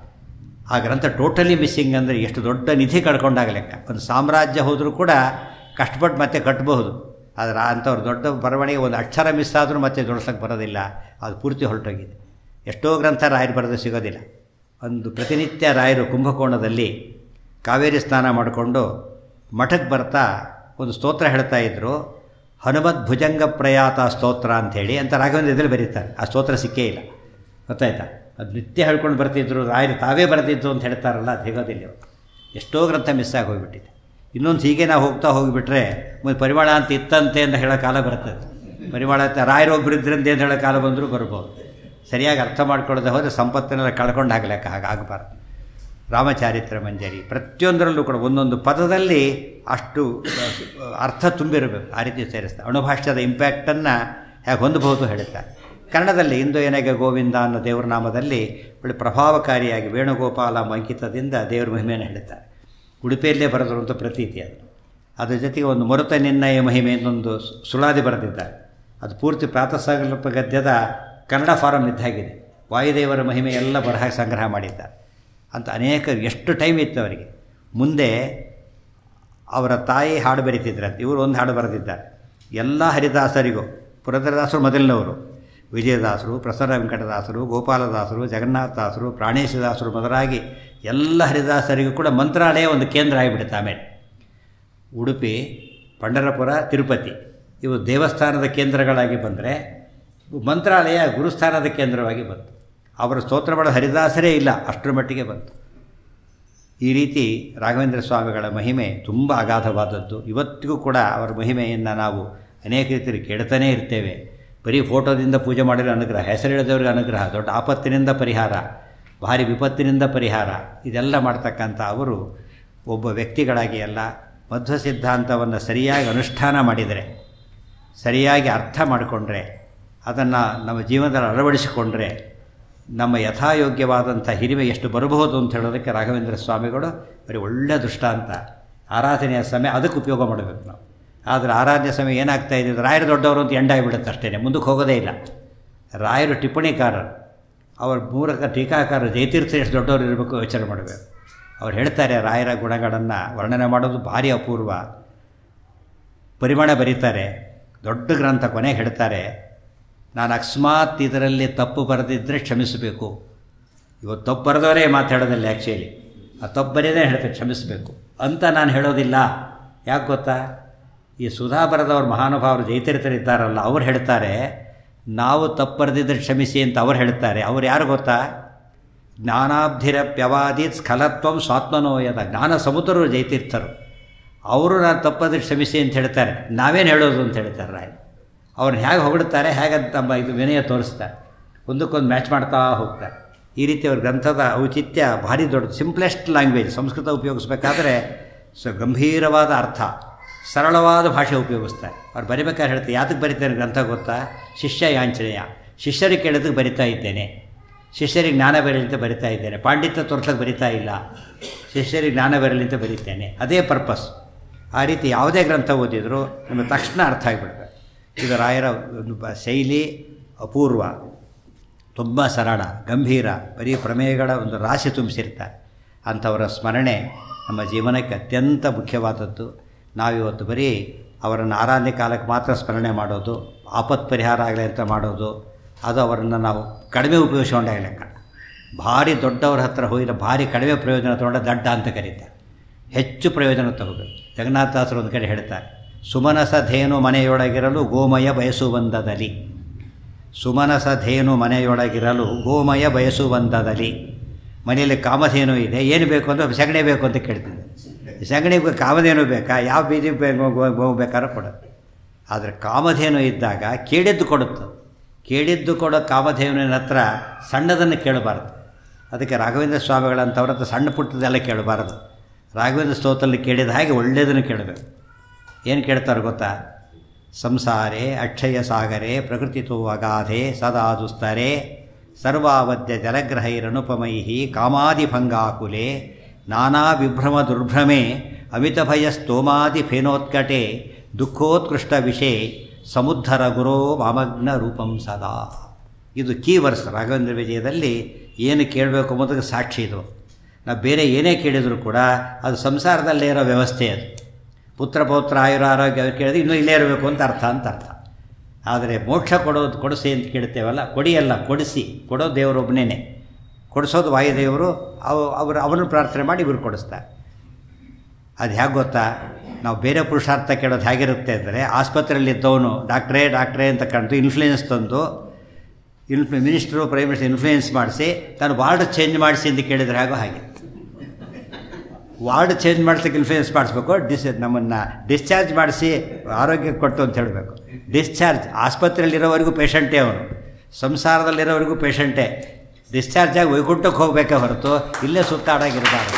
ಆ ಗ್ರಂಥ ಟೋಟಲಿ ಮಿಸ್ಸಿಂಗ್ ಅಂದರೆ ಎಷ್ಟು ದೊಡ್ಡ ನಿಧಿ ಕಳ್ಕೊಂಡಾಗ ಲೆಕ್ಕ ಒಂದು ಸಾಮ್ರಾಜ್ಯ ಹೋದರೂ ಕೂಡ ಕಷ್ಟಪಟ್ಟು ಮತ್ತೆ ಕಟ್ಟಬಹುದು ಆದರೆ ಅಂಥವ್ರು ದೊಡ್ಡ ಬರವಣಿಗೆ ಒಂದು ಅಕ್ಷರ ಮಿಸ್ ಆದರೂ ಮತ್ತೆ ಜೋಡಿಸೋಕ್ಕೆ ಬರೋದಿಲ್ಲ ಅದು ಪೂರ್ತಿ ಹೊರಟೋಗಿದೆ ಎಷ್ಟೋ ಗ್ರಂಥ ರಾಯರು ಬರೆದು ಸಿಗೋದಿಲ್ಲ ಒಂದು ಪ್ರತಿನಿತ್ಯ ರಾಯರು ಕುಂಭಕೋಣದಲ್ಲಿ ಕಾವೇರಿ ಸ್ನಾನ ಮಾಡಿಕೊಂಡು ಮಠಕ್ಕೆ ಬರ್ತಾ ಒಂದು ಸ್ತೋತ್ರ ಹೇಳ್ತಾ ಇದ್ದರು ಹನುಮದ್ ಭುಜಂಗ ಪ್ರಯಾತ ಸ್ತೋತ್ರ ಅಂಥೇಳಿ ಅಂತ ರಾಘವೇಂದ್ರ ಇದ್ರಲ್ಲಿ ಬರೀತಾರೆ ಆ ಸ್ತೋತ್ರ ಸಿಕ್ಕೇ ಇಲ್ಲ ಗೊತ್ತಾಯ್ತಾ ಅದು ನಿತ್ಯ ಹೇಳ್ಕೊಂಡು ಬರ್ತಿದ್ರು ರಾಯರು ತಾವೇ ಬರೆದಿದ್ದು ಅಂತ ಹೇಳ್ತಾರಲ್ಲ ಅದು ಹೇಗೋದಿಲ್ಲ ಇವತ್ತು ಎಷ್ಟೋ ಗ್ರಂಥ ಮಿಸ್ ಆಗಿ ಹೋಗಿಬಿಟ್ಟಿದೆ ಇನ್ನೊಂದು ಹೀಗೆ ನಾವು ಹೋಗ್ತಾ ಹೋಗಿಬಿಟ್ರೆ ಮುಂದೆ ಪರಿಮಾಣ ಅಂತ ಇತ್ತಂತೆ ಅಂತ ಹೇಳೋ ಕಾಲ ಬರ್ತದೆ ಪರಿಮಾಣ ಅಂತ ರಾಯರು ಒಬ್ಬರು ಇದ್ರಂತೆ ಅಂತ ಹೇಳೋ ಕಾಲ ಬಂದರೂ ಬರ್ಬೋದು ಸರಿಯಾಗಿ ಅರ್ಥ ಮಾಡ್ಕೊಳ್ಳದೆ ಹೋದರೆ ಸಂಪತ್ತನ್ನೆಲ್ಲ ಕಳ್ಕೊಂಡು ಆಗಲೆಕ್ಕ ಹಾಗೆ ಆಗಬಾರ್ದು ರಾಮಚಾರಿತ್ರ ಮಂಜರಿ ಪ್ರತಿಯೊಂದರಲ್ಲೂ ಕೂಡ ಒಂದೊಂದು ಪದದಲ್ಲಿ ಅಷ್ಟು ಅರ್ಥ ತುಂಬಿರಬೇಕು ಆ ರೀತಿ ಸೇರಿಸ್ತಾರೆ ಅಣುಭಾಷ್ಯದ ಇಂಪ್ಯಾಕ್ಟನ್ನು ಹೇಗೆ ಹೊಂದಬಹುದು ಹೇಳುತ್ತಾರೆ ಕನ್ನಡದಲ್ಲಿ ಇಂದು ಏನಾಗೆ ಗೋವಿಂದ ಅನ್ನೋ ದೇವರ ನಾಮದಲ್ಲಿ ಒಳ್ಳೆ ಪ್ರಭಾವಕಾರಿಯಾಗಿ ವೇಣುಗೋಪಾಲ ಅಂಕಿತದಿಂದ ದೇವರ ಮಹಿಮೆಯನ್ನು ಹೇಳುತ್ತಾರೆ ಉಡುಪಿಯಲ್ಲೇ ಬರೆದಿರುವಂಥ ಪ್ರತೀತಿ ಅದು ಅದ್ರ ಜೊತೆಗೆ ಒಂದು ಮರುತ ನಿನ್ನಯ ಮಹಿಮೆ എന്നೊಂದು ಸುಳಾದಿ ಬರೆದಿದ್ದಾರೆ ಅದು ಪೂರ್ತಿ ಪ್ರಾತಃಸಲ್ಪ ಗದ್ಯದ ಕನ್ನಡ ಫಾರಮ್ ಇದ್ದಾಗಿದೆ ವಾಯುದೇವರ ಮಹಿಮೆ ಎಲ್ಲ ಬರಹ ಸಂಗ್ರಹ ಮಾಡಿದ್ದಾರೆ ಅಂತ ಅನೇಕ ಎಷ್ಟು ಟೈಮ್ ಇತ್ತು ಅವರಿಗೆ ಮುಂದೆ ಅವರ ತಾಯಿ ಹಾಡು ಬರೀತಿದ್ರಂತೆ ಇವರು ಒಂದು ಹಾಡು ಬರೆದಿದ್ದಾರೆ ಎಲ್ಲ ಹರಿದಾಸರಿಗೂ ಪುರಂದರದಾಸರು ಮೊದಲಿನವರು ವಿಜಯದಾಸರು ಪ್ರಸನ್ನ ವೆಂಕಟದಾಸರು ಗೋಪಾಲದಾಸರು ಜಗನ್ನಾಥದಾಸರು ಪ್ರಾಣೇಶದಾಸರು ಮೊದಲಾಗಿ ಎಲ್ಲ ಹರಿದಾಸರಿಗೂ ಕೂಡ ಮಂತ್ರಾಲಯ ಒಂದು ಕೇಂದ್ರ ಆಗಿಬಿಡುತ್ತೆ ಆಮೇಲೆ ಉಡುಪಿ ಪಂಡರಪುರ ತಿರುಪತಿ ಇವು ದೇವಸ್ಥಾನದ ಕೇಂದ್ರಗಳಾಗಿ ಬಂದರೆ ಮಂತ್ರಾಲಯ ಗುರುಸ್ಥಾನದ ಕೇಂದ್ರವಾಗಿ ಬಂತು ಅವರ ಸ್ತೋತ್ರ ಮಾಡೋ ಹರಿದಾಸರೇ ಇಲ್ಲ ಅಷ್ಟರ ಮಟ್ಟಿಗೆ ಬಂತು ಈ ರೀತಿ ರಾಘವೇಂದ್ರ ಸ್ವಾಮಿಗಳ ಮಹಿಮೆ ತುಂಬ ಅಗಾಧವಾದದ್ದು ಇವತ್ತಿಗೂ ಕೂಡ ಅವರ ಮಹಿಮೆಯನ್ನು ನಾವು ಅನೇಕ ರೀತಿಯಲ್ಲಿ ಕೇಳ್ತಾನೇ ಇರ್ತೇವೆ ಬರೀ ಫೋಟೋದಿಂದ ಪೂಜೆ ಮಾಡಿರೋ ಅನುಗ್ರಹ ಹೆಸರು ಹೇಳಿದವ್ರಿಗೆ ಅನುಗ್ರಹ ದೊಡ್ಡ ಆಪತ್ತಿನಿಂದ ಪರಿಹಾರ ಭಾರಿ ವಿಪತ್ತಿನಿಂದ ಪರಿಹಾರ ಇದೆಲ್ಲ ಮಾಡ್ತಕ್ಕಂಥ ಅವರು ಒಬ್ಬ ವ್ಯಕ್ತಿಗಳಾಗಿ ಅಲ್ಲ ಮಧ್ವ ಸಿದ್ಧಾಂತವನ್ನು ಸರಿಯಾಗಿ ಅನುಷ್ಠಾನ ಮಾಡಿದರೆ ಸರಿಯಾಗಿ ಅರ್ಥ ಮಾಡಿಕೊಂಡ್ರೆ ಅದನ್ನು ನಮ್ಮ ಜೀವನದಲ್ಲಿ ಅಳವಡಿಸಿಕೊಂಡ್ರೆ ನಮ್ಮ ಯಥಾಯೋಗ್ಯವಾದಂಥ ಹಿರಿಮೆ ಎಷ್ಟು ಬರಬಹುದು ಅಂತ ಹೇಳೋದಕ್ಕೆ ರಾಘವೇಂದ್ರ ಸ್ವಾಮಿಗಳು ಬರೀ ಒಳ್ಳೆಯ ದೃಷ್ಟಾಂತ ಆರಾಧನೆಯ ಸಮಯ ಅದಕ್ಕೆ ಉಪಯೋಗ ಮಾಡಬೇಕು ನಾವು ಆದರೆ ಆರಾಧನೆ ಸಮಯ ಏನಾಗ್ತಾ ಇದೆ ರಾಯರು ದೊಡ್ಡವರು ಅಂತ ಎಂಡಾಗಿಬಿಡುತ್ತೆ ಅಷ್ಟೇ ಮುಂದಕ್ಕೆ ಹೋಗೋದೇ ಇಲ್ಲ ರಾಯರು ಟಿಪ್ಪಣಿಕಾರರು ಅವರ ಮೂಲಕ ಟೀಕಾಕಾರರು ಜಯತೀರ್ಥ ಎಷ್ಟು ದೊಡ್ಡವರು ಇರಬೇಕು ಯೋಚನೆ ಮಾಡಬೇಕು ಅವ್ರು ಹೇಳ್ತಾರೆ ರಾಯರ ಗುಣಗಳನ್ನು ವರ್ಣನೆ ಮಾಡೋದು ಭಾರಿ ಅಪೂರ್ವ ಪರಿಮಾಣ ಬರೀತಾರೆ ದೊಡ್ಡ ಗ್ರಂಥ ಕೊನೆಗೆ ಹೇಳ್ತಾರೆ ನಾನು ಅಕಸ್ಮಾತ್ ಇದರಲ್ಲಿ ತಪ್ಪು ಬರೆದಿದ್ದರೆ ಕ್ಷಮಿಸಬೇಕು ಇವತ್ತು ತಪ್ಪು ಬರೆದವರೇ ಮಾತಾಡೋದಿಲ್ಲ ಆ್ಯಕ್ಚುಲಿ ಆ ತಪ್ಪು ಬರೆಯೋದೇ ಹೇಳ್ತಾರೆ ಕ್ಷಮಿಸಬೇಕು ಅಂತ ನಾನು ಹೇಳೋದಿಲ್ಲ ಯಾಕೆ ಗೊತ್ತಾ ಈ ಸುಧಾ ಬರೆದವ್ರು ಮಹಾನುಭಾವರು ಜೈತೀರ್ಥರಿದ್ದಾರಲ್ಲ ಅವ್ರು ಹೇಳ್ತಾರೆ ನಾವು ತಪ್ಪು ಬರೆದಿದ್ದರೆ ಕ್ಷಮಿಸಿ ಅಂತ ಅವ್ರು ಹೇಳ್ತಾರೆ ಅವ್ರು ಯಾರು ಗೊತ್ತಾ ಜ್ಞಾನಾಬ್ಧಿರಪ್ಯವಾದೀತ್ ಸ್ಖಲತ್ವಂ ಸ್ವಾತ್ಮನೋಯದ ಜ್ಞಾನ ಸಮುದ್ರರು ಜೈತೀರ್ಥರು ಅವರು ನಾನು ತಪ್ಪದ್ರೆ ಕ್ಷಮಿಸಿ ಅಂತ ಹೇಳ್ತಾರೆ ನಾವೇನು ಹೇಳೋದು ಅಂತ ಹೇಳ್ತಾರೆ ರಾಯ್ ಅವ್ರನ್ನ ಹೇಗೆ ಹೊಗಳುತ್ತಾರೆ ಹೇಗೆ ತಮ್ಮ ಇದು ವಿನಯ ತೋರಿಸ್ತಾರೆ ಒಂದಕ್ಕೊಂದು ಮ್ಯಾಚ್ ಮಾಡ್ತಾ ಹೋಗ್ತಾರೆ ಈ ರೀತಿ ಅವ್ರ ಗ್ರಂಥದ ಔಚಿತ್ಯ ಭಾರಿ ದೊಡ್ಡದು ಸಿಂಪ್ಲೆಸ್ಟ್ ಲ್ಯಾಂಗ್ವೇಜ್ ಸಂಸ್ಕೃತ ಉಪಯೋಗಿಸ್ಬೇಕಾದ್ರೆ ಸ ಗಂಭೀರವಾದ ಅರ್ಥ ಸರಳವಾದ ಭಾಷೆ ಉಪಯೋಗಿಸ್ತಾರೆ ಅವ್ರು ಬರಿಬೇಕಾದ್ರೆ ಹೇಳ್ತಾರೆ ಯಾತಕ್ಕೆ ಬರೀತಾರೆ ಗ್ರಂಥ ಗೊತ್ತಾ ಶಿಷ್ಯ ಯಾಂಚನೆಯ ಶಿಷ್ಯರಿಗೆ ಕೇಳೋದಕ್ಕೆ ಬರಿತಾ ಇದ್ದೇನೆ ಶಿಷ್ಯರಿಗೆ ಜ್ಞಾನ ಬರಲಿ ಅಂತ ಬರಿತಾ ಇದ್ದೇನೆ ಪಾಂಡಿತ್ಯ ತೋರ್ಸಕ್ಕೆ ಬರಿತಾ ಇಲ್ಲ ಶಿಷ್ಯರಿಗೆ ಜ್ಞಾನ ಬರಲಿ ಅಂತ ಬರೀತೇನೆ ಅದೇ ಪರ್ಪಸ್ ಆ ರೀತಿ ಯಾವುದೇ ಗ್ರಂಥ ಓದಿದರೂ ನಮಗೆ ತಕ್ಷಣ ಅರ್ಥ ಆಗಿಬಿಡ್ಬೇಕು ಇದು ರಾಯರ ಒಂದು ಬ ಶೈಲಿ ಅಪೂರ್ವ ತುಂಬ ಸರಳ ಗಂಭೀರ ಬರೀ ಪ್ರಮೇಯಗಳ ಒಂದು ರಾಶಿ ತುಂಬಿಸಿರ್ತಾರೆ ಅಂಥವರ ಸ್ಮರಣೆ ನಮ್ಮ ಜೀವನಕ್ಕೆ ಅತ್ಯಂತ ಮುಖ್ಯವಾದದ್ದು ನಾವಿವತ್ತು ಬರೀ ಅವರನ್ನು ಆರಾಧನೆ ಕಾಲಕ್ಕೆ ಮಾತ್ರ ಸ್ಮರಣೆ ಮಾಡೋದು ಆಪತ್ ಪರಿಹಾರ ಆಗಲಿ ಅಂತ ಮಾಡೋದು ಅದು ಅವರನ್ನು ನಾವು ಕಡಿಮೆ ಉಪಯೋಗಿಸ್ಕೊಂಡಾಗ ಲೆಕ್ಕ ಭಾರಿ ದೊಡ್ಡವ್ರ ಹತ್ರ ಹೋಗಿದ್ರೆ ಭಾರಿ ಕಡಿಮೆ ಪ್ರಯೋಜನ ತೊಗೊಂಡ ದಡ್ಡ ಅಂತ ಕರೀತಾರೆ ಹೆಚ್ಚು ಪ್ರಯೋಜನ ತಗೋಬೇಕು ಜಗನ್ನಾಥದಾಸರು ಒಂದು ಕಡೆ ಹೇಳ್ತಾರೆ ಸುಮನಸ ಧೇನು ಮನೆಯೊಳಗಿರಲು ಗೋಮಯ ಬಯಸುವಂದದಲ್ಲಿ ಸುಮನಸ ಧೇನು ಮನೆಯೊಳಗಿರಲು ಗೋಮಯ ಬಯಸುವಂದದಲ್ಲಿ ಮನೆಯಲ್ಲಿ ಕಾಮಧೇನು ಇದೆ ಏನು ಬೇಕು ಅಂದರೆ ಸಗಣಿ ಬೇಕು ಅಂತ ಕೇಳ್ತಿದ್ದೆ ಸಗಣಿ ಕಾಮಧೇನು ಬೇಕಾ ಯಾವ ಬೀಜ ಬೇಕು ಗೋ ಬೇಕಾದ್ರೂ ಕೊಡೋದು ಆದರೆ ಕಾಮಧೇನು ಇದ್ದಾಗ ಕೇಳಿದ್ದು ಕೊಡುತ್ತೆ ಕೇಳಿದ್ದು ಕೊಡೋ ಕಾಮಧೇನುವಿನ ಹತ್ರ ಸಣ್ಣದನ್ನು ಕೇಳಬಾರ್ದು ಅದಕ್ಕೆ ರಾಘವೇಂದ್ರ ಸ್ವಾಮಿಗಳಂಥವ್ರ ಹತ್ರ ಸಣ್ಣ ಪುಟ್ಟದೆಲ್ಲ ಕೇಳಬಾರ್ದು ರಾಘವೇಂದ್ರ ಸ್ತೋತ್ರದಲ್ಲಿ ಕೇಳಿದ ಹಾಗೆ ಒಳ್ಳೆಯದನ್ನು ಕೇಳಬೇಕು ಏನು ಕೇಳ್ತಾರೆ ಗೊತ್ತಾ ಸಂಸಾರೇ ಅಕ್ಷಯ ಸಾಗರೆ ಪ್ರಕೃತಿತು ಅಗಾಧೆ ಸದಾ ದುಸ್ತರೆ ಸರ್ವಾವದ್ಯ ಜಲಗ್ರಹೈರನುಪಮೈ ಕಾಮಾದಿಭಂಗಾಕುಲೆ ನಾನಾ ವಿಭ್ರಮ ದುರ್ಭ್ರಮೆ ಅಮಿತಭಯ ಸ್ತೋಮಾದಿ ಫೇನೋತ್ಕಟೆ ದುಃಖೋತ್ಕೃಷ್ಟ ವಿಷಯ ಸಮುದ್ಧರ ಗುರೋ ವಾಮಗ್ನ ರೂಪಂ ಸದಾ ಇದು ಕೀ ವರ್ಸ್ ರಾಘವೇಂದ್ರ ವಿಜಯದಲ್ಲಿ ಏನು ಕೇಳಬೇಕು ಅನ್ನೋದಕ್ಕೆ ಸಾಕ್ಷಿ ಇದು ನಾವು ಬೇರೆ ಏನೇ ಕೇಳಿದರೂ ಕೂಡ ಅದು ಸಂಸಾರದಲ್ಲೇ ಇರೋ ವ್ಯವಸ್ಥೆ ಅದು ಪುತ್ರ ಪೌತ್ರ ಆಯುರ ಆರೋಗ್ಯ ಕೇಳಿದ್ರೆ ಇನ್ನೂ ಇಲ್ಲೇ ಇರಬೇಕು ಅಂತ ಅರ್ಥ ಅಂತ ಅರ್ಥ ಆದರೆ ಮೋಕ್ಷ ಕೊಡೋದು ಕೊಡಿಸಿ ಅಂತ ಕೇಳ್ತೇವಲ್ಲ ಕೊಡಿಯಲ್ಲ ಕೊಡಿಸಿ ಕೊಡೋ ದೇವರೊಬ್ಬನೇ ಕೊಡಿಸೋದು ವಾಯುದೇವರು ಅವು ಅವರು ಅವನು ಪ್ರಾರ್ಥನೆ ಮಾಡಿ ಇವರು ಕೊಡಿಸ್ತಾರೆ ಅದು ಹೇಗೆ ಗೊತ್ತಾ ನಾವು ಬೇರೆ ಪುರುಷಾರ್ಥ ಕೇಳೋದು ಹೇಗಿರುತ್ತೆ ಅಂದರೆ ಆಸ್ಪತ್ರೆಯಲ್ಲಿ ಇದ್ದವನು ಡಾಕ್ಟ್ರೇ ಡಾಕ್ಟ್ರೇ ಅಂತ ಕಂಡು ಇನ್ಫ್ಲೂಯೆನ್ಸ್ ತಂದು ಇನ್ಫ್ಲು ಮಿನಿಸ್ಟ್ರು ಪ್ರೈಮ್ ಮಿನಿಸ್ಟರ್ ಇನ್ಫ್ಲೂಯೆನ್ಸ್ ಮಾಡಿಸಿ ತಾನು ವಾರ್ಡ್ ಚೇಂಜ್ ಮಾಡಿಸಿ ಅಂತ ಕೇಳಿದರೆ ಹಾಗೋ ಹಾಗೆ ವಾರ್ಡ್ ಚೇಂಜ್ ಮಾಡ್ಸೋಕ್ಕೆ ಇನ್ಫ್ಲೂಯೆನ್ಸ್ ಮಾಡಿಸ್ಬೇಕು ಡಿಸ್ ನಮ್ಮನ್ನು ಡಿಸ್ಚಾರ್ಜ್ ಮಾಡಿಸಿ ಆರೋಗ್ಯ ಕೊಟ್ಟು ಅಂತ ಹೇಳಬೇಕು ಡಿಸ್ಚಾರ್ಜ್ ಆಸ್ಪತ್ರೆಯಲ್ಲಿರೋವರೆಗೂ ಪೇಷಂಟೇ ಅವನು ಸಂಸಾರದಲ್ಲಿರೋವರೆಗೂ ಪೇಷಂಟೇ ಡಿಸ್ಚಾರ್ಜ್ ಆಗಿ ವೈಕುಂಠಕ್ಕೆ ಹೋಗಬೇಕೇ ಹೊರತು ಇಲ್ಲೇ ಸುತ್ತಾಡಾಗಿರಬಾರ್ದು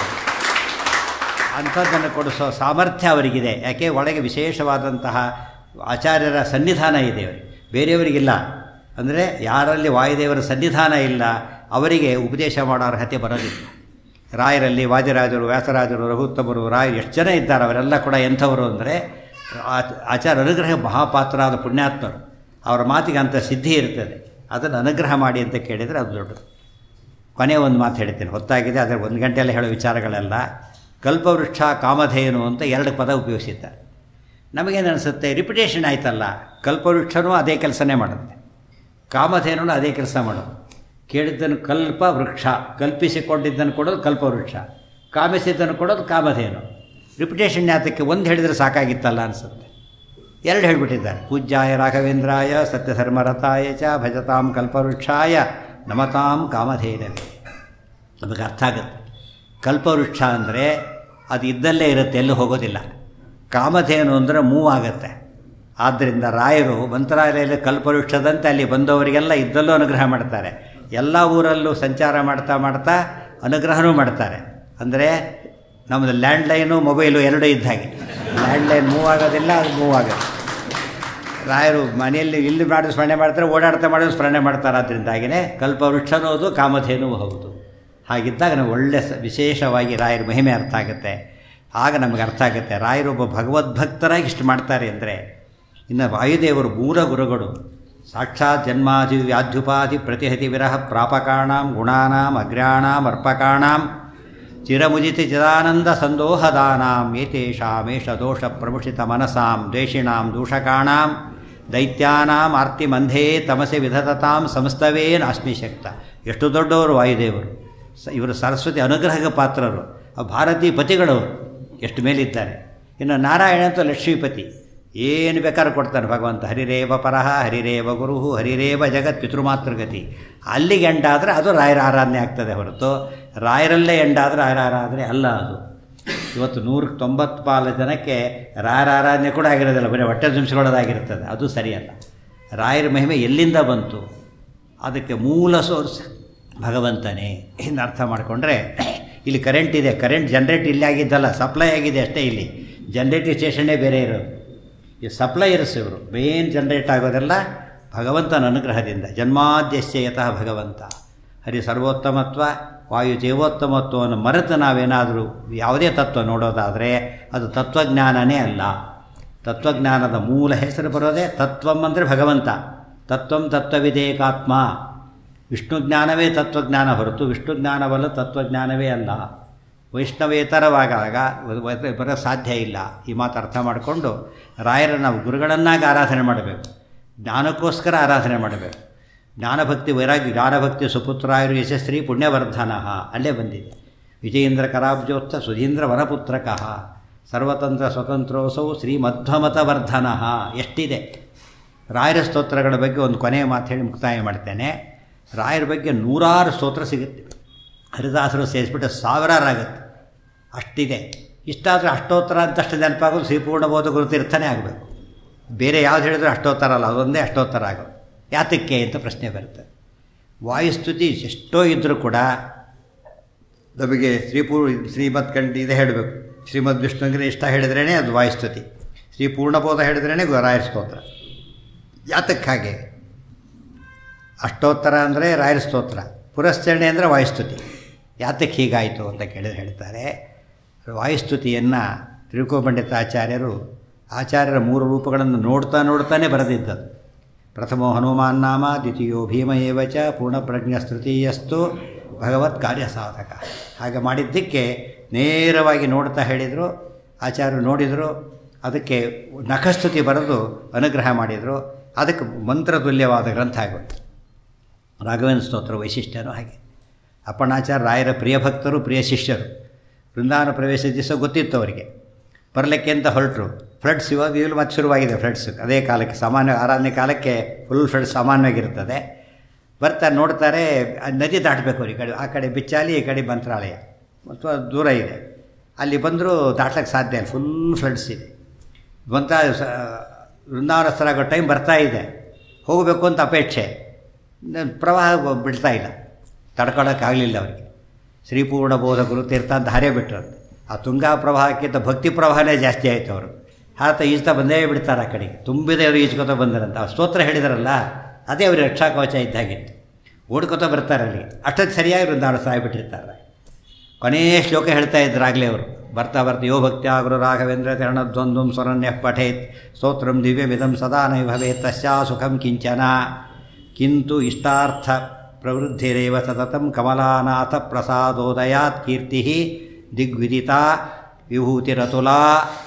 ಅಂಥದ್ದನ್ನು ಕೊಡಿಸೋ ಸಾಮರ್ಥ್ಯ ಅವರಿಗಿದೆ ಯಾಕೆ ಒಳಗೆ ವಿಶೇಷವಾದಂತಹ ಆಚಾರ್ಯರ ಸನ್ನಿಧಾನ ಇದೆ ಅವರಿಗೆ ಬೇರೆಯವರಿಗಿಲ್ಲ ಅಂದರೆ ಯಾರಲ್ಲಿ ವಾಯುದೇವರ ಸನ್ನಿಧಾನ ಇಲ್ಲ ಅವರಿಗೆ ಉಪದೇಶ ಮಾಡೋ ಅರ್ಹತೆ ಬರೋದಿಲ್ಲ ರಾಯರಲ್ಲಿ ವಾದಿರಾಜರು ವ್ಯಾಸರಾಜರು ರಘುತ್ತಮರು ರಾಯರು ಎಷ್ಟು ಜನ ಇದ್ದಾರೆ ಅವರೆಲ್ಲ ಕೂಡ ಎಂಥವರು ಅಂದರೆ ಆಚಾರ ಅನುಗ್ರಹ ಮಹಾಪಾತ್ರರಾದ ಪುಣ್ಯಾತ್ಮರು ಅವರ ಮಾತಿಗೆ ಅಂಥ ಸಿದ್ಧಿ ಇರ್ತದೆ ಅದನ್ನು ಅನುಗ್ರಹ ಮಾಡಿ ಅಂತ ಕೇಳಿದರೆ ಅದು ದೊಡ್ಡದು ಕೊನೆ ಒಂದು ಮಾತು ಹೇಳ್ತೀನಿ ಹೊತ್ತಾಗಿದೆ ಅದರ ಒಂದು ಗಂಟೆಯಲ್ಲಿ ಹೇಳೋ ವಿಚಾರಗಳೆಲ್ಲ ಕಲ್ಪವೃಕ್ಷ ಕಾಮಧೇನು ಅಂತ ಎರಡು ಪದ ಉಪಯೋಗಿಸಿದ್ದಾರೆ ನಮಗೇನು ಅನಿಸುತ್ತೆ ರಿಪಿಟೇಷನ್ ಆಯ್ತಲ್ಲ ಕಲ್ಪವೃಕ್ಷನೂ ಅದೇ ಕೆಲಸನೇ ಮಾಡುತ್ತೆ ಕಾಮಧೇನು ಅದೇ ಕೆಲಸ ಮಾಡೋದು ಕೇಳಿದ್ದನ್ನು ಕಲ್ಪ ವೃಕ್ಷ ಕಲ್ಪಿಸಿಕೊಂಡಿದ್ದನ್ನು ಕೊಡೋದು ಕಲ್ಪವೃಕ್ಷ ಕಾಮಿಸಿದ್ದನ್ನು ಕೊಡೋದು ಕಾಮಧೇನು ರಿಪಿಟೇಷನ್ ಯಾತಕ್ಕೆ ಒಂದು ಹೇಳಿದರೆ ಸಾಕಾಗಿತ್ತಲ್ಲ ಅನಿಸುತ್ತೆ ಎರಡು ಹೇಳಿಬಿಟ್ಟಿದ್ದಾರೆ ಪೂಜ್ಯಾಯ ರಾಘವೇಂದ್ರಾಯ ಸತ್ಯಧರ್ಮರತಾಯ ಚ ಭಜತಾಂ ಕಲ್ಪವೃಕ್ಷಾಯ ನಮತಾಂ ಕಾಮಧೇನವೇ ನಮಗೆ ಅರ್ಥ ಆಗುತ್ತೆ ಕಲ್ಪವೃಕ್ಷ ಅಂದರೆ ಅದು ಇದ್ದಲ್ಲೇ ಇರುತ್ತೆ ಎಲ್ಲೂ ಹೋಗೋದಿಲ್ಲ ಕಾಮಧೇನು ಅಂದರೆ ಮೂವ್ ಆಗುತ್ತೆ ಆದ್ದರಿಂದ ರಾಯರು ಮಂತ್ರಾಲಯದಲ್ಲಿ ಕಲ್ಪವೃಕ್ಷದಂತೆ ಅಲ್ಲಿ ಬಂದವರಿಗೆಲ್ಲ ಇದ್ದಲ್ಲೂ ಅನುಗ್ರಹ ಮಾಡ್ತಾರೆ ಎಲ್ಲ ಊರಲ್ಲೂ ಸಂಚಾರ ಮಾಡ್ತಾ ಮಾಡ್ತಾ ಅನುಗ್ರಹನೂ ಮಾಡ್ತಾರೆ ಅಂದರೆ ನಮ್ಮದು ಲ್ಯಾಂಡ್ಲೈನು ಮೊಬೈಲು ಎರಡೂ ಇದ್ದ ಹಾಗೆ ಲ್ಯಾಂಡ್ಲೈನ್ ಮೂವ್ ಆಗೋದಿಲ್ಲ ಅದು ಮೂವ್ ಆಗುತ್ತೆ ರಾಯರು ಮನೆಯಲ್ಲಿ ಇಲ್ಲಿ ಮಾಡಿ ಸ್ಮರಣೆ ಮಾಡ್ತಾರೆ ಓಡಾಡ್ತಾ ಮಾಡೋದು ಸ್ಮರಣೆ ಮಾಡ್ತಾರೆ ಅದರಿಂದಾಗಿಯೇ ಕಲ್ಪವೃಕ್ಷ ಅನ್ನೋದು ಕಾಮಧೇನು ಹೌದು ಹಾಗಿದ್ದಾಗ ನಾವು ಒಳ್ಳೆ ಸ ವಿಶೇಷವಾಗಿ ರಾಯರ ಮಹಿಮೆ ಅರ್ಥ ಆಗುತ್ತೆ ಆಗ ನಮಗೆ ಅರ್ಥ ಆಗುತ್ತೆ ರಾಯರೊಬ್ಬ ಭಗವದ್ಭಕ್ತರಾಗಿ ಇಷ್ಟು ಮಾಡ್ತಾರೆ ಅಂದರೆ ಇನ್ನು ವಾಯುದೇವರು ಮೂಲ ಗುರುಗಳು ಸಾಕ್ಷಾತ್ ಜನ್ಮಾದಿ ವ್ಯಾಧ್ಯುಪಾಧಿ ಪ್ರತಿಹತಿ ವಿರಹ ಪ್ರಾಪಕಾಣಾಂ ಗುಣಾನಾಂ ಅಗ್ರ್ಯಾಣಾಂ ಅರ್ಪಕಾಣಾಂ ಚಿರಮುಜಿತ ಚಿದಾನಂದ ಸಂದೋಹದಾನಾಂ ಏತೇಷಾಮೇಷ ದೋಷ ಪ್ರಮುಷಿತ ಮನಸಾಂ ದ್ವೇಷಿಣಾಂ ದೂಷಕಾಣಾಂ ದೈತ್ಯಾನಾಂ ಆರ್ತಿಮಂಧೇ ತಮಸೆ ವಿಧತತಾಂ ಸಂಸ್ತವೇನ್ ಅಸ್ಮಿ ಶಕ್ತ ಎಷ್ಟು ದೊಡ್ಡವರು ವಾಯುದೇವರು ಸ ಇವರು ಸರಸ್ವತಿ ಅನುಗ್ರಹಕ್ಕೆ ಪಾತ್ರರು ಭಾರತೀ ಪತಿಗಳವರು ಎಷ್ಟು ಮೇಲಿದ್ದಾರೆ ಇನ್ನು ನಾರಾಯಣ ಅಂತ ಲಕ್ಷ್ಮೀಪತಿ ಏನು ಬೇಕಾದ್ರೂ ಕೊಡ್ತಾನೆ ಭಗವಂತ ಹರಿರೇವ ಪರಹ ಹರಿರೇವ ಗುರು ಹರಿರೇವ ಜಗತ್ ಪಿತೃಮಾತೃಗತಿ ಅಲ್ಲಿಗೆ ಎಂಡಾದರೆ ಅದು ರಾಯರ ಆರಾಧನೆ ಆಗ್ತದೆ ಹೊರತು ರಾಯರಲ್ಲೇ ಎಂಡಾದರೆ ರಾಯರ ಆರಾಧನೆ ಅಲ್ಲ ಅದು ಇವತ್ತು ನೂರಕ್ಕೆ ತೊಂಬತ್ತು ಪಾಲು ಜನಕ್ಕೆ ರಾಯರ ಆರಾಧನೆ ಕೂಡ ಆಗಿರೋದಿಲ್ಲ ಬರೀ ಹೊಟ್ಟೆ ತುಂಬಿಸ್ಕೊಳ್ಳೋದಾಗಿರ್ತದೆ ಅದು ಸರಿಯಲ್ಲ ರಾಯರ ಮಹಿಮೆ ಎಲ್ಲಿಂದ ಬಂತು ಅದಕ್ಕೆ ಮೂಲ ಸೋರ್ಸ್ ಭಗವಂತನೇ ಇನ್ನು ಅರ್ಥ ಮಾಡಿಕೊಂಡ್ರೆ ಇಲ್ಲಿ ಕರೆಂಟ್ ಇದೆ ಕರೆಂಟ್ ಜನ್ರೇಟ್ ಇಲ್ಲಿ ಆಗಿದ್ದಲ್ಲ ಸಪ್ಲೈ ಆಗಿದೆ ಅಷ್ಟೇ ಇಲ್ಲಿ ಜನ್ರೇಟಿವ್ ಸ್ಟೇಷನ್ನೇ ಬೇರೆ ಇರೋದು ಈ ಸಪ್ಲೈಯರ್ಸ್ ಇವರು ಮೇನ್ ಜನ್ರೇಟ್ ಆಗೋದೆಲ್ಲ ಭಗವಂತನ ಅನುಗ್ರಹದಿಂದ ಜನ್ಮಾದ್ಯಸ್ಯ ಯತಃ ಭಗವಂತ ಹರಿ ಸರ್ವೋತ್ತಮತ್ವ ವಾಯು ಜೀವೋತ್ತಮತ್ವವನ್ನು ಮರೆತು ನಾವೇನಾದರೂ ಯಾವುದೇ ತತ್ವ ನೋಡೋದಾದರೆ ಅದು ತತ್ವಜ್ಞಾನನೇ ಅಲ್ಲ ತತ್ವಜ್ಞಾನದ ಮೂಲ ಹೆಸರು ಬರೋದೇ ತತ್ವಂ ಅಂದರೆ ಭಗವಂತ ತತ್ವಂ ತತ್ವವಿದೇಕಾತ್ಮ ವಿಷ್ಣು ಜ್ಞಾನವೇ ತತ್ವಜ್ಞಾನ ಹೊರತು ವಿಷ್ಣು ಜ್ಞಾನವಲ್ಲ ತತ್ವಜ್ಞಾನವೇ ಅಲ್ಲ ವೈಷ್ಣವೇತರವಾದಾಗ ಬರೋ ಸಾಧ್ಯ ಇಲ್ಲ ಈ ಮಾತು ಅರ್ಥ ಮಾಡಿಕೊಂಡು ರಾಯರ ನಾವು ಗುರುಗಳನ್ನಾಗಿ ಆರಾಧನೆ ಮಾಡಬೇಕು ಜ್ಞಾನಕ್ಕೋಸ್ಕರ ಆರಾಧನೆ ಮಾಡಬೇಕು ಜ್ಞಾನಭಕ್ತಿ ವೈರಾಗ್ಯ ಜ್ಞಾನಭಕ್ತಿ ಸುಪುತ್ರಾಯರು ಯಶಸ್ವಿ ಪುಣ್ಯವರ್ಧನ ಅಲ್ಲೇ ಬಂದಿದೆ ವಿಜಯೇಂದ್ರ ಕರಾಬ್ಜೋತ್ಥ ಸುಧೀಂದ್ರ ವನಪುತ್ರಕಃ ಸರ್ವತಂತ್ರ ಸ್ವತಂತ್ರೋತ್ಸವ ಶ್ರೀಮಧ್ವಮತವರ್ಧನ ಎಷ್ಟಿದೆ ರಾಯರ ಸ್ತೋತ್ರಗಳ ಬಗ್ಗೆ ಒಂದು ಕೊನೆಯ ಮಾತು ಹೇಳಿ ಮುಕ್ತಾಯ ಮಾಡ್ತೇನೆ ರಾಯರ ಬಗ್ಗೆ ನೂರಾರು ಸ್ತೋತ್ರ ಸಿಗುತ್ತೆ ಹರಿದಾಸರು ಸೇರಿಸ್ಬಿಟ್ಟು ಸಾವಿರಾರಾಗುತ್ತೆ ಅಷ್ಟಿದೆ ಇಷ್ಟಾದರೆ ಅಷ್ಟೋತ್ತರ ಅಂತಷ್ಟು ನೆನಪಾಗೋದು ಶ್ರೀಪೂರ್ಣ ಬೋಧ ಗುರುತೀರ್ಥನೇ ಆಗಬೇಕು ಬೇರೆ ಯಾವ್ದು ಹೇಳಿದ್ರು ಅಷ್ಟೋತ್ತರ ಅಲ್ಲ ಅದೊಂದೇ ಅಷ್ಟೋತ್ತರ ಆಗೋದು ಯಾತಕ್ಕೆ ಅಂತ ಪ್ರಶ್ನೆ ಬರುತ್ತೆ ವಾಯುಸ್ತುತಿ ಎಷ್ಟೋ ಇದ್ದರೂ ಕೂಡ ನಮಗೆ ಶ್ರೀಪೂರ್ ಶ್ರೀಮದ್ ಕಂಡು ಇದೇ ಹೇಳಬೇಕು ಶ್ರೀಮದ್ ವಿಷ್ಣುವಿಗೆ ಇಷ್ಟ ಹೇಳಿದ್ರೇ ಅದು ವಾಯುಸ್ತುತಿ ಶ್ರೀ ಪೂರ್ಣಬೋಧ ಹೇಳಿದ್ರೇ ರಾಯರ ಸ್ತೋತ್ರ ಯಾತಕ್ಕೆ ಹಾಗೆ ಅಷ್ಟೋತ್ತರ ಅಂದರೆ ರಾಯರ ಸ್ತೋತ್ರ ಪುರಸ್ಚರಣೆ ಅಂದರೆ ವಾಯುಸ್ತುತಿ ಯಾತಕ್ಕೆ ಹೀಗಾಯಿತು ಅಂತ ಕೇಳಿದ್ರೆ ಹೇಳ್ತಾರೆ ವಾಯುಸ್ತುತಿಯನ್ನು ತಿರುಕೋಪಂಡಿತಾಚಾರ್ಯರು ಆಚಾರ್ಯರ ಮೂರು ರೂಪಗಳನ್ನು ನೋಡ್ತಾ ನೋಡ್ತಾನೆ ಬರೆದಿದ್ದದು ಪ್ರಥಮೋ ಹನುಮಾನ್ ನಾಮ ದ್ವಿತೀಯೋ ಭೀಮ ಏವ ಚ ಪೂರ್ಣಪ್ರಜ್ಞ ತೃತೀಯಸ್ತು ಭಗವತ್ ಕಾರ್ಯ ಸಾಧಕ ಹಾಗೆ ಮಾಡಿದ್ದಕ್ಕೆ ನೇರವಾಗಿ ನೋಡ್ತಾ ಹೇಳಿದರು ಆಚಾರ್ಯರು ನೋಡಿದರು ಅದಕ್ಕೆ ನಖಸ್ತುತಿ ಬರೆದು ಅನುಗ್ರಹ ಮಾಡಿದರು ಅದಕ್ಕೆ ಮಂತ್ರತುಲ್ಯವಾದ ಗ್ರಂಥ ಆಗೋಯ್ತು ರಾಘವೇಂದ್ರ ಸ್ತೋತ್ರ ವೈಶಿಷ್ಟ್ಯನೂ ಹಾಗೆ ಅಪ್ಪಣಾಚಾರ್ಯ ರಾಯರ ಪ್ರಿಯ ಭಕ್ತರು ಪ್ರಿಯ ಶಿಷ್ಯರು ಬೃಂದಾವನ ಪ್ರವೇಶ ದಿವಸ ಗೊತ್ತಿತ್ತು ಅವರಿಗೆ ಬರಲಿಕ್ಕೆ ಅಂತ ಹೊರಟರು ಫ್ಲಡ್ಸ್ ಇವಾಗ ಈಗಲೂ ಮತ್ತೆ ಶುರುವಾಗಿದೆ ಫ್ಲಡ್ಸ್ ಅದೇ ಕಾಲಕ್ಕೆ ಸಾಮಾನ್ಯ ಆರಾಧನೆ ಕಾಲಕ್ಕೆ ಫುಲ್ ಫ್ಲಡ್ಸ್ ಸಾಮಾನ್ಯವಾಗಿರ್ತದೆ ಬರ್ತಾರೆ ನೋಡ್ತಾರೆ ನದಿ ದಾಟಬೇಕು ಅವ್ರು ಈ ಕಡೆ ಆ ಕಡೆ ಬಿಚ್ಚಾಲಿ ಈ ಕಡೆ ಮಂತ್ರಾಲಯ ಅಥವಾ ದೂರ ಇದೆ ಅಲ್ಲಿ ಬಂದರೂ ದಾಟ್ಲಿಕ್ಕೆ ಸಾಧ್ಯ ಇಲ್ಲ ಫುಲ್ ಫ್ಲಡ್ಸ್ ಇದೆ ಬಂತ ವೃಂದಾವನಸ್ಥರಾಗೋ ಟೈಮ್ ಬರ್ತಾ ಇದೆ ಹೋಗಬೇಕು ಅಂತ ಅಪೇಕ್ಷೆ ಪ್ರವಾಹ ಬಿಡ್ತಾ ಇಲ್ಲ ತಡ್ಕೊಳ್ಳೋಕ್ಕಾಗಲಿಲ್ಲ ಅವರಿಗೆ ಶ್ರೀಪೂರ್ಣ ಬೋಧ ಗುರುತೀರ್ಥ ಅಂತ ಹರೇ ಬಿಟ್ಟರು ಆ ತುಂಗಾ ಪ್ರವಾಹಕ್ಕಿಂತ ಭಕ್ತಿ ಪ್ರವಾಹನೇ ಜಾಸ್ತಿ ಆಯಿತು ಅವರು ಹಾತ ಈಜ್ತಾ ಬಂದೇ ಬಿಡ್ತಾರೆ ಆ ಕಡೆಗೆ ತುಂಬಿದೆ ಅವರು ಈಜ್ಕೊತ ಬಂದರಂತ ಆ ಸ್ತೋತ್ರ ಹೇಳಿದಾರಲ್ಲ ಅದೇ ಅವ್ರಿಗೆ ರಕ್ಷಾ ಕವಚ ಇದ್ದಾಗಿತ್ತು ಓಡ್ಕೊತ ಬರ್ತಾರೆ ಅಲ್ಲಿ ಅಷ್ಟೊತ್ತು ಸರಿಯಾಗಿ ವೃಂದಾವನ ಸಾಯ್ಬಿಟ್ಟಿರ್ತಾರೆ ಕೊನೆಯ ಶ್ಲೋಕ ಹೇಳ್ತಾ ಇದ್ದರಾಗಲೇ ಅವರು ಬರ್ತಾ ಬರ್ತಾ ಯೋ ಭಕ್ತ್ಯಾ ಗುರು ರಾಘವೇಂದ್ರ ಚರಣದ್ವಂದ್ವಂ ಸ್ವರಣ್ಯ ಪಠೇತ್ ಸ್ತೋತ್ರಂ ದಿವ್ಯಮಿದಂ ಸದಾ ನೈ ಭವೇತ್ ತಸ್ಯಾ ಸುಖಂ ಕಿಂಚನ ಕಿಂತು ಇಷ್ಟಾರ್ಥ ಪ್ರವೃದ್ಧಿರೇವ ಸತತಂ ಕಮಲಾನಾಥ ಪ್ರಸಾದೋದಯಾತ್ ಕೀರ್ತಿ ದಿಗ್ವಿದಿತಾ ವಿಭೂತಿರತುಲಾ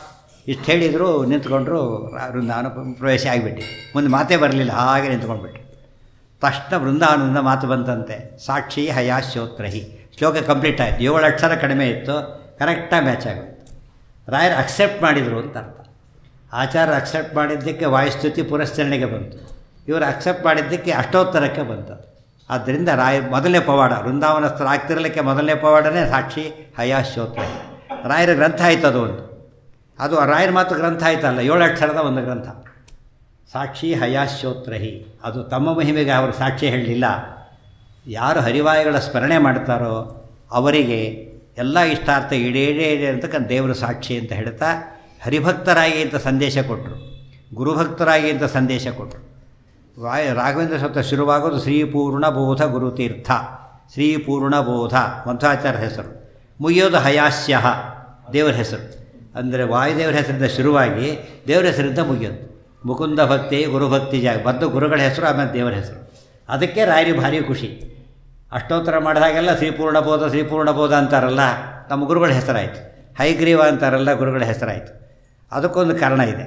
ಇಷ್ಟು ಹೇಳಿದರು ನಿಂತ್ಕೊಂಡ್ರು ವೃಂದಾವನ ಪ್ರವೇಶ ಆಗಿಬಿಟ್ಟು ಮುಂದೆ ಮಾತೇ ಬರಲಿಲ್ಲ ಹಾಗೆ ನಿಂತ್ಕೊಂಡ್ಬಿಟ್ರು ತಕ್ಷಣ ವೃಂದಾವನದಿಂದ ಮಾತು ಬಂತಂತೆ ಸಾಕ್ಷಿ ಹಯಾಶ್ಯೋತ್ರಹಿ ಶ್ಲೋಕ ಕಂಪ್ಲೀಟ್ ಆಯಿತು ಏಳು ಅಕ್ಷರ ಕಡಿಮೆ ಇತ್ತು ಕರೆಕ್ಟಾಗಿ ಮ್ಯಾಚ್ ಆಗುತ್ತೆ ರಾಯರು ಅಕ್ಸೆಪ್ಟ್ ಮಾಡಿದರು ಅಂತ ಅರ್ಥ ಆಚಾರ ಅಕ್ಸೆಪ್ಟ್ ಮಾಡಿದ್ದಕ್ಕೆ ವಾಯುಸ್ತುತಿ ಪುರಸ್ಚರಣೆಗೆ ಬಂತು ಇವರು ಅಕ್ಸೆಪ್ಟ್ ಮಾಡಿದ್ದಕ್ಕೆ ಅಷ್ಟೋತ್ತರಕ್ಕೆ ಬಂತು ಆದ್ದರಿಂದ ರಾಯ ಮೊದಲನೇ ಪವಾಡ ವೃಂದಾವನಸ್ಥರಾಗ್ತಿರಲಿಕ್ಕೆ ಮೊದಲನೇ ಪವಾಡನೇ ಸಾಕ್ಷಿ ಹಯಾಶ್ಯೋತ್ರ ರಾಯರ ಗ್ರಂಥ ಆಯ್ತು ಅದು ಒಂದು ಅದು ರಾಯರ ಮಾತು ಗ್ರಂಥ ಆಯ್ತಲ್ಲ ಏಳು ಅಕ್ಷರದ ಒಂದು ಗ್ರಂಥ ಸಾಕ್ಷಿ ಹಯಾಶ್ಯೋತ್ರಹಿ ಅದು ತಮ್ಮ ಮಹಿಮೆಗೆ ಅವರು ಸಾಕ್ಷಿ ಹೇಳಲಿಲ್ಲ ಯಾರು ಹರಿವಾಯುಗಳ ಸ್ಮರಣೆ ಮಾಡ್ತಾರೋ ಅವರಿಗೆ ಎಲ್ಲ ಇಷ್ಟಾರ್ಥ ಈಡೇರೇ ಇದೆ ಅಂತಕ್ಕಂಥ ದೇವರು ಸಾಕ್ಷಿ ಅಂತ ಹೇಳ್ತಾ ಹರಿಭಕ್ತರಾಗಿ ಅಂತ ಸಂದೇಶ ಕೊಟ್ಟರು ಗುರುಭಕ್ತರಾಗಿ ಅಂತ ಸಂದೇಶ ಕೊಟ್ಟರು ವಾಯ ರಾಘವೇಂದ್ರ ಸ್ವತಃ ಶುರುವಾಗೋದು ಶ್ರೀಪೂರ್ಣಬೋಧ ಗುರುತೀರ್ಥ ಶ್ರೀಪೂರ್ಣಬೋಧ ಮಂಥಾಚಾರ್ಯ ಹೆಸರು ಮುಗಿಯೋದು ಹಯಾಸ್ಯ ದೇವರ ಹೆಸರು ಅಂದರೆ ವಾಯುದೇವರ ಹೆಸರಿಂದ ಶುರುವಾಗಿ ದೇವರ ಹೆಸರಿಂದ ಮುಗಿಯೋದು ಮುಕುಂದ ಭಕ್ತಿ ಗುರುಭಕ್ತಿ ಜಾಗ ಬಂದು ಗುರುಗಳ ಹೆಸರು ಆಮೇಲೆ ದೇವರ ಹೆಸರು ಅದಕ್ಕೆ ರಾಯರಿ ಭಾರಿ ಖುಷಿ ಅಷ್ಟೋತ್ತರ ಮಾಡಿದಾಗೆಲ್ಲ ಶ್ರೀಪೂರ್ಣಬೋಧ ಶ್ರೀಪೂರ್ಣಬೋಧ ಅಂತಾರಲ್ಲ ನಮ್ಮ ಗುರುಗಳ ಹೆಸರಾಯಿತು ಹೈಗ್ರೀವ ಅಂತಾರಲ್ಲ ಗುರುಗಳ ಹೆಸರಾಯಿತು ಅದಕ್ಕೊಂದು ಕಾರಣ ಇದೆ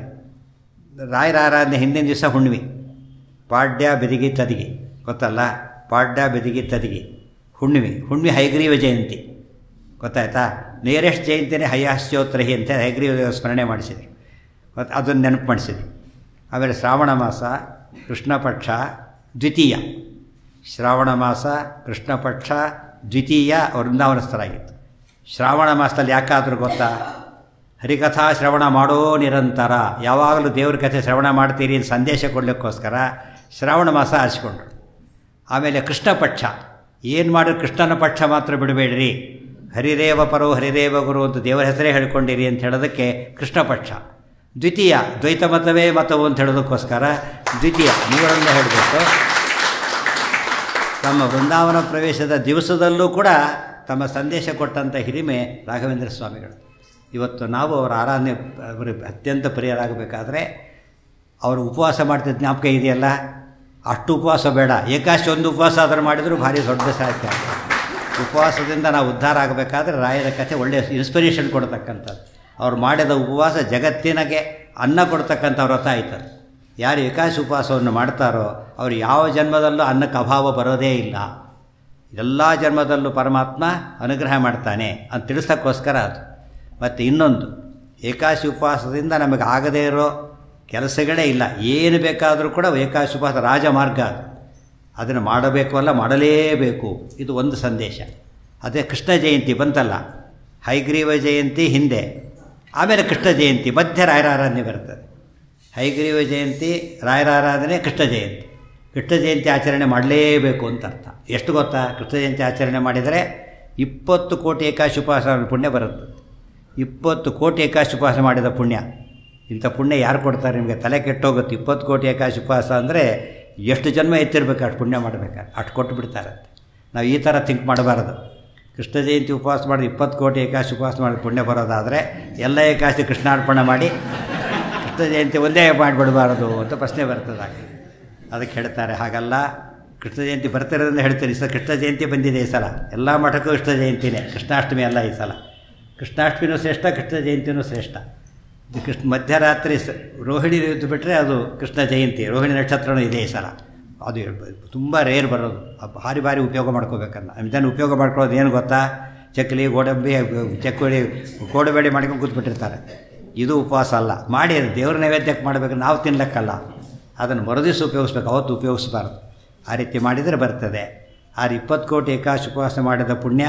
ರಾಯರ ಆರಾಧನೆ ಹಿಂದಿನ ದಿವಸ ಹುಣ್ಣಿಮೆ ಪಾಡ್ಯ ಬೆದಿಗಿ ತದಿಗಿ ಗೊತ್ತಲ್ಲ ಪಾಡ್ಯ ಬೆದಿಗಿ ತದಿಗಿ ಹುಣ್ಣಿಮೆ ಹುಣ್ಣಿಮೆ ಹೈಗ್ರೀವ ಜಯಂತಿ ಗೊತ್ತಾಯ್ತಾ ನೇರೆಸ್ಟ್ ಜಯಂತಿನೇ ಹಯ್ಯಾಶ್ಚೋತ್ರಹಿ ಅಂತ ಹೈಗ್ರೀವ ಸ್ಮರಣೆ ಮಾಡಿಸಿದ್ರು ಮತ್ತು ಅದನ್ನು ನೆನಪು ಮಾಡಿಸಿದ್ರು ಆಮೇಲೆ ಶ್ರಾವಣ ಮಾಸ ಕೃಷ್ಣ ಪಕ್ಷ ದ್ವಿತೀಯ ಶ್ರಾವಣ ಮಾಸ ಕೃಷ್ಣ ಪಕ್ಷ ದ್ವಿತೀಯ ವೃಂದಾವನಸ್ಥರಾಗಿತ್ತು ಶ್ರಾವಣ ಮಾಸದಲ್ಲಿ ಯಾಕಾದರೂ ಗೊತ್ತಾ ಹರಿಕಥಾ ಶ್ರವಣ ಮಾಡೋ ನಿರಂತರ ಯಾವಾಗಲೂ ದೇವ್ರ ಕಥೆ ಶ್ರವಣ ಮಾಡ್ತೀರಿ ಅಂತ ಸಂದೇಶ ಕೊಡಲಿಕ್ಕೋಸ್ಕರ ಶ್ರಾವಣ ಮಾಸ ಆರಿಸ್ಕೊಂಡ್ರು ಆಮೇಲೆ ಕೃಷ್ಣ ಪಕ್ಷ ಏನು ಮಾಡಿದ್ರು ಕೃಷ್ಣನ ಪಕ್ಷ ಮಾತ್ರ ಬಿಡಬೇಡ್ರಿ ಹರಿದೇವ ಪರೋ ಹರಿದೇವ ಗುರು ಅಂತ ದೇವರ ಹೆಸರೇ ಹೇಳ್ಕೊಂಡಿರಿ ಅಂತ ಹೇಳೋದಕ್ಕೆ ಕೃಷ್ಣ ಪಕ್ಷ ದ್ವಿತೀಯ ದ್ವೈತ ಮತವೇ ಮತವು ಅಂತ ಹೇಳೋದಕ್ಕೋಸ್ಕರ ದ್ವಿತೀಯ ಮೂರನ್ನು ಹೇಳಬೇಕು ತಮ್ಮ ವೃಂದಾವನ ಪ್ರವೇಶದ ದಿವಸದಲ್ಲೂ ಕೂಡ ತಮ್ಮ ಸಂದೇಶ ಕೊಟ್ಟಂಥ ಹಿರಿಮೆ ರಾಘವೇಂದ್ರ ಸ್ವಾಮಿಗಳು ಇವತ್ತು ನಾವು ಅವರ ಆರಾಧನೆ ಅವರಿಗೆ ಅತ್ಯಂತ ಪ್ರಿಯರಾಗಬೇಕಾದ್ರೆ ಅವರು ಉಪವಾಸ ಮಾಡ್ತಿದ್ದ ಜ್ಞಾಪಕ ಇದೆಯಲ್ಲ ಅಷ್ಟು ಉಪವಾಸ ಬೇಡ ಏಕಾಶಿ ಒಂದು ಉಪವಾಸ ಆದರೂ ಮಾಡಿದರೂ ಭಾರಿ ದೊಡ್ಡ ಸಾಧ್ಯ ಉಪವಾಸದಿಂದ ನಾವು ಉದ್ಧಾರ ಆಗಬೇಕಾದ್ರೆ ರಾಯರ ಕಥೆ ಒಳ್ಳೆಯ ಇನ್ಸ್ಪಿರೇಷನ್ ಕೊಡ್ತಕ್ಕಂಥದ್ದು ಅವ್ರು ಮಾಡಿದ ಉಪವಾಸ ಜಗತ್ತಿನಗೆ ಅನ್ನ ಕೊಡ್ತಕ್ಕಂಥ ವ್ರತ ಆಯ್ತದೆ ಯಾರು ಏಕಾಶಿ ಉಪವಾಸವನ್ನು ಮಾಡ್ತಾರೋ ಅವರು ಯಾವ ಜನ್ಮದಲ್ಲೂ ಅನ್ನಕ್ಕೆ ಅಭಾವ ಬರೋದೇ ಇಲ್ಲ ಎಲ್ಲ ಜನ್ಮದಲ್ಲೂ ಪರಮಾತ್ಮ ಅನುಗ್ರಹ ಮಾಡ್ತಾನೆ ಅಂತ ತಿಳಿಸೋಕ್ಕೋಸ್ಕರ ಅದು ಮತ್ತು ಇನ್ನೊಂದು ಏಕಾಶಿ ಉಪವಾಸದಿಂದ ನಮಗೆ ಆಗದೇ ಇರೋ ಕೆಲಸಗಳೇ ಇಲ್ಲ ಏನು ಬೇಕಾದರೂ ಕೂಡ ಏಕಾಶಿ ಉಪವಾಸ ರಾಜಮಾರ್ಗ ಅದು ಅದನ್ನು ಮಾಡಬೇಕು ಅಲ್ಲ ಮಾಡಲೇಬೇಕು ಇದು ಒಂದು ಸಂದೇಶ ಅದೇ ಕೃಷ್ಣ ಜಯಂತಿ ಬಂತಲ್ಲ ಹೈಗ್ರೀವ ಜಯಂತಿ ಹಿಂದೆ ಆಮೇಲೆ ಕೃಷ್ಣ ಜಯಂತಿ ಮಧ್ಯ ರಾಯರ ಆರಾಧನೆ ಬರ್ತದೆ ಹೈಗ್ರೀವ ಜಯಂತಿ ರಾಯರ ಆರಾಧನೆ ಕೃಷ್ಣ ಜಯಂತಿ ಕೃಷ್ಣ ಜಯಂತಿ ಆಚರಣೆ ಮಾಡಲೇಬೇಕು ಅಂತ ಅರ್ಥ ಎಷ್ಟು ಗೊತ್ತಾ ಕೃಷ್ಣ ಜಯಂತಿ ಆಚರಣೆ ಮಾಡಿದರೆ ಇಪ್ಪತ್ತು ಕೋಟಿ ಏಕಾಶಿ ಉಪವಾಸ ಪುಣ್ಯ ಬರುತ್ತೆ ಇಪ್ಪತ್ತು ಕೋಟಿ ಏಕಾಶಿ ಉಪವಾಸ ಮಾಡಿದ ಪುಣ್ಯ ಇಂಥ ಪುಣ್ಯ ಯಾರು ಕೊಡ್ತಾರೆ ನಿಮಗೆ ತಲೆ ಕೆಟ್ಟೋಗುತ್ತೆ ಇಪ್ಪತ್ತು ಕೋಟಿ ಏಕಾಶಿ ಉಪವಾಸ ಅಂದರೆ ಎಷ್ಟು ಜನ್ಮ ಎತ್ತಿರ್ಬೇಕು ಅಷ್ಟು ಪುಣ್ಯ ಮಾಡಬೇಕಾದ್ರೆ ಅಷ್ಟು ಕೊಟ್ಟು ಬಿಡ್ತಾರಂತೆ ನಾವು ಈ ಥರ ಥಿಂಕ್ ಮಾಡಬಾರ್ದು ಕೃಷ್ಣ ಜಯಂತಿ ಉಪವಾಸ ಮಾಡಿ ಇಪ್ಪತ್ತು ಕೋಟಿ ಏಕಾಶಿ ಉಪವಾಸ ಮಾಡಿ ಪುಣ್ಯ ಬರೋದಾದರೆ ಎಲ್ಲ ಏಕಾಶಿ ಕೃಷ್ಣಾರ್ಪಣೆ ಮಾಡಿ ಕೃಷ್ಣ ಜಯಂತಿ ಒಂದೇ ಮಾಡಿಬಿಡಬಾರದು ಅಂತ ಪ್ರಶ್ನೆ ಬರ್ತದೆ ಅದಕ್ಕೆ ಹೇಳ್ತಾರೆ ಹಾಗಲ್ಲ ಕೃಷ್ಣ ಜಯಂತಿ ಬರ್ತಿರೋದ್ರಿಂದ ಹೇಳ್ತೀರಿ ಸರ್ ಕೃಷ್ಣ ಜಯಂತಿ ಬಂದಿದೆ ಈ ಸಲ ಎಲ್ಲ ಮಠಕ್ಕೂ ಕೃಷ್ಣ ಜಯಂತಿನೇ ಕೃಷ್ಣಾಷ್ಟಮಿ ಅಲ್ಲ ಈ ಸಲ ಕೃಷ್ಣಾಷ್ಟಮಿನೂ ಶ್ರೇಷ್ಠ ಕೃಷ್ಣ ಜಯಂತಿನೂ ಶ್ರೇಷ್ಠ ಇದು ಕೃಷ್ಣ ಮಧ್ಯರಾತ್ರಿ ಸ ರೋಹಿಣಿ ಇದ್ದು ಬಿಟ್ಟರೆ ಅದು ಕೃಷ್ಣ ಜಯಂತಿ ರೋಹಿಣಿ ನಕ್ಷತ್ರನೂ ಇದೆ ಈ ಸಲ ಅದು ತುಂಬ ರೇರ್ ಬರೋದು ಭಾರಿ ಭಾರಿ ಉಪಯೋಗ ಮಾಡ್ಕೋಬೇಕನ್ನ ಇದನ್ನು ಉಪಯೋಗ ಮಾಡ್ಕೊಳ್ಳೋದು ಏನು ಗೊತ್ತಾ ಚಕ್ಕಲಿ ಗೋಡಂಬಿ ಚಕ್ಕುಳಿ ಕೋಡಬೇಡಿ ಮಾಡ್ಕೊಂಡು ಕೂತ್ಬಿಟ್ಟಿರ್ತಾರೆ ಇದು ಉಪವಾಸ ಅಲ್ಲ ಮಾಡಿ ದೇವ್ರ ನೈವೇದ್ಯಕ್ಕೆ ಮಾಡಬೇಕು ನಾವು ತಿನ್ಲಕ್ಕಲ್ಲ ಅದನ್ನು ಮರುದಿವಸ ಉಪಯೋಗಿಸ್ಬೇಕು ಅವತ್ತು ಉಪಯೋಗಿಸ್ಬಾರ್ದು ಆ ರೀತಿ ಮಾಡಿದರೆ ಬರ್ತದೆ ಆರು ಇಪ್ಪತ್ತು ಕೋಟಿ ಏಕಾಶಿ ಉಪವಾಸ ಮಾಡಿದ ಪುಣ್ಯ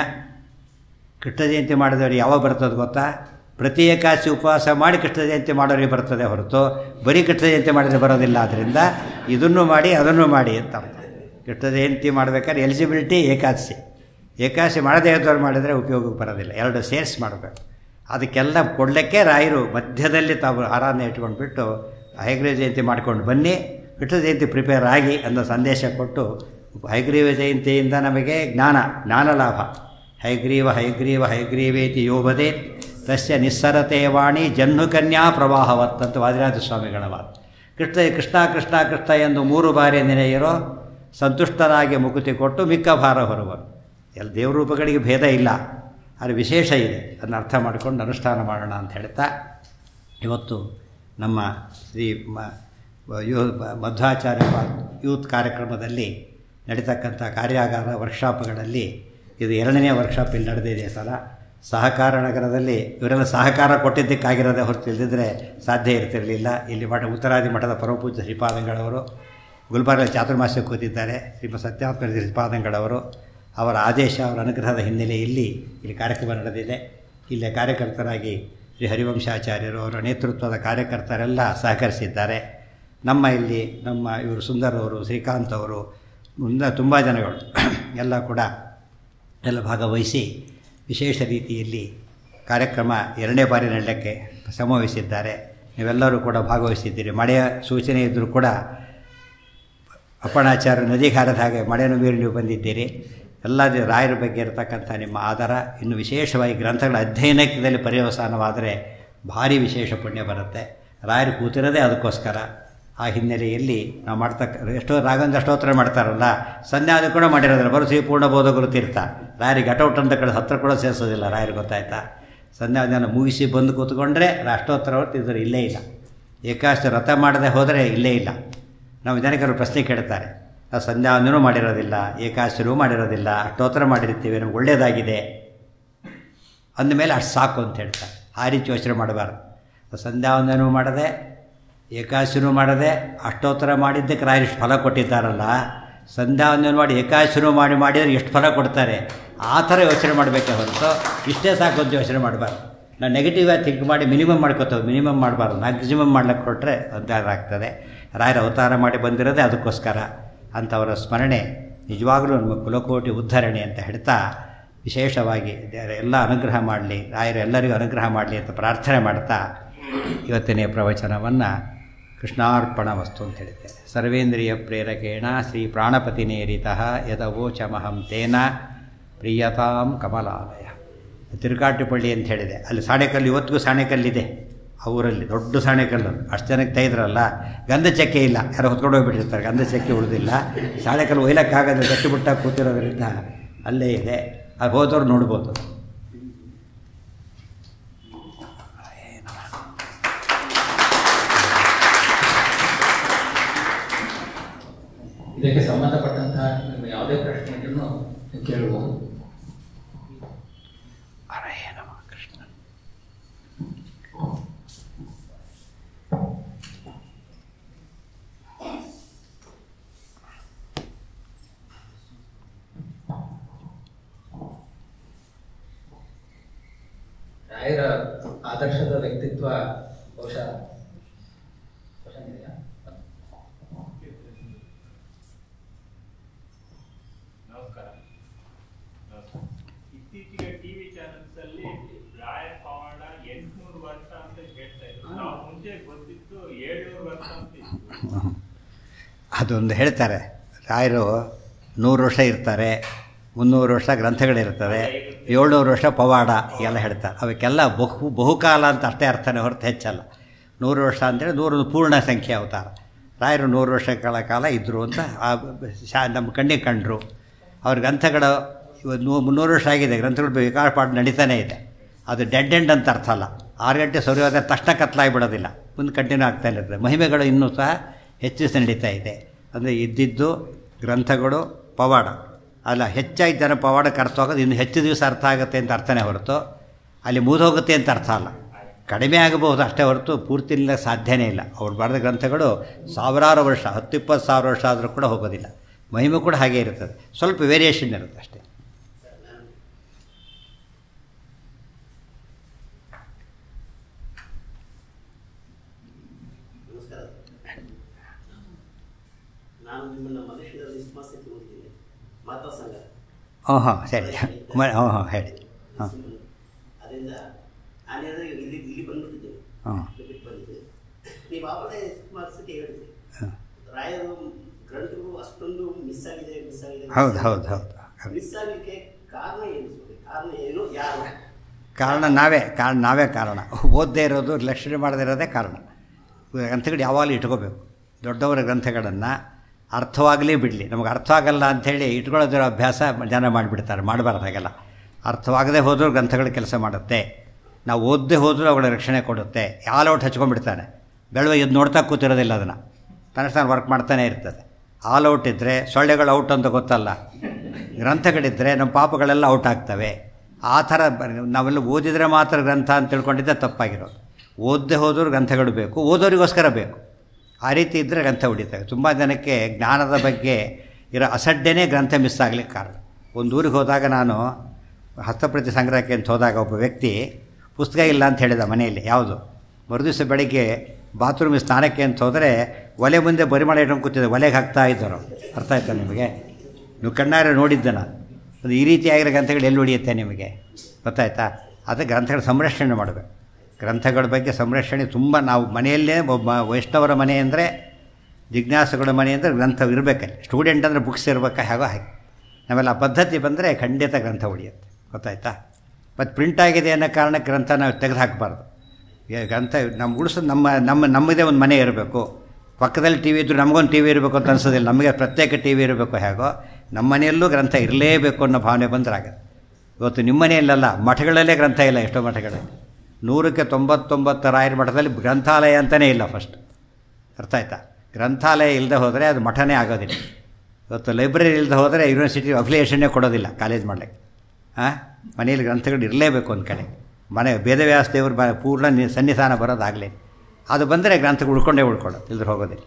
ಕೃಷ್ಣ ಜಯಂತಿ ಮಾಡಿದವ್ರಿಗೆ ಯಾವಾಗ ಬರ್ತದೆ ಗೊತ್ತಾ ಪ್ರತಿ ಏಕಾಶಿ ಉಪವಾಸ ಮಾಡಿ ಕೃಷ್ಣ ಜಯಂತಿ ಮಾಡೋರಿಗೆ ಬರ್ತದೆ ಹೊರತು ಬರೀ ಕೃಷ್ಣ ಜಯಂತಿ ಮಾಡಿದರೆ ಬರೋದಿಲ್ಲ ಆದ್ದರಿಂದ ಇದನ್ನು ಮಾಡಿ ಅದನ್ನು ಮಾಡಿ ಅಂತ ಅರ್ಥ ಕೃಷ್ಣ ಜಯಂತಿ ಮಾಡಬೇಕಾದ್ರೆ ಎಲಿಜಿಬಿಲಿಟಿ ಏಕಾದಶಿ ಏಕಾದಶಿ ಮಾಡದೇ ಇದ್ದವ್ರು ಮಾಡಿದರೆ ಉಪಯೋಗಕ್ಕೆ ಬರೋದಿಲ್ಲ ಎರಡು ಸೇರಿಸಿ ಮಾಡಬೇಕು ಅದಕ್ಕೆಲ್ಲ ಕೊಡಲಿಕ್ಕೆ ರಾಯರು ಮಧ್ಯದಲ್ಲಿ ತಾವು ಆರಾಧನೆ ಇಟ್ಕೊಂಡ್ಬಿಟ್ಟು ಹೈಗ್ರೀವ ಜಯಂತಿ ಮಾಡ್ಕೊಂಡು ಬನ್ನಿ ಕೃಷ್ಣ ಜಯಂತಿ ಪ್ರಿಪೇರ್ ಆಗಿ ಅನ್ನೋ ಸಂದೇಶ ಕೊಟ್ಟು ಹೈಗ್ರೀವ ಜಯಂತಿಯಿಂದ ನಮಗೆ ಜ್ಞಾನ ಜ್ಞಾನ ಲಾಭ ಹೈಗ್ರೀವ ಹೈಗ್ರೀವ ಹೈಗ್ರೀವೇತಿ ಯೋಬದೆ ತಸ್ಯ ನಿಸ್ಸರತೆ ವಾಣಿ ಜಹ್ನು ಕನ್ಯಾ ಪ್ರವಾಹವತ್ ಅಂತ ವಾದಿರಾಜ ಸ್ವಾಮಿಗಳ ಮಾತು ಕೃಷ್ಣ ಕೃಷ್ಣ ಕೃಷ್ಣ ಕೃಷ್ಣ ಎಂದು ಮೂರು ಬಾರಿ ನೆನೆಯಿರೋ ಸಂತುಷ್ಟನಾಗಿ ಮುಕುತಿ ಕೊಟ್ಟು ಮಿಕ್ಕ ಭಾರ ಹೊರವರು ಎಲ್ಲ ದೇವರೂಪಗಳಿಗೆ ಭೇದ ಇಲ್ಲ ಆದರೆ ವಿಶೇಷ ಇದೆ ಅದನ್ನು ಅರ್ಥ ಮಾಡಿಕೊಂಡು ಅನುಷ್ಠಾನ ಮಾಡೋಣ ಅಂತ ಹೇಳ್ತಾ ಇವತ್ತು ನಮ್ಮ ಶ್ರೀ ಮ ಯೂ ಮಧ್ವಾಚಾರ್ಯ ಯೂತ್ ಕಾರ್ಯಕ್ರಮದಲ್ಲಿ ನಡೀತಕ್ಕಂಥ ಕಾರ್ಯಾಗಾರ ವರ್ಕ್ಶಾಪ್ಗಳಲ್ಲಿ ಇದು ಎರಡನೇ ವರ್ಕ್ಶಾಪ್ ಇಲ್ಲಿ ನಡೆದಿದೆ ಸಲ ಸಹಕಾರ ನಗರದಲ್ಲಿ ಇವರೆಲ್ಲ ಸಹಕಾರ ಕೊಟ್ಟಿದ್ದಕ್ಕಾಗಿರೋದೇ ಹೊರತು ಇಲ್ಲದಿದ್ದರೆ ಸಾಧ್ಯ ಇರ್ತಿರಲಿಲ್ಲ ಇಲ್ಲಿ ಮಠ ಉತ್ತರಾದಿ ಮಠದ ಪರಮಪೂಜ್ಯ ಶ್ರೀಪಾದಂಗಳವರು ಗುಲ್ಬರ್ಗ ಚಾತುರ್ಮಾಸ್ಯ ಕೂತಿದ್ದಾರೆ ಶ್ರೀಮ ಸತ್ಯಾತ್ಮ ಶ್ರೀಪಾದಂಗಳವರು ಅವರ ಆದೇಶ ಅವರ ಅನುಗ್ರಹದ ಹಿನ್ನೆಲೆಯಲ್ಲಿ ಇಲ್ಲಿ ಕಾರ್ಯಕ್ರಮ ನಡೆದಿದೆ ಇಲ್ಲಿಯ ಕಾರ್ಯಕರ್ತರಾಗಿ ಶ್ರೀ ಹರಿವಂಶಾಚಾರ್ಯರು ಅವರ ನೇತೃತ್ವದ ಕಾರ್ಯಕರ್ತರೆಲ್ಲ ಸಹಕರಿಸಿದ್ದಾರೆ ನಮ್ಮ ಇಲ್ಲಿ ನಮ್ಮ ಇವರು ಸುಂದರ್ ಅವರು ಶ್ರೀಕಾಂತ್ ಅವರು ಮುಂದೆ ತುಂಬ ಜನಗಳು ಎಲ್ಲ ಕೂಡ ಎಲ್ಲ ಭಾಗವಹಿಸಿ ವಿಶೇಷ ರೀತಿಯಲ್ಲಿ ಕಾರ್ಯಕ್ರಮ ಎರಡನೇ ಬಾರಿ ನಡೆಯಕ್ಕೆ ಶ್ರಮವಹಿಸಿದ್ದಾರೆ ನೀವೆಲ್ಲರೂ ಕೂಡ ಭಾಗವಹಿಸಿದ್ದೀರಿ ಮಳೆಯ ಸೂಚನೆ ಇದ್ದರೂ ಕೂಡ ಅಪ್ಪಣಾಚಾರ್ಯ ನದಿ ಹಾರದ ಹಾಗೆ ಮಳೆಯನ್ನು ಮೀರಿ ನೀವು ಬಂದಿದ್ದೀರಿ ಎಲ್ಲ ರಾಯರ ಬಗ್ಗೆ ಇರತಕ್ಕಂಥ ನಿಮ್ಮ ಆಧಾರ ಇನ್ನು ವಿಶೇಷವಾಗಿ ಗ್ರಂಥಗಳ ಅಧ್ಯಯನದಲ್ಲಿ ಪರ್ಯವಸಾನವಾದರೆ ಭಾರಿ ವಿಶೇಷ ಪುಣ್ಯ ಬರುತ್ತೆ ರಾಯರು ಕೂತಿರೋದೇ ಅದಕ್ಕೋಸ್ಕರ ಆ ಹಿನ್ನೆಲೆಯಲ್ಲಿ ನಾವು ಮಾಡ್ತಕ್ಕ ಎಷ್ಟೋ ರಾಘವೇಂದ್ರ ಅಷ್ಟೋತ್ತರ ಮಾಡ್ತಾರಲ್ಲ ಸಂಧ್ಯಾದ ಕೂಡ ಮಾಡಿರೋದಿಲ್ಲ ಬರೋ ಶ್ರೀ ಪೂರ್ಣ ಬೋಧ ಗುರುತೀರ್ಥ ರಾಯರಿಗೆ ಗಟೌಟ್ ಅಂತ ಕಡೆ ಹತ್ರ ಕೂಡ ಸೇರಿಸೋದಿಲ್ಲ ರಾಯರು ಗೊತ್ತಾಯ್ತಾ ಸಂಧ್ಯಾವಧಾನ ಮುಗಿಸಿ ಬಂದು ಕೂತ್ಕೊಂಡ್ರೆ ಅಷ್ಟೋತ್ತರ ಹೊರತು ಇದ್ರೆ ಇಲ್ಲೇ ಇಲ್ಲ ಏಕಾಶ ವ್ರತ ಮಾಡದೆ ಹೋದರೆ ಇಲ್ಲೇ ಇಲ್ಲ ನಾವು ಜನಕರು ಪ್ರಶ್ನೆ ಕೇಳ್ತಾರೆ ನಾವು ಸಂಧ್ಯಾವಂದನೂ ಮಾಡಿರೋದಿಲ್ಲ ಏಕಾಶರೂ ಮಾಡಿರೋದಿಲ್ಲ ಅಷ್ಟೋತ್ತರ ಮಾಡಿರ್ತೀವಿ ನಮ್ಗೆ ಒಳ್ಳೆಯದಾಗಿದೆ ಅಂದಮೇಲೆ ಅಷ್ಟು ಸಾಕು ಅಂತ ಹೇಳ್ತಾರೆ ಆ ರೀತಿ ಯೋಚನೆ ಮಾಡಬಾರ್ದು ಸಂಧ್ಯಾವಂದನೂ ಮಾಡದೆ ಏಕಾಶನೂ ಮಾಡದೆ ಅಷ್ಟೋತ್ತರ ಮಾಡಿದ್ದಕ್ಕೆ ರಾಯರಿಷ್ಟು ಫಲ ಕೊಟ್ಟಿದ್ದಾರಲ್ಲ ಸಂಧ್ಯಾವಂದನ ಮಾಡಿ ಏಕಾಶನೂ ಮಾಡಿ ಮಾಡಿದರೆ ಎಷ್ಟು ಫಲ ಕೊಡ್ತಾರೆ ಆ ಥರ ಯೋಚನೆ ಮಾಡಬೇಕೆ ಹೊರತು ಇಷ್ಟೇ ಸಾಕು ಅಂತ ಯೋಚನೆ ಮಾಡಬಾರ್ದು ನಾವು ನೆಗೆಟಿವ್ ಆಗಿ ಥಿಂಕ್ ಮಾಡಿ ಮಿನಿಮಮ್ ಮಾಡ್ಕೋತೇವೆ ಮಿನಿಮಮ್ ಮಾಡಬಾರ್ದು ಮ್ಯಾಕ್ಸಿಮಮ್ ಮಾಡ್ಲಿಕ್ಕೆ ಕೊಟ್ಟರೆ ಉದ್ಧಾರ ಆಗ್ತದೆ ರಾಯರ ಅವತಾರ ಮಾಡಿ ಬಂದಿರೋದೇ ಅದಕ್ಕೋಸ್ಕರ ಅಂಥವರ ಸ್ಮರಣೆ ನಿಜವಾಗಲೂ ನಮ್ಮ ಕುಲಕೋಟಿ ಉದ್ಧರಣೆ ಅಂತ ಹೇಳ್ತಾ ವಿಶೇಷವಾಗಿ ಎಲ್ಲ ಅನುಗ್ರಹ ಮಾಡಲಿ ರಾಯರು ಎಲ್ಲರಿಗೂ ಅನುಗ್ರಹ ಮಾಡಲಿ ಅಂತ ಪ್ರಾರ್ಥನೆ ಮಾಡ್ತಾ ಇವತ್ತಿನ ಪ್ರವಚನವನ್ನು ಕೃಷ್ಣಾರ್ಪಣ ವಸ್ತು ಅಂತ ಹೇಳಿದ್ದೇನೆ ಸರ್ವೇಂದ್ರಿಯ ಪ್ರೇರಕೇಣ ಶ್ರೀ ಪ್ರಾಣಪತಿನೇರಿತಃ ಯದವೋಚಮಹಂ ತೇನ ಪ್ರಿಯತಾಂ ಕಮಲಾಲಯ ತಿರುಕಾಟಿಪಳ್ಳಿ ಅಂತ ಹೇಳಿದೆ ಅಲ್ಲಿ ಸಾಣೆಕಲ್ಲು ಇವತ್ತಿಗೂ ಸಾಣೆಕಲ್ಲಿದೆ ಆ ಊರಲ್ಲಿ ದೊಡ್ಡ ಸಾಣೆಕಲ್ಲು ಅಷ್ಟು ಜನಕ್ಕೆ ತೆಗೆದ್ರಲ್ಲ ಗಂಧ ಚಕ್ಕೆ ಇಲ್ಲ ಯಾರೋ ಹೊತ್ಕೊಂಡು ಹೋಗ್ಬಿಟ್ಟಿರ್ತಾರೆ ಗಂಧ ಚಕ್ಕೆ ಉಳಿದಿಲ್ಲ ಸಾಣೆಕಲ್ಲು ಒಯ್ಲಕ್ಕಾಗದೆ ಗಟ್ಟಿಬಿಟ್ಟಾಗಿ ಕೂತಿರೋದ್ರಿಂದ ಅಲ್ಲೇ ಇದೆ ಅದು ಹೋದವ್ರು ನೋಡ್ಬೋದು
ಇದಕ್ಕೆ ಸಂಬಂಧಪಟ್ಟಂತಹ ನಿಮ್ಮ ಯಾವುದೇ ಪ್ರಶ್ನೆ ಇದ್ರೂ ನೀವು ಕೇಳಬಹುದು
ಹರೇ ನಮಃ ಕೃಷ್ಣ
ರಾಯರ ಆದರ್ಶದ ವ್ಯಕ್ತಿತ್ವ ಬಹುಶಃ ಕ್ವಶನ್ ಇದೆಯಾ
ನಮಸ್ಕಾರ ಇತ್ತೀಚೆಗೆ ಟಿವಿ ಚಾನೆಲ್ಸ್ ಅಲ್ಲಿ ರಾಯ ಪವಾಡ ಎಂಟ್ನೂರು ವರ್ಷ ಅಂತ ಹೇಳ್ತಾ ಇದ್ರು ನಾವು ಮುಂಚೆ ಗೊತ್ತಿತ್ತು ಏಳ್ನೂರು ವರ್ಷ ಅಂತ ಇತ್ತು
ಅದೊಂದು ಹೇಳ್ತಾರೆ ರಾಯರು ನೂರು ವರ್ಷ ಇರ್ತಾರೆ ಮುನ್ನೂರು ವರ್ಷ ಗ್ರಂಥಗಳಿರ್ತವೆ ಏಳ್ನೂರು ವರ್ಷ ಪವಾಡ ಎಲ್ಲ ಹೇಳ್ತಾರೆ ಅವಕ್ಕೆಲ್ಲ ಬಹು ಬಹುಕಾಲ ಅಂತ ಅಷ್ಟೇ ಅರ್ಥನೇ ಹೊರತು ಹೆಚ್ಚಲ್ಲ ನೂರು ವರ್ಷ ಅಂತೇಳಿ ನೂರೊಂದು ಪೂರ್ಣ ಸಂಖ್ಯೆ ಅವತಾರ ರಾಯರು ನೂರು ವರ್ಷಗಳ ಕಾಲ ಇದ್ದರು ಅಂತ ಆ ಶಾ ನಮ್ಮ ಕಣ್ಣಿಗೆ ಕಂಡರು ಅವ್ರ ಗ್ರಂಥಗಳು ಇವತ್ತು ನೂ ಮುನ್ನೂರು ವರ್ಷ ಆಗಿದೆ ಗ್ರಂಥಗಳು ವಿಕಾಸ ಪಾಠ ನಡೀತಾನೇ ಇದೆ ಅದು ಡೆಡ್ ಎಂಡ್ ಅಂತ ಅರ್ಥ ಅಲ್ಲ ಆರು ಗಂಟೆ ಸರಿಯಾದ ತಕ್ಷಣ ಕತ್ಲಾಗಿಬಿಡೋದಿಲ್ಲ ಮುಂದೆ ಕಂಟಿನ್ಯೂ ಆಗ್ತಾ ಇರ್ತದೆ ಮಹಿಮೆಗಳು ಇನ್ನೂ ಸಹ ಹೆಚ್ಚಿಸಿ ನಡೀತಾ ಇದೆ ಅಂದರೆ ಇದ್ದಿದ್ದು ಗ್ರಂಥಗಳು ಪವಾಡ ಅಲ್ಲ ಹೆಚ್ಚಾಗಿ ಜನ ಪವಾಡಕ್ಕೆ ಅರ್ಥ ಆಗೋದು ಇನ್ನು ಹೆಚ್ಚು ದಿವಸ ಅರ್ಥ ಆಗುತ್ತೆ ಅಂತ ಅರ್ಥನೇ ಹೊರತು ಅಲ್ಲಿ ಮುಗಿದೋಗುತ್ತೆ ಅಂತ ಅರ್ಥ ಅಲ್ಲ ಕಡಿಮೆ ಆಗಬಹುದು ಅಷ್ಟೇ ಹೊರತು ಪೂರ್ತಿ ಇಲ್ಲ ಸಾಧ್ಯನೇ ಇಲ್ಲ ಅವ್ರು ಬರೆದ ಗ್ರಂಥಗಳು ಸಾವಿರಾರು ವರ್ಷ ಹತ್ತು ಇಪ್ಪತ್ತು ಸಾವಿರ ವರ್ಷ ಆದರೂ ಕೂಡ ಹೋಗೋದಿಲ್ಲ ಮಹಿಮೆ ಕೂಡ ಹಾಗೆ ಇರ್ತದೆ ಸ್ವಲ್ಪ ವೇರಿಯೇಷನ್ ಇರುತ್ತೆ ಅಷ್ಟೇ
ನಮಸ್ಕಾರ ನಾನು ನಿಮ್ಮನ್ನು ಮನುಷ್ಯರ ವಿಶ್ವಾಸಕ್ಕೆ ಓದಿದ್ದೀನಿ ಮಾತಾ ಸಂಘ
ಹಾಂ ಹಾಂ ಸರಿ ಮ ಹಾಂ ಹಾಂ ಹೇಳಿ ಹಾಂ
ಅದರಿಂದ ನಾನು ಇಲ್ಲಿ ಇಲ್ಲಿ ಬಂದ್ಬಿಟ್ಟಿದ್ದೇನೆ
ಹಾಂ
ಇಲ್ಲಿ ಬಿಟ್ಟು ಬಂದಿದ್ದೆ ನೀವು ಆವಾಗಲೇ ಸುಮಾರು ಸತಿ ಹೇಳಿದ್ರಿ
ಹಾಂ
ರಾಯರು ಗ್ರಂಥಗಳು ಅಷ್ಟೊಂದು ಮಿಸ್ ಆಗಿದೆ ಮಿಸ್ ಆಗಿದೆ
ಹೌದು ಹೌದು ಹೌದು
ಮಿಸ್ ಆಗಲಿಕ್ಕೆ ಕಾರಣ ಏನು ಸ್ವಾಮಿ? ಕಾರಣ ಏನು ಯಾರು
ಕಾರಣ ನಾವೇ ಕಾರಣ ನಾವೇ ಕಾರಣ ಓದದೇ ಇರೋದು ಲಕ್ಷಣೆ ಮಾಡದೇ ಇರೋದೇ ಕಾರಣ ಗ್ರಂಥಗಳು ಯಾವಾಗಲೂ ಇಟ್ಕೋಬೇಕು ದೊಡ್ಡವರ ಗ್ರಂಥಗಳನ್ನು ಅರ್ಥವಾಗಲಿ ಬಿಡಲಿ ನಮಗೆ ಅರ್ಥ ಆಗಲ್ಲ ಅಂಥೇಳಿ ಇಟ್ಕೊಳ್ಳೋದಿರೋ ಅಭ್ಯಾಸ ಜನ ಮಾಡಿಬಿಡ್ತಾರೆ ಮಾಡಬಾರ್ದು ಹಾಗೆಲ್ಲ ಅರ್ಥವಾಗದೇ ಹೋದರೂ ಗ್ರಂಥಗಳು ಕೆಲಸ ಮಾಡುತ್ತೆ ನಾವು ಓದದೆ ಹೋದರೂ ಅವುಗಳ ರಕ್ಷಣೆ ಕೊಡುತ್ತೆ ಆಲ್ ಔಟ್ ಹಚ್ಕೊಂಡ್ಬಿಡ್ತಾನೆ ಬೆಳಗ್ಗೆ ಎದ್ದು ನೋಡ್ತಾ ಕೂತಿರೋದಿಲ್ಲ ಅದನ್ನು ತನ್ನ ವರ್ಕ್ ಮಾಡ್ತಾನೆ ಇರ್ತದೆ ಆಲ್ ಔಟ್ ಇದ್ದರೆ ಸೊಳ್ಳೆಗಳು ಔಟ್ ಅಂತ ಗೊತ್ತಲ್ಲ ಗ್ರಂಥಗಳಿದ್ದರೆ ನಮ್ಮ ಪಾಪಗಳೆಲ್ಲ ಔಟ್ ಆಗ್ತವೆ ಆ ಥರ ಬ- ನಾವೆಲ್ಲ ಓದಿದರೆ ಮಾತ್ರ ಗ್ರಂಥ ಅಂತ ತಿಳ್ಕೊಂಡಿದ್ದೆ ತಪ್ಪಾಗಿರೋದು ಓದದೆ ಹೋದರೂ ಗ್ರಂಥಗಳು ಬೇಕು ಓದೋರಿಗೋಸ್ಕರ ಬೇಕು ಆ ರೀತಿ ಇದ್ದರೆ ಗ್ರಂಥ ಉಳಿತವೆ ತುಂಬ ಜನಕ್ಕೆ ಜ್ಞಾನದ ಬಗ್ಗೆ ಇರೋ ಅಸಡ್ಡೆನೇ ಗ್ರಂಥ ಮಿಸ್ ಆಗಲಿಕ್ಕೆ ಕಾರಣ ಒಂದು ಊರಿಗೆ ಹೋದಾಗ ನಾನು ಹಸ್ತಪ್ರತಿ ಸಂಗ್ರಹಕ್ಕೆ ಅಂತ ಹೋದಾಗ ಒಬ್ಬ ವ್ಯಕ್ತಿ ಪುಸ್ತಕ ಇಲ್ಲ ಅಂತ ಹೇಳಿದ ಮನೆಯಲ್ಲಿ ಯಾವುದು ಮರುದಿವಸ ಬೆಳಿಗ್ಗೆ ಬಾತ್ರೂಮಿಗೆ ಸ್ನಾನಕ್ಕೆ ಅಂತ ಹೋದರೆ ಒಲೆ ಮುಂದೆ ಬರಿಮಳೆ ಇಟ್ಕೊಂಡು ಕೂತಿದ್ದೆ ಒಲೆಗೆ ಹಾಕ್ತಾ ಇದ್ದರು ಅರ್ಥ ಆಯ್ತಾ ನಿಮಗೆ ನೀವು ಕಣ್ಣಾರೆ ನೋಡಿದ್ದೆ ನಾನು ಅದು ಈ ರೀತಿಯಾಗಿರೋ ಗ್ರಂಥಗಳು ಎಲ್ಲಿ ಉಳಿಯುತ್ತೆ ನಿಮಗೆ ಗೊತ್ತಾಯ್ತಾ ಅದು ಗ್ರಂಥಗಳ ಸಂರಕ್ಷಣೆ ಮಾಡಬೇಕು ಗ್ರಂಥಗಳ ಬಗ್ಗೆ ಸಂರಕ್ಷಣೆ ತುಂಬ ನಾವು ಮನೆಯಲ್ಲೇ ಒಬ್ಬ ವೈಷ್ಣವರ ಮನೆ ಅಂದರೆ ಜಿಜ್ಞಾಸುಗಳ ಮನೆ ಅಂದರೆ ಗ್ರಂಥ ಇರಬೇಕಲ್ಲಿ ಸ್ಟೂಡೆಂಟ್ ಅಂದರೆ ಬುಕ್ಸ್ ಇರಬೇಕಾ ಹೇಗೋ ಹಾಗೆ ನಾವೆಲ್ಲ ಆ ಪದ್ಧತಿ ಬಂದರೆ ಖಂಡಿತ ಗ್ರಂಥ ಉಳಿಯುತ್ತೆ ಗೊತ್ತಾಯ್ತಾ ಮತ್ತು ಪ್ರಿಂಟ್ ಆಗಿದೆ ಅನ್ನೋ ಕಾರಣಕ್ಕೆ ಗ್ರಂಥ ನಾವು ತೆಗೆದು ಹಾಕಬಾರ್ದು ಈಗ ಗ್ರಂಥ ನಮ್ಮ ಉಳಿಸೋದು ನಮ್ಮ ನಮ್ಮ ನಮ್ಮದೇ ಒಂದು ಮನೆ ಇರಬೇಕು ಪಕ್ಕದಲ್ಲಿ ಟಿ ವಿ ಇದ್ದರೂ ನಮಗೊಂದು ಟಿ ವಿ ಇರಬೇಕು ಅಂತ ಅನ್ಸೋದಿಲ್ಲ ನಮಗೆ ಪ್ರತ್ಯೇಕ ಟಿ ವಿ ಇರಬೇಕು ಹೇಗೋ ನಮ್ಮ ಮನೆಯಲ್ಲೂ ಗ್ರಂಥ ಇರಲೇಬೇಕು ಅನ್ನೋ ಭಾವನೆ ಬಂದರೆ ಆಗುತ್ತೆ ಇವತ್ತು ನಿಮ್ಮ ಮನೆಯಲ್ಲಲ್ಲ ಮಠಗಳಲ್ಲೇ ಗ್ರಂಥ ಇಲ್ಲ ಎಷ್ಟೋ ಮಠಗಳಲ್ಲಿ ನೂರಕ್ಕೆ ತೊಂಬತ್ತೊಂಬತ್ತು ರಾಯರ ಮಠದಲ್ಲಿ ಗ್ರಂಥಾಲಯ ಅಂತಲೇ ಇಲ್ಲ ಫಸ್ಟ್ ಅರ್ಥ ಆಯ್ತಾ ಗ್ರಂಥಾಲಯ ಇಲ್ಲದೆ ಹೋದರೆ ಅದು ಮಠನೇ ಆಗೋದಿಲ್ಲ ಇವತ್ತು ಲೈಬ್ರರಿ ಇಲ್ಲದೆ ಹೋದರೆ ಯೂನಿವರ್ಸಿಟಿ ಅಫಿಲಿಯೇಷನ್ನೇ ಕೊಡೋದಿಲ್ಲ ಕಾಲೇಜ್ ಮಾಡಲಿಕ್ಕೆ ಹಾಂ ಮನೆಯಲ್ಲಿ ಗ್ರಂಥಗಳು ಇರಲೇಬೇಕು ಒಂದು ಕಡೆ ಮನೆ ವೇದವ್ಯಾಸ ದೇವರು ಬ ಪೂರ್ಣ ನಿ- ಸನ್ನಿಧಾನ ಬರೋದಾಗಲಿ ಅದು ಬಂದರೆ ಗ್ರಂಥಗಳು ಉಳ್ಕೊಂಡೇ ಉಳ್ಕೊಳ್ಳೋದು ಇಲ್ಲದ್ರೆ ಹೋಗೋದಿಲ್ಲ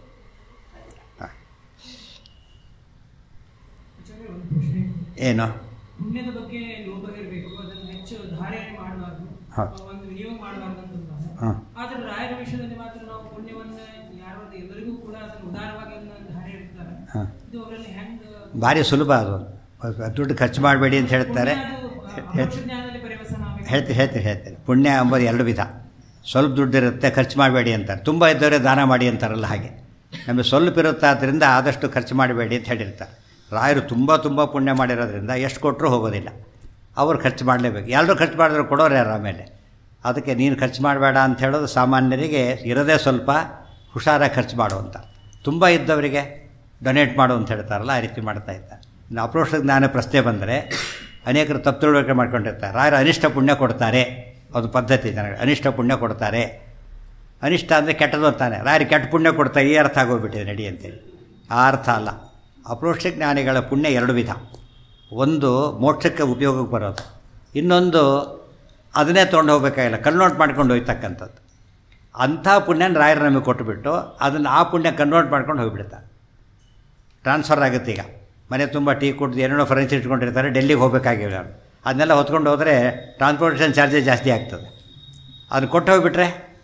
ಆಚಾರ್ಯ, ಒಂದು ಪ್ರಶ್ನೆ
ಏನು
ಪುಣ್ಯದ ಬಗ್ಗೆ ಲೋಭ ಇರಬೇಕು ಅದನ್ನು ಹೆಚ್ಚು ಧಾರಣೆ ಮಾಡಬಾರ್ದು
ಹೌದು.
ಒಂದು ವಿನಿಯೋಗ ಮಾಡಬಾರ್ದು ಅಂತ ನಾನು.
ಹಾಂ
ಆದ್ರೆ ರಾಯರ ವಿಷಯದಲ್ಲಿ ಮಾತ್ರ ನಾವು ಪುಣ್ಯವನ್ನ ಯಾರು ಎಲ್ಲರಿಗೂ ಕೂಡ ಅದನ್ನು ಉದಾರವಾಗಿ ಅದನ್ನ ಧಾರೆ ಇಡ್ತಾರೆ
ಹಾಂ
ಇದು ಅವರಲ್ಲಿ ಹೆಂಗ್
ಭಾರಿ ಸುಲಭ ಅದು ದುಡ್ಡು ಖರ್ಚು ಮಾಡಬೇಡಿ ಅಂತ ಹೇಳ್ತಾರೆ
ಪುಣ್ಯ ಅದು, ಆ, ಅಪರೋಕ್ಷ ಜ್ಞಾನದಲ್ಲಿ ಪರಿವರ್ತನೆ ಆಗ್ಬೇಕು.
ಹೇಳ್ತೀನಿ ಹೇಳ್ತೀನಿ ಹೇಳ್ತೀನಿ ಪುಣ್ಯ ಎಂಬುದು ಎರಡು ವಿಧ ಸ್ವಲ್ಪ ದುಡ್ಡಿರುತ್ತೆ ಖರ್ಚು ಮಾಡಬೇಡಿ ಅಂತಾರೆ ತುಂಬ ಇದ್ದವರೇ ದಾನ ಮಾಡಿ ಅಂತಾರಲ್ಲ ಹಾಗೆ ನಮಗೆ ಸ್ವಲ್ಪ ಇರುತ್ತೆ ಆದ್ದರಿಂದ ಆದಷ್ಟು ಖರ್ಚು ಮಾಡಬೇಡಿ ಅಂತ ಹೇಳಿರ್ತಾರೆ ರಾಯರು ತುಂಬ ತುಂಬ ಪುಣ್ಯ ಮಾಡಿರೋದ್ರಿಂದ ಎಷ್ಟು ಕೊಟ್ಟರೂ ಹೋಗೋದಿಲ್ಲ ಅವರು ಖರ್ಚು ಮಾಡಲೇಬೇಕು ಎಲ್ಲರೂ ಖರ್ಚು ಮಾಡಿದ್ರೆ ಕೊಡೋರು ಯಾರು ಆಮೇಲೆ ಅದಕ್ಕೆ ನೀನು ಖರ್ಚು ಮಾಡಬೇಡ ಅಂತ ಹೇಳೋದು ಸಾಮಾನ್ಯರಿಗೆ ಇರೋದೇ ಸ್ವಲ್ಪ ಹುಷಾರಾಗಿ ಖರ್ಚು ಮಾಡು ಅಂತ ತುಂಬ ಇದ್ದವರಿಗೆ ಡೊನೇಟ್ ಮಾಡು ಅಂತ ಹೇಳ್ತಾರಲ್ಲ ಆ ರೀತಿ ಮಾಡ್ತಾ ಇದ್ದಾರೆ ಇನ್ನು ಅಪ್ರೋಷ ಜ್ಞಾನ ಪ್ರಶ್ನೆ ಬಂದರೆ ಅನೇಕರು ತಪ್ಪು ತಿಳುವಳಿಕೆ ಮಾಡ್ಕೊಂಡಿರ್ತಾರೆ ರಾಯರು ಅನಿಷ್ಟ ಪುಣ್ಯ ಕೊಡ್ತಾರೆ ಅದು ಪದ್ಧತಿ ಜನಗಳು ಅನಿಷ್ಟ ಪುಣ್ಯ ಕೊಡ್ತಾರೆ ಅನಿಷ್ಟ ಅಂದರೆ ಕೆಟ್ಟದು ಅಂತಾನೆ ರಾಯರು ಕೆಟ್ಟ ಪುಣ್ಯ ಕೊಡ್ತಾರೆ ಈ ಅರ್ಥ ಆಗೋಗ್ಬಿಟ್ಟಿದೆ ನಡಿ ಅಂತೇಳಿ ಆ ಅರ್ಥ ಅಲ್ಲ ಅಪ್ರೋಕ್ಷ ಜ್ಞಾನಿಗಳ ಪುಣ್ಯ ಎರಡು ವಿಧ ಒಂದು ಮೋಕ್ಷಕ್ಕೆ ಉಪಯೋಗಕ್ಕೆ ಬರೋದು ಇನ್ನೊಂದು ಅದನ್ನೇ ತೊಗೊಂಡು ಹೋಗ್ಬೇಕಾಗಿಲ್ಲ ಕನ್ವರ್ಟ್ ಮಾಡ್ಕೊಂಡು ಹೋಗ್ತಕ್ಕಂಥದ್ದು ಅಂಥ ಪುಣ್ಯನ ರಾಯರು ನಮಗೆ ಕೊಟ್ಟುಬಿಟ್ಟು ಅದನ್ನು ಆ ಪುಣ್ಯ ಕನ್ವರ್ಟ್ ಮಾಡ್ಕೊಂಡು ಹೋಗಿಬಿಡ್ತಾರೆ ಟ್ರಾನ್ಸ್ಫರ್ ಆಗುತ್ತೆ ಈಗ ಮನೆ ತುಂಬ ಟೀ ಕುಡ್ದು ಏನೇನೋ ಫರ್ನಿಚರ್ ಇಟ್ಕೊಂಡಿರ್ತಾರೆ ಡೆಲ್ಲಿಗೆ ಹೋಗಬೇಕಾಗಿಲ್ಲ ಅವ್ರು ಅದನ್ನೆಲ್ಲ ಹೊತ್ಕೊಂಡು ಹೋದರೆ ಟ್ರಾನ್ಸ್ಪೋರ್ಟೇಷನ್ ಚಾರ್ಜಸ್ ಜಾಸ್ತಿ ಆಗ್ತದೆ ಅದನ್ನು ಕೊಟ್ಟು ಹೋಗಿಬಿಟ್ರೆ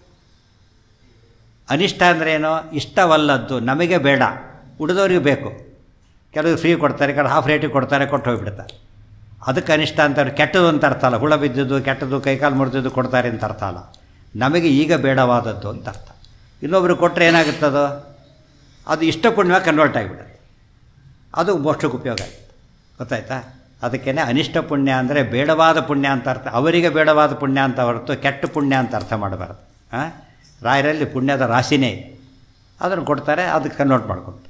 ಅನಿಷ್ಟ ಅಂದರೆ ಏನೋ ಇಷ್ಟವಲ್ಲದ್ದು ನಮಗೆ ಬೇಡ ಉಳಿದವ್ರಿಗೆ ಬೇಕು ಕೆಲವರು ಫ್ರೀ ಕೊಡ್ತಾರೆ ಕೆಲವು ಹಾಫ್ ರೇಟಿಗೆ ಕೊಡ್ತಾರೆ ಕೊಟ್ಟು ಹೋಗಿಬಿಡ್ತಾರೆ ಅದಕ್ಕೆ ಅನಿಷ್ಟ ಅಂತಾರೆ ಕೆಟ್ಟದು ಅಂತ ಅರ್ಥ ಅಲ್ಲ ಹುಳ ಬಿದ್ದಿದ್ದು ಕೆಟ್ಟದ್ದು ಕೈಕಾಲು ಮುರಿದಿದ್ದು ಕೊಡ್ತಾರೆ ಅಂತ ಅರ್ಥ ಅಲ್ಲ ನಮಗೆ ಈಗ ಬೇಡವಾದದ್ದು ಅಂತ ಅರ್ಥ ಇನ್ನೊಬ್ರು ಕೊಟ್ಟರೆ ಏನಾಗುತ್ತದೋ ಅದು ಇಷ್ಟ ಪುಣ್ಯವಾಗಿ ಕನ್ವರ್ಟ್ ಆಗಿಬಿಡುತ್ತೆ ಅದು ಮೋಕ್ಷಕ್ಕೆ ಉಪಯೋಗ ಆಗುತ್ತೆ ಗೊತ್ತಾಯ್ತಾ ಅದಕ್ಕೇ ಅನಿಷ್ಟ ಪುಣ್ಯ ಅಂದರೆ ಬೇಡವಾದ ಪುಣ್ಯ ಅಂತ ಅರ್ಥ ಅವರಿಗೆ ಬೇಡವಾದ ಪುಣ್ಯ ಅಂತ ಹೊರತು ಕೆಟ್ಟ ಪುಣ್ಯ ಅಂತ ಅರ್ಥ ಮಾಡಬಾರ್ದು ಹಾಂ ರಾಯರಲ್ಲಿ ಪುಣ್ಯದ ರಾಶಿನೇ ಇದೆ ಅದನ್ನು ಕೊಡ್ತಾರೆ ಅದಕ್ಕೆ ಕನ್ವರ್ಟ್ ಮಾಡ್ಕೊಡ್ತಾರೆ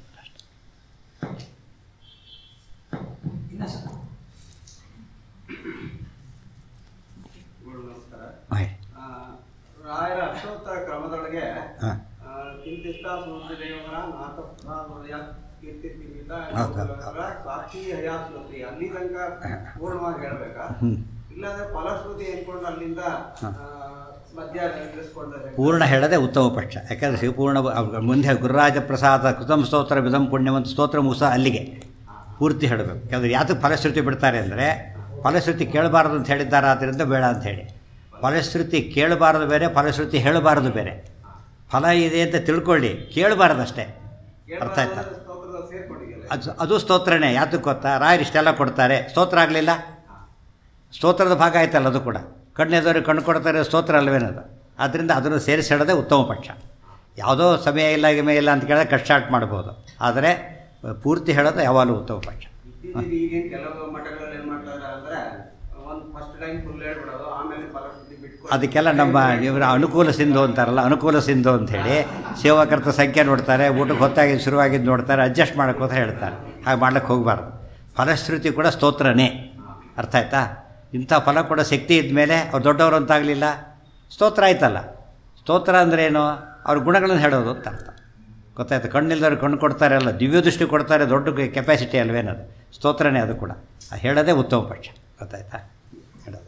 ನಮಸ್ಕಾರ
ಹಾಂ
ಆ, ರಾಯರ ಅಷ್ಟೋತ್ತರ ಕ್ರಮದೊಳಗೆ
ಹಾಂ
ಆ, ಕಿಂತಿಷ್ಟ ಸೂರ್ಯ ದೇವರ ನಾಥ ಕೀರ್ತಿರ್ತಿಗಿಂತ
ಹೌದು, ಹೌದು.
ಸಾಕ್ಷಿ ಹಯಾಸ್ಮೃತಿ ಅಲ್ಲಿ ತನಕ ಪೂರ್ಣವಾಗಿ ಹೇಳ್ಬೇಕಾ
ಹ್ಞೂ
ಇಲ್ಲಾಂದ್ರೆ ಫಲಶ್ರುತಿ ಅನ್ಕೊಂಡು ಅಲ್ಲಿಂದ
ಹಾ.
ಆ, ಮಧ್ಯ ನಿಲ್ಲಿಸ್ಕೊಂಡ್ರೆ
ಪೂರ್ಣ ಹೇಳದೆ ಉತ್ತಮ ಪಕ್ಷ ಯಾಕಂದರೆ ಶಿವಪೂರ್ಣ ಅವ್ರ ಮುಂದೆ ಗುರುರಾಜ ಪ್ರಸಾದ ಕೃತಂ ಸ್ತೋತ್ರ ವಿಧಂ ಪುಣ್ಯವಂತ ಸ್ತೋತ್ರ ಮುಗಿಸ ಅಲ್ಲಿಗೆ ಪೂರ್ತಿ ಹೇಳಬೇಕು ಯಾಕಂದ್ರೆ ಯಾತಕ್ಕೆ ಫಲಶ್ರುತಿ ಬಿಡ್ತಾರೆ ಅಂದರೆ ಫಲಶ್ರುತಿ ಕೇಳಬಾರದು ಅಂತ ಹೇಳಿದ್ದಾರೆ ಆದ್ದರಿಂದ ಬೇಡ ಅಂತ ಹೇಳಿ ಫಲಶ್ರುತಿ ಕೇಳಬಾರದು ಬೇರೆ ಫಲಶ್ರುತಿ ಹೇಳಬಾರದು ಬೇರೆ ಫಲ ಇದೆ ಅಂತ ತಿಳ್ಕೊಳ್ಳಿ ಕೇಳಬಾರದು ಅಷ್ಟೇ ಅರ್ಥ ಆಯ್ತಾ
ಸ್ತೋತ್ರದಲ್ಲಿ ಸೇರ್ಕೊಂಡಿದೆಯಲ್ಲ
ಅದು ಅದು ಸ್ತೋತ್ರನೇ ಯಾತಕ್ಕೆ ಗೊತ್ತಾ ರಾಯರು ಇಷ್ಟೆಲ್ಲ ಕೊಡ್ತಾರೆ ಸ್ತೋತ್ರ ಆಗಲಿಲ್ಲ ಸ್ತೋತ್ರದ ಭಾಗ ಆಯ್ತಲ್ಲ ಅದು ಕೂಡ ಕಣ್ಣೆದವ್ರಿಗೆ ಕಣ್ಣು ಕೊಡ್ತಾರೆ ಸ್ತೋತ್ರ ಅಲ್ವೇನದು ಆದ್ದರಿಂದ ಅದನ್ನು ಸೇರಿಸಿ ಹೇಳೋದೇ ಉತ್ತಮ ಪಕ್ಷ ಯಾವುದೋ ಸಮಯ ಇಲ್ಲ ಗಿಮೆ ಇಲ್ಲ ಅಂತ ಕೇಳಿದ್ರೆ ಕಟ್ ಸ್ಟಾರ್ಟ್ ಮಾಡ್ಬೋದು ಆದರೆ ಪೂರ್ತಿ ಹೇಳೋದು ಯಾವಾಗಲೂ ಉತ್ತಮ ಪಕ್ಷ
ಇತ್ತೀಚೆಗೆ ಈಗೇನು ಕೆಲವು ಮಠಗಳಲ್ಲಿ ಏನ್ ಮಾಡ್ತಾರೆ ಅಂದ್ರೆ ಒಂದು ಫಸ್ಟ್ ಟೈಮ್ ಫುಲ್ ಹೇಳ್ಬಿಡೋದು ಆಮೇಲೆ ಫಲಶ್ರುತಿ ಬಿಟ್ಕೊಂಡು
ಅದಕ್ಕೆಲ್ಲ ನಮ್ಮ ಇವರ ಅನುಕೂಲ ಸಿಂಧು ಅಂತಾರಲ್ಲ ಅನುಕೂಲ ಸಿಂಧು ಅಂಥೇಳಿ ಸೇವಾಕರ್ತ ಸಂಖ್ಯೆ ನೋಡ್ತಾರೆ ಊಟಕ್ಕೆ ಹೊತ್ತಾಗಿ ಶುರುವಾಗಿದ್ದು ನೋಡ್ತಾರೆ ಅಡ್ಜಸ್ಟ್ ಮಾಡೋಕ್ಕೋತ ಹೇಳ್ತಾರೆ ಹಾಗೆ ಮಾಡ್ಲಿಕ್ಕೆ ಹೋಗಬಾರ್ದು ಫಲಶ್ರುತಿ ಕೂಡ ಸ್ತೋತ್ರನೇ ಅರ್ಥ ಆಯ್ತಾ ಇಂಥ ಫಲ ಕೂಡ ಶಕ್ತಿ ಇದ್ಮೇಲೆ ಅವ್ರು ದೊಡ್ಡವರು ಅಂತಾಗಲಿಲ್ಲ ಸ್ತೋತ್ರ ಆಯ್ತಲ್ಲ ಸ್ತೋತ್ರ ಅಂದ್ರೇನು ಅವ್ರ ಗುಣಗಳನ್ನು ಹೇಳೋದು ಅಂತ ಅರ್ಥ ಗೊತ್ತಾಯ್ತು ಕಣ್ಣಿಲ್ದವ್ರು ಕಣ್ಣು ಕೊಡ್ತಾರೆ ಅಲ್ಲ ದಿವ್ಯ ದೃಷ್ಟಿ ಕೊಡ್ತಾರೆ ದೊಡ್ಡ ಕೆಪಾಸಿಟಿ ಅಲ್ವೇನದು ಸ್ತೋತ್ರನೇ ಅದು ಕೂಡ ಅದು ಹೇಳೋದೇ ಉತ್ತಮ ಪಕ್ಷ ಗೊತ್ತಾಯ್ತಾ ಹೇಳೋದು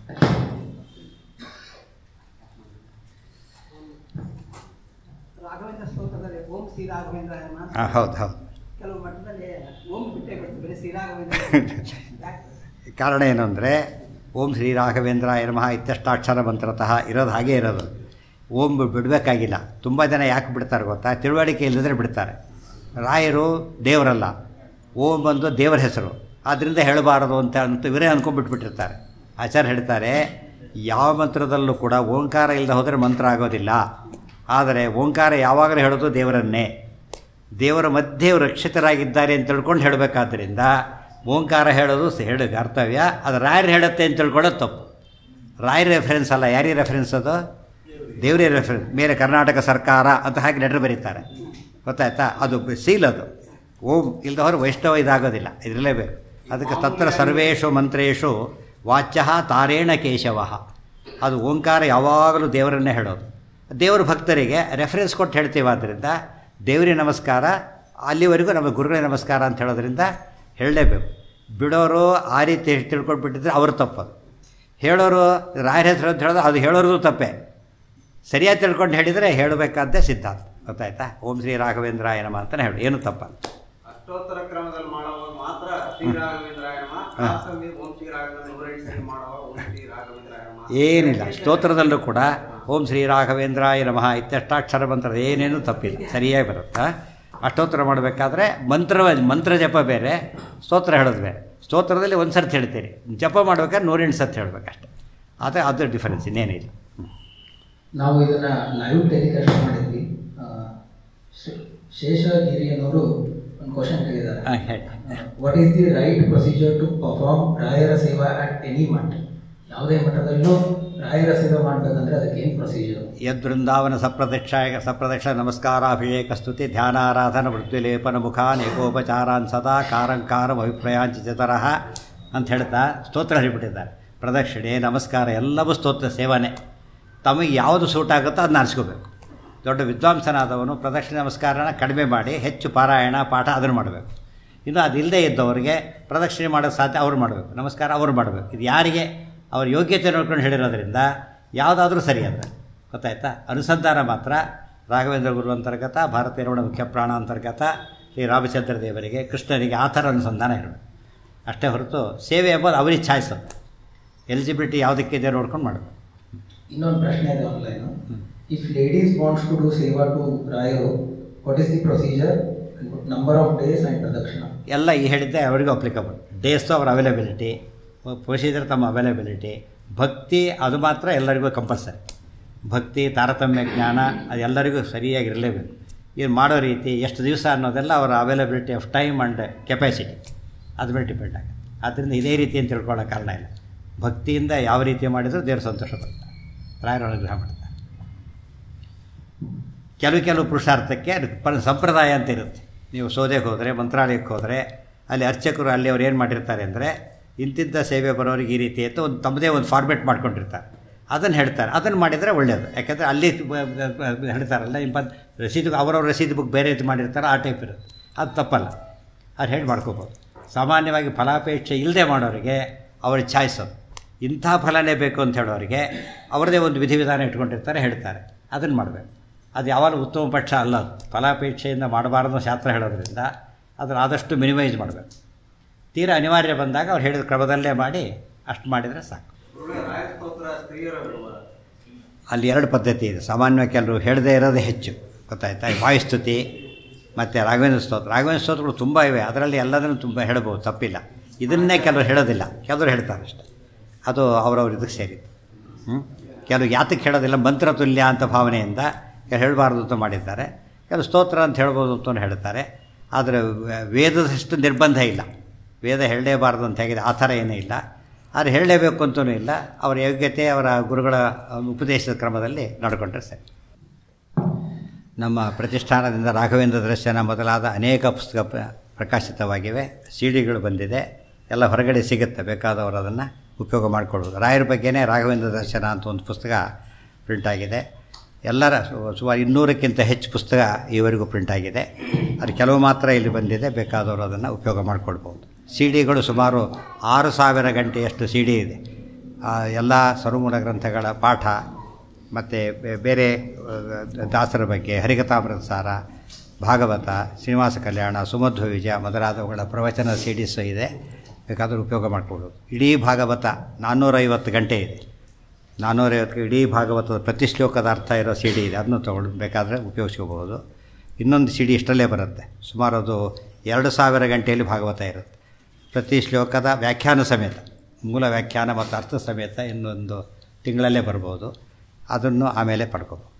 ರಾಘವೇಂದ್ರ ಸ್ತೋತ್ರದಲ್ಲಿ ಓಂ ಶ್ರೀ ರಾಘವೇಂದ್ರ ಎಂಬ
ಹಾಂ ಹೌದು ಹೌದು
ಕೆಲವು ಮಟ್ಟದಲ್ಲಿ ಓಂ ಬಿಟ್ಟೇ ಬಿಡ್ತು ಬರೀ ಶ್ರೀ ರಾಘವೇಂದ್ರ ಯಾಕೆ?
ಕಾರಣ ಏನು ಅಂದರೆ ಓಂ ಶ್ರೀ ರಾಘವೇಂದ್ರ ನಮಃ ಇತ್ಯಷ್ಟಾಕ್ಷರ ಮಂತ್ರತಃ ಇರೋದು ಹಾಗೇ ಇರೋದು ಓಂ ಬಿಡಬೇಕಾಗಿಲ್ಲ ತುಂಬ ಜನ ಯಾಕೆ ಬಿಡ್ತಾರೆ ಗೊತ್ತಾ ತಿಳುವಳಿಕೆ ಇಲ್ಲದ್ರೆ ಬಿಡ್ತಾರೆ ರಾಯರು ದೇವರಲ್ಲ ಓಂ ಬಂದು ದೇವರ ಹೆಸರು ಆದ್ದರಿಂದ ಹೇಳಬಾರದು ಅಂತ ಅಂತ ಇವರೇ ಅಂದ್ಕೊಂಡ್ಬಿಟ್ಬಿಟ್ಟಿರ್ತಾರೆ ಆಚಾರ್ಯ ಹೇಳ್ತಾರೆ ಯಾವ ಮಂತ್ರದಲ್ಲೂ ಕೂಡ ಓಂಕಾರ ಇಲ್ಲದೆ ಹೋದರೆ ಮಂತ್ರ ಆಗೋದಿಲ್ಲ ಆದರೆ ಓಂಕಾರ ಯಾವಾಗಲೂ ಹೇಳೋದು ದೇವರನ್ನೇ ದೇವರ ಮಧ್ಯೆ ಇವರು ರಕ್ಷಿತರಾಗಿದ್ದಾರೆ ಅಂತ ತಿಳ್ಕೊಂಡು ಹೇಳಬೇಕಾದ್ರಿಂದ ಓಂಕಾರ ಹೇಳೋದು ಸ- ಹೇಳ ಕರ್ತವ್ಯ ಅದು ರಾಯರು ಹೇಳುತ್ತೆ ಅಂತ ತಿಳ್ಕೊಳ್ಳೋದು ತಪ್ಪು ರಾಯರ ರೆಫರೆನ್ಸ್ ಅಲ್ಲ ಯಾರಿಗೆ ರೆಫರೆನ್ಸ್ ಅದು ದೇವರೇ ರೆಫರೆನ್ಸ್ ಮೇಲೆ ಕರ್ನಾಟಕ ಸರ್ಕಾರ ಅಂತ ಹಾಗೆ ಲೆಟರ್ ಬರೀತಾರೆ ಗೊತ್ತಾಯ್ತಾ ಅದು ಸೀಲ್ ಅದು ಓಂ ಇಲ್ಲದ ಹೊರ ವೈಷ್ಣವ ಇದಾಗೋದಿಲ್ಲ ಇದಿರಲೇಬೇಕು ಅದಕ್ಕೆ ತತ್ರ ಸರ್ವೇಷು ಮಂತ್ರೇಶು ವಾಚ್ಯ ತಾರೇಣ ಕೇಶವ ಅದು ಓಂಕಾರ ಯಾವಾಗಲೂ ದೇವರನ್ನೇ ಹೇಳೋದು ದೇವರ ಭಕ್ತರಿಗೆ ರೆಫರೆನ್ಸ್ ಕೊಟ್ಟು ಹೇಳ್ತೀವಿ ಆದ್ದರಿಂದ ದೇವರಿಗೆ ನಮಸ್ಕಾರ ಅಲ್ಲಿವರೆಗೂ ನಮ್ಮ ಗುರುಗಳಿಗೆ ನಮಸ್ಕಾರ ಅಂತ ಹೇಳೋದ್ರಿಂದ ಹೇಳಲೇಬೇಕು ಬಿಡೋರು ಆ ರೀತಿ ತಿಳ್ಕೊಂಡ್ಬಿಟ್ಟಿದ್ರೆ ಅವರು ತಪ್ಪದು ಹೇಳೋರು ರಾಯರ ಹೆಸರು ಅಂತ ಹೇಳೋದು ಅದು ಹೇಳೋರ್ದು ತಪ್ಪೇ ಸರಿಯಾಗಿ ತಿಳ್ಕೊಂಡು ಹೇಳಿದರೆ ಹೇಳಬೇಕಾದ್ದೇ ಸಿದ್ಧಾಂತ ಗೊತ್ತಾಯ್ತಾ ಓಂ ಶ್ರೀ ರಾಘವೇಂದ್ರಾಯ ನಮ ಅಂತಲೇ ಹೇಳು ಏನು ತಪ್ಪಲ್ಲ
ಅಷ್ಟೋತ್ತರ ಕ್ರಮದಲ್ಲಿ ಮಾಡುವಾಗ ಮಾತ್ರ ಶ್ರೀರಾಘವೇಂದ್ರಾಯ ನಮಃ ಪ್ರಾಥಮಿಕ ಓಂ ಶ್ರೀ ರಾಘವೇಂದ್ರ ನೂರೆಂಟು ಸರಿ ಮಾಡುವಾಗ ಓಂ ಶ್ರೀ ರಾಘವೇಂದ್ರಾಯ ನಮಃ
ಏನಿಲ್ಲ ಸ್ತೋತ್ರದಲ್ಲೂ ಕೂಡ ಓಂ ಶ್ರೀ ರಾಘವೇಂದ್ರಾಯ ನಮಃ ಇತ್ಯಷ್ಟಾಕ್ಷರ ಮಂತ್ರ ಏನೇನೂ ತಪ್ಪಿಲ್ಲ ಸರಿಯಾಗಿ ಬರುತ್ತಾ ಅಷ್ಟೋತ್ತರ ಮಾಡಬೇಕಾದ್ರೆ ಮಂತ್ರ ಮಂತ್ರ ಜಪ ಬೇರೆ ಸ್ತೋತ್ರ ಹೇಳೋದು ಬೇರೆ ಸ್ತೋತ್ರದಲ್ಲಿ ಒಂದು ಸರ್ತಿ ಹೇಳ್ತೀರಿ ಜಪ ಮಾಡ್ಬೇಕಾದ್ರೆ ನೂರೆಂಟು ಸರ್ತಿ ಹೇಳ್ಬೇಕಷ್ಟೆ ಆದರೆ ಅದು ಡಿಫರೆನ್ಸ್ ಇನ್ನೇನಿಲ್ಲ ಹ್ಮ್.
ನಾವು ಇದನ್ನ ಲೈವ್ ಟೆಲಿಕಾಸ್ಟ್ ಮಾಡಿದ್ವಿ ಆ, ಶೇ- ಶೇಷಗಿರಿ ಅನ್ನೋರು ಒಂದು ಕ್ವಶನ್ ಕೇಳಿದ್ದಾರೆ
ಹಾಂ ಹೇಳಿ
what is the right procedure to perform ರಾಯರ ಸೇವಾ ಅಟ್ ಎನಿ ಮಠ ಯಾವುದೇ ಮಠದಲ್ಲೂ ರಾಯರ ಸೇವೆ ಮಾಡಬೇಕಂದ್ರೆ ಅದಕ್ಕೆ ಏನು ಪ್ರೊಸೀಜರ್
ಯದ್ವೃಂದಾವನ ಸಪ್ರದಕ್ಷ ಸಪ್ರದಕ್ಷ ನಮಸ್ಕಾರಾಭಿಷೇಕ ಸ್ತುತಿ ಧ್ಯಾನಾರಾಧನ ವೃತ್ತಿಲೇಪನ ಮುಖಾನ್ ಏಕೋಪಚಾರಾನ್ ಸದಾ ಕಾರಂಕಾರಂ ಅಭಿಪ್ರಾಯಾಂಚ ಚತರಃ ಅಂತ ಹೇಳ್ತಾ ಸ್ತೋತ್ರ ಹೇಳಿಬಿಟ್ಟಿದ್ದಾರೆ ಪ್ರದಕ್ಷಿಣೆ ನಮಸ್ಕಾರ ಎಲ್ಲವೂ ಸ್ತೋತ್ರ ಸೇವನೆ ತಮಗೆ ಯಾವುದು ಸೂಟ್ ಆಗುತ್ತೋ ಅದನ್ನ ಆರಿಸ್ಕೋಬೇಕು ದೊಡ್ಡ ವಿದ್ವಾಂಸನಾದವನು ಪ್ರದಕ್ಷಿಣೆ ನಮಸ್ಕಾರನ ಕಡಿಮೆ ಮಾಡಿ ಹೆಚ್ಚು ಪಾರಾಯಣ ಪಾಠ ಅದನ್ನು ಮಾಡಬೇಕು ಇನ್ನು ಅದಿಲ್ಲದೆ ಇದ್ದವರಿಗೆ ಪ್ರದಕ್ಷಿಣೆ ಮಾಡೋದು ಸಾಧ್ಯ ಅವ್ರು ಮಾಡಬೇಕು ನಮಸ್ಕಾರ ಅವರು ಮಾಡಬೇಕು ಇದು ಯಾರಿಗೆ ಅವ್ರ ಯೋಗ್ಯತೆ ನೋಡ್ಕೊಂಡು ಹೇಳಿರೋದ್ರಿಂದ ಯಾವುದಾದ್ರೂ ಸರಿ ಅಂದರೆ ಗೊತ್ತಾಯ್ತಾ ಅನುಸಂಧಾನ ಮಾತ್ರ ರಾಘವೇಂದ್ರ ಗುರು ಅಂತರ್ಗತ ಭಾರತೀಯ ರಮಣ ಮುಖ್ಯ ಪ್ರಾಣ ಅಂತರ್ಗತ ಶ್ರೀ ರಾಮಚಂದ್ರ ದೇವರಿಗೆ ಕೃಷ್ಣನಿಗೆ ಆ ಥರ ಅನುಸಂಧಾನ ಇರಬೇಕು ಅಷ್ಟೇ ಹೊರತು ಸೇವೆ ಎಂಬುದು ಅವರಿಗೆ ಚಾಯ್ಸದು ಎಲಿಜಿಬಿಲಿಟಿ ಯಾವುದಕ್ಕಿದೆ ನೋಡ್ಕೊಂಡು ಮಾಡಬೇಕು
ಇನ್ನೊಂದು ಪ್ರಶ್ನೆ ಇದೆ online if ladies wants to do seva to ರಾಯರು what is the procedure number of days and pradakshina
ಎಲ್ಲ ಈ ಹೇಳಿದ್ದೆ ಅವರಿಗೂ ಅಪ್ಲಿಕಬಲ್ ಡೇಸು ಅವರ ಅವೈಲಬಿಲಿಟಿ ಪ್ರೊಸೀಜರ್ ತಮ್ಮ ಅವೈಲಬಿಲಿಟಿ ಭಕ್ತಿ ಅದು ಮಾತ್ರ ಎಲ್ಲರಿಗೂ ಕಂಪಲ್ಸರಿ ಭಕ್ತಿ ತಾರತಮ್ಯ ಜ್ಞಾನ ಅದೆಲ್ಲರಿಗೂ ಸರಿಯಾಗಿರಲೇಬೇಕು ಇದು ಮಾಡೋ ರೀತಿ ಎಷ್ಟು ದಿವಸ ಅನ್ನೋದೆಲ್ಲ ಅವರ availability of time and capacity ಅದ್ರ ಮೇಲೆ ಡಿಪೆಂಡ್ ಆಗುತ್ತೆ ಆದ್ದರಿಂದ ಇದೇ ರೀತಿ ಅಂತ ತಿಳ್ಕೊಳ್ಳೋ ಕಾರಣ ಇಲ್ಲ ಭಕ್ತಿಯಿಂದ ಯಾವ ರೀತಿ ಮಾಡಿದರೂ ದೇವರು ಸಂತೋಷ ಪಡ್ತಾರೆ ರಾಯರ ಅನುಗ್ರಹ ಮಾಡ್ತಾರೆ ಕೆಲವು ಕೆಲವು ಪುರುಷಾರ್ಥಕ್ಕೆ ಅದು ಪ ಸಂಪ್ರದಾಯ ಅಂತ ಇರುತ್ತೆ ನೀವು ಸೋದೆಗೆ ಹೋದರೆ ಮಂತ್ರಾಲಯಕ್ಕೆ ಹೋದರೆ ಅಲ್ಲಿ ಅರ್ಚಕರು ಅಲ್ಲಿ ಅವ್ರು ಏನು ಮಾಡಿರ್ತಾರೆ ಅಂದರೆ ಇಂತಿಂಥ ಸೇವೆ ಬರೋರಿಗೆ ಈ ರೀತಿ ಅಂತ ಒಂದು ತಮ್ಮದೇ ಒಂದು ಫಾರ್ಮೇಟ್ ಮಾಡ್ಕೊಂಡಿರ್ತಾರೆ ಅದನ್ನು ಹೇಳ್ತಾರೆ ಅದನ್ನು ಮಾಡಿದರೆ ಒಳ್ಳೆಯದು ಯಾಕಂದರೆ ಅಲ್ಲಿ ಬ- ಬ- ಬ- ಹೇಳ್ತಾರಲ್ಲ ನಿಮ್ಮ ರಸೀದು ಅವರವ್ರ ರಸೀದು ಬುಕ್ ಬೇರೆ ಇದು ಮಾಡಿರ್ತಾರೆ ಆ ಟೈಪ್ ಇರುತ್ತೆ ಅದು ತಪ್ಪಲ್ಲ ಅದು ಹೇಳಿ ಮಾಡ್ಕೋಬೋದು ಸಾಮಾನ್ಯವಾಗಿ ಫಲಾಪೇಕ್ಷೆ ಇಲ್ಲದೆ ಮಾಡೋರಿಗೆ ಅವ್ರ ಚಾಯ್ಸ್ ಅದು ಇಂಥ ಫಲನೇ ಬೇಕು ಅಂತ ಹೇಳೋರಿಗೆ ಅವರದೇ ಒಂದು ವಿಧಿವಿಧಾನ ಇಟ್ಕೊಂಡಿರ್ತಾರೆ ಹೇಳ್ತಾರೆ ಅದನ್ನು ಮಾಡಬೇಕು ಅದು ಯಾವಾಗಲೂ ಉತ್ತಮ ಪಕ್ಷ ಅಲ್ಲ ಅದು ಫಲಾಪೇಕ್ಷೆಯಿಂದ ಮಾಡಬಾರ್ದು ಶಾಸ್ತ್ರ ಹೇಳೋದ್ರಿಂದ ಅದನ್ನು ಆದಷ್ಟು ಮಿನಿಮೈಸ್ ಮಾಡಬೇಕು ತೀರಾ ಅನಿವಾರ್ಯ ಬಂದಾಗ ಅವ್ರು ಹೇಳಿದ ಕ್ರಮದಲ್ಲೇ ಮಾಡಿ ಅಷ್ಟು ಮಾಡಿದರೆ ಸಾಕು
ಗುರುಗಳೇ, ರಾಯ ಸ್ತೋತ್ರ ಸ್ತ್ರೀಯರ ವಿರುದ್ಧ.
ಅಲ್ಲಿ ಎರಡು ಪದ್ಧತಿ ಇದೆ ಸಾಮಾನ್ಯವಾಗಿ ಕೆಲವರು ಹೇಳದೇ ಇರೋದೇ ಹೆಚ್ಚು ಗೊತ್ತಾಯ್ತಾ ಈ ವಾಯುಸ್ತುತಿ ಮತ್ತು ರಾಘವೇಂದ್ರ ಸ್ತೋತ್ರ ರಾಘವೇಂದ್ರ ಸ್ತೋತ್ರಗಳು ತುಂಬ ಇವೆ ಅದರಲ್ಲಿ ಎಲ್ಲದನ್ನು ತುಂಬ ಹೇಳ್ಬೋದು ತಪ್ಪಿಲ್ಲ ಇದನ್ನೇ ಕೆಲವರು ಹೇಳೋದಿಲ್ಲ ಕೆಲವರು ಹೇಳ್ತಾರೆ ಅಷ್ಟೆ ಅದು ಅವರವ್ರ ಇದಕ್ಕೆ ಸೇರಿದ್ದು ಹ್ಞೂ ಕೆಲವು ಯಾತಕ್ಕೆ ಹೇಳೋದಿಲ್ಲ ಮಂತ್ರ ತುಲ್ಯ ಅಂತ ಭಾವನೆಯಿಂದ ಕೆಲವು ಹೇಳಬಾರ್ದು ಅಂತ ಮಾಡಿದ್ದಾರೆ ಕೆಲವು ಸ್ತೋತ್ರ ಅಂತ ಹೇಳ್ಬೋದು ಅಂತ ಹೇಳ್ತಾರೆ ಆದರೆ ವೇದದಷ್ಟು ನಿರ್ಬಂಧ ಇಲ್ಲ ವೇದ ಹೇಳಲೇಬಾರ್ದು ಅಂತ ಹೇಗಿದೆ ಆ ಥರ ಏನೂ ಇಲ್ಲ ಆದರೆ ಹೇಳಲೇಬೇಕು ಅಂತಲೂ ಇಲ್ಲ ಅವರ ಯೋಗ್ಯತೆ ಅವರ ಗುರುಗಳ ಉಪದೇಶದ ಕ್ರಮದಲ್ಲಿ ನಡ್ಕೊಂಡ್ರೆ ಸರಿ ನಮ್ಮ ಪ್ರತಿಷ್ಠಾನದಿಂದ ರಾಘವೇಂದ್ರ ದರ್ಶನ ಮೊದಲಾದ ಅನೇಕ ಪುಸ್ತಕ ಪ್ರ- ಪ್ರಕಾಶಿತವಾಗಿವೆ ಸಿ ಡಿಗಳು ಬಂದಿದೆ ಎಲ್ಲ ಹೊರಗಡೆ ಸಿಗುತ್ತೆ ಬೇಕಾದವರು ಅದನ್ನು ಉಪಯೋಗ ಮಾಡಿಕೊಳ್ಬೋದು ರಾಯರ ಬಗ್ಗೆನೇ ರಾಘವೇಂದ್ರ ದರ್ಶನ ಅಂತ ಒಂದು ಪುಸ್ತಕ ಪ್ರಿಂಟ್ ಆಗಿದೆ ಎಲ್ಲರ ಸು- ಸುಮಾರು ಇನ್ನೂರಕ್ಕಿಂತ ಹೆಚ್ಚು ಪುಸ್ತಕ ಈವರೆಗೂ ಪ್ರಿಂಟ್ ಆಗಿದೆ ಅದು ಕೆಲವು ಮಾತ್ರ ಇಲ್ಲಿ ಬಂದಿದೆ ಬೇಕಾದವರು ಅದನ್ನು ಉಪಯೋಗ ಮಾಡಿಕೊಳ್ಬೋದು ಸಿ ಡಿಗಳು ಸುಮಾರು ಆರು ಸಾವಿರ ಗಂಟೆಯಷ್ಟು ಸಿ ಡಿ ಇದೆ ಆ, ಎಲ್ಲ ಸರುಮೂಲ ಗ್ರಂಥಗಳ ಪಾಠ ಮತ್ತು ಬೇರೆ ಆ, ದಾಸರ ಬಗ್ಗೆ ಹರಿಕಥಾಮೃತ ಸಾರ ಭಾಗವತ ಶ್ರೀನಿವಾಸ ಕಲ್ಯಾಣ ಸುಮಧ್ವ ವಿಜಯ ಮೊದಲಾದವುಗಳ ಪ್ರವಚನ ಸಿ ಡಿಸ್ ಇದೆ ಬೇಕಾದರೂ ಉಪಯೋಗ ಮಾಡಿಕೊಡೋದು ಇಡೀ ಭಾಗವತ ನಾನ್ನೂರೈವತ್ತು ಗಂಟೆ ಇದೆ ನಾನ್ನೂರೈವತ್ತು ಇಡೀ ಭಾಗವತದ ಪ್ರತಿ ಶ್ಲೋಕದ ಅರ್ಥ ಇರೋ ಸಿ ಡಿ ಇದೆ ಅದನ್ನು ತೊಗೊಂಡು ಬೇಕಾದರೆ ಉಪಯೋಗಿಸ್ಕೋಬಹುದು ಇನ್ನೊಂದು ಸಿ ಡಿ ಇಷ್ಟಲ್ಲೇ ಬರುತ್ತೆ ಸುಮಾರು ಅದು ಎರಡು ಸಾವಿರ ಗಂಟೆಯಲ್ಲಿ ಭಾಗವತ ಇರುತ್ತೆ ಪ್ರತಿ ಶ್ಲೋಕದ ವ್ಯಾಖ್ಯಾನ ಸಮೇತ ಮೂಲ ವ್ಯಾಖ್ಯಾನ ಮತ್ತು ಅರ್ಥ ಸಮೇತ ಇನ್ನೊಂದು ತಿಂಗಳಲ್ಲೇ ಬರ್ಬೋದು ಅದನ್ನು ಆಮೇಲೆ ಪಡ್ಕೋಬೋದು